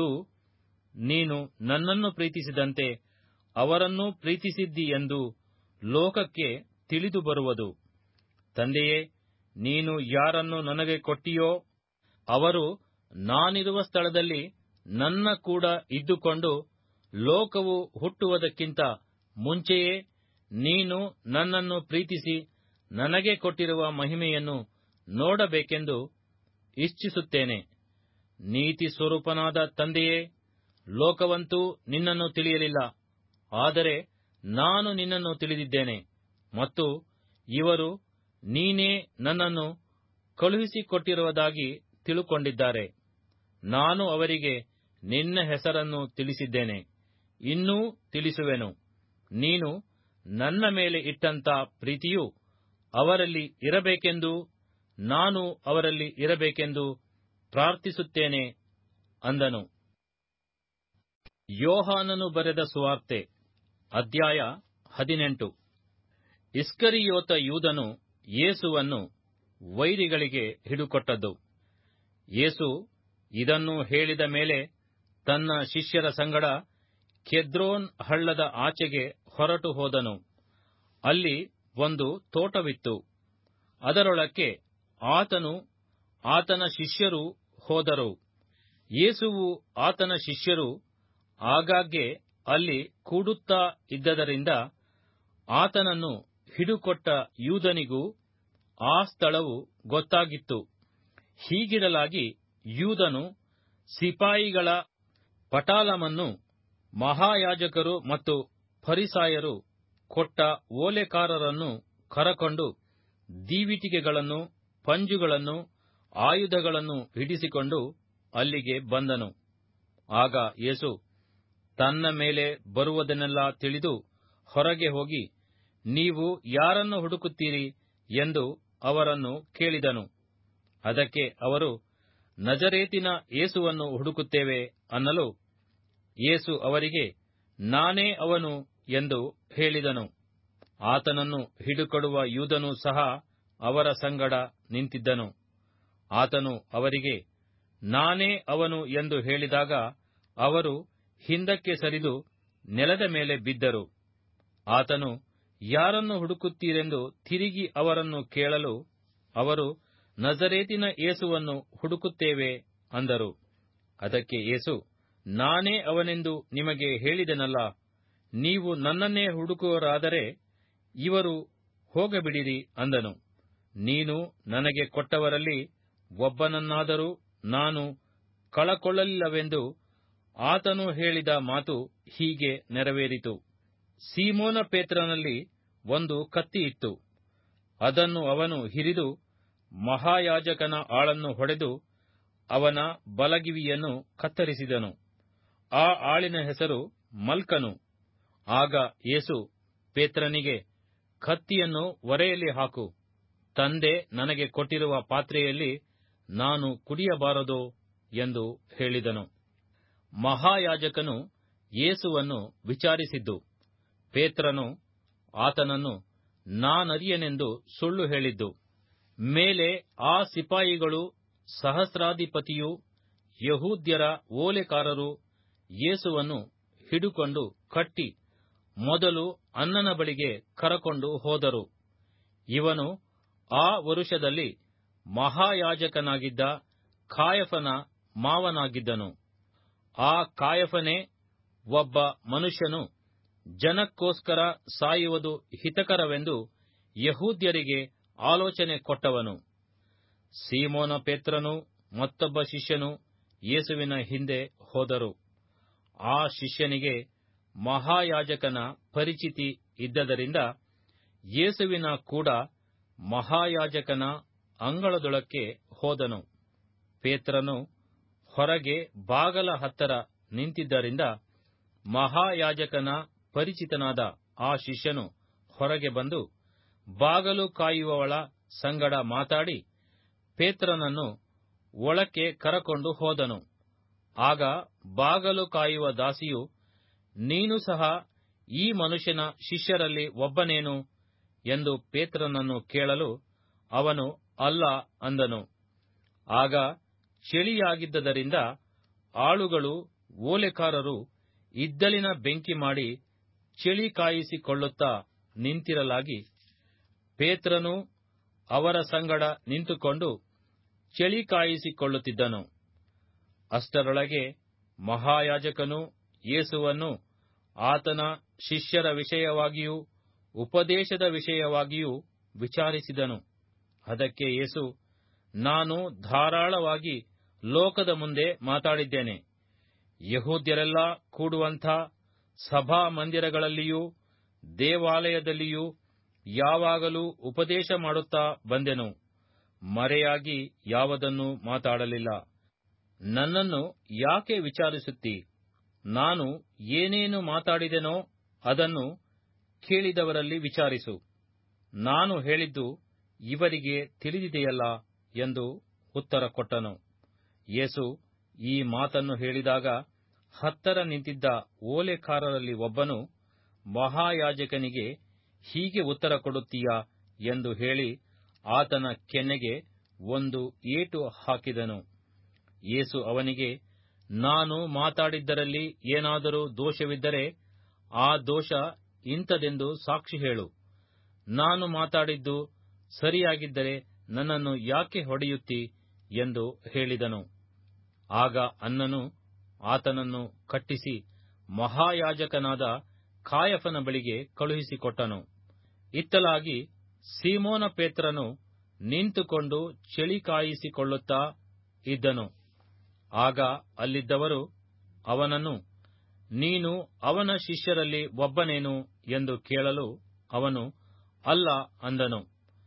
ನೀನು ನನ್ನನ್ನು ಪ್ರೀತಿಸಿದಂತೆ ಅವರನ್ನೂ ಪ್ರೀತಿಸಿದ್ದಿ ಎಂದು ಲೋಕಕ್ಕೆ ತಿಳಿದು ಬರುವುದು ತಂದೆಯೇ ನೀನು ಯಾರನ್ನು ನನಗೆ ಕೊಟ್ಟಿಯೋ ಅವರು ನಾನಿರುವ ಸ್ಥಳದಲ್ಲಿ ನನ್ನ ಕೂಡ ಇದ್ದುಕೊಂಡು ಲೋಕವು ಹುಟ್ಟುವುದಕ್ಕಿಂತ ಮುಂಚೆಯೇ ನೀನು ನನ್ನನ್ನು ಪ್ರೀತಿಸಿ ನನಗೆ ಕೊಟ್ಟಿರುವ ಮಹಿಮೆಯನ್ನು ನೋಡಬೇಕೆಂದು ಇಚ್ಛಿಸುತ್ತೇನೆ ನೀತಿ ಸ್ವರೂಪನಾದ ತಂದೆಯೇ ಲೋಕವಂತೂ ನಿನ್ನನ್ನು ತಿಳಿಯಲಿಲ್ಲ ಆದರೆ ನಾನು ನಿನ್ನನ್ನು ತಿಳಿದಿದ್ದೇನೆ ಮತ್ತು ಇವರು ನೀನೇ ನನ್ನನ್ನು ಕಳುಹಿಸಿಕೊಟ್ಟಿರುವುದಾಗಿ ತಿಳುಕೊಂಡಿದ್ದಾರೆ ನಾನು ಅವರಿಗೆ ನಿನ್ನ ಹೆಸರನ್ನು ತಿಳಿಸಿದ್ದೇನೆ ಇನ್ನೂ ತಿಳಿಸುವೆನು ನೀನು ನನ್ನ ಮೇಲೆ ಇಟ್ಟಂತ ಪ್ರೀತಿಯು ಅವರಲ್ಲಿ ಇರಬೇಕೆಂದು ನಾನು ಅವರಲ್ಲಿ ಇರಬೇಕೆಂದು ಪ್ರಾರ್ಥಿಸುತ್ತೇನೆ ಅಂದನು ಯೋಹಾನನು ಬರೆದ ಸುವಾರ್ತೆ ಅಧ್ಯಾಯ ಹದಿನೆಂಟು ಇಸ್ಕರಿಯೋತ ಯೂದನು ಯೇಸುವನ್ನು ವೈರಿಗಳಿಗೆ ಹಿಡುಕೊಟ್ಟದ್ದು ಯೇಸು ಇದನ್ನು ಹೇಳಿದ ಮೇಲೆ ತನ್ನ ಶಿಷ್ಯರ ಸಂಗಡ ಕೆದ್ರೋನ್ ಹಳ್ಳದ ಆಚೆಗೆ ಹೊರಟು ಹೋದನು ಅಲ್ಲಿ ಒಂದು ತೋಟವಿತ್ತು ಅದರೊಳಕ್ಕೆ ಆತನು ಆತನ ಶಿಷ್ಯರು ಹೋದರು ಯೇಸುವು ಆತನ ಶಿಷ್ಯರು ಆಗಾಗ್ಗೆ ಅಲ್ಲಿ ಕೂಡುತ್ತಾ ಇದ್ದದರಿಂದ ಆತನನ್ನು ಹಿಡುಕೊಟ್ಟ ಯೂದನಿಗೂ ಆ ಸ್ಥಳವು ಗೊತ್ತಾಗಿತ್ತು ಹೀಗಿರಲಾಗಿ ಯೂದನು ಸಿಪಾಯಿಗಳ ಪಟಾಲಮನ್ನು ಮಹಾಯಾಜಕರು ಮತ್ತು ಫರಿಸಾಯರು ಕೊಟ್ಟ ಓಲೆಕಾರರನ್ನು ಕರಕೊಂಡು ದೀವಿಟಿಗೆಗಳನ್ನು ಪಂಜುಗಳನ್ನು ಆಯುಧಗಳನ್ನು ಹಿಡಿಸಿಕೊಂಡು ಅಲ್ಲಿಗೆ ಬಂದನು ಆಗ ಯೇಸು ತನ್ನ ಮೇಲೆ ಬರುವುದನ್ನೆಲ್ಲ ತಿಳಿದು ಹೊರಗೆ ಹೋಗಿ ನೀವು ಯಾರನ್ನು ಹುಡುಕುತ್ತೀರಿ ಎಂದು ಅವರನ್ನು ಕೇಳಿದನು ಅದಕ್ಕೆ ಅವರು ನಜರೇತಿನ ಯೇಸುವನ್ನು ಹುಡುಕುತ್ತೇವೆ ಅನ್ನಲು ಯೇಸು ಅವರಿಗೆ ನಾನೇ ಅವನು ಎಂದು ಹೇಳಿದನು ಆತನನ್ನು ಹಿಡುಕೊಡುವ ಯೂದನು ಸಹ ಅವರ ಸಂಗಡ ನಿಂತಿದ್ದನು ಆತನು ಅವರಿಗೆ ನಾನೇ ಅವನು ಎಂದು ಹೇಳಿದಾಗ ಅವರು ಹಿಂದಕ್ಕೆ ಸರಿದು ನೆಲದ ಮೇಲೆ ಬಿದ್ದರು ಆತನು ಯಾರನ್ನು ಹುಡುಕುತ್ತೀರೆಂದು ತಿರುಗಿ ಅವರನ್ನು ಕೇಳಲು ಅವರು ನಜರೇತಿನ ಯೇಸುವನ್ನು ಹುಡುಕುತ್ತೇವೆ ಅಂದರು ಅದಕ್ಕೆ ಯೇಸು ನಾನೇ ಅವನೆಂದು ನಿಮಗೆ ಹೇಳಿದೆನಲ್ಲ ನೀವು ನನ್ನನ್ನೇ ಹುಡುಕುವರಾದರೆ ಇವರು ಹೋಗಬಿಡಿರಿ ಅಂದನು ನೀನು ನನಗೆ ಕೊಟ್ಟವರಲ್ಲಿ ಒಬ್ಬನನ್ನಾದರೂ ನಾನು ಕಳಕೊಳ್ಳಲಿಲ್ಲವೆಂದು ಆತನು ಹೇಳಿದ ಮಾತು ಹೀಗೆ ನೆರವೇರಿತು ಸೀಮೋನ ಪೇತ್ರನಲ್ಲಿ ಒಂದು ಕತ್ತಿ ಇತ್ತು ಅದನ್ನು ಅವನು ಹಿರಿದು ಮಹಾಯಾಜಕನ ಆಳನ್ನು ಹೊಡೆದು ಅವನ ಬಲಗಿವಿಯನ್ನು ಕತ್ತರಿಸಿದನು ಆ ಆಳಿನ ಹೆಸರು ಮಲ್ಕನು ಆಗ ಯೇಸು ಪೇತ್ರನಿಗೆ ಕತ್ತಿಯನ್ನು ಒರೆಯಲ್ಲಿ ಹಾಕು ತಂದೆ ನನಗೆ ಕೊಟ್ಟಿರುವ ಪಾತ್ರೆಯಲ್ಲಿ ನಾನು ಕುಡಿಯಬಾರದೋ ಎಂದು ಹೇಳಿದನು ಮಹಾಯಾಜಕನು ಯೇಸುವನ್ನು ವಿಚಾರಿಸಿದ್ದು ಪೇತ್ರನು ಆತನನ್ನು ನಾನರಿಯನೆಂದು ಸುಳ್ಳು ಹೇಳಿದ್ದು ಮೇಲೆ ಆ ಸಿಪಾಯಿಗಳು ಸಹಸ್ರಾಧಿಪತಿಯೂ ಯಹೂದ್ಯರ ಓಲೆಕಾರರು ಯೇಸುವನ್ನು ಹಿಡುಕೊಂಡು ಕಟ್ಟಿ ಮೊದಲು ಅನ್ನನ ಬಳಿಗೆ ಕರಕೊಂಡು ಹೋದರು ಇವನು ಆ ವರುಷದಲ್ಲಿ ಮಹಾಯಾಜಕನಾಗಿದ್ದ ಕಾಯಫನ ಮಾವನಾಗಿದ್ದನು ಆ ಕಾಯಫನೇ ಒಬ್ಬ ಮನುಷ್ಯನು ಜನಕ್ಕೋಸ್ಕರ ಸಾಯುವುದು ಹಿತಕರವೆಂದು ಯಹೂದ್ಯರಿಗೆ ಆಲೋಚನೆ ಕೊಟ್ಟವನು ಸೀಮೋನ ಪೇತ್ರನು ಮತ್ತೊಬ್ಬ ಶಿಷ್ಯನು ಯೇಸುವಿನ ಹಿಂದೆ ಹೋದರು ಆ ಶಿಷ್ಯನಿಗೆ ಮಹಾಯಾಜಕನ ಪರಿಚಿತಿ ಇದ್ದದರಿಂದ ಯೇಸುವಿನ ಕೂಡ ಮಹಾಯಾಜಕನ ಅಂಗಳದೊಳಕ್ಕೆ ಹೋದನು ಪೇತ್ರನು ಹೊರಗೆ ಬಾಗಲ ಹತ್ತರ ನಿಂತಿದ್ದರಿಂದ ಮಹಾಯಾಜಕನ ಪರಿಚಿತನಾದ ಆ ಶಿಷ್ಯನು ಹೊರಗೆ ಬಂದು ಬಾಗಲು ಕಾಯುವವಳ ಸಂಗಡ ಮಾತಾಡಿ ಪೇತ್ರನನ್ನು ಒಳಕ್ಕೆ ಕರಕೊಂಡು ಹೋದನು ಆಗ ಬಾಗಲು ಕಾಯುವ ದಾಸಿಯು ನೀನು ಸಹ ಈ ಮನುಷ್ಯನ ಶಿಷ್ಯರಲ್ಲಿ ಒಬ್ಬನೇನು ಎಂದು ಪೇತ್ರನನ್ನು ಕೇಳಲು ಅವನು ಅಲ್ಲ ಅಂದನು ಆಗ ಚಳಿಯಾಗಿದ್ದರಿಂದ ಆಳುಗಳು ಓಲೆಕಾರರು ಇದ್ದಲಿನ ಬೆಂಕಿ ಮಾಡಿ ಚಳಿ ಕಾಯಿಸಿಕೊಳ್ಳುತ್ತಾ ನಿಂತಿರಲಾಗಿ ಪೇತ್ರನು ಅವರ ಸಂಗಡ ನಿಂತುಕೊಂಡು ಚಳಿ ಕಾಯಿಸಿಕೊಳ್ಳುತ್ತಿದ್ದನು ಅಷ್ಟರೊಳಗೆ ಮಹಾಯಾಜಕನು ಯೇಸುವನ್ನು ಆತನ ಶಿಷ್ಯರ ವಿಷಯವಾಗಿಯೂ ಉಪದೇಶದ ವಿಷಯವಾಗಿಯೂ ವಿಚಾರಿಸಿದನು ಅದಕ್ಕೆ ಯೇಸು ನಾನು ಧಾರಾಳವಾಗಿ ಲೋಕದ ಮುಂದೆ ಮಾತಾಡಿದ್ದೇನೆ ಯಹೂದ್ಯರೆಲ್ಲ ಕೂಡುವಂಥ ಸಭಾ ಮಂದಿರಗಳಲ್ಲಿಯೂ ದೇವಾಲಯದಲ್ಲಿಯೂ ಯಾವಾಗಲೂ ಉಪದೇಶ ಮಾಡುತ್ತಾ ಬಂದೆನು ಮರೆಯಾಗಿ ಯಾವುದನ್ನೂ ಮಾತಾಡಲಿಲ್ಲ ನನ್ನನ್ನು ಯಾಕೆ ವಿಚಾರಿಸುತ್ತೀ ನಾನು ಏನೇನು ಮಾತಾಡಿದೆನೋ ಅದನ್ನು ಕೇಳಿದವರಲ್ಲಿ ವಿಚಾರಿಸು ನಾನು ಹೇಳಿದ್ದು ಇವರಿಗೆ ತಿಳಿದಿದೆಯಲ್ಲ ಎಂದು ಉತ್ತರ ಕೊಟ್ಟನು ಯೇಸು ಈ ಮಾತನ್ನು ಹೇಳಿದಾಗ ಹತ್ತರ ನಿಂತಿದ್ದ ಓಲೆಕಾರರಲ್ಲಿ ಒಬ್ಬನು ಮಹಾಯಾಜಕನಿಗೆ ಹೀಗೆ ಉತ್ತರ ಕೊಡುತ್ತೀಯಾ ಎಂದು ಹೇಳಿ ಆತನ ಕೆನ್ನೆಗೆ ಒಂದು ಏಟು ಹಾಕಿದನು ಯೇಸು ಅವನಿಗೆ ನಾನು ಮಾತಾಡಿದ್ದರಲ್ಲಿ ಏನಾದರೂ ದೋಷವಿದ್ದರೆ ಆ ದೋಷ ಇಂಥದೆಂದು ಸಾಕ್ಷಿ ಹೇಳು ನಾನು ಮಾತಾಡಿದ್ದು ಸರಿಯಾಗಿದ್ದರೆ ನನ್ನನ್ನು ಯಾಕೆ ಹೊಡೆಯುತ್ತಿ ಎಂದು ಹೇಳಿದನು ಆಗ ಅನ್ನನು ಆತನನ್ನು ಕಟ್ಟಿಸಿ ಮಹಾಯಾಜಕನಾದ ಕಾಯಫನ ಬಳಿಗೆ ಕಳುಹಿಸಿಕೊಟ್ಟನು ಇತ್ತಲಾಗಿ ಸೀಮೋನ ಪೇತ್ರನು ನಿಂತುಕೊಂಡು ಚಳಿ ಕಾಯಿಸಿಕೊಳ್ಳುತ್ತಾ ಇದ್ದನು ಆಗ ಅಲ್ಲಿದ್ದವರು ಅವನನ್ನು ನೀನು ಅವನ ಶಿಷ್ಯರಲ್ಲಿ ಒಬ್ಬನೇನು ಎಂದು ಕೇಳಲು ಅವನು ಅಲ್ಲ ಅಂದನು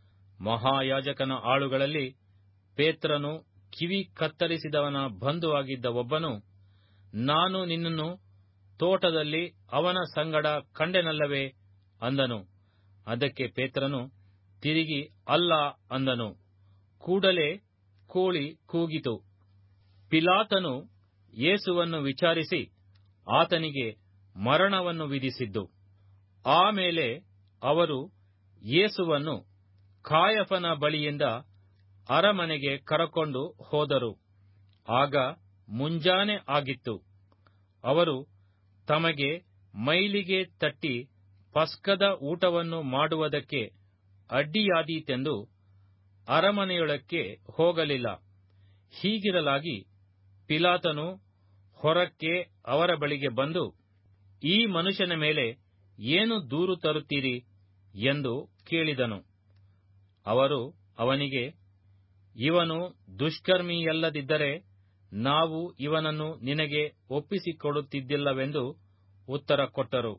ಮಹಾಯಾಜಕನ ಆಳುಗಳಲ್ಲಿ ಪೇತ್ರನು ಕಿವಿ ಕತ್ತರಿಸಿದವನ ಬಂಧುವಾಗಿದ್ದ ಒಬ್ಬನು ನಾನು ನಿನ್ನನ್ನು ತೋಟದಲ್ಲಿ ಅವನ ಸಂಗಡ ಕಂಡೆನಲ್ಲವೇ ಅಂದನು ಅದಕ್ಕೆ ಪೇತ್ರನು ತಿರುಗಿ ಅಲ್ಲ ಅಂದನು ಕೂಡಲೇ ಕೋಳಿ ಕೂಗಿತು ಪಿಲಾತನು ಯೇಸುವನ್ನು ವಿಚಾರಿಸಿ ಆತನಿಗೆ ಮರಣವನ್ನು ವಿಧಿಸಿದ್ದು ಆಮೇಲೆ ಅವರು ಯೇಸುವನ್ನು ಕಾಯಫನ ಬಳಿಯಿಂದ ಅರಮನೆಗೆ ಕರಕೊಂಡು ಹೋದರು ಆಗ ಮುಂಜಾನೆ ಆಗಿತ್ತು ಅವರು ತಮಗೆ ಮೈಲಿಗೆ ತಟ್ಟಿ ಪಸ್ಕದ ಊಟವನ್ನು ಮಾಡುವುದಕ್ಕೆ ಅಡ್ಡಿಯಾದೀತೆಂದು ಅರಮನೆಯೊಳಕ್ಕೆ ಹೋಗಲಿಲ್ಲ ಹೀಗಿರಲಾಗಿ ಪಿಲಾತನು ಹೊರಕ್ಕೆ ಅವರ ಬಳಿಗೆ ಬಂದು ಈ ಮನುಷ್ಯನ ಮೇಲೆ ಏನು ದೂರು ತರುತ್ತೀರಿ ಎಂದು ಕೇಳಿದನು ಅವರು ಅವನಿಗೆ ಇವನು ದುಷ್ಕರ್ಮಿಯಲ್ಲದಿದ್ದರೆ ನಾವು ಇವನನ್ನು ನಿನಗೆ ಒಪ್ಪಿಸಿಕೊಡುತ್ತಿದ್ದಿಲ್ಲವೆಂದು ಉತ್ತರ ಕೊಟ್ಟರು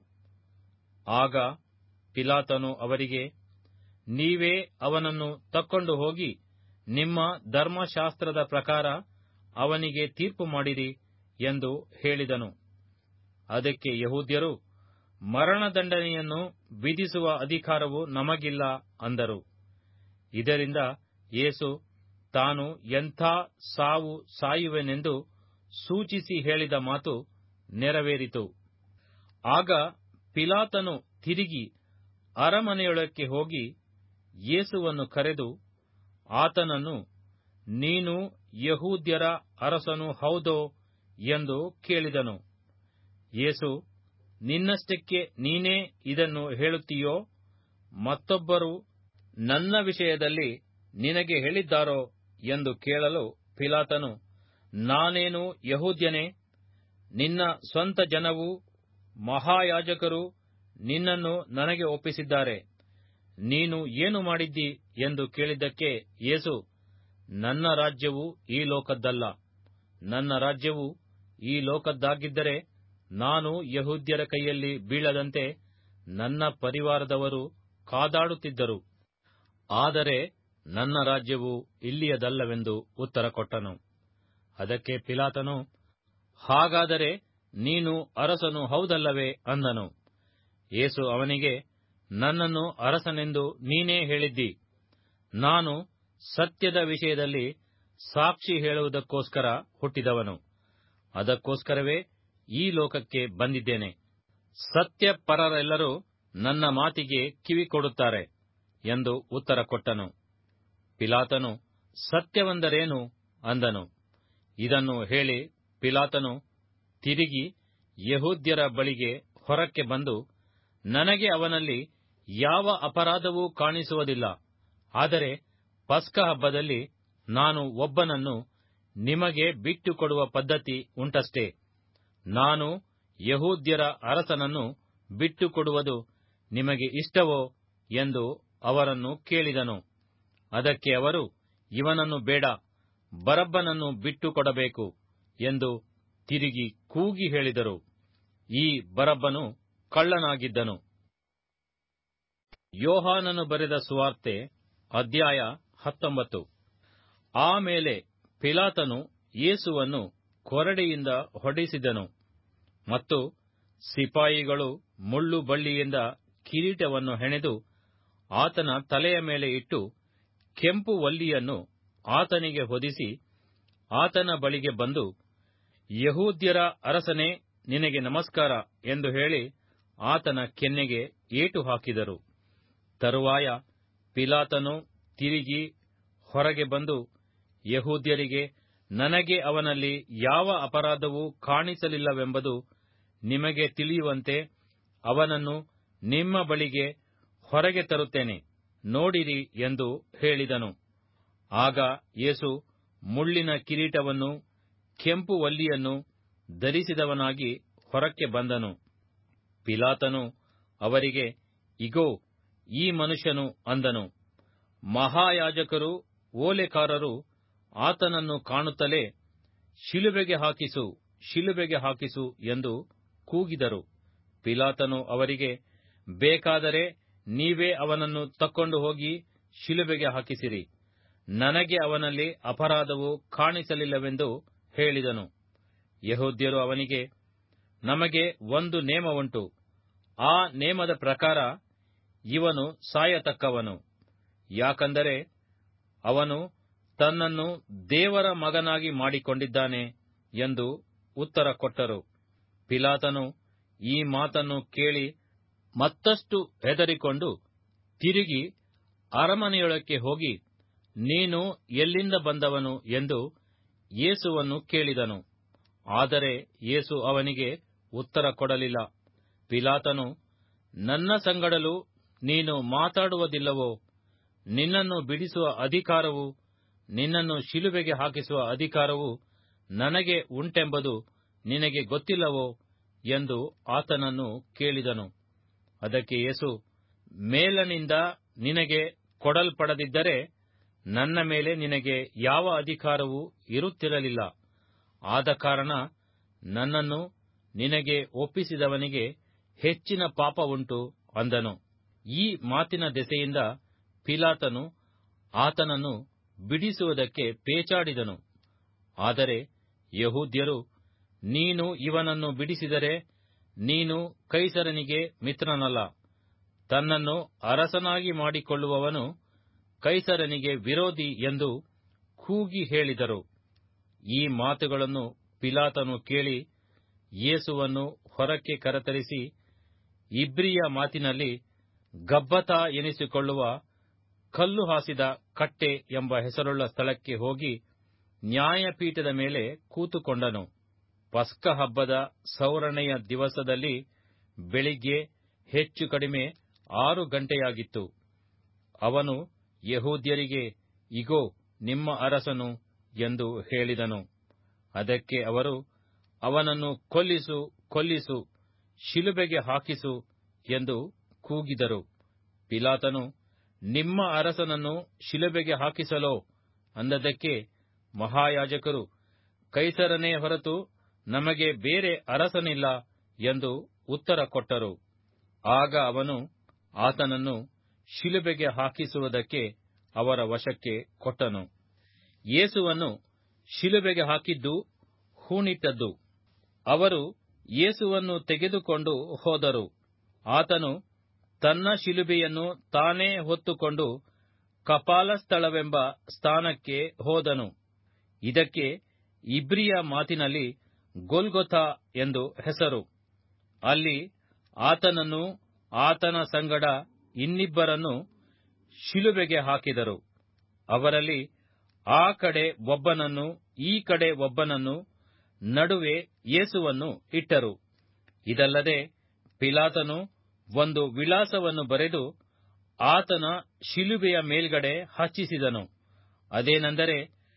ಆಗ ಪಿಲಾತನು ಅವರಿಗೆ ನೀವೇ ಅವನನ್ನು ತಕ್ಕೊಂಡು ಹೋಗಿ ನಿಮ್ಮ ಧರ್ಮಶಾಸ್ತ್ರದ ಪ್ರಕಾರ ಅವನಿಗೆ ತೀರ್ಪು ಮಾಡಿರಿ ಎಂದು ಹೇಳಿದನು ಅದಕ್ಕೆ ಯಹೂದ್ಯರು ಮರಣದಂಡನೆಯನ್ನು ವಿಧಿಸುವ ಅಧಿಕಾರವು ನಮಗಿಲ್ಲ ಅಂದರು ಇದರಿಂದ ಯೇಸು ತಾನು ಎಂಥ ಸಾವು ಸಾಯುವೆನೆಂದು ಸೂಚಿಸಿ ಹೇಳಿದ ಮಾತು ನೆರವೇರಿತು ಆಗ ಪಿಲಾತನು ತಿರುಗಿ ಅರಮನೆಯೊಳಕ್ಕೆ ಹೋಗಿ ಯೇಸುವನ್ನು ಕರೆದು ಆತನನ್ನು ನೀನು ಯಹೂದ್ಯರ ಅರಸನು ಹೌದೋ ಎಂದು ಕೇಳಿದನು ಯೇಸು ನಿನ್ನಷ್ಟಕ್ಕೆ ನೀನೇ ಇದನ್ನು ಹೇಳುತ್ತೀಯೋ ಮತ್ತೊಬ್ಬರು ನನ್ನ ವಿಷಯದಲ್ಲಿ ನಿನಗೆ ಹೇಳಿದ್ದಾರೋ ಎಂದು ಕೇಳಲು ಪಿಲಾತನು ನಾನೇನು ಯಹೂದ್ಯನೇ ನಿನ್ನ ಸ್ವಂತ ಜನವೂ ಮಹಾಯಾಜಕರು ನಿನ್ನನ್ನು ನನಗೆ ಒಪ್ಪಿಸಿದ್ದಾರೆ ನೀನು ಏನು ಮಾಡಿದ್ದಿ ಎಂದು ಕೇಳಿದ್ದಕ್ಕೆ ಯೇಸು ನನ್ನ ರಾಜ್ಯವು ಈ ಲೋಕದ್ದಲ್ಲ ನನ್ನ ರಾಜ್ಯವು ಈ ಲೋಕದ್ದಾಗಿದ್ದರೆ ನಾನು ಯಹೂದ್ಯರ ಕೈಯಲ್ಲಿ ಬೀಳದಂತೆ ನನ್ನ ಪರಿವಾರದವರು ಕಾದಾಡುತ್ತಿದ್ದರು ಆದರೆ ನನ್ನ ರಾಜ್ಯವು ಇಲ್ಲಿಯದಲ್ಲವೆಂದು ಉತ್ತರ ಕೊಟ್ಟನು ಅದಕ್ಕೆ ಪಿಲಾತನು ಹಾಗಾದರೆ ನೀನು ಅರಸನು ಹೌದಲ್ಲವೇ ಅಂದನು ಯೇಸು ಅವನಿಗೆ ನನ್ನನ್ನು ಅರಸನೆಂದು ನೀನೇ ಹೇಳಿದ್ದಿ ನಾನು ಸತ್ಯದ ವಿಷಯದಲ್ಲಿ ಸಾಕ್ಷಿ ಹೇಳುವುದಕ್ಕೋಸ್ಕರ ಹುಟ್ಟಿದವನು ಅದಕ್ಕೋಸ್ಕರವೇ ಈ ಲೋಕಕ್ಕೆ ಬಂದಿದ್ದೇನೆ ಸತ್ಯಪರರೆಲ್ಲರೂ ನನ್ನ ಮಾತಿಗೆ ಕಿವಿ ಕೊಡುತ್ತಾರೆ ಎಂದು ಉತ್ತರ ಕೊಟ್ಟನು ಪಿಲಾತನು ಸತ್ಯವೆಂದರೇನು ಅಂದನು ಇದನ್ನು ಹೇಳಿ ಪಿಲಾತನು ತಿರುಗಿ ಯಹೂದ್ಯರ ಬಳಿಗೆ ಹೊರಕ್ಕೆ ಬಂದು ನನಗೆ ಅವನಲ್ಲಿ ಯಾವ ಅಪರಾಧವೂ ಕಾಣಿಸುವುದಿಲ್ಲ ಆದರೆ ಪಸ್ಕ ಹಬ್ಬದಲ್ಲಿ ನಾನು ಒಬ್ಬನನ್ನು ನಿಮಗೆ ಬಿಟ್ಟು ಕೊಡುವ ಪದ್ಧತಿ ಉಂಟಷ್ಟೇ ನಾನು ಯಹೂದ್ಯರ ಅರಸನನ್ನು ಬಿಟ್ಟು ಕೊಡುವುದು ನಿಮಗೆ ಇಷ್ಟವೋ ಎಂದು ಅವರನ್ನು ಕೇಳಿದನು ಅದಕ್ಕೆ ಅವರು ಇವನನ್ನು ಬೇಡ ಬರಬ್ಬನನ್ನು ಬಿಟ್ಟು ಕೊಡಬೇಕು ಎಂದು ತಿರುಗಿ ಕೂಗಿ ಹೇಳಿದರು ಈ ಬರಬ್ಬನು ಕಳ್ಳನಾಗಿದ್ದನು ಯೋಹಾನನು ಬರೆದ ಸುವಾರ್ತೆ ಅಧ್ಯಾಯ ಹತ್ತೊಂಬತ್ತು ಆಮೇಲೆ ಪಿಲಾತನು ಯೇಸುವನ್ನು ಕೊರಡೆಯಿಂದ ಹೊಡೆಸಿದನು ಮತ್ತು ಸಿಪಾಯಿಗಳು ಮುಳ್ಳು ಬಳ್ಳಿಯಿಂದ ಕಿರೀಟವನ್ನು ಹೆಣೆದು ಆತನ ತಲೆಯ ಮೇಲೆ ಇಟ್ಟು ಕೆಂಪು ವಲ್ಲಿಯನ್ನು ಆತನಿಗೆ ಹೊದಿಸಿ ಆತನ ಬಳಿಗೆ ಬಂದು ಯಹೂದ್ಯರ ಅರಸನೇ ನಿನಗೆ ನಮಸ್ಕಾರ ಎಂದು ಹೇಳಿ ಆತನ ಕೆನ್ನೆಗೆ ಏಟು ಹಾಕಿದರು ತರುವಾಯ ಪಿಲಾತನು ತಿರುಗಿ ಹೊರಗೆ ಬಂದು ಯಹೂದ್ಯರಿಗೆ ನನಗೆ ಅವನಲ್ಲಿ ಯಾವ ಅಪರಾಧವೂ ಕಾಣಿಸಲಿಲ್ಲವೆಂಬುದು ನಿಮಗೆ ತಿಳಿಯುವಂತೆ ಅವನನ್ನು ನಿಮ್ಮ ಬಳಿಗೆ ಹೊರಗೆ ತರುತ್ತೇನೆ ನೋಡಿರಿ ಎಂದು ಹೇಳಿದನು ಆಗ ಯೇಸು ಮುಳ್ಳಿನ ಕಿರೀಟವನ್ನು ಕೆಂಪು ವಲ್ಲಿಯನ್ನು ಧರಿಸಿದವನಾಗಿ ಹೊರಕ್ಕೆ ಬಂದನು ಪಿಲಾತನು ಅವರಿಗೆ ಇಗೋ ಈ ಮನುಷ್ಯನು ಅಂದನು ಮಹಾಯಾಜಕರು ಓಲೆಕಾರರು ಆತನನ್ನು ಕಾಣುತ್ತಲೇ ಶಿಲುಬೆಗೆ ಹಾಕಿಸು ಶಿಲುಬೆಗೆ ಹಾಕಿಸು ಎಂದು ಕೂಗಿದರು ಪಿಲಾತನು ಅವರಿಗೆ ಬೇಕಾದರೆ ನೀವೇ ಅವನನ್ನು ತಕ್ಕೊಂಡು ಹೋಗಿ ಶಿಲುಬೆಗೆ ಹಾಕಿಸಿರಿ ನನಗೆ ಅವನಲ್ಲಿ ಅಪರಾಧವು ಕಾಣಿಸಲಿಲ್ಲವೆಂದು ಹೇಳಿದನು ಯಹೋದ್ಯರು ಅವನಿಗೆ ನಮಗೆ ಒಂದು ನೇಮವುಂಟು ಆ ನೇಮದ ಪ್ರಕಾರ ಇವನು ಸಾಯತಕ್ಕವನು ಯಾಕಂದರೆ ಅವನು ತನ್ನನ್ನು ದೇವರ ಮಗನಾಗಿ ಮಾಡಿಕೊಂಡಿದ್ದಾನೆ ಎಂದು ಉತ್ತರ ಕೊಟ್ಟರು ಪಿಲಾತನು ಈ ಮಾತನ್ನು ಕೇಳಿ ಮತ್ತಷ್ಟು ಹೆದರಿಕೊಂಡು ತಿರುಗಿ ಅರಮನೆಯೊಳಕ್ಕೆ ಹೋಗಿ ನೀನು ಎಲ್ಲಿಂದ ಬಂದವನು ಎಂದು ಯೇಸುವನ್ನು ಕೇಳಿದನು ಆದರೆ ಯೇಸು ಅವನಿಗೆ ಉತ್ತರ ಕೊಡಲಿಲ್ಲ ಪಿಲಾತನು ನನ್ನ ಸಂಗಡಲು ನೀನು ಮಾತಾಡುವುದಿಲ್ಲವೋ ನಿನ್ನನ್ನು ಬಿಡಿಸುವ ಅಧಿಕಾರವು ನಿನ್ನನ್ನು ಶಿಲುಬೆಗೆ ಹಾಕಿಸುವ ಅಧಿಕಾರವು ನನಗೆ ಉಂಟೆಂಬುದು ನಿನಗೆ ಗೊತ್ತಿಲ್ಲವೋ ಎಂದು ಆತನನ್ನು ಕೇಳಿದನು ಅದಕ್ಕೆ ಯೇಸು ಮೇಲನಿಂದ ನಿನಗೆ ಕೊಡಲ್ಪಡದಿದ್ದರೆ ನನ್ನ ಮೇಲೆ ನಿನಗೆ ಯಾವ ಅಧಿಕಾರವೂ ಇರುತ್ತಿರಲಿಲ್ಲ ಆದ ಕಾರಣ ನನ್ನನ್ನು ನಿನಗೆ ಒಪ್ಪಿಸಿದವನಿಗೆ ಹೆಚ್ಚಿನ ಪಾಪವುಂಟು ಅಂದನು ಈ ಮಾತಿನ ದೆಸೆಯಿಂದ ಪಿಲಾತನು ಆತನನ್ನು ಬಿಡಿಸುವುದಕ್ಕೆ ಪೇಚಾಡಿದನು ಆದರೆ ಯಹೂದ್ಯರು ನೀನು ಇವನನ್ನು ಬಿಡಿಸಿದರೆ ನೀನು ಕೈಸರನಿಗೆ ಮಿತ್ರನಲ್ಲ ತನ್ನನ್ನು ಅರಸನಾಗಿ ಮಾಡಿಕೊಳ್ಳುವವನು ಕೈಸರನಿಗೆ ವಿರೋಧಿ ಎಂದು ಕೂಗಿ ಹೇಳಿದರು ಈ ಮಾತುಗಳನ್ನು ಪಿಲಾತನು ಕೇಳಿ ಯೇಸುವನ್ನು ಹೊರಕ್ಕೆ ಕರೆತರಿಸಿ ಇಬ್ರಿಯ ಮಾತಿನಲ್ಲಿ ಗಬ್ಬತ ಎನಿಸಿಕೊಳ್ಳುವ ಕಲ್ಲು ಹಾಸಿದ ಕಟ್ಟೆ ಎಂಬ ಹೆಸರುಳ್ಳ ಸ್ಥಳಕ್ಕೆ ಹೋಗಿ ನ್ಯಾಯಪೀಠದ ಮೇಲೆ ಕೂತುಕೊಂಡನು ಪಸ್ಕ ಹಬ್ಬದ ಸೌರಣೆಯ ದಿವಸದಲ್ಲಿ ಬೆಳಿಗ್ಗೆ ಹೆಚ್ಚು ಕಡಿಮೆ ಆರು ಗಂಟೆಯಾಗಿತ್ತು ಅವನು ಯಹೂದ್ಯರಿಗೆ ಇಗೋ ನಿಮ್ಮ ಅರಸನು ಎಂದು ಹೇಳಿದನು ಅದಕ್ಕೆ ಅವರು ಅವನನ್ನು ಕೊಲ್ಲಿಸು ಕೊಲ್ಲಿಸು ಶಿಲುಬೆಗೆ ಹಾಕಿಸು ಎಂದು ಕೂಗಿದರು ಪಿಲಾತನು ನಿಮ್ಮ ಅರಸನನ್ನು ಶಿಲುಬೆಗೆ ಹಾಕಿಸಲೋ ಅಂದದಕ್ಕೆ ಮಹಾಯಾಜಕರು ಕೈಸರನೇ ಹೊರತು ನಮಗೆ ಬೇರೆ ಅರಸನಿಲ್ಲ ಎಂದು ಉತ್ತರ ಕೊಟ್ಟರು ಆಗ ಅವನು ಆತನನ್ನು ಶಿಲುಬೆಗೆ ಹಾಕಿಸುವುದಕ್ಕೆ ಅವರ ವಶಕ್ಕೆ ಕೊಟ್ಟನು ಯೇಸುವನ್ನು ಶಿಲುಬೆಗೆ ಹಾಕಿದ್ದು ಹೂಣಿಟ್ಟದ್ದು ಅವರು ಯೇಸುವನ್ನು ತೆಗೆದುಕೊಂಡು ಹೋದರು ಆತನು ತನ್ನ ಶಿಲುಬೆಯನ್ನು ತಾನೇ ಹೊತ್ತುಕೊಂಡು ಕಪಾಲಸ್ಥಳವೆಂಬ ಸ್ಥಾನಕ್ಕೆ ಹೋದನು ಇದಕ್ಕೆ ಇಬ್ರಿಯ ಮಾತಿನಲ್ಲಿ ಗೊಲ್ಗೊಥಾ ಎಂದು ಹೆಸರು ಅಲ್ಲಿ ಆತನನ್ನು ಆತನ ಸಂಗಡ ಇನ್ನಿಬ್ಬರನ್ನು ಶಿಲುಬೆಗೆ ಹಾಕಿದರು ಅವರಲ್ಲಿ ಆ ಕಡೆ ಒಬ್ಬನನ್ನು ಈ ಕಡೆ ಒಬ್ಬನನ್ನು ನಡುವೆ ಯೇಸುವನ್ನು ಇಟ್ಟರು ಇದಲ್ಲದೆ ಪಿಲಾತನು ಒಂದು ವಿಳಾಸವನ್ನು ಬರೆದು ಆತನ ಶಿಲುಬೆಯ ಮೇಲ್ಗಡೆ ಹಚ್ಚಿಸಿದನು ಅದೇನೆಂದರೆ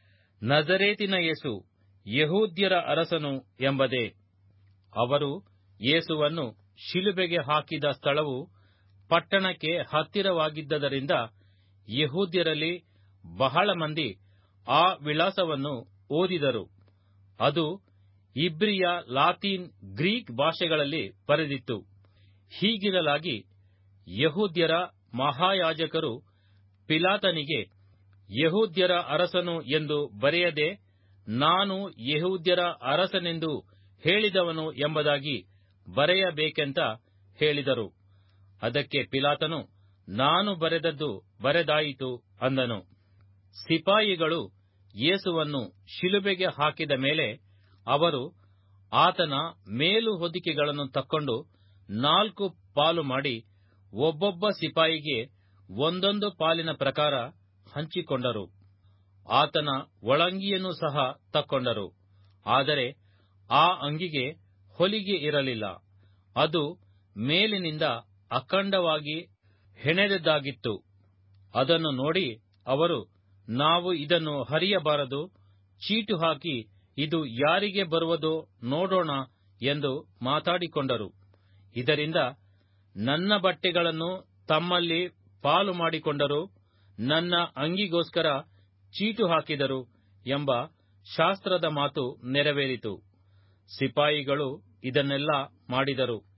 ನಜರೇತಿನ ಯೇಸು ಯಹೂದ್ಯರ ಅರಸನು ಎಂಬುದೇ ಅವರು ಯೇಸುವನ್ನು ಶಿಲುಬೆಗೆ ಹಾಕಿದ ಸ್ಥಳವು ಪಟ್ಟಣಕ್ಕೆ ಹತ್ತಿರವಾಗಿದ್ದರಿಂದ ಯಹೂದ್ಯರಲ್ಲಿ ಬಹಳ ಮಂದಿ ಆ ವಿಳಾಸವನ್ನು ಓದಿದರು ಅದು ಇಬ್ರಿಯ ಲಾತೀನ್ ಗ್ರೀಕ್ ಭಾಷೆಗಳಲ್ಲಿ ಬರೆದಿತ್ತು ಹೀಗಿರಲಾಗಿ ಯಹೂದ್ಯರ ಮಹಾಯಾಜಕರು ಪಿಲಾತನಿಗೆ ಯಹೂದ್ಯರ ಅರಸನು ಎಂದು ಬರೆಯದೆ ನಾನು ಯಹೂದ್ಯರ ಅರಸನೆಂದು ಹೇಳಿದವನು ಎಂಬುದಾಗಿ ಬರೆಯಬೇಕೆಂತ ಹೇಳಿದರು ಅದಕ್ಕೆ ಪಿಲಾತನು ನಾನು ಬರೆದದ್ದು ಬರೆದಾಯಿತು ಅಂದನು ಸಿಪಾಯಿಗಳು ಯೇಸುವನ್ನು ಶಿಲುಬೆಗೆ ಹಾಕಿದ ಮೇಲೆ ಅವರು ಆತನ ಮೇಲು ಹೊದಿಕೆಗಳನ್ನು ತಕ್ಕೊಂಡು ನಾಲ್ಕು ಪಾಲು ಮಾಡಿ ಒಬ್ಬೊಬ್ಬ ಸಿಪಾಯಿಗೆ ಒಂದೊಂದು ಪಾಲಿನ ಪ್ರಕಾರ ಹಂಚಿಕೊಂಡರು ಆತನ ಒಳಂಗಿಯನ್ನು ಸಹ ತಕ್ಕೊಂಡರು ಆದರೆ ಆ ಅಂಗಿಗೆ ಹೊಲಿಗೆ ಇರಲಿಲ್ಲ ಅದು ಮೇಲಿನಿಂದ ಅಖಂಡವಾಗಿ ಹೆಣೆದದ್ದಾಗಿತ್ತು ಅದನ್ನು ನೋಡಿ ಅವರು ನಾವು ಇದನ್ನು ಹರಿಯಬಾರದು ಚೀಟು ಹಾಕಿ ಇದು ಯಾರಿಗೆ ಬರುವುದೋ ನೋಡೋಣ ಎಂದು ಮಾತಾಡಿಕೊಂಡರು ಇದರಿಂದ ನನ್ನ ಬಟ್ಟೆಗಳನ್ನು ತಮ್ಮಲ್ಲಿ ಪಾಲು ಮಾಡಿಕೊಂಡರು ನನ್ನ ಅಂಗಿಗೋಸ್ಕರ ಚೀಟು ಹಾಕಿದರು ಎಂಬ ಶಾಸ್ತ್ರದ ಮಾತು ನೆರವೇರಿತು ಸಿಪಾಯಿಗಳು ಇದನ್ನೆಲ್ಲ ಮಾಡಿದರು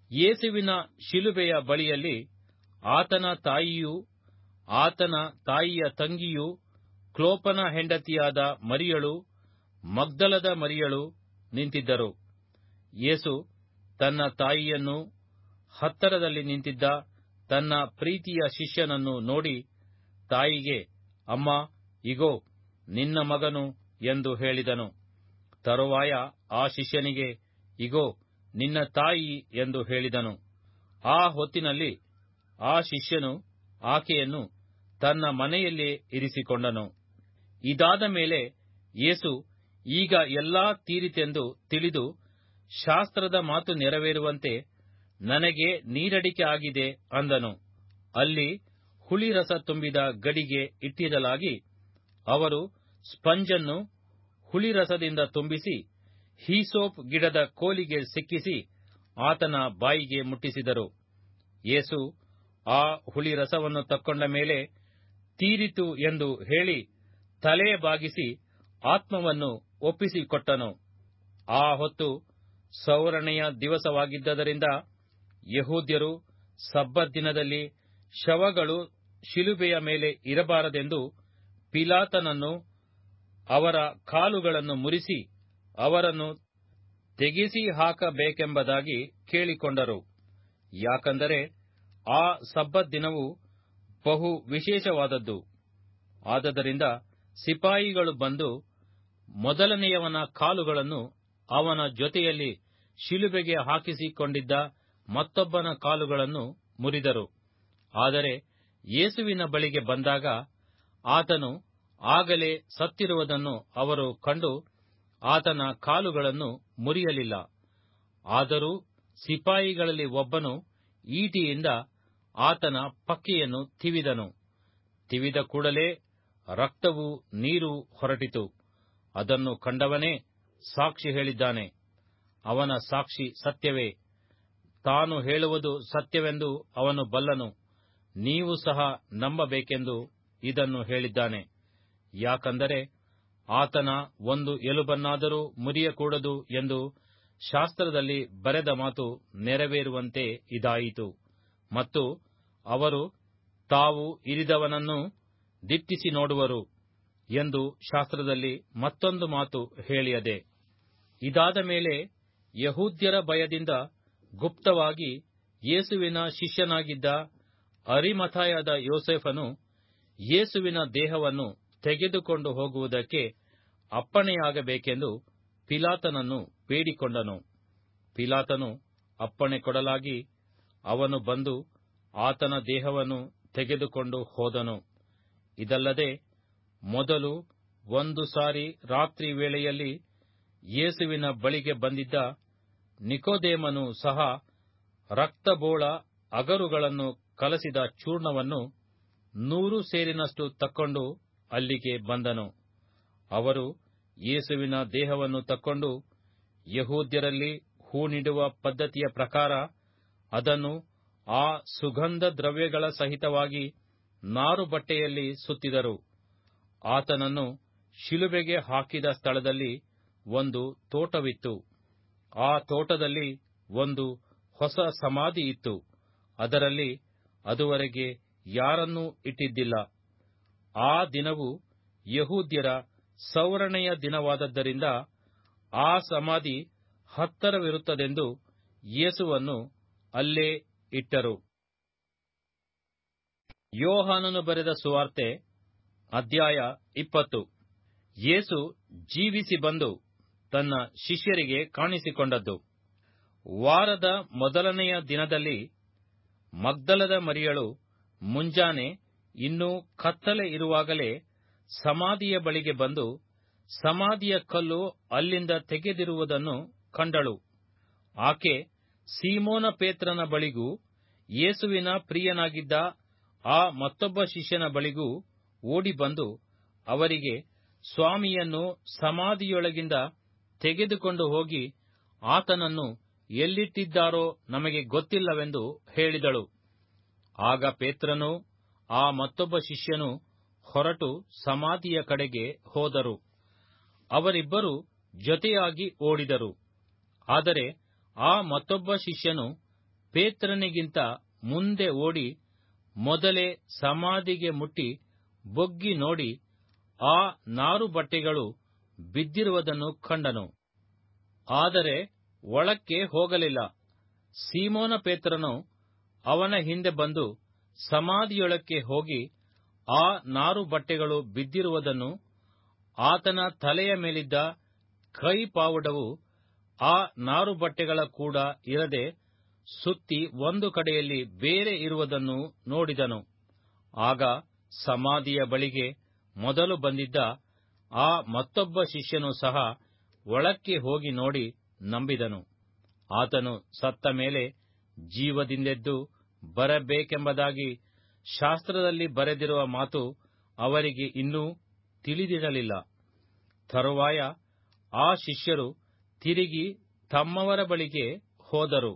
ಯೇಸುವಿನ ಶಿಲುಬೆಯ ಬಳಿಯಲ್ಲಿ ಆತನ ತಾಯಿಯೂ ಆತನ ತಾಯಿಯ ತಂಗಿಯೂ ಕ್ಲೋಪನ ಹೆಂಡತಿಯಾದ ಮರಿಯಳು ಮಗ್ದಲದ ಮರಿಯಳು ನಿಂತಿದ್ದರು ಯೇಸು ತನ್ನ ತಾಯಿಯನ್ನು ಹತ್ತರದಲ್ಲಿ ನಿಂತಿದ್ದ ತನ್ನ ಪ್ರೀತಿಯ ಶಿಷ್ಯನನ್ನು ನೋಡಿ ತಾಯಿಗೆ ಅಮ್ಮ ಇಗೋ ನಿನ್ನ ಮಗನು ಎಂದು ಹೇಳಿದನು ತರುವಾಯ ಆ ಶಿಷ್ಯನಿಗೆ ಇಗೋ ನಿನ್ನ ತಾಯಿ ಎಂದು ಹೇಳಿದನು ಆ ಹೊತ್ತಿನಲ್ಲಿ ಆ ಶಿಷ್ಯನು ಆಕೆಯನ್ನು ತನ್ನ ಮನೆಯಲ್ಲೇ ಇರಿಸಿಕೊಂಡನು ಇದಾದ ಮೇಲೆ ಯೇಸು ಈಗ ಎಲ್ಲಾ ತೀರಿತೆಂದು ತಿಳಿದು ಶಾಸ್ತ್ರದ ಮಾತು ನೆರವೇರುವಂತೆ ನನಗೆ ನೀರಡಿಕೆ ಆಗಿದೆ ಅಂದನು ಅಲ್ಲಿ ಹುಳಿರಸ ತುಂಬಿದ ಗಡಿಗೆ ಇಟ್ಟಿರಲಾಗಿ ಅವರು ಸ್ಪಂಜನ್ನು ಹುಳಿರಸದಿಂದ ತುಂಬಿಸಿ ಹೀಸೋಪ್ ಗಿಡದ ಕೋಲಿಗೆ ಸಿಕ್ಕಿಸಿ ಆತನ ಬಾಯಿಗೆ ಮುಟ್ಟಿಸಿದರು ಯೇಸು ಆ ಹುಳಿರಸವನ್ನು ತಕ್ಕೊಂಡ ಮೇಲೆ ತೀರಿತು ಎಂದು ಹೇಳಿ ತಲೆ ಬಾಗಿಸಿ ಆತ್ಮವನ್ನು ಒಪ್ಪಿಸಿಕೊಟ್ಟನು ಆ ಹೊತ್ತು ಸೌರಣೆಯ ದಿವಸವಾಗಿದ್ದರಿಂದ ಯಹೂದ್ಯರು ಸಬ್ಬತ್ ದಿನದಲ್ಲಿ ಶವಗಳು ಶಿಲುಬೆಯ ಮೇಲೆ ಇರಬಾರದೆಂದು ಪಿಲಾತನನ್ನು ಅವರ ಕಾಲುಗಳನ್ನು ಮುರಿಸಿ ಅವರನ್ನು ತೆಗೆಸಿ ಹಾಕಬೇಕೆಂಬುದಾಗಿ ಕೇಳಿಕೊಂಡರು ಯಾಕಂದರೆ ಆ ಸಬ್ಬತ್ ದಿನವು ಬಹು ವಿಶೇಷವಾದದ್ದು ಆದದರಿಂದ ಸಿಪಾಯಿಗಳು ಬಂದು ಮೊದಲನೆಯವನ ಕಾಲುಗಳನ್ನು ಅವನ ಜೊತೆಯಲ್ಲಿ ಶಿಲುಬೆಗೆ ಹಾಕಿಸಿಕೊಂಡಿದ್ದ ಮತ್ತೊಬ್ಬನ ಕಾಲುಗಳನ್ನು ಮುರಿದರು ಆದರೆ ಯೇಸುವಿನ ಬಳಿಗೆ ಬಂದಾಗ ಆತನು ಆಗಲೇ ಸತ್ತಿರುವುದನ್ನು ಅವರು ಕಂಡು ಆತನ ಕಾಲುಗಳನ್ನು ಮುರಿಯಲಿಲ್ಲ ಆದರೂ ಸಿಪಾಯಿಗಳಲ್ಲಿ ಒಬ್ಬನು ಈಟಿಯಿಂದ ಆತನ ಪಕ್ಕೆಯನ್ನು ತಿವಿದನು ತಿವಿದ ಕೂಡಲೇ ರಕ್ತವೂ ನೀರು ಹೊರಟಿತು ಅದನ್ನು ಕಂಡವನೇ ಸಾಕ್ಷಿ ಹೇಳಿದ್ದಾನೆ ಅವನ ಸಾಕ್ಷಿ ಸತ್ಯವೇ ತಾನು ಹೇಳುವುದು ಸತ್ಯವೆಂದು ಅವನು ಬಲ್ಲನು ನೀವು ಸಹ ನಂಬಬೇಕೆಂದು ಇದನ್ನು ಹೇಳಿದ್ದಾನೆ ಯಾಕಂದರೆ ಆತನ ಒಂದು ಎಲುಬನ್ನಾದರೂ ಮುರಿಯಕೂಡದು ಎಂದು ಶಾಸ್ತ್ರದಲ್ಲಿ ಬರೆದ ಮಾತು ನೆರವೇರುವಂತೆ ಇದಾಯಿತು ಮತ್ತು ಅವರು ತಾವು ಇರಿದವನನ್ನು ದಿಟ್ಟಿಸಿ ನೋಡುವರು ಎಂದು ಶಾಸ್ತ್ರದಲ್ಲಿ ಮತ್ತೊಂದು ಮಾತು ಹೇಳಿಯದೆ ಇದಾದ ಮೇಲೆ ಯಹೂದ್ಯರ ಭಯದಿಂದ ಗುಪ್ತವಾಗಿ ಯೇಸುವಿನ ಶಿಷ್ಯನಾಗಿದ್ದ ಅರಿಮಥಾಯದ ಯೋಸೆಫನು ಯೇಸುವಿನ ದೇಹವನ್ನು ತೆಗೆದುಕೊಂಡು ಹೋಗುವುದಕ್ಕೆ ಅಪ್ಪಣೆಯಾಗಬೇಕೆಂದು ಪಿಲಾತನನ್ನು ಬೇಡಿಕೊಂಡನು ಪಿಲಾತನು ಅಪ್ಪಣೆ ಕೊಡಲಾಗಿ ಅವನು ಬಂದು ಆತನ ದೇಹವನ್ನು ತೆಗೆದುಕೊಂಡು ಹೋದನು ಇದಲ್ಲದೆ ಮೊದಲು ಒಂದು ಸಾರಿ ರಾತ್ರಿ ವೇಳೆಯಲ್ಲಿ ಯೇಸುವಿನ ಬಳಿಗೆ ಬಂದಿದ್ದ ನಿಕೋದೇಮನು ಸಹ ರಕ್ತಬೋಳ ಅಗರುಗಳನ್ನು ಕಲಸಿದ ಚೂರ್ಣವನ್ನು ನೂರು ಸೇರಿನಷ್ಟು ತಕ್ಕೊಂಡು ಅಲ್ಲಿಗೆ ಬಂದನು ಅವರು ಯೇಸುವಿನ ದೇಹವನ್ನು ತಕ್ಕೊಂಡು ಯಹೂದ್ಯರಲ್ಲಿ ಹೂಣಿಡುವ ಪದ್ಧತಿಯ ಪ್ರಕಾರ ಅದನ್ನು ಆ ಸುಗಂಧ ದ್ರವ್ಯಗಳ ಸಹಿತವಾಗಿ ನಾರು ಬಟ್ಟೆಯಲ್ಲಿ ಸುತ್ತಿದರು ಆತನನ್ನು ಶಿಲುಬೆಗೆ ಹಾಕಿದ ಸ್ಥಳದಲ್ಲಿ ಒಂದು ತೋಟವಿತ್ತು ಆ ತೋಟದಲ್ಲಿ ಒಂದು ಹೊಸ ಸಮಾಧಿ ಇತ್ತು ಅದರಲ್ಲಿ ಅದುವರೆಗೆ ಯಾರನ್ನೂ ಇಟ್ಟಿದ್ದಿಲ್ಲ ಆ ದಿನವು ಯಹೂದ್ಯರ ಸೌರಣೆಯ ದಿನವಾದದ್ದರಿಂದ ಆ ಸಮಾಧಿ ಹತ್ತರವಿರುತ್ತದೆಂದು ಯೇಸುವನ್ನು ಅಲ್ಲೇ ಇಟ್ಟರು ಯೋಹಾನನು ಬರೆದ ಸುವಾರ್ತೆ ಅಧ್ಯಾಯ ಇಪ್ಪತ್ತು ಯೇಸು ಜೀವಿಸಿ ಬಂದು ತನ್ನ ಶಿಷ್ಯರಿಗೆ ಕಾಣಿಸಿಕೊಂಡದ್ದು ವಾರದ ಮೊದಲನೆಯ ದಿನದಲ್ಲಿ ಮಗ್ದಲದ ಮರಿಯಳು ಮುಂಜಾನೆ ಇನ್ನೂ ಕತ್ತಲೆ ಇರುವಾಗಲೇ ಸಮಾಧಿಯ ಬಳಿಗೆ ಬಂದು ಸಮಾಧಿಯ ಕಲ್ಲು ಅಲ್ಲಿಂದ ತೆಗೆದಿರುವುದನ್ನು ಕಂಡಳು ಆಕೆ ಸೀಮೋನ ಪೇತ್ರನ ಬಳಿಗೂ ಯೇಸುವಿನ ಪ್ರಿಯನಾಗಿದ್ದ ಆ ಮತ್ತೊಬ್ಬ ಶಿಷ್ಯನ ಬಳಿಗೂ ಓಡಿಬಂದು ಅವರಿಗೆ ಸ್ವಾಮಿಯನ್ನು ಸಮಾಧಿಯೊಳಗಿಂದ ತೆಗೆದುಕೊಂಡು ಹೋಗಿ ಆತನನ್ನು ಎಲ್ಲಿಟ್ಟಿದ್ದಾರೋ ನಮಗೆ ಗೊತ್ತಿಲ್ಲವೆಂದು ಹೇಳಿದಳು ಆಗ ಪೇತ್ರನೂ ಆ ಮತ್ತೊಬ್ಬ ಶಿಷ್ಯನು ಹೊರಟು ಸಮಾಧಿಯ ಕಡೆಗೆ ಹೋದರು ಅವರಿಬ್ಬರು ಜೊತೆಯಾಗಿ ಓಡಿದರು ಆದರೆ ಆ ಮತ್ತೊಬ್ಬ ಶಿಷ್ಯನು ಪೇತ್ರನಿಗಿಂತ ಮುಂದೆ ಓಡಿ ಮೊದಲೇ ಸಮಾಧಿಗೆ ಮುಟ್ಟಿ ಬೊಗ್ಗಿ ನೋಡಿ ಆ ನಾರು ಬಟ್ಟೆಗಳು ಬಿದ್ದಿರುವುದನ್ನು ಕಂಡನು ಆದರೆ ಒಳಕ್ಕೆ ಹೋಗಲಿಲ್ಲ ಸೀಮೋನ ಪೇತ್ರನು ಅವನ ಹಿಂದೆ ಬಂದು ಸಮಾಧಿಯೊಳಕ್ಕೆ ಹೋಗಿ ಆ ನಾರು ಬಟ್ಟೆಗಳು ಬಿದ್ದಿರುವುದನ್ನು ಆತನ ತಲೆಯ ಮೇಲಿದ್ದ ಕೈ ಪಾವುಡವು ಆ ನಾರು ಬಟ್ಟೆಗಳ ಕೂಡ ಇರದೆ ಸುತ್ತಿ ಒಂದು ಕಡೆಯಲ್ಲಿ ಬೇರೆ ಇರುವುದನ್ನು ನೋಡಿದನು ಆಗ ಸಮಾಧಿಯ ಬಳಿಗೆ ಮೊದಲು ಬಂದಿದ್ದ ಆ ಮತ್ತೊಬ್ಬ ಶಿಷ್ಯನು ಸಹ ಒಳಕ್ಕೆ ಹೋಗಿ ನೋಡಿ ನಂಬಿದನು ಆತನು ಸತ್ತ ಮೇಲೆ ಜೀವದಿಂದೆದ್ದು ಬರಬೇಕೆಂಬುದಾಗಿ ಶಾಸ್ತ್ರದಲ್ಲಿ ಬರೆದಿರುವ ಮಾತು ಅವರಿಗೆ ಇನ್ನೂ ತಿಳಿದಿರಲಿಲ್ಲ ತರುವಾಯ ಆ ಶಿಷ್ಯರು ತಿರುಗಿ ತಮ್ಮವರ ಬಳಿಗೆ ಹೋದರು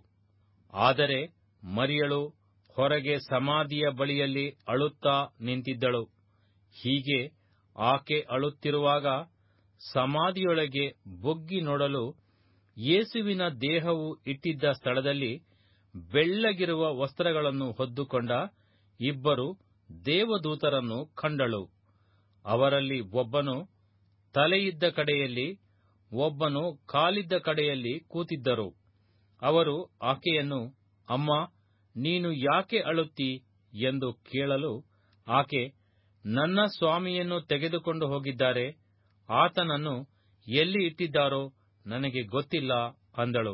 ಆದರೆ ಮರಿಯಳು ಹೊರಗೆ ಸಮಾಧಿಯ ಬಳಿಯಲ್ಲಿ ಅಳುತ್ತಾ ನಿಂತಿದ್ದಳು ಹೀಗೆ ಆಕೆ ಅಳುತ್ತಿರುವಾಗ ಸಮಾಧಿಯೊಳಗೆ ಬೊಗ್ಗಿ ನೋಡಲು ಯೇಸುವಿನ ದೇಹವು ಇಟ್ಟಿದ್ದ ಸ್ಥಳದಲ್ಲಿ ಬೆಳ್ಳಗಿರುವ ವಸ್ತ್ರಗಳನ್ನು ಹೊದ್ದುಕೊಂಡ ಇಬ್ಬರು ದೇವದೂತರನ್ನು ಕಂಡಳು ಅವರಲ್ಲಿ ಒಬ್ಬನು ತಲೆಯಿದ್ದ ಕಡೆಯಲ್ಲಿ ಒಬ್ಬನು ಕಾಲಿದ್ದ ಕಡೆಯಲ್ಲಿ ಕೂತಿದ್ದರು ಅವರು ಆಕೆಯನ್ನು ಅಮ್ಮ ನೀನು ಯಾಕೆ ಅಳುತ್ತಿ ಎಂದು ಕೇಳಲು ಆಕೆ ನನ್ನ ಸ್ವಾಮಿಯನ್ನು ತೆಗೆದುಕೊಂಡು ಹೋಗಿದ್ದಾರೆ ಆತನನ್ನು ಎಲ್ಲಿ ಇಟ್ಟಿದ್ದಾರೋ ನನಗೆ ಗೊತ್ತಿಲ್ಲ ಅಂದಳು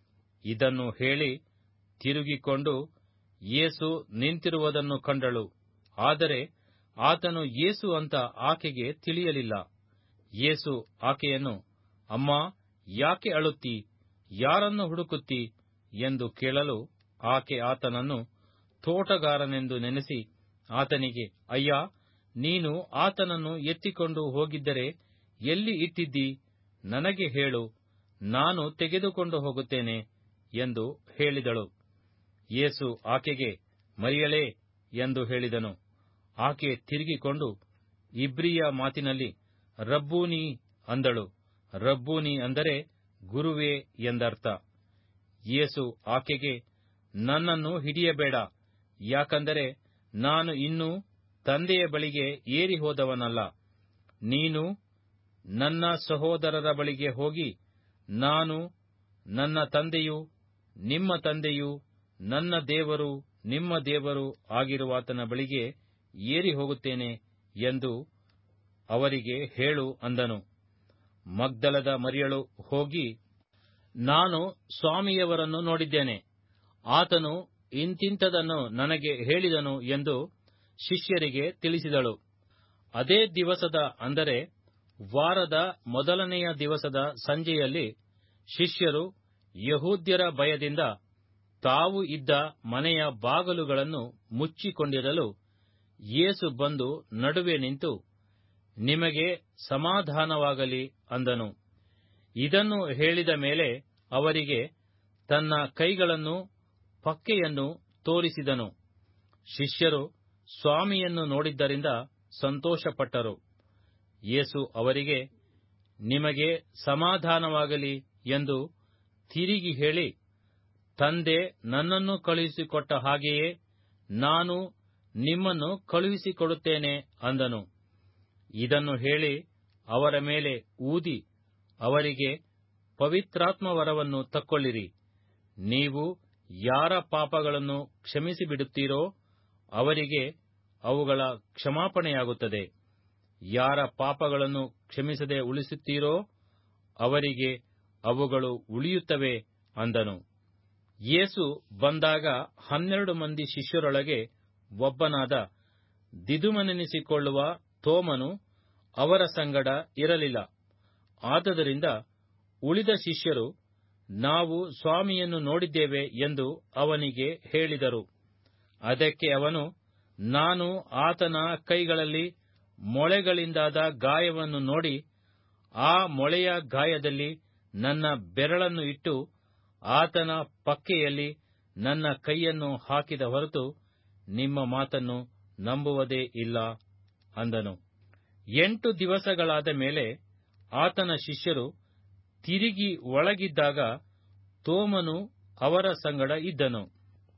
ಇದನ್ನು ಹೇಳಿ ತಿರುಗಿಕೊಂಡು ಯೇಸು ನಿಂತಿರುವುದನ್ನು ಕಂಡಳು ಆದರೆ ಆತನು ಯೇಸು ಅಂತ ಆಕೆಗೆ ತಿಳಿಯಲಿಲ್ಲ ಯೇಸು ಆಕೆಯನ್ನು ಅಮ್ಮ ಯಾಕೆ ಅಳುತ್ತಿ ಯಾರನ್ನು ಹುಡುಕುತ್ತಿ ಎಂದು ಕೇಳಲು ಆಕೆ ಆತನನ್ನು ತೋಟಗಾರನೆಂದು ನೆನೆಸಿ ಆತನಿಗೆ ಅಯ್ಯ ನೀನು ಆತನನ್ನು ಎತ್ತಿಕೊಂಡು ಹೋಗಿದ್ದರೆ ಎಲ್ಲಿ ಇಟ್ಟಿದ್ದಿ ನನಗೆ ಹೇಳು ನಾನು ತೆಗೆದುಕೊಂಡು ಹೋಗುತ್ತೇನೆ ಎಂದು ಹೇಳಿದಳು ಯೇಸು ಆಕೆಗೆ ಮರಿಯಳೇ ಎಂದು ಹೇಳಿದನು ಆಕೆ ತಿರುಗಿಕೊಂಡು ಇಬ್ರಿಯ ಮಾತಿನಲ್ಲಿ ರಬ್ಬೂನಿ ಅಂದಳು ರಬ್ಬೂನಿ ಅಂದರೆ ಗುರುವೇ ಎಂದರ್ಥ ಯೇಸು ಆಕೆಗೆ ನನ್ನನ್ನು ಹಿಡಿಯಬೇಡ ಯಾಕಂದರೆ ನಾನು ಇನ್ನೂ ತಂದೆಯ ಬಳಿಗೆ ಏರಿ ಹೋದವನಲ್ಲ ನೀನು ನನ್ನ ಸಹೋದರರ ಬಳಿಗೆ ಹೋಗಿ ನಾನು ನನ್ನ ತಂದೆಯು ನಿಮ್ಮ ತಂದೆಯು ನನ್ನ ದೇವರು ನಿಮ್ಮ ದೇವರು ಆಗಿರುವಾತನ ಬಳಿಗೆ ಏರಿ ಹೋಗುತ್ತೇನೆ ಎಂದು ಅವರಿಗೆ ಹೇಳು ಅಂದನು ಮಗ್ದಲದ ಮರಿಯಳು ಹೋಗಿ ನಾನು ಸ್ವಾಮಿಯವರನ್ನು ನೋಡಿದ್ದೇನೆ ಆತನು ಇಂತಿಂಥದನ್ನು ನನಗೆ ಹೇಳಿದನು ಎಂದು ಶಿಷ್ಯರಿಗೆ ತಿಳಿಸಿದಳು ಅದೇ ದಿವಸದ ಅಂದರೆ ವಾರದ ಮೊದಲನೆಯ ದಿವಸದ ಸಂಜೆಯಲ್ಲಿ ಶಿಷ್ಯರು ಯಹೂದ್ಯರ ಭಯದಿಂದ ತಾವು ಇದ್ದ ಮನೆಯ ಬಾಗಲುಗಳನ್ನು ಮುಚ್ಚಿಕೊಂಡಿರಲು ಯೇಸು ಬಂದು ನಡುವೆ ನಿಂತು ನಿಮಗೆ ಸಮಾಧಾನವಾಗಲಿ ಅಂದನು ಇದನ್ನು ಹೇಳಿದ ಮೇಲೆ ಅವರಿಗೆ ತನ್ನ ಕೈಗಳನ್ನು ಪಕ್ಕೆಯನ್ನು ತೋರಿಸಿದನು ಶಿಷ್ಯರು ಸ್ವಾಮಿಯನ್ನು ನೋಡಿದ್ದರಿಂದ ಸಂತೋಷಪಟ್ಟರು ಯೇಸು ಅವರಿಗೆ ನಿಮಗೆ ಸಮಾಧಾನವಾಗಲಿ ಎಂದು ತಿರುಗಿ ಹೇಳಿ ತಂದೆ ನನ್ನನ್ನು ಕಳುಹಿಸಿಕೊಟ್ಟ ಹಾಗೆಯೇ ನಾನು ನಿಮ್ಮನ್ನು ಕಳುಹಿಸಿಕೊಡುತ್ತೇನೆ ಅಂದನು ಇದನ್ನು ಹೇಳಿ ಅವರ ಮೇಲೆ ಊದಿ ಅವರಿಗೆ ಪವಿತ್ರಾತ್ಮವರವನ್ನು ತಕ್ಕೊಳ್ಳಿರಿ ನೀವು ಯಾರ ಪಾಪಗಳನ್ನು ಕ್ಷಮಿಸಿಬಿಡುತ್ತೀರೋ ಅವರಿಗೆ ಅವುಗಳ ಕ್ಷಮಾಪಣೆಯಾಗುತ್ತದೆ ಯಾರ ಪಾಪಗಳನ್ನು ಕ್ಷಮಿಸದೆ ಉಳಿಸುತ್ತೀರೋ ಅವರಿಗೆ ಅವುಗಳು ಉಳಿಯುತ್ತವೆ ಅಂದನು ಯೇಸು ಬಂದಾಗ ಹನ್ನೆರಡು ಮಂದಿ ಶಿಷ್ಯರೊಳಗೆ ಒಬ್ಬನಾದ ದಿದುಮನೆನಿಸಿಕೊಳ್ಳುವ ತೋಮನು ಅವರ ಸಂಗಡ ಇರಲಿಲ್ಲ ಆದದರಿಂದ ಉಳಿದ ಶಿಷ್ಯರು ನಾವು ಸ್ವಾಮಿಯನ್ನು ನೋಡಿದ್ದೇವೆ ಎಂದು ಅವನಿಗೆ ಹೇಳಿದರು ಅದಕ್ಕೆ ಅವನು ನಾನು ಆತನ ಕೈಗಳಲ್ಲಿ ಮೊಳೆಗಳಿಂದಾದ ಗಾಯವನ್ನು ನೋಡಿ ಆ ಮೊಳೆಯ ಗಾಯದಲ್ಲಿ ನನ್ನ ಬೆರಳನ್ನು ಇಟ್ಟು ಆತನ ಪಕ್ಕೆಯಲ್ಲಿ ನನ್ನ ಕೈಯನ್ನು ಹಾಕಿದ ಹೊರತು ನಿಮ್ಮ ಮಾತನ್ನು ನಂಬುವುದೇ ಇಲ್ಲ ಅಂದನು ಎಂಟು ದಿವಸಗಳಾದ ಮೇಲೆ ಆತನ ಶಿಷ್ಯರು ತಿರುಗಿ ಒಳಗಿದ್ದಾಗ ತೋಮನು ಅವರ ಸಂಗಡ ಇದ್ದನು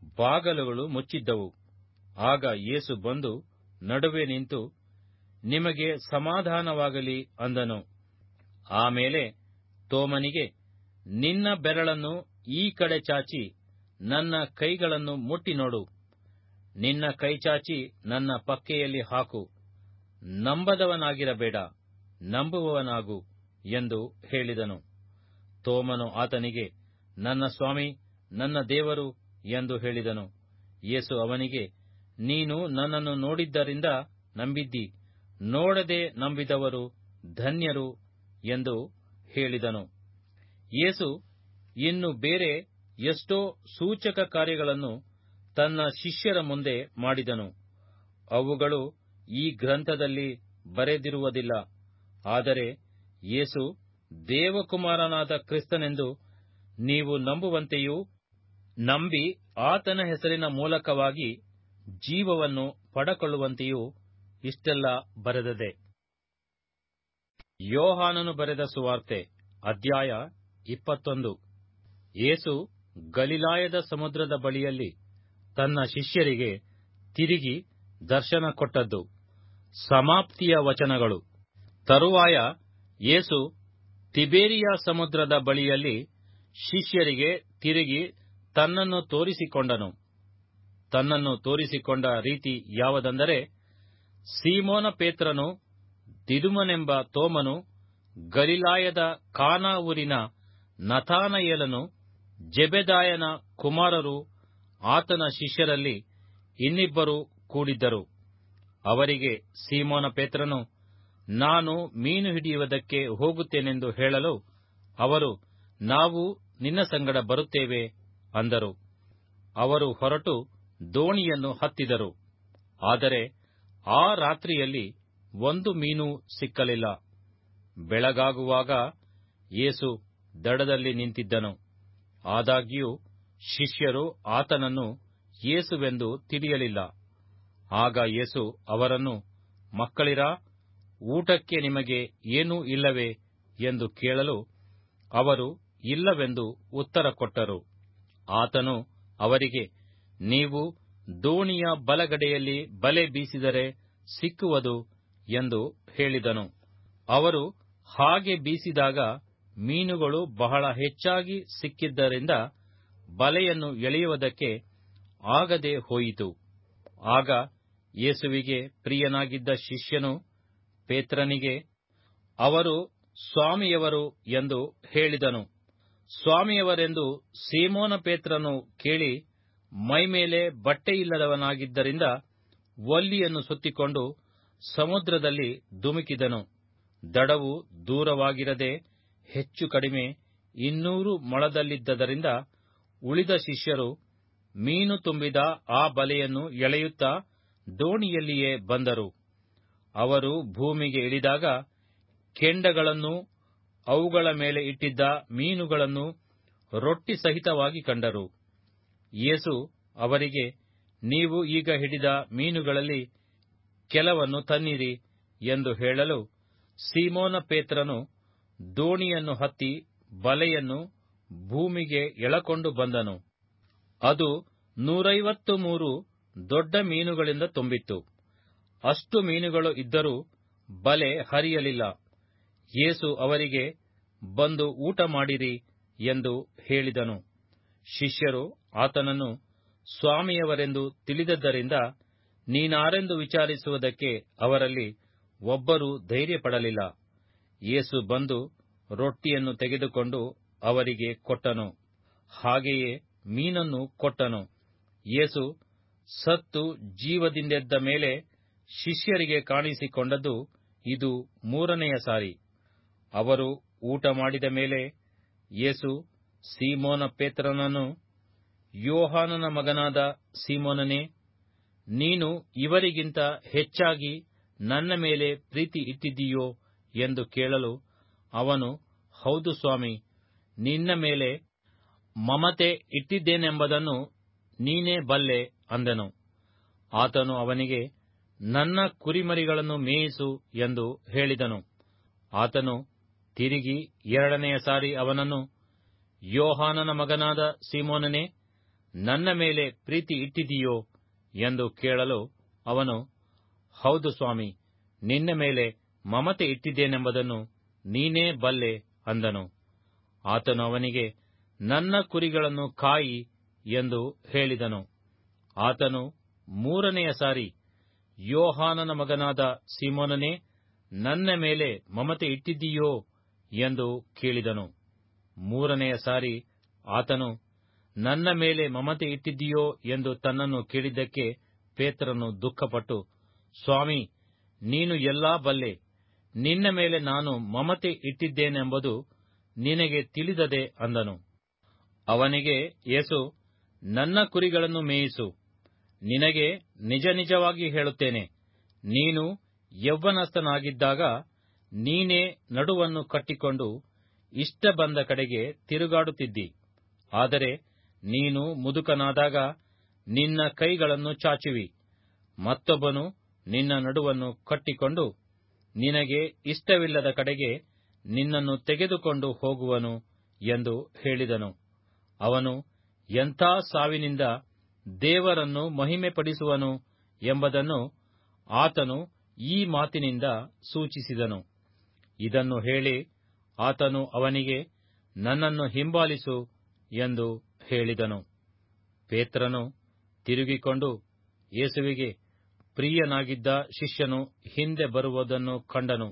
ಬಾಗಲುಗಳು ಮುಚ್ಚಿದ್ದವು ಆಗ ಯೇಸು ಬಂದು ನಡುವೆ ನಿಂತು ನಿಮಗೆ ಸಮಾಧಾನವಾಗಲಿ ಅಂದನು ಆಮೇಲೆ ತೋಮನಿಗೆ ನಿನ್ನ ಬೆರಳನ್ನು ಈ ಕಡೆ ಚಾಚಿ ನನ್ನ ಕೈಗಳನ್ನು ಮುಟ್ಟಿ ನೋಡು ನಿನ್ನ ಕೈಚಾಚಿ ನನ್ನ ಪಕ್ಕೆಯಲ್ಲಿ ಹಾಕು ನಂಬದವನಾಗಿರಬೇಡ ನಂಬುವವನಾಗು ಎಂದು ಹೇಳಿದನು ತೋಮನು ಆತನಿಗೆ ನನ್ನ ಸ್ವಾಮಿ ನನ್ನ ದೇವರು ಎಂದು ಹೇಳಿದನು ಯೇಸು ಅವನಿಗೆ ನೀನು ನನ್ನನ್ನು ನೋಡಿದ್ದರಿಂದ ನಂಬಿದ್ದಿ ನೋಡದೆ ನಂಬಿದವರು ಧನ್ಯರು ಎಂದು ಹೇಳಿದನು ಯೇಸು ಇನ್ನು ಬೇರೆ ಎಷ್ಟೋ ಸೂಚಕ ಕಾರ್ಯಗಳನ್ನು ತನ್ನ ಶಿಷ್ಯರ ಮುಂದೆ ಮಾಡಿದನು ಅವುಗಳು ಈ ಗ್ರಂಥದಲ್ಲಿ ಬರೆದಿರುವುದಿಲ್ಲ ಆದರೆ ಯೇಸು ದೇವಕುಮಾರನಾದ ಕ್ರಿಸ್ತನೆಂದು ನೀವು ನಂಬುವಂತೆಯೂ ನಂಬಿ ಆತನ ಹೆಸರಿನ ಮೂಲಕವಾಗಿ ಜೀವವನ್ನು ಪಡಕೊಳ್ಳುವಂತೆಯೂ ಇಷ್ಟೆಲ್ಲ ಬರೆದದೆ ಯೋಹಾನನು ಬರೆದ ಸುವಾರ್ತೆ ಅಧ್ಯಾಯ ಇಪ್ಪತ್ತೊಂದು ಯೇಸು ಗಲಿಲಾಯದ ಸಮುದ್ರದ ಬಳಿಯಲ್ಲಿ ತನ್ನ ಶಿಷ್ಯರಿಗೆ ತಿರುಗಿ ದರ್ಶನ ಕೊಟ್ಟದ್ದು ಸಮಾಪ್ತಿಯ ವಚನಗಳು ತರುವಾಯ ಯೇಸು ತಿಬೇರಿಯ ಸಮುದ್ರದ ಬಳಿಯಲ್ಲಿ ಶಿಷ್ಯರಿಗೆ ತಿರುಗಿ ತನ್ನನ್ನು ತೋರಿಸಿಕೊಂಡನು ತನ್ನನ್ನು ತೋರಿಸಿಕೊಂಡ ರೀತಿ ಯಾವುದೆಂದರೆ ಸೀಮೋನ ಪೇತ್ರನು ದಿದುಮನೆಂಬ ತೋಮನು ಗಲಿಲಾಯದ ಕಾನಾ ಊರಿನ ನಥಾನಯೇಲನು ಜೆಬೆದಾಯನ ಕುಮಾರರು ಆತನ ಶಿಷ್ಯರಲ್ಲಿ ಇನ್ನಿಬ್ಬರು ಕೂಡಿದ್ದರು ಅವರಿಗೆ ಸೀಮೋನ ಪೇತ್ರನು ನಾನು ಮೀನು ಹಿಡಿಯುವುದಕ್ಕೆ ಹೋಗುತ್ತೇನೆಂದು ಹೇಳಲು ಅವರು ನಾವು ನಿನ್ನ ಸಂಗಡ ಬರುತ್ತೇವೆ ಅಂದರು ಅವರು ಹೊರಟು ದೋಣಿಯನ್ನು ಹತ್ತಿದರು ಆದರೆ ಆ ರಾತ್ರಿಯಲ್ಲಿ ಒಂದು ಮೀನು ಸಿಕ್ಕಲಿಲ್ಲ ಬೆಳಗಾಗುವಾಗ ಯೇಸು ದಡದಲ್ಲಿ ನಿಂತಿದ್ದನು ಆದಾಗ್ಯೂ ಶಿಷ್ಯರು ಆತನನ್ನು ಯೇಸುವೆಂದು ತಿಳಿಯಲಿಲ್ಲ ಆಗ ಯೇಸು ಅವರನ್ನು ಮಕ್ಕಳಿರಾ ಊಟಕ್ಕೆ ನಿಮಗೆ ಏನೂ ಇಲ್ಲವೇ ಎಂದು ಕೇಳಲು ಅವರು ಇಲ್ಲವೆಂದು ಉತ್ತರ ಕೊಟ್ಟರು ಆತನು ಅವರಿಗೆ ನೀವು ದೋಣಿಯ ಬಲಗಡೆಯಲ್ಲಿ ಬಲೆ ಬೀಸಿದರೆ ಸಿಕ್ಕುವುದು ಎಂದು ಹೇಳಿದನು ಅವರು ಹಾಗೆ ಬೀಸಿದಾಗ ಮೀನುಗಳು ಬಹಳ ಹೆಚ್ಚಾಗಿ ಸಿಕ್ಕಿದ್ದರಿಂದ ಬಲೆಯನ್ನು ಎಳೆಯುವುದಕ್ಕೆ ಆಗದೆ ಹೋಯಿತು ಆಗ ಯೇಸುವಿಗೆ ಪ್ರಿಯನಾಗಿದ್ದ ಶಿಷ್ಯನು ಪೇತ್ರನಿಗೆ ಅವರು ಸ್ವಾಮಿಯವರು ಎಂದು ಹೇಳಿದನು ಸ್ವಾಮಿಯವರೆಂದು ಸೀಮೋನ ಪೇತ್ರನು ಕೇಳಿ ಮೈಮೇಲೆ ಬಟ್ಟೆಯಿಲ್ಲದವನಾಗಿದ್ದರಿಂದ ಒಲ್ಲಿಯನ್ನು ಸುತ್ತಿಕೊಂಡು ಸಮುದ್ರದಲ್ಲಿ ಧುಮುಕಿದನು ದಡವು ದೂರವಾಗಿರದೆ ಹೆಚ್ಚು ಕಡಿಮೆ ಇನ್ನೂರು ಮೊಳದಲ್ಲಿದ್ದರಿಂದ ಉಳಿದ ಶಿಷ್ಯರು ಮೀನು ತುಂಬಿದ ಆ ಬಲೆಯನ್ನು ಎಳೆಯುತ್ತಾ ದೋಣಿಯಲ್ಲಿಯೇ ಬಂದರು ಅವರು ಭೂಮಿಗೆ ಇಳಿದಾಗ ಕೆಂಡಗಳನ್ನೂ ಅವುಗಳ ಮೇಲೆ ಇಟ್ಟಿದ್ದ ಮೀನುಗಳನ್ನು ರೊಟ್ಟಿ ಸಹಿತವಾಗಿ ಕಂಡರು ಯೇಸು ಅವರಿಗೆ ನೀವು ಈಗ ಹಿಡಿದ ಮೀನುಗಳಲ್ಲಿ ಕೆಲವನ್ನು ತನ್ನಿರಿ ಎಂದು ಹೇಳಲು ಸೀಮೋನ ಪೇತ್ರನು ದೋಣಿಯನ್ನು ಹತ್ತಿ ಬಲೆಯನ್ನು ಭೂಮಿಗೆ ಎಳಕೊಂಡು ಬಂದನು ಅದು ನೂರೈವತ್ತು ಮೂರು ದೊಡ್ಡ ಮೀನುಗಳಿಂದ ತುಂಬಿತ್ತು ಅಷ್ಟು ಮೀನುಗಳು ಇದ್ದರೂ ಬಲೆ ಹರಿಯಲಿಲ್ಲ ಯೇಸು ಅವರಿಗೆ ಬಂದು ಊಟ ಮಾಡಿರಿ ಎಂದು ಹೇಳಿದನು ಶಿಷ್ಯರು ಆತನನ್ನು ಸ್ವಾಮಿಯವರೆಂದು ತಿಳಿದದ್ದರಿಂದ ನೀನಾರೆಂದು ವಿಚಾರಿಸುವುದಕ್ಕೆ ಅವರಲ್ಲಿ ಒಬ್ಬರೂ ಧೈರ್ಯಪಡಲಿಲ್ಲ ಯೇಸು ಬಂದು ರೊಟ್ಟಿಯನ್ನು ತೆಗೆದುಕೊಂಡು ಅವರಿಗೆ ಕೊಟ್ಟನು ಹಾಗೆಯೇ ಮೀನನ್ನು ಕೊಟ್ಟನು ಯೇಸು ಸತ್ತು ಜೀವದಿಂದೆದ್ದ ಮೇಲೆ ಶಿಷ್ಯರಿಗೆ ಕಾಣಿಸಿಕೊಂಡದ್ದು ಇದು ಮೂರನೆಯ ಸಾರಿ ಅವರು ಊಟ ಮಾಡಿದ ಮೇಲೆ ಯೇಸು ಸೀಮೋನ ಪೇತ್ರನನ್ನು ಯೋಹಾನನ ಮಗನಾದ ಸೀಮೋನನೇ ನೀನು ಇವರಿಗಿಂತ ಹೆಚ್ಚಾಗಿ ನನ್ನ ಮೇಲೆ ಪ್ರೀತಿ ಇಟ್ಟಿದ್ದೀಯೋ ಎಂದು ಕೇಳಲು ಅವನು ಹೌದು ಸ್ವಾಮಿ ನಿನ್ನ ಮೇಲೆ ಮಮತೆ ಇಟ್ಟಿದ್ದೇನೆಂಬುದನ್ನು ನೀನೇ ಬಲ್ಲೆ ಅಂದನು ಆತನು ಅವನಿಗೆ ನನ್ನ ಕುರಿಮರಿಗಳನ್ನು ಮೇಯಿಸು ಎಂದು ಹೇಳಿದನು ಆತನು ತಿರುಗಿ ಎರಡನೆಯ ಸಾರಿ ಅವನನ್ನು ಯೋಹಾನನ ಮಗನಾದ ಸೀಮೋನನೇ ನನ್ನ ಮೇಲೆ ಪ್ರೀತಿ ಇಟ್ಟಿದೀಯೋ ಎಂದು ಕೇಳಲು ಅವನು ಹೌದು ಸ್ವಾಮಿ ನಿನ್ನ ಮೇಲೆ ಮಮತೆ ಇಟ್ಟಿದ್ದೇನೆಂಬುದನ್ನು ನೀನೇ ಬಲ್ಲೆ ಅಂದನು ಆತನು ಅವನಿಗೆ ನನ್ನ ಕುರಿಗಳನ್ನು ಕಾಯಿ ಎಂದು ಹೇಳಿದನು ಆತನು ಮೂರನೆಯ ಸಾರಿ ಯೋಹಾನನ ಮಗನಾದ ಸಿಮೋನನೇ ನನ್ನ ಮೇಲೆ ಮಮತೆ ಇಟ್ಟಿದ್ದೀಯೋ ಎಂದು ಕೇಳಿದನು ಮೂರನೆಯ ಸಾರಿ ಆತನು ನನ್ನ ಮೇಲೆ ಮಮತೆ ಇಟ್ಟಿದ್ದೀಯೋ ಎಂದು ತನ್ನನ್ನು ಕೇಳಿದ್ದಕ್ಕೆ ಪೇತ್ರನು ದುಃಖಪಟ್ಟು ಸ್ವಾಮಿ ನೀನು ಎಲ್ಲಾ ಬಲ್ಲೆ ನಿನ್ನ ಮೇಲೆ ನಾನು ಮಮತೆ ಇಟ್ಟಿದ್ದೇನೆಂಬುದು ನಿನಗೆ ತಿಳಿದದೆ ಅಂದನು ಅವನಿಗೆ ಯೇಸು ನನ್ನ ಕುರಿಗಳನ್ನು ಮೇಯಿಸು ನಿನಗೆ ನಿಜ ನಿಜವಾಗಿ ಹೇಳುತ್ತೇನೆ ನೀನು ಯೌವನಸ್ಥನಾಗಿದ್ದಾಗ ನೀನೇ ನಡುವನ್ನು ಕಟ್ಟಿಕೊಂಡು ಇಷ್ಟ ಬಂದ ಕಡೆಗೆ ತಿರುಗಾಡುತ್ತಿದ್ದಿ ಆದರೆ ನೀನು ಮುದುಕನಾದಾಗ ನಿನ್ನ ಕೈಗಳನ್ನು ಚಾಚುವಿ ಮತ್ತೊಬ್ಬನು ನಿನ್ನ ನಡುವನ್ನು ಕಟ್ಟಿಕೊಂಡು ನಿನಗೆ ಇಷ್ಟವಿಲ್ಲದ ಕಡೆಗೆ ನಿನ್ನನ್ನು ತೆಗೆದುಕೊಂಡು ಹೋಗುವನು ಎಂದು ಹೇಳಿದನು ಅವನು ಎಂಥ ಸಾವಿನಿಂದ ದೇವರನ್ನು ಮಹಿಮೆಪಡಿಸುವನು ಎಂಬುದನ್ನು ಆತನು ಈ ಮಾತಿನಿಂದ ಸೂಚಿಸಿದನು ಇದನ್ನು ಹೇಳಿ ಆತನು ಅವನಿಗೆ ನನ್ನನ್ನು ಹಿಂಬಾಲಿಸು ಎಂದು ಹೇಳಿದನು ಪೇತ್ರನು ತಿರುಗಿಕೊಂಡು ಯೇಸುವಿಗೆ ಪ್ರಿಯನಾಗಿದ್ದ ಶಿಷ್ಯನು ಹಿಂದೆ ಬರುವುದನ್ನು ಕಂಡನು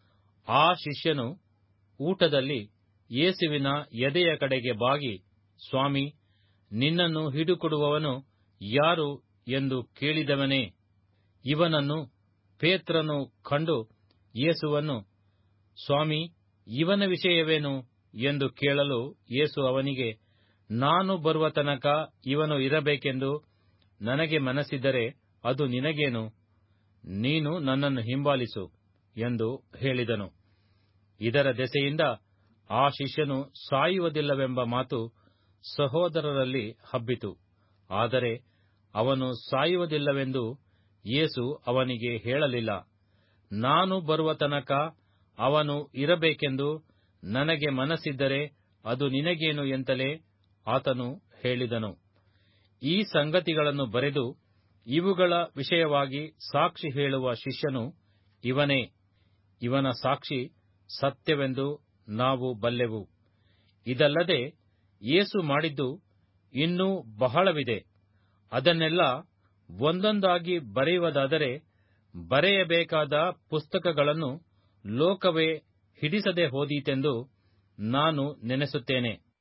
ಆ ಶಿಷ್ಯನು ಊಟದಲ್ಲಿ ಯೇಸುವಿನ ಎದೆಯ ಕಡೆಗೆ ಬಾಗಿ ಸ್ವಾಮಿ ನಿನ್ನನ್ನು ಹಿಡುಕೊಡುವವನು ಯಾರು ಎಂದು ಕೇಳಿದವನೇ ಇವನನ್ನು ಪೇತ್ರನು ಕಂಡು ಯೇಸುವನ್ನು ಸ್ವಾಮಿ ಇವನ ವಿಷಯವೇನು ಎಂದು ಕೇಳಲು ಯೇಸು ಅವನಿಗೆ ನಾನು ಬರುವ ತನಕ ಇವನು ಇರಬೇಕೆಂದು ನನಗೆ ಮನಸ್ಸಿದ್ದರೆ ಅದು ನಿನಗೇನು ನೀನು ನನ್ನನ್ನು ಹಿಂಬಾಲಿಸು ಎಂದು ಹೇಳಿದನು ಇದರ ದೆಸೆಯಿಂದ ಆ ಶಿಷ್ಯನು ಸಾಯುವುದಿಲ್ಲವೆಂಬ ಮಾತು ಸಹೋದರರಲ್ಲಿ ಹಬ್ಬಿತು ಆದರೆ ಅವನು ಸಾಯುವುದಿಲ್ಲವೆಂದು ಯೇಸು ಅವನಿಗೆ ಹೇಳಲಿಲ್ಲ ನಾನು ಬರುವ ತನಕ ಅವನು ಇರಬೇಕೆಂದು ನನಗೆ ಮನಸ್ಸಿದ್ದರೆ ಅದು ನಿನಗೇನು ಎಂತಲೇ ಆತನು ಹೇಳಿದನು ಈ ಸಂಗತಿಗಳನ್ನು ಬರೆದು ಇವುಗಳ ವಿಷಯವಾಗಿ ಸಾಕ್ಷಿ ಹೇಳುವ ಶಿಷ್ಯನು ಇವನೇ ಇವನ ಸಾಕ್ಷಿ ಸತ್ಯವೆಂದು ನಾವು ಬಲ್ಲೆವು ಇದಲ್ಲದೆ ಯೇಸು ಮಾಡಿದ್ದು ಇನ್ನೂ ಬಹಳವಿದೆ ಅದನ್ನೆಲ್ಲ ಒಂದೊಂದಾಗಿ ಬರೆಯುವುದಾದರೆ ಬರೆಯಬೇಕಾದ ಪುಸ್ತಕಗಳನ್ನು ಲೋಕವೇ ಹಿಡಿಸದೆ ಹೋದೀತೆಂದು ನಾನು ನೆನೆಸುತ್ತೇನೆ